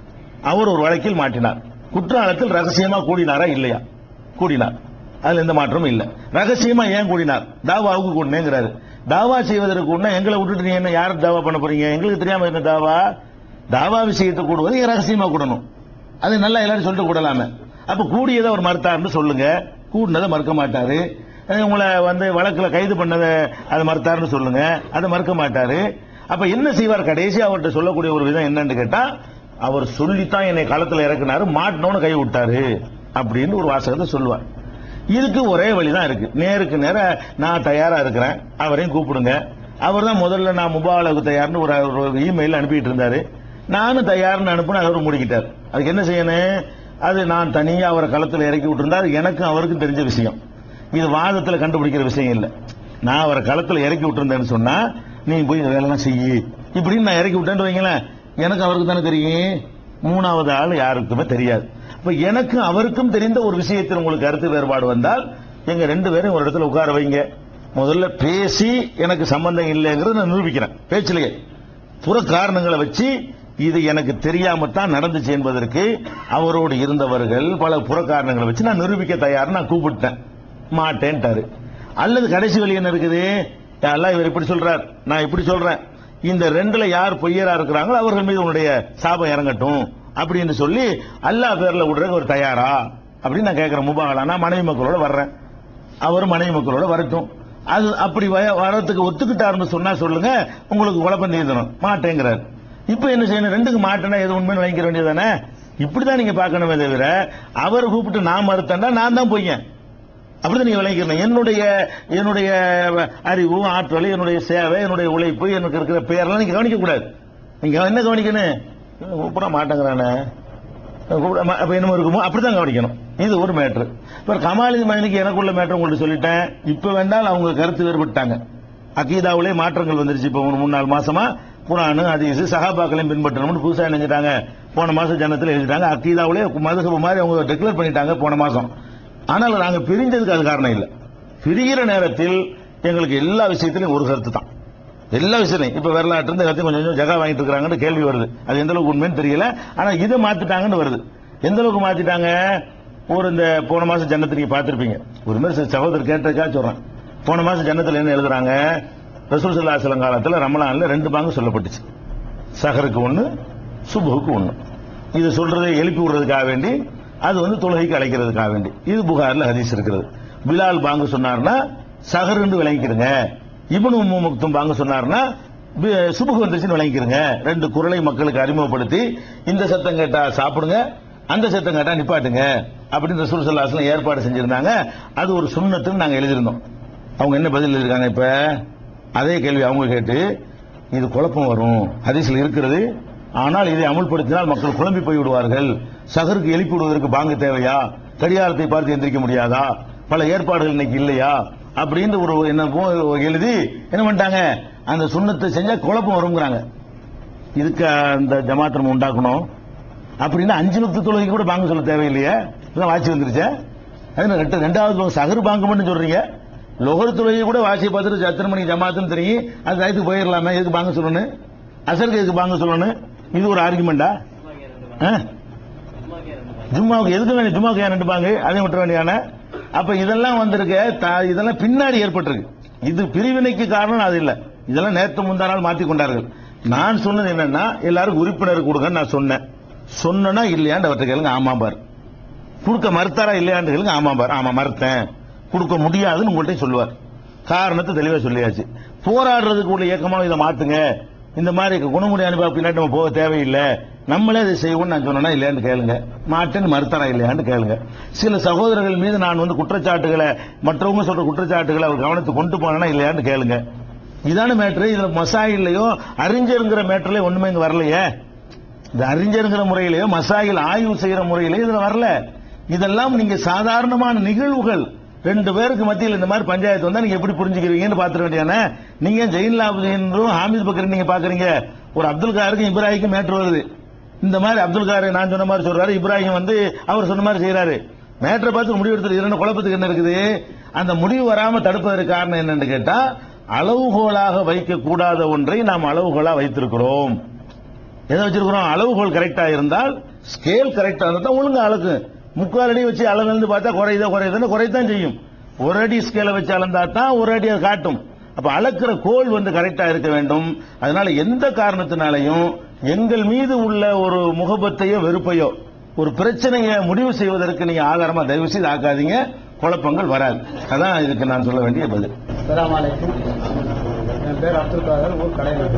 அவர் ஒரு வழக்கில் மாற்றினார் குற்றாலத்தில் ரகசியமா கூடினாரா இல்லையா கூடினார் அதுல எந்த மாற்றமும் இல்ல ரகசியமா ஏன் கூடினார் தாவாவுக்கு கூடினேங்கிறாரு தாவா செய்வதற்கு கூடினா எங்களை விட்டுட்டு நீங்க என்ன யாருக்கு தாவா பண்ண போறீங்க எங்களுக்கு தெரியாம என்ன தாவா தாவா விஷயத்தை கூடுவது ஏன் ரகசியமா கூடணும் அது நல்லா எல்லாரும் சொல்லிட்டு கூடலாமே அப்ப கூடியதை அவர் மறுத்தாருன்னு சொல்லுங்க கூடினதை மறுக்க மாட்டாரு அஹ் உங்களை வந்து வழக்குல கைது பண்ணதை அதை மறுத்தாருன்னு சொல்லுங்க அதை மறுக்க மாட்டாரு அப்ப என்ன செய்வார் கடைசி அவர்கிட்ட சொல்லக்கூடிய ஒரு விதம் என்னன்னு கேட்டா அவர் சொல்லித்தான் என்னை களத்துல இறக்குனாரு மாட்டினோன்னு கை விட்டாரு அப்படின்னு ஒரு வாசகத்தை சொல்லுவார் இதுக்கு ஒரே வழிதான் இருக்கு நேருக்கு நேர நான் தயாரா இருக்கிறேன் அவரையும் கூப்பிடுங்க அவர் தான் முதல்ல நான் முபாலகு தயார்னு ஒரு ஒரு இமெயில் அனுப்பிட்டு இருந்தாரு நானும் தயார்னு அனுப்புன அவர் முடிக்கிட்டார் அதுக்கு என்ன செய்யணும் அது நான் தனியா அவரை களத்துல இறக்கி விட்டிருந்தார் எனக்கும் அவருக்கும் தெரிஞ்ச விஷயம் இது வாதத்துல கண்டுபிடிக்கிற விஷயம் இல்ல நான் அவரை களத்துல இறக்கி விட்டிருந்தேன்னு சொன்னா நீ போய் இந்த வேலைலாம் செய்யி இப்படின்னு நான் இறக்கி விட்டேன்னு வைங்களேன் எனக்கு அவருக்கு தானே தெரியும் மூணாவது ஆள் யாருக்குமே தெரியாது இப்ப எனக்கும் அவருக்கும் தெரிந்த ஒரு விஷயத்தில் உங்களுக்கு கருத்து வேறுபாடு வந்தால் எங்க ரெண்டு பேரும் ஒரு இடத்துல உட்கார வைங்க முதல்ல பேசி எனக்கு சம்பந்தம் இல்லைங்கிறத நான் நிரூபிக்கிறேன் பேச்சிலேயே புற காரணங்களை வச்சு இது எனக்கு தெரியாம தான் நடந்துச்சு என்பதற்கு அவரோடு இருந்தவர்கள் பல புற காரணங்களை வச்சு நான் நிரூபிக்க தயார்னு நான் கூப்பிட்டேன் மாட்டேன்ட்டாரு அல்லது கடைசி வழி என்ன இருக்குது யா அல்லாஹ் இவர் இப்படி சொல்றார் நான் இப்படி சொல்றேன் இந்த ரெண்டுல யார் பொய்யரா இருக்கிறாங்களோ அவர்கள் மீது உன்னுடைய சாபம் இறங்கட்டும் அப்படின்னு சொல்லி அல்லாஹ் பேர்ல விடுறதுக்கு ஒரு தயாரா அப்படின்னு நான் கேட்கிறேன் முபாகலா நான் மனைவி மக்களோட வர்றேன் அவர் மனைவி மக்களோட வரட்டும் அது அப்படி வ- வரத்துக்கு ஒத்துக்கிட்டாருன்னு சொன்னா சொல்லுங்க உங்களுக்கு குழப்பம் தீர்ந்தணும் மாட்டேங்கிறார் இப்ப என்ன செய்யணும் ரெண்டுக்கு மாட்டேன்னா எது உண்மைன்னு வாங்கிக்க வேண்டியதானே இப்படிதான் நீங்க பார்க்கணுமே தவிர அவர் கூப்பிட்டு நான் மறுத்தேன்னா நான் தான் பொய்யன் அப்படிதான் நீங்க விளங்கிக்கணும் என்னுடைய என்னுடைய அறிவு ஆற்றல் என்னுடைய சேவை என்னுடைய உழைப்பு எனக்கு இருக்கிற பெயரெல்லாம் நீங்க கவனிக்க கூடாது நீங்க என்ன கவனிக்கணும் கூப்பிட மாட்டேங்கிறானே கூப்பிட மா- அப்ப என்னமோ இருக்குமோ அப்படிதான் கவனிக்கணும் இது ஒரு மேட்ரு இப்ப கமாலின் மகனுக்கு எனக்குள்ள மேட்ரு உங்கள்ட்ட சொல்லிட்டேன் இப்ப வேண்டால் அவங்க கருத்து வேறுபட்டாங்க அகீதாவிலே மாற்றங்கள் வந்துருச்சு இப்ப ஒரு மூணு நாலு மாசமா குரானு ஹதீஸ் சஹாபாக்களையும் பின்பற்றணும்னு புதுசா நினைஞ்சிட்டாங்க போன மாசம் ஜனத்தில் எழுதிட்டாங்க அக்கீதாவிலே மதுகபு மாதிரி அவங்க டிக்ளேர் பண்ணிட்டாங்க போன மாசம் ஆனால் நாங்க பிரிஞ்சதுக்கு அது காரணம் இல்லை பிரிகிற நேரத்தில் எங்களுக்கு எல்லா விஷயத்திலும் ஒரு கருத்து தான் எல்லா விஷயத்தையும் இப்ப வரலாற்று இருந்து எல்லாத்தையும் கொஞ்சம் கொஞ்சம் ஜகா வாங்கிட்டு இருக்காங்கன்னு கேள்வி வருது அது எந்த அளவுக்கு உண்மைன்னு தெரியல ஆனா இதை மாத்திட்டாங்கன்னு வருது எந்த அளவுக்கு மாத்திட்டாங்க ஒரு இந்த போன மாசம் ஜன்னத்தை நீங்க பார்த்திருப்பீங்க ஒரு மாதிரி சில சகோதரர் கேட்டதுக்காக சொல்றேன் போன மாசம் ஜன்னத்துல என்ன எழுதுறாங்க ரசூல் சல்லா அலுவலம் காலத்துல ரமலான்ல ரெண்டு பாங்கு சொல்லப்பட்டுச்சு சஹருக்கு ஒண்ணு சுபுக்கு ஒண்ணு இது சொல்றதை எழுப்பி விடுறதுக்காக வேண்டி அது வந்து தொழுகைக்கு அழைக்கிறதுக்காக வேண்டி இது புகார்ல ஹதீஸ் இருக்கிறது பிலால் பாங்கு சொன்னார்னா சஹருன்னு விளங்கிக்கிறங்க இப்னு உம்மு மக்தும் பாங்கு சொன்னார்னா பி- சுபுகு வந்துருச்சுன்னு விளங்கிக்கிறங்க ரெண்டு குரலை மக்களுக்கு அறிமுகப்படுத்தி இந்த சத்தம் கேட்டா சாப்பிடுங்க அந்த சத்தம் கேட்டா நிப்பாட்டுங்க அப்படின்னு ரசூல் சல்லாஸ்லாம் ஏற்பாடு செஞ்சிருந்தாங்க அது ஒரு சுண்ணத்துன்னு நாங்க எழுதியிருந்தோம் அவங்க என்ன பதில் எழுதிருக்காங்க இப்ப அதே கேள்வி அவங்க கேட்டு இது குழப்பம் வரும் ஹதீஸ்ல இருக்கிறது ஆனால் இதை அமுல்படுத்தினால் மக்கள் குழம்பி போய் விடுவார்கள் சகருக்கு எழுப்பி விடுவதற்கு பாங்கு தேவையா கடிகாரத்தை பார்த்து எந்திரிக்க முடியாதா பல ஏற்பாடுகள் இன்னைக்கு இல்லையா அப்படின்னு ஒரு என்ன போ- எழுதி என்ன பண்ணிட்டாங்க அந்த சுண்ணத்தை செஞ்சா குழப்பம் வருங்கிறாங்க இதுக்கு அந்த ஜமாத்தை நம்ம உண்டாக்கணும் அப்படின்னா அஞ்சு நிமிஷத்து தொழுகைக்கு கூட பாங்கு சொல்ல தேவையில்லையே இதான் வாட்சி வந்துருச்சே அது என்ன ரெண்டு ரெண்டாவது தொழுகை சகர் பாங்கு மட்டும் சொல்றீங்க லொகர் தொழுகை கூட வாட்சியை பார்த்துட்டு எத்தனை மணிக்கு ஜமாத்துன்னு தெரியும் அது டயத்துக்கு போயிடலாமே எதுக்கு பாங்க சொல்லணும் அசருக்கு எதுக்கு பாங்க சொல்லணும் இது ஒரு ஆர்குமெண்டா ஜும்மாவுக்கு எதுக்கு வேணும் ஜும்மாவுக்கு ஏன் ரெண்டு பாங்கு அதையும் விட்டுற வேண்டியான அப்ப இதெல்லாம் வந்திருக்க த- இதெல்லாம் பின்னாடி ஏற்பட்டிருக்கு இது பிரிவினைக்கு காரணம் அது இல்ல இதெல்லாம் நேற்று முந்தா நாள் மாத்தி கொண்டார்கள் நான் சொன்னது என்னன்னா எல்லாருக்கும் உறுப்பினர் கொடுங்கன்னு நான் சொன்னேன் சொன்னா இல்லையான்னு அவர்கிட்ட கேளுங்க ஆமா பார் கொடுக்க மறுத்தாரா இல்லையான்னு கேளுங்க ஆமா பார் ஆமா மறுத்தேன் கொடுக்க முடியாதுன்னு உங்கள்கிட்ட சொல்லுவார் காரணத்தை தெளிவா சொல்லியாச்சு போராடுறதுக்கு உள்ள இயக்கமாக இதை மாத்துங்க இந்த மாதிரி குணமுடி அனுபவ பின்னாடி நம்ம போக தேவையில்லை நம்மளே இதை செய்வோம்னு நான் சொன்னா இல்லையான்னு கேளுங்க மாட்டேன்னு மறுத்தாரா இல்லையான்னு கேளுங்க சில சகோதரர்கள் மீது நான் வந்து குற்றச்சாட்டுகளை மற்றவங்க சொல்ற குற்றச்சாட்டுகளை அவர் கவனத்துக்கு கொண்டு போனா இல்லையான்னு கேளுங்க இதான மேட்ரு இதுல மசாயிலையோ அறிஞருங்கிற மேட்டர்ல ஒண்ணுமே இங்க வரலையே இந்த அறிஞருங்கிற முறையிலேயோ மசாயில் ஆய்வு செய்யற முறையிலேயோ இதுல வரல இதெல்லாம் நீங்க சாதாரணமான நிகழ்வுகள் ரெண்டு பேருக்கு மத்தியில் இந்த மாதிரி பஞ்சாயத்து வந்தா நீங்க எப்படி புரிஞ்சுக்கிறீங்கன்னு பாத்துக்க வேண்டியானே நீங்க ஜெயின்லா அப்துல்லும் ஹாமித் பக்கர் நீங்க பாக்குறீங்க ஒரு அப்துல் காருக்கும் இப்ராஹிக்கும் மேட்ரு வருது இந்த மாதிரி அப்துல் கார் நான் சொன்ன மாதிரி சொல்றாரு இப்ராஹிம் வந்து அவர் சொன்ன மாதிரி செய்யறாரு மேட்டரை பார்த்து முடிவு எடுத்து இரண்டு குழப்பத்துக்கு என்ன இருக்குது அந்த முடிவு வராம தடுப்பதற்கு காரணம் என்னன்னு கேட்டா அளவுகோலாக வைக்க கூடாத ஒன்றை நாம் அளவுகோலா வைத்திருக்கிறோம் எதை வச்சிருக்கிறோம் அளவுகோல் கரெக்டா இருந்தால் ஸ்கேல் கரெக்டா இருந்தா தான் ஒழுங்கா அளக்கு முக்கால் அடி வச்சு அளந்து பார்த்தா குறையுதா குறையுதுன்னு குறையத்தான் செய்யும் ஒரு அடி ஸ்கேலை வச்சு அளந்தா தான் ஒரு அடி அது காட்டும் அப்ப அளக்கிற கோல் வந்து கரெக்டா இருக்க வேண்டும் அதனால எந்த காரணத்தினாலையும் எங்கள் மீது உள்ள ஒரு முகபத்தையோ வெறுப்பையோ ஒரு பிரச்சனையை முடிவு செய்வதற்கு நீங்க ஆதாரமா தயவு செய்து ஆக்காதீங்க குழப்பங்கள் வராது அதான் இதுக்கு நான் சொல்ல வேண்டிய பதில் அஸ்ஸலாமு அலைக்கும் என் பேர் அப்துல் காதர் ஊர் கடையில்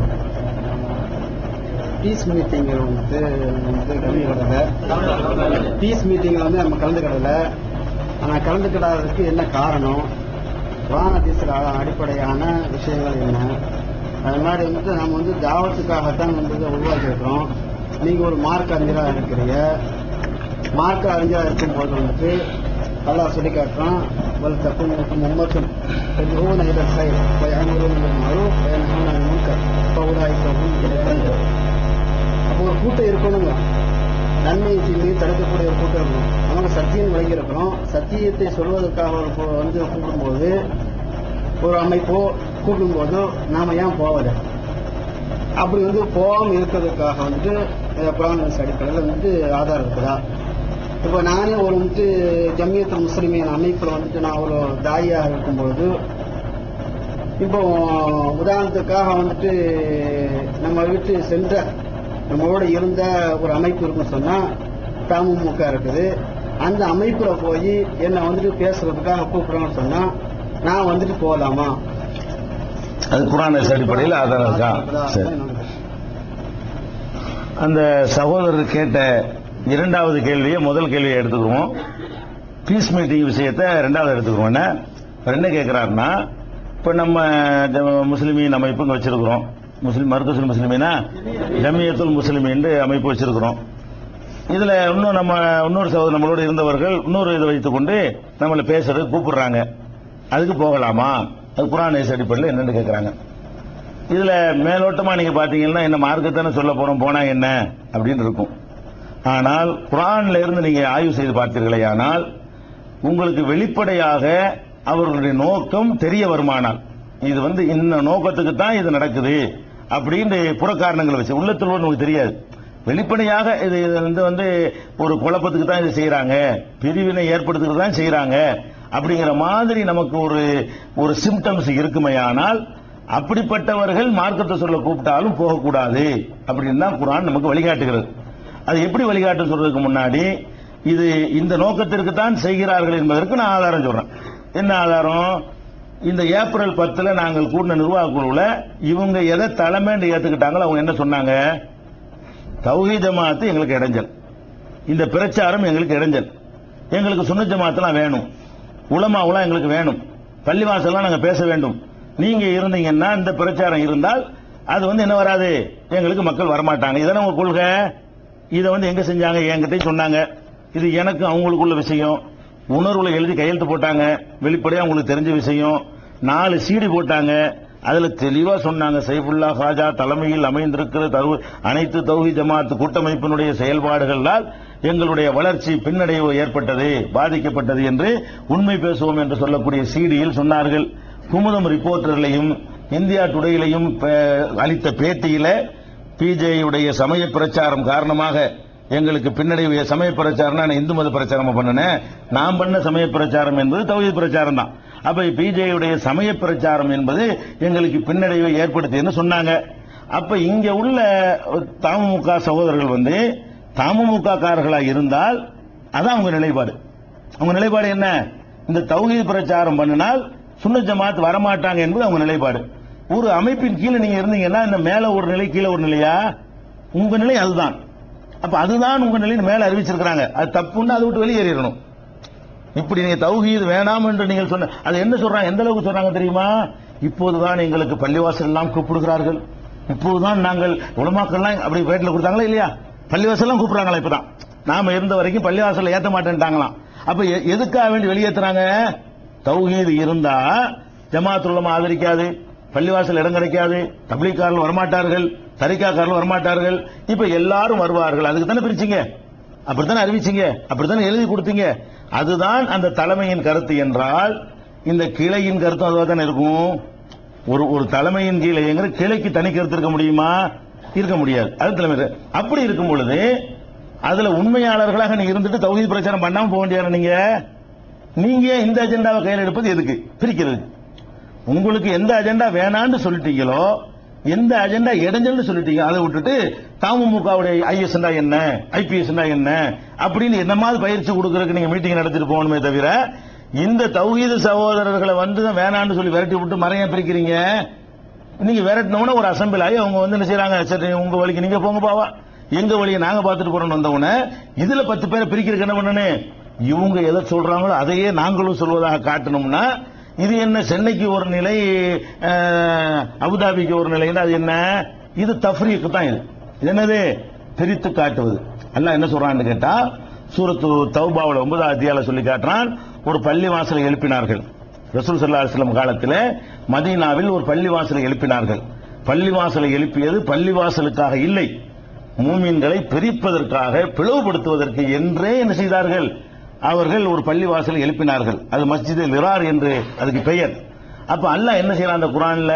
பீஸ் மீட்டிங் வந்து வந்து கலந்துக்கிடல பீஸ் மீட்டிங்கில் வந்து நம்ம கலந்துக்கிடல ஆனால் கலந்துக்கிடாததுக்கு என்ன காரணம் புராணத்தீசில் அடிப்படையான விஷயங்கள் என்ன அது மாதிரி வந்துட்டு நம்ம வந்து தாவத்துக்காகத்தான் வந்து இதை உருவாக்கியிருக்கிறோம் நீங்கள் ஒரு மார்க் அறிஞராக இருக்கிறீங்க மார்க் அறிஞராக இருக்கும்போது வந்துட்டு அல்லாஹ் சொல்லி காட்டுறான் வல் தக்கும் உம்மத்தும் يدعون الى الخير ويامرون بالمعروف وينهون عن المنكر فاولئك هم المفلحون அப்போ ஒரு கூட்டம் இருக்கணுங்க நன்மை தீமையை தடுக்கக்கூடிய ஒரு கூட்டம் இருக்கணும் அவங்க சத்தியம் விளங்கி இருக்கிறோம் சத்தியத்தை சொல்வதற்காக ஒரு கு- வந்து கூப்பிடும்போது ஒரு அமைப்போ கூப்பிடும்போது நாம ஏன் போவல அப்படி வந்து போகாம இருக்கிறதுக்காக வந்துட்டு புராண அடிப்படையில் வந்துட்டு ஆதாரம் இருக்குதா இப்போ நானே ஒரு வந்துட்டு ஜம்மியத்துல் முஸ்லிமின் அமைப்பில் வந்துட்டு நான் ஒரு தாயாக இருக்கும்பொழுது இப்போ உதாரணத்துக்காக வந்துட்டு நம்ம வீட்டு சென்ற நம்மளோட இருந்த ஒரு அமைப்பு இருக்குன்னு சொன்னா தமுமுக இருக்குது அந்த அமைப்புல போய் என்னை வந்துட்டு பேசுறதுக்காக கூப்பிடுறோம்னு சொன்னா நான் வந்துட்டு போகலாமா அது குரான் அடிப்படையில் ஆதாரம் இருக்கா சரி அந்த சகோதரர் கேட்ட இரண்டாவது கேள்வியை முதல் கேள்வியை எடுத்துக்குவோம் பீஸ் மீட்டிங் விஷயத்தை ரெண்டாவது எடுத்துக்குவோம் என்ன இப்ப என்ன கேட்கிறாருன்னா இப்ப நம்ம ஜ- முஸ்லிமீன் அமைப்பு இங்க வச்சிருக்கிறோம் முஸ்லிம் மருத்துவ முஸ்லிமீனா ஜமியத்துல் முஸ்லிமின் அமைப்பு வச்சிருக்கிறோம் இதுல இன்னும் நம்ம இன்னொரு சகோதரர் நம்மளோட இருந்தவர்கள் இன்னொரு இதை வைத்துக்கொண்டு நம்மளை பேசுறது கூப்பிடுறாங்க அதுக்கு போகலாமா அது குரான் அடிப்படையில் என்னன்னு கேட்கறாங்க இதுல மேலோட்டமா நீங்க பாத்தீங்கன்னா என்ன மார்க்கத்தானே சொல்ல போறோம் போனா என்ன அப்படின்னு இருக்கும் ஆனால் குரான்ல இருந்து நீங்க ஆய்வு செய்து பார்த்தீர்களே ஆனால் உங்களுக்கு வெளிப்படையாக அவர்களுடைய நோக்கம் தெரிய வருமானால் இது வந்து இந்த நோக்கத்துக்கு தான் இது நடக்குது அப்படின்னு புறக்காரணங்களை வச்சு உள்ளத்தில் நமக்கு தெரியாது வெளிப்படையாக இது இது வந்து வந்து ஒரு குழப்பத்துக்கு தான் இது செய்யறாங்க பிரிவினை ஏற்படுத்துறதுக்கு தான் செய்யறாங்க அப்படிங்கிற மாதிரி நமக்கு ஒரு ஒரு சிம்டம்ஸ் இருக்குமையானால் அப்படிப்பட்டவர்கள் மார்க்கத்தை சொல்ல கூப்பிட்டாலும் போகக்கூடாது அப்படின்னு தான் குரான் நமக்கு வழிகாட்டுகிறது அது எப்படி வழிகாட்டு சொல்றதுக்கு முன்னாடி இது இந்த நோக்கத்திற்கு தான் செய்கிறார்கள் என்பதற்கு நான் ஆதாரம் சொல்றேன் என்ன ஆதாரம் இந்த ஏப்ரல் பத்துல நாங்கள் கூடின நிர்வாக குழுவில் இவங்க எதை தலைமைன்னு ஏத்துக்கிட்டாங்களோ அவங்க என்ன சொன்னாங்க தௌஹீ ஜமாத்து எங்களுக்கு இடைஞ்சல் இந்த பிரச்சாரம் எங்களுக்கு இடைஞ்சல் எங்களுக்கு சுன்ன ஜமாத்தெல்லாம் வேணும் உலமாவுலாம் எங்களுக்கு வேணும் பள்ளிவாசல்லாம் நாங்க பேச வேண்டும் நீங்க இருந்தீங்கன்னா இந்த பிரச்சாரம் இருந்தால் அது வந்து என்ன வராது எங்களுக்கு மக்கள் வரமாட்டாங்க இதானே உங்க கொள்கை இதை வந்து எங்க செஞ்சாங்க என்கிட்ட சொன்னாங்க இது எனக்கு அவங்களுக்குள்ள விஷயம் உணர்வுல எழுதி கையெழுத்து போட்டாங்க வெளிப்படையா உங்களுக்கு தெரிஞ்ச விஷயம் நாலு சீடி போட்டாங்க அதுல தெளிவா சொன்னாங்க சைஃபுல்லா ஹாஜா தலைமையில் அமைந்திருக்கிற தவு அனைத்து தௌஹி ஜமாத் கூட்டமைப்பினுடைய செயல்பாடுகளால் எங்களுடைய வளர்ச்சி பின்னடைவு ஏற்பட்டது பாதிக்கப்பட்டது என்று உண்மை பேசுவோம் என்று சொல்லக்கூடிய சீடியில் சொன்னார்கள் குமுதம் ரிப்போர்ட்டர்களையும் இந்தியா டுடேயிலையும் பே- அளித்த பேட்டியில பிஜேயுடைய சமய பிரச்சாரம் காரணமாக எங்களுக்கு பின்னடைவு சமய பிரச்சாரம்னா நான் இந்து மத பிரச்சாரம் பண்ணினேன் நான் பண்ண சமய பிரச்சாரம் என்பது தௌஹீத் பிரச்சாரம் தான் அப்ப பிஜேயுடைய சமய பிரச்சாரம் என்பது எங்களுக்கு பின்னடைவை ஏற்படுத்தியன்னு சொன்னாங்க அப்ப இங்க உள்ள தமுக சகோதரர்கள் வந்து தமுக காரர்களா இருந்தால் அதான் அவங்க நிலைப்பாடு அவங்க நிலைப்பாடு என்ன இந்த தௌஹீத் பிரச்சாரம் பண்ணினால் சுன்ன ஜமாத் வரமாட்டாங்க என்பது அவங்க நிலைப்பாடு ஒரு அமைப்பின் கீழே நீங்க இருந்தீங்கன்னா இந்த மேல ஒரு நிலை கீழே ஒரு நிலையா உங்க நிலை அதுதான் அப்ப அதுதான் உங்க நிலைன்னு மேல அறிவிச்சிருக்காங்க அது தப்புன்னு அதை விட்டு வெளியேறிடணும் இப்படி நீங்க தௌஹீத் வேணாம் என்று நீங்கள் சொன்ன அது என்ன சொல்றாங்க எந்த அளவுக்கு சொல்றாங்க தெரியுமா இப்போதுதான் எங்களுக்கு பள்ளிவாசல் எல்லாம் கூப்பிடுகிறார்கள் இப்போதுதான் நாங்கள் உலமாக்கள்லாம் அப்படி வேட்டில் கொடுத்தாங்களா இல்லையா பள்ளிவாசல் எல்லாம் கூப்பிடுறாங்களா இப்பதான் நாம இருந்த வரைக்கும் பள்ளிவாசல்ல ஏத்த மாட்டேன்ட்டாங்களாம் அப்ப எ- எதுக்காக வேண்டி வெளியேத்துறாங்க தௌஹீது இருந்தா ஜமாத் உலமா ஆதரிக்காது பள்ளிவாசல் இடம் கிடைக்காது தப்லீக்காரர்கள் வரமாட்டார்கள் தரிக்காக்காரர்கள் வரமாட்டார்கள் இப்ப எல்லாரும் வருவார்கள் அதுக்கு தானே பிரிச்சீங்க அப்படித்தானே அறிவிச்சீங்க அப்படித்தானே எழுதி கொடுத்தீங்க அதுதான் அந்த தலைமையின் கருத்து என்றால் இந்த கிளையின் கருத்தும் அதுவாக தானே இருக்கும் ஒரு ஒரு தலைமையின் கீழே எங்கிற கிளைக்கு தனி கருத்து இருக்க முடியுமா இருக்க முடியாது அது தலைமை அப்படி இருக்கும் பொழுது அதுல உண்மையாளர்களாக நீங்க இருந்துட்டு தௌஹீத் பிரச்சாரம் பண்ணாம போக வேண்டியது நீங்க நீங்க இந்த அஜெண்டாவை கையில் எடுப்பது எதுக்கு பிரிக்கிறது உங்களுக்கு எந்த அஜெண்டா வேணான்னு சொல்லிட்டீங்களோ எந்த அஜெண்டா இடைஞ்சல்னு சொல்லிட்டீங்க அதை விட்டுட்டு தமுமுகவுடைய ஐஎஸ் என்ன ஐபிஎஸ் என்ன அப்படின்னு என்ன மாதிரி பயிற்சி கொடுக்கறதுக்கு நீங்க மீட்டிங் நடத்திட்டு போகணுமே தவிர இந்த தௌஹீது சகோதரர்களை வந்து தான் வேணான்னு சொல்லி விரட்டி விட்டு மறைய பிரிக்கிறீங்க நீங்க விரட்டினவன ஒரு அசம்பிள் ஆகி அவங்க வந்து என்ன செய்றாங்க சரி உங்க வழிக்கு நீங்க போங்க பாவா எங்க வழியை நாங்க பார்த்துட்டு போறோம்னு வந்தவன இதுல பத்து பேரை பிரிக்கிறதுக்கு என்ன பண்ணனே இவங்க எதை சொல்றாங்களோ அதையே நாங்களும் சொல்வதாக காட்டணும்னா இது என்ன சென்னைக்கு ஒரு நிலை அஹ், அபுதாபிக்கு ஒரு நிலைன்னா அது என்ன இது தஃப்ரீக்கு தான் இது இது என்னது பிரித்து காட்டுவது அல்லாஹ் என்ன சொல்றான்னு கேட்டா சூரத்து தௌபாவுல ஒன்பதாம் அத்தியால சொல்லி காட்டுறான் ஒரு பள்ளி வாசலை எழுப்பினார்கள் ரசூல் ஸல்லல்லாஹு அலைஹி வஸல்லம் காலத்தில் மதீனாவில் ஒரு பள்ளி வாசலை எழுப்பினார்கள் பள்ளி வாசலை எழுப்பியது பள்ளி வாசலுக்காக இல்லை மூமின்களை பிரிப்பதற்காக பிளவுபடுத்துவதற்கு என்றே என்ன செய்தார்கள் அவர்கள் ஒரு பள்ளி வாசலை எழுப்பினார்கள் அது மஸ்ஜித் லிரார் என்று அதுக்கு பெயர் அப்ப அல்லாஹ் என்ன செய்யறான் அந்த குரான்ல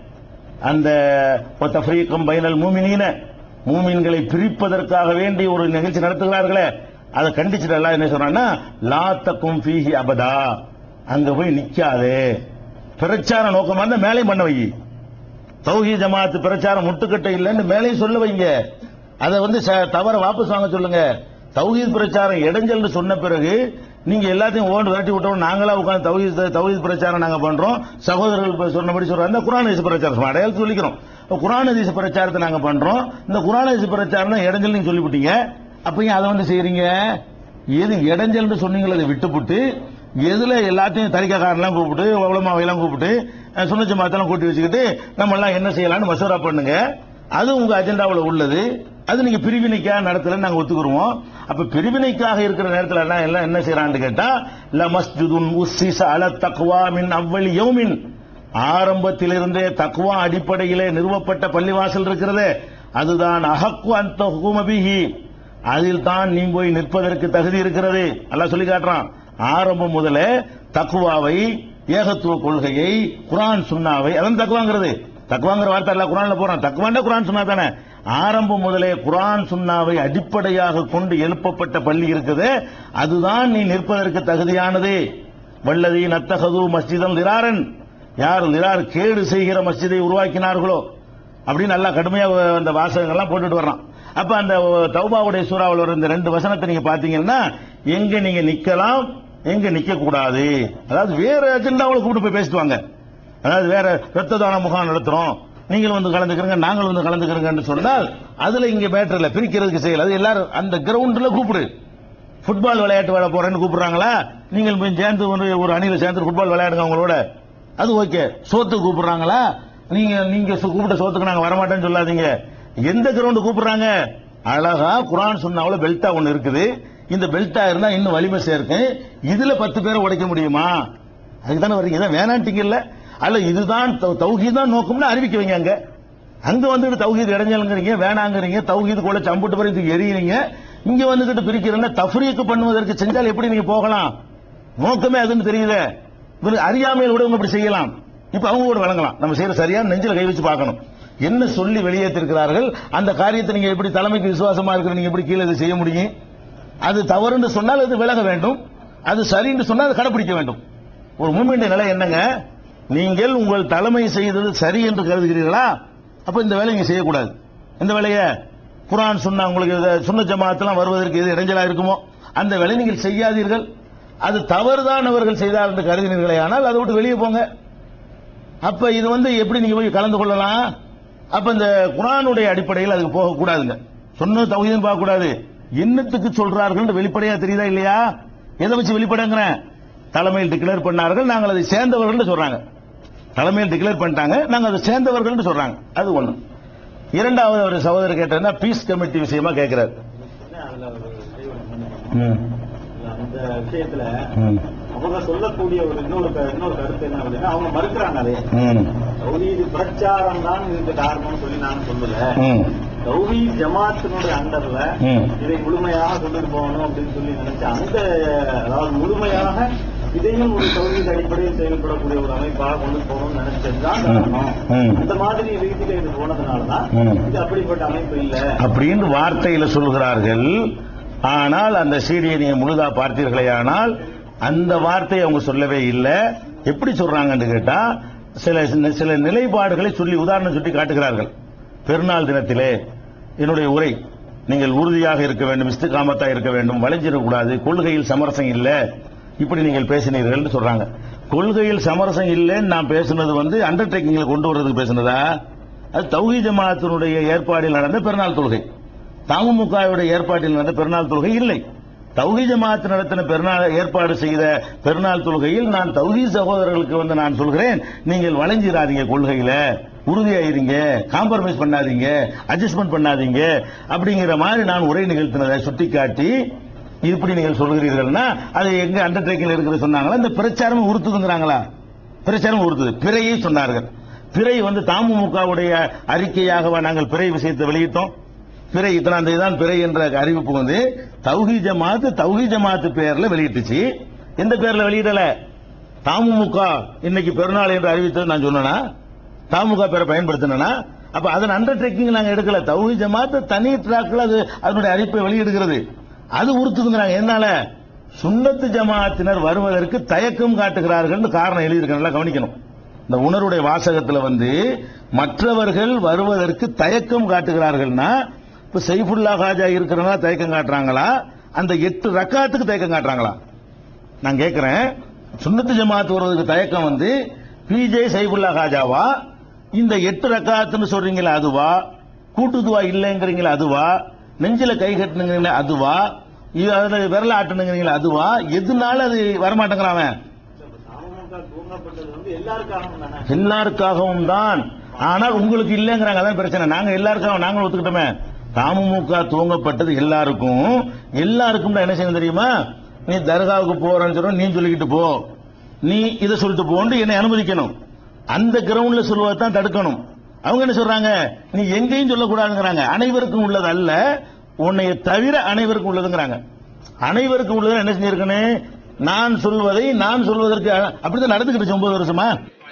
அந்த தஃப்ரீக்கம் பைனல் மூமினீன மூமின்களை பிரிப்பதற்காக வேண்டி ஒரு நிகழ்ச்சி நடத்துகிறார்களே அதை கண்டிச்சுட்டு அல்லாஹ் என்ன சொல்றான்னா லா தக்கும் ஃபீஹி அபதா அங்க போய் நிக்காதே பிரச்சார நோக்கமா இருந்தா மேலே பண்ண வை தௌஹி ஜமாத் பிரச்சாரம் முட்டுக்கட்டை இல்லைன்னு மேலேயும் சொல்ல வைங்க அதை வந்து ச- தவற வாபஸ் வாங்க சொல்லுங்க தௌஹீத் பிரச்சாரம் இடைஞ்சல்னு சொன்ன பிறகு நீங்க எல்லாத்தையும் ஓண்டு விரட்டி விட்டோம் நாங்களா உட்கார்ந்து தௌஹீத் தௌஹீத் பிரச்சாரம் நாங்க பண்றோம் சகோதரர்கள் இப்ப சொன்னபடி சொல்றாங்க குரான் ஹதீஸ் பிரச்சாரம் சும்மா அடையாளம் சொல்லிக்கிறோம் இப்ப குரான் ஹதீஸ் பிரச்சாரத்தை நாங்க பண்றோம் இந்த குரான் ஹதீஸ் பிரச்சாரம் தான் இடைஞ்சல் நீங்க சொல்லிவிட்டீங்க அப்ப ஏன் அதை வந்து செய்யறீங்க எது இடைஞ்சல்னு சொன்னீங்களோ அதை விட்டுப்புட்டு எதுல எல்லாத்தையும் தரிக்காக்காரெல்லாம் கூப்பிட்டு உலமாவையெல்லாம் கூப்பிட்டு அஹ், சுன்ன ஜமாத்தெல்லாம் கூட்டி வச்சுக்கிட்டு நம்ம எல்லாம் என்ன செய்யலாம்னு மசோரா பண்ணுங்க அது உங்க அஜெண்டாவுல உள்ளது அது நீங்க பிரிவினைக்காக நடத்தலன்னு நாங்க ஒத்துக்குருவோம் அப்ப பிரிவினைக்காக இருக்கிற நேரத்துல எல்லாம் எல்லாம் என்ன செய்யறான்னு கேட்டா ல மஸ்ஜிதுன் உஸ்ஸிஸ அல தக்வா மின் அவ்வளி யௌமின் ஆரம்பத்திலிருந்தே தக்வா அடிப்படையிலே நிறுவப்பட்ட பள்ளிவாசல் இருக்கிறதே அதுதான் அஹக்கு அந்த ஹுகுமபிஹி அதில் தான் நீ போய் நிற்பதற்கு தகுதி இருக்கிறது அல்லாஹ் சொல்லி காட்டுறான் ஆரம்பம் முதலே தக்குவாவை ஏகத்துவ கொள்கையை குரான் சுன்னாவை அதான் தக்குவாங்கிறது தக்குவாங்கிற வார்த்தை எல்லாம் குரான்ல போறான் தக்குவாண்டா குரான் சுன்னா தானே ஆரம்பம் முதலே குரான் சுன்னாவை அடிப்படையாக கொண்டு எழுப்பப்பட்ட பள்ளி இருக்குது அதுதான் நீ நிற்பதற்கு தகுதியானது வல்லதி நத்தகது மஸ்ஜிதம் லிராரன் யார் லிரார் கேடு செய்கிற மஸ்ஜிதை உருவாக்கினார்களோ அப்படின்னு நல்லா கடுமையா அந்த வாசகங்கள்லாம் போட்டுட்டு வர்றான் அப்ப அந்த தௌபாவுடைய சூறாவில் வர இந்த ரெண்டு வசனத்தை நீங்க பாத்தீங்கன்னா எங்க நீங்க நிக்கலாம் எங்க நிக்க கூடாது அதாவது வேற அஜெண்டாவில் கூப்பிட்டு போய் பேசிட்டு வாங்க அதாவது வேற ரத்த தான முகாம் நடத்துறோம் நீங்களும் வந்து கலந்துக்கிறங்க நாங்களும் வந்து கலந்துக்கிறங்கன்னு சொன்னால் அதுல இங்க மேட்டர் இல்ல பிரிக்கிறதுக்கு செய்யல அது எல்லாரும் அந்த கிரவுண்ட்ல கூப்பிடு ஃபுட்பால் விளையாட்டு விளையாட போறேன்னு கூப்பிடுறாங்களா நீங்கள் போய் சேர்ந்து ஒரு ஒரு அணியில சேர்ந்து ஃபுட்பால் விளையாடுங்க அவங்களோட அது ஓகே சோத்து கூப்பிடுறாங்களா நீங்க நீங்க சு- கூப்பிட்ட சோத்துக்கு நாங்க வரமாட்டேன்னு சொல்லாதீங்க எந்த கிரவுண்ட் கூப்பிடுறாங்க அழகா குரான் சொன்னாவுல பெல்ட்டா ஒண்ணு இருக்குது இந்த பெல்ட்டா இருந்தா இன்னும் வலிமை சேர்க்கும் இதுல பத்து பேரை உடைக்க முடியுமா அதுக்கு தானே வரீங்க இதான் வேணான்ட்டீங்கல்ல அல்ல இதுதான் தௌ- தௌஹீத் தான் நோக்கம்னு அறிவிக்க வைங்க அங்க அங்க வந்துட்டு தௌஹீத் இடைஞ்சலுங்கிறீங்க வேணாங்கிறீங்க தௌஹீத் கூட சம்புட்டு பிறகு எரியுறீங்க இங்க வந்துகிட்டு பிரிக்கிறேன்னா தஃப்ரீக்கு பண்ணுவதற்கு செஞ்சால் எப்படி நீங்க போகலாம் நோக்கமே அதுன்னு தெரியுது இவரு அறியாமையில் கூட இவங்க இப்படி செய்யலாம் இப்ப அவங்க கூட வழங்கலாம் நம்ம செய்யற சரியா நெஞ்சில கை வச்சு பார்க்கணும் என்ன சொல்லி வெளியேற்றிருக்கிறார்கள் அந்த காரியத்தை நீங்க எப்படி தலைமைக்கு விசுவாசமா இருக்கிற நீங்க எப்படி கீழே இதை செய்ய முடியும் அது தவறுன்னு சொன்னால் அது விலக வேண்டும் அது சரின்னு சொன்னால் அது கடைபிடிக்க வேண்டும் ஒரு மூமெண்ட் நிலை என்னங்க நீங்கள் உங்கள் தலைமை செய்தது சரி என்று கருதுகிறீர்களா அப்ப இந்த வேலையை நீங்க செய்யக்கூடாது இந்த வேலையை குரான் சொன்னா உங்களுக்கு இது சுன்ன ஜமாத்தெல்லாம் வருவதற்கு எது இடைஞ்சலா இருக்குமோ அந்த வேலையை நீங்கள் செய்யாதீர்கள் அது தவறுதான் அவர்கள் செய்தார் என்று கருதினீர்களே ஆனால் அதை விட்டு வெளியே போங்க அப்ப இது வந்து எப்படி நீங்க போய் கலந்து கொள்ளலாம் அப்ப இந்த குரானுடைய அடிப்படையில் அதுக்கு போகக்கூடாதுங்க சொன்ன தகுதியும் பார்க்க கூடாது என்னத்துக்கு சொல்றார்கள் வெளிப்படையா தெரியுதா இல்லையா எதை வச்சு வெளிப்படைங்கிறேன் தலைமையில் டிக்ளேர் பண்ணார்கள் நாங்கள் அதை சேர்ந்தவர்கள் சொல்றாங்க தலைமையில் டிக்ளேர் பண்ணிட்டாங்க நாங்கள் அதை சேர்ந்தவர்கள் சொல்றாங்க அது ஒண்ணு இரண்டாவது ஒரு சகோதரர் கேட்டா பீஸ் கமிட்டி விஷயமா கேட்கிறார் அதுல ஒரு இடைவெளி பண்ணணும். ம், அந்த விஷயத்துல ம், அவங்க சொல்லக்கூடிய ஒரு இன்னொரு க- இன்னொரு கருத்து என்ன அப்படின்னா அவங்க மறுக்கிறாங்க அதே ம், தௌஹீது பிரச்சாரம் தான் இதுக்கு காரணம்னு சொல்லி நான் சொல்லல ம், தௌஹீத் ஜமாத்தினுடைய அண்டர்ல ம். இதை முழுமையாக கொண்டு போகணும் அப்படின்னு சொல்லி நினைச்ச அந்த அதாவது முழுமையாக இதையும் ஒரு தௌஹீத் அடிப்படையில் செயல்படக்கூடிய ஒரு அமைப்பாக கொண்டு போகணும்னு நினைச்சதுதான் காரணம் ம். அந்த மாதிரி ரீதியில இது போனதுனாலதான் ம். இது அப்படிப்பட்ட அமைப்பு இல்ல அப்படின்னு வார்த்தையில சொல்கிறார்கள் ஆனால் அந்த சீடியை நீங்க முழுதா பார்த்தீர்களே ஆனால் அந்த வார்த்தையை அவங்க சொல்லவே இல்லை எப்படி சொல்றாங்கன்னு கேட்டா சில சில நிலைப்பாடுகளை சொல்லி உதாரணம் சுட்டி காட்டுகிறார்கள் பெருநாள் தினத்திலே என்னுடைய உரை நீங்கள் உறுதியாக இருக்க வேண்டும் இஸ்திகாமத்தா இருக்க வேண்டும் வளைஞ்சிடக்கூடாது கொள்கையில் சமரசம் இல்லை இப்படி நீங்கள் பேசினீர்கள் சொல்றாங்க கொள்கையில் சமரசம் இல்லைன்னு நான் பேசுனது வந்து அண்டர்டேக்கிங்ல கொண்டு வர்றதுக்கு பேசுனதா அது தௌஹி ஜமாத்தினுடைய ஏற்பாடில் நடந்த பெருநாள் தொழுகை தமுமுகவுடைய ஏற்பாட்டில் நடந்த பெருநாள் தொழுகை இல்லை தௌஹி ஜமாத் நடத்தின பெருநாள் ஏற்பாடு செய்த பெருநாள் தொழுகையில் நான் தௌஹி சகோதரர்களுக்கு வந்து நான் சொல்கிறேன் நீங்கள் வளைஞ்சிடாதீங்க கொள்கையில உறுதியாயிருங்க காம்ப்ரமைஸ் பண்ணாதீங்க அட்ஜஸ்ட்மெண்ட் பண்ணாதீங்க அப்படிங்கிற மாதிரி நான் உரை நிகழ்த்தினதை சுட்டிக்காட்டி இப்படி நீங்கள் சொல்கிறீர்கள்னா அது எங்க அண்டர்டேக்கிங் இருக்கிறது சொன்னாங்களா இந்த பிரச்சாரம் உறுத்துதுங்கிறாங்களா பிரச்சாரம் உறுத்துது பிறையை சொன்னார்கள் பிறை வந்து தமுமுகவுடைய அறிக்கையாகவா நாங்கள் பிறை விஷயத்தை வெளியிட்டோம் பிறை இத்தனாம் தேதி தான் பிறை என்ற அறிவிப்பு வந்து தௌஹி ஜமாத் தௌஹி ஜமாத் பேர்ல வெளியிட்டுச்சு எந்த பேர்ல வெளியிடல தமுமுக இன்னைக்கு பெருநாள் என்று அறிவித்தது நான் சொன்னேனா தமுக பேரை பயன்படுத்தினா அப்ப அதன் அண்டர்டேக்கிங் நாங்க எடுக்கல தௌஹி ஜமாத் தனி டிராக்ல அது அதனுடைய அறிப்பை வெளியிடுகிறது அது உறுத்துதுங்கிறாங்க என்னால சுன்னத்து ஜமாத்தினர் வருவதற்கு தயக்கம் காட்டுகிறார்கள் காரணம் எழுதியிருக்க நல்லா கவனிக்கணும் இந்த உணர்வுடைய வாசகத்துல வந்து மற்றவர்கள் வருவதற்கு தயக்கம் காட்டுகிறார்கள்னா இப்ப சைஃபுல்லா ஹாஜா இருக்கிறவங்க தயக்கம் காட்டுறாங்களா அந்த எட்டு ரக்காத்துக்கு தயக்கம் காட்டுறாங்களா நான் கேட்கிறேன் சுன்னத்து ஜமாத் வருவதற்கு தயக்கம் வந்து பிஜே சைஃபுல்லா ஹாஜாவா இந்த எட்டு ரக்காத்துன்னு சொல்றீங்களா அதுவா கூட்டுதுவா இல்லைங்கிறீங்களா அதுவா நெஞ்சில கை கட்டுனுங்கிறீங்களா அதுவா இது அதுல விரல ஆட்டுனுங்கிறீங்களா அதுவா எதுனால அது வரமாட்டேங்கிறான் அவன் அமமுக தூங்கப்பட்டது வந்து எல்லாருக்காகவும் தானே எல்லாருக்காகவும் தான் ஆனால் உங்களுக்கு இல்லைங்கிறாங்க அதான் பிரச்சனை நாங்க எல்லாருக்காகவும் நாங்களும் ஒத்துக்கிட்டோமே தமுமுக துவங்கப்பட்டது எல்லாருக்கும் எல்லாருக்கும் என்ன செய்யணும் தெரியுமா நீ தர்காவுக்கு போறேன்னு சொல்ற நீ சொல்லிக்கிட்டு போ நீ இதை சொல்லிட்டு போன்னு என்னை அனுமதிக்கணும் அந்த கிரவுண்ட்ல சொல்வதை தான் தடுக்கணும் அவங்க என்ன சொல்றாங்க நீ எங்கேயும் சொல்லக்கூடாதுங்கிறாங்க அனைவருக்கும் உள்ளது அல்ல உன்னைய தவிர அனைவருக்கும் உள்ளதுங்கிறாங்க அனைவருக்கும் உள்ளது என்ன செஞ்சிருக்கணும் நான் சொல்வதை நான் சொல்வதற்கு அப்படிதான் நடந்துக்கிட்டு ஒன்பது வருஷமா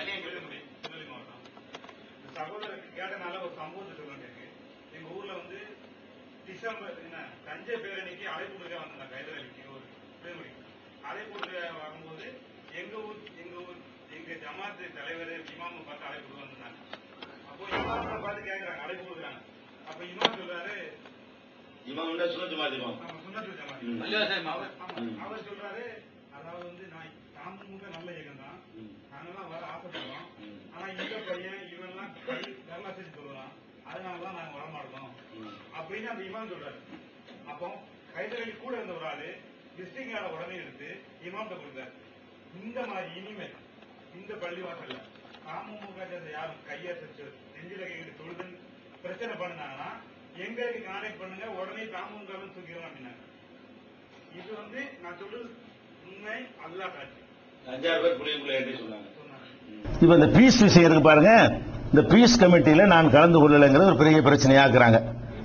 சகோதரருக்கு கேட்டனால ஒரு சம்பவத்தை சொல்லுங்க எங்க ஊர்ல வந்து டிசம்பர் என்ன தஞ்சை பேரணிக்கு அழைப்பு கொடுக்க வந்தாங்க கைதரளிக்கு ஒரு பேரணி அழைப்பு கொடுக்க வரும்போது எங்க ஊர் எங்க ஊர் எங்க ஜமாத்து தலைவர் இமாம பார்த்து அழைப்பு கொடுக்க வந்தாங்க அப்போ இமாம பார்த்து கேக்குறாங்க அழைப்பு கொடுக்குறாங்க அப்ப இமாம் சொல்றாரு இவங்க சுனத்து மாதிரிமா ஆமா, சுன்னத்துல் ஜமாத். ம். பள்ளிவாசல் அவர் மாவட்டம். ஆமா, அவர் சொல்றாரு அதாவது வந்து நான் தாமுக நல்ல இயக்கம் தான் நாங்கெல்லாம் வர ஆசைப்படுறோம் ஆனா இந்த பையன் இவன்லாம் நல்லா செஞ்சு சொல்லுறான் அதனாலதான் நாங்க வர மாட்டோம் அப்படின்னு அந்த இமாம் சொல்றாரு அப்போ கைதறி கூட இருந்த ஒரு ஆளு விசிட்டிங் கார்டை உடனே எடுத்து இமாம்கிட்ட கொடுத்தாரு இந்த மாதிரி இனிமேல் இந்த பள்ளிவாசல்ல அமமுக சேர்ந்த யாரும் கையெழுத்து நெஞ்சில கையிட்டு தொழுது பிரச்சனை பண்ணாங்கன்னா எங்களுக்கு கான்டாக்ட் பண்ணுங்க உடனே தாமுக தூக்கிடுவோம் அப்படின்னாங்க இது வந்து நான் சொல்றது உண்மை அல்லா காட்சி அஞ்சாறு பேர் புளியங்குள்ள ஏற்றி சொன்னாங்க சொன்னாங்க இப்ப இந்த பீஸ் விஷயம் இருக்கு பாருங்க இந்த பீஸ் கமிட்டியில நான் கலந்து கொள்ளலைங்கிறது ஒரு பெரிய பிரச்சனையாக்குறாங்க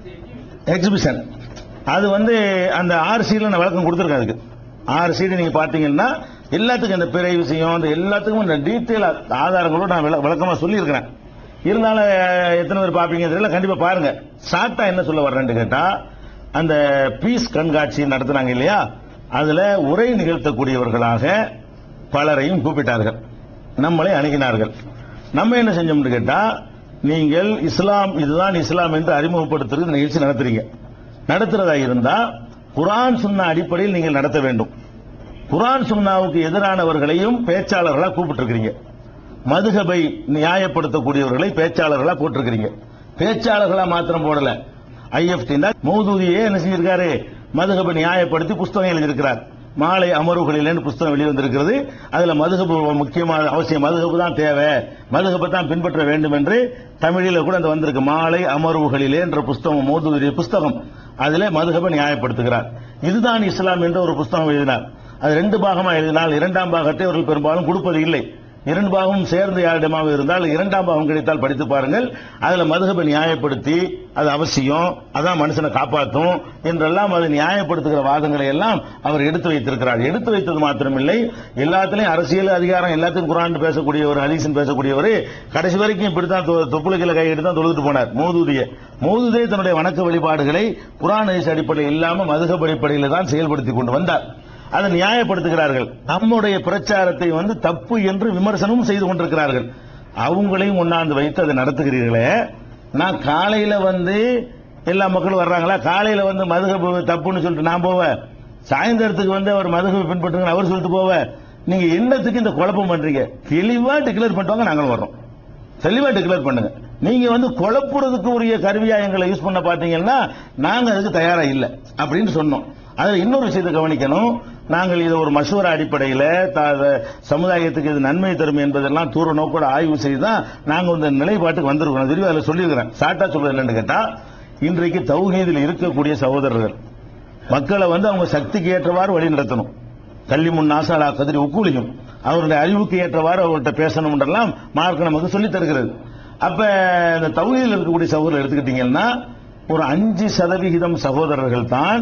எக்ஸிபிஷன் அது வந்து அந்த ஆறு சீட்ல நான் விளக்கம் கொடுத்துருக்கேன் அதுக்கு ஆறு சீடு நீங்க பாத்தீங்கன்னா எல்லாத்துக்கும் இந்த பிறை விஷயம் அந்த எல்லாத்துக்கும் இந்த டீட்டெயில் ஆதாரங்களோட நான் விள- விளக்கமா சொல்லியிருக்கிறேன் இருந்தாலும் அஹ், எத்தனை பேர் பாப்பீங்க தெரியல கண்டிப்பா பாருங்க ஷார்ட்டா என்ன சொல்ல வர்றேன்னு கேட்டா அந்த பீஸ் கண்காட்சி நடத்துனாங்க இல்லையா அதுல உரை நிகழ்த்தக்கூடியவர்களாக பலரையும் கூப்பிட்டார்கள் நம்மளை அணுகினார்கள் நம்ம என்ன செஞ்சோம்னு கேட்டா நீங்கள் இஸ்லாம் இதுதான் இஸ்லாம் என்று அறிமுகப்படுத்துறது நிகழ்ச்சி நடத்துறீங்க நடத்துறதா இருந்தா குர்ஆன் சுன்னா அடிப்படையில் நீங்கள் நடத்த வேண்டும் குர்ஆன் சுன்னாவுக்கு எதிரானவர்களையும் பேச்சாளர்களா கூப்பிட்டுருக்கிறீங்க மதுகபை நியாயப்படுத்தக்கூடியவர்களை பேச்சாளர்களா போட்டிருக்கிறீங்க பேச்சாளர்களா மாத்திரம் போடல ஐஎஃப்டி மௌதூதியே என்ன செஞ்சிருக்காரு மதுகபை நியாயப்படுத்தி புஸ்தகம் எழுதியிருக்கிறார் மாலை அமர்வுகளில் புஸ்தகம் வெளிவந்திருக்கிறது அதுல மதுகபு முக்கியமான அவசியம் மதுகபு தான் தேவை மதுகபை தான் பின்பற்ற வேண்டும் என்று தமிழில கூட அந்த வந்திருக்கு மாலை அமர்வுகளிலே என்ற புஸ்தகம் மோதுடைய புஸ்தகம் அதுல மதுகபை நியாயப்படுத்துகிறார் இதுதான் இஸ்லாம் என்ற ஒரு புஸ்தகம் எழுதினார் அது ரெண்டு பாகமா எழுதினால் இரண்டாம் பாகத்தை அவர்கள் பெரும்பாலும் கொடுப்பது இல்லை இரண்டு பாகமும் சேர்ந்து யாரிடமாக இருந்தால் இரண்டாம் பாகம் கிடைத்தால் படித்து பாருங்கள் அதுல மதுகபை நியாயப்படுத்தி அது அவசியம் அதான் மனுஷனை காப்பாற்றும் என்றெல்லாம் அதை நியாயப்படுத்துகிற வாதங்களை எல்லாம் அவர் எடுத்து வைத்திருக்கிறார் எடுத்து வைத்தது மாத்திரமில்லை எல்லாத்திலையும் அரசியல் அதிகாரம் எல்லாத்துக்கும் குரான் பேசக்கூடியவர் ஹதீசன் பேசக்கூடியவர் கடைசி வரைக்கும் இப்படித்தான் தொ- தொப்புளுக்கில கையெடுத்து தான் தொழுதுட்டு போனார் மௌதூதிய மௌதூதிய தன்னுடைய வணக்க வழிபாடுகளை குரான் ஹதீஸ் அடிப்படையில் இல்லாம மதுகப் அடிப்படையில் தான் செயல்படுத்தி கொண்டு வந்தார் அதை நியாயப்படுத்துகிறார்கள் நம்முடைய பிரச்சாரத்தை வந்து தப்பு என்று விமர்சனமும் செய்து கொண்டிருக்கிறார்கள் அவங்களையும் ஒன்னாந்து வைத்து அதை நடத்துகிறீர்களே நான் காலையில வந்து எல்லா மக்களும் வர்றாங்களா காலையில வந்து மதுகப்பு தப்புன்னு சொல்லிட்டு நான் போவேன் சாயந்தரத்துக்கு வந்து அவர் மதுகப்பு பின்பற்றுங்க அவர் சொல்லிட்டு போவேன் நீங்க என்னத்துக்கு இந்த குழப்பம் பண்றீங்க தெளிவா டிக்ளேர் பண்ணிட்டு நாங்களும் வர்றோம் தெளிவா டிக்ளேர் பண்ணுங்க நீங்க வந்து குழப்புறதுக்கு உரிய கருவியா எங்களை யூஸ் பண்ண பாத்தீங்கன்னா நாங்க அதுக்கு தயாரா இல்ல அப்படின்னு சொன்னோம் அதுல இன்னொரு விஷயத்தை கவனிக்கணும் நாங்கள் இதை ஒரு மசூரா அடிப்படையில த- சமுதாயத்துக்கு இது நன்மை தரும் என்பதெல்லாம் தூர நோக்கோட ஆய்வு செய்து தான் நாங்க இந்த நிலைப்பாட்டுக்கு வந்திருக்கோம் விரிவா அதில் சொல்லியிருக்கிறேன் ஷார்ட்டா சொல்றது என்னன்னு கேட்டா இன்றைக்கு தௌஹீதில் இருக்கக்கூடிய சகோதரர்கள் மக்களை வந்து அவங்க சக்திக்கு ஏற்றவாறு வழி நடத்தணும் கல்வி முன் நாசாலா கதிரி உக்கூலியும் அவருடைய அறிவுக்கு ஏற்றவாறு அவர்கிட்ட பேசணும் என்றெல்லாம் மார்க் நமக்கு சொல்லித் தருகிறது அப்ப இந்த தௌஹீதில் இருக்கக்கூடிய சகோதரர் எடுத்துக்கிட்டீங்கன்னா ஒரு அஞ்சு சதவிகிதம் சகோதரர்கள் தான்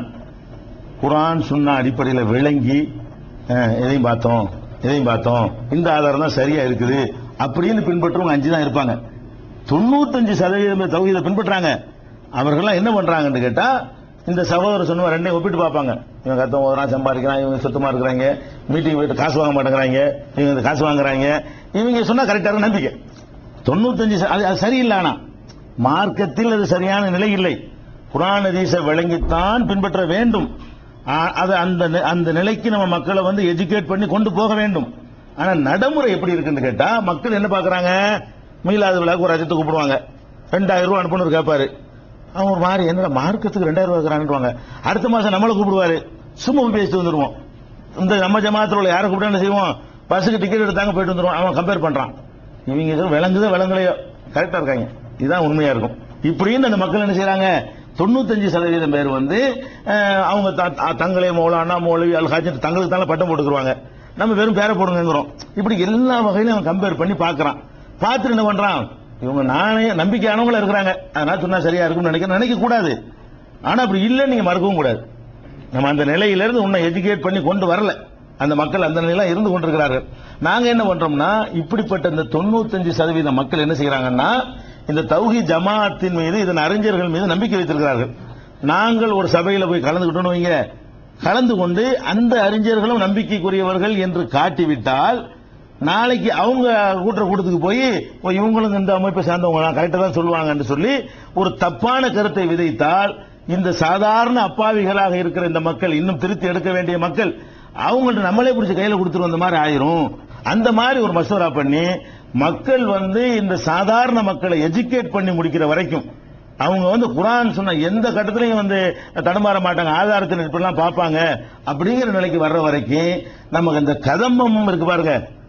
குர்ஆன் சுன்னா அடிப்படையில் விளங்கி அஹ், இதையும் பார்த்தோம் இதையும் பார்த்தோம் இந்த ஆதாரம் தான் சரியா இருக்குது அப்படின்னு பின்பற்றவங்க அஞ்சு தான் இருப்பாங்க தொண்ணூத்தஞ்சு சதவீதம் தௌஹீதை பின்பற்றாங்க அவர்கள்லாம் என்ன பண்றாங்கன்னு கேட்டா இந்த சகோதரர் சொன்ன ரெண்டையும் ஒப்பிட்டு பார்ப்பாங்க இவன் கத்தம் ஓதுறான் சம்பாதிக்கிறான் இவங்க சுத்தமா இருக்கிறாங்க மீட்டிங் போயிட்டு காசு வாங்க மாட்டேங்கிறாங்க இவங்க இந்த காசு வாங்குறாங்க இவங்க சொன்னா கரெக்டா இருக்கும் நம்பிக்கை தொண்ணூத்தஞ்சு ச- அது அது சரியில்லை ஆனா மார்க்கத்தில் அது சரியான நிலை இல்லை குரான் ஹதீஸை விளங்கித்தான் பின்பற்ற வேண்டும் ஆ- அது அந்த நி- அந்த நிலைக்கு நம்ம மக்களை வந்து எஜுகேட் பண்ணி கொண்டு போக வேண்டும் ஆனா நடைமுறை எப்படி இருக்குன்னு கேட்டா மக்கள் என்ன பாக்குறாங்க மீளாத விழாக்கு ஒரு அஜத்தை கூப்பிடுவாங்க ரெண்டாயிரம் ரூபாய் அனுப்பணும் கேட்பாரு அவன் ஒரு மாதிரி என்னடா மார்க்கத்துக்கு ரெண்டாயிரம் ரூபாய் இருக்கிறான்னுவாங்க அடுத்த மாசம் நம்மளை கூப்பிடுவாரு சும்மா போய் பேசிட்டு வந்துருவோம் இந்த நம்ம ஜமாத்துல உள்ள யாரை கூப்பிட்டா என்ன செய்வோம் பஸ்ஸுக்கு டிக்கெட் எடுத்தாங்க போயிட்டு வந்துருவோம் அவன் கம்பேர் பண்றான் இவங்க ஏதோ விளங்குதோ விளங்கலையோ கரெக்டா இருக்காங்க இதுதான் உண்மையா இருக்கும் இப்படின்னு அந்த மக்கள் என்ன செய்றாங்க தொண்ணூத்தஞ்சு சதவீதம் பேர் வந்து அஹ், அவங்க த- த- தங்களே மௌலானா மௌலவி அல் ஹாஜத் தங்களுக்கு தானே பட்டம் போட்டுக்குருவாங்க நம்ம வெறும் பேரை போடுங்கிறோம் இப்படி எல்லா வகையிலும் அவன் கம்பேர் பண்ணி பார்க்கறான் பார்த்துட்டு என்ன பண்றான் இவங்க நானே நம்பிக்கையானவங்களா இருக்கிறாங்க அதனால சொன்னா சரியா இருக்கும்னு நினைக்க நினைக்க கூடாது ஆனா அப்படி இல்லைன்னு நீங்க மறக்கவும் கூடாது நம்ம அந்த நிலையிலிருந்து உன்னை எஜுகேட் பண்ணி கொண்டு வரல அந்த மக்கள் அந்த நிலையில இருந்து கொண்டிருக்கிறார்கள் நாங்க என்ன பண்றோம்னா இப்படிப்பட்ட இந்த தொண்ணூத்தஞ்சு சதவீத மக்கள் என்ன செய்யறாங்கன்னா இந்த தௌஹி ஜமாஅத்தின் மீது இதன் அறிஞர்கள் மீது நம்பிக்கை வைத்திருக்கிறார்கள் நாங்கள் ஒரு சபையில போய் கலந்துக்கிட்டோம்னு வைங்க கலந்து கொண்டு அந்த அறிஞர்களும் நம்பிக்கைக்குரியவர்கள் என்று காட்டிவிட்டால் நாளைக்கு அவங்க கூட்டுற கூட்டத்துக்கு போய் "ஓ, இவங்களும் இந்த அமைப்பை சேர்ந்தவங்க தான் கரெக்டா தான் சொல்லுவாங்கன்னு சொல்லி ஒரு தப்பான கருத்தை விதைத்தால் இந்த சாதாரண அப்பாவிகளாக இருக்கிற இந்த மக்கள் இன்னும் திருத்தி எடுக்க வேண்டிய மக்கள் அவங்கள்ட்ட நம்மளே பிடிச்சி கையில கொடுத்துட்டு வந்த மாதிரி ஆயிரும் அந்த மாதிரி ஒரு மசோரா பண்ணி மக்கள் வந்து இந்த சாதாரண மக்களை எஜுகேட் பண்ணி முடிக்கிற வரைக்கும் அவங்க வந்து குரான் சொன்ன எந்த கட்டத்திலையும் வந்து தடுமாற மாட்டாங்க ஆதாரத்தின் இப்படிலாம் பார்ப்பாங்க அப்படிங்கிற நிலைக்கு வர்ற வரைக்கும் நமக்கு இந்த கதம்பம் இருக்கு பாருங்க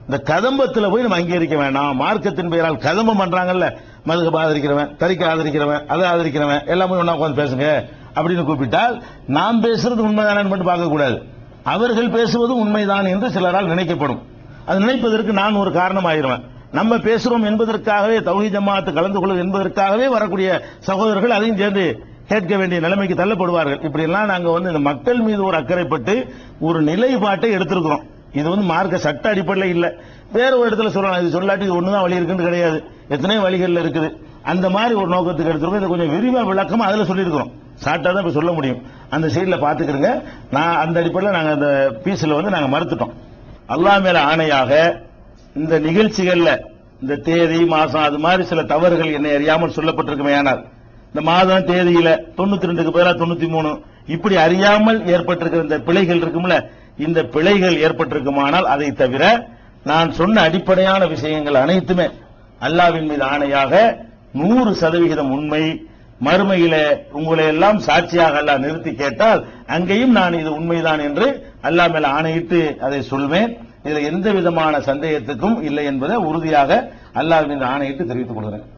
இந்த கதம்பத்துல போய் நம்ம அங்கீகரிக்க வேண்டாம் மார்க்கத்தின் பெயரால் கதம்பம் பண்றாங்கல்ல மதுகப ஆதரிக்கிறவன் தரிக்க ஆதரிக்கிறவன் அதை ஆதரிக்கிறவன் எல்லாமே ஒண்ணா உட்காந்து பேசுங்க அப்படின்னு கூப்பிட்டால் நாம் பேசுறது உண்மைதானு மட்டும் பார்க்க கூடாது அவர்கள் பேசுவது உண்மைதான் என்று சிலரால் நினைக்கப்படும் அது நினைப்பதற்கு நான் ஒரு காரணம் ஆயிருவேன் நம்ம பேசுறோம் என்பதற்காகவே தௌஹி ஜமாத்து கலந்து கொள்வது என்பதற்காகவே வரக்கூடிய சகோதரர்கள் அதையும் சேர்ந்து கேட்க வேண்டிய நிலைமைக்கு தள்ளப்படுவார்கள் இப்படி எல்லாம் நாங்க வந்து இந்த மக்கள் மீது ஒரு அக்கறைப்பட்டு ஒரு நிலைப்பாட்டை எடுத்திருக்கிறோம் இது வந்து மார்க்க சட்ட அடிப்படையில் இல்ல வேற ஒரு இடத்துல சொல்லலாம் இது சொல்லாட்டி இது ஒண்ணுதான் வழி இருக்குன்னு கிடையாது எத்தனை வழிகள்ல இருக்குது அந்த மாதிரி ஒரு நோக்கத்துக்கு எடுத்திருக்கோம் இதை கொஞ்சம் விரிவா விளக்கமா அதுல சொல்லியிருக்கிறோம் ஷார்ட்டா தான் இப்ப சொல்ல முடியும் அந்த சைடுல பாத்துக்கிடுங்க நான் அந்த அடிப்படையில் நாங்க அந்த பீஸ்ல வந்து நாங்க மறுத்துட்டோம் அல்லாஹ் மேல ஆணையாக இந்த நிகழ்ச்சிகள்ல இந்த தேதி மாசம் அது மாதிரி சில தவறுகள் என்னை அறியாமல் சொல்லப்பட்டிருக்குமே ஆனால் இந்த மாதம் தேதியில தொண்ணூத்தி ரெண்டுக்கு பதிலாக தொண்ணூத்தி மூணு இப்படி அறியாமல் ஏற்பட்டிருக்கிற இந்த பிழைகள் இருக்கும்ல இந்த பிழைகள் ஏற்பட்டிருக்குமானால் அதை தவிர நான் சொன்ன அடிப்படையான விஷயங்கள் அனைத்துமே அல்லாவின் மீது ஆணையாக நூறு சதவிகிதம் உண்மை மறுமையில உங்களை எல்லாம் சாட்சியாக அல்லாஹ் நிறுத்தி கேட்டால் அங்கேயும் நான் இது உண்மைதான் என்று அல்லாஹ் மேல ஆணையிட்டு அதை சொல்வேன் இதுல எந்த விதமான சந்தேகத்துக்கும் இல்லை என்பதை உறுதியாக அல்லாஹ் மீது ஆணையிட்டு தெரிவித்துக் கொள்கிறேன்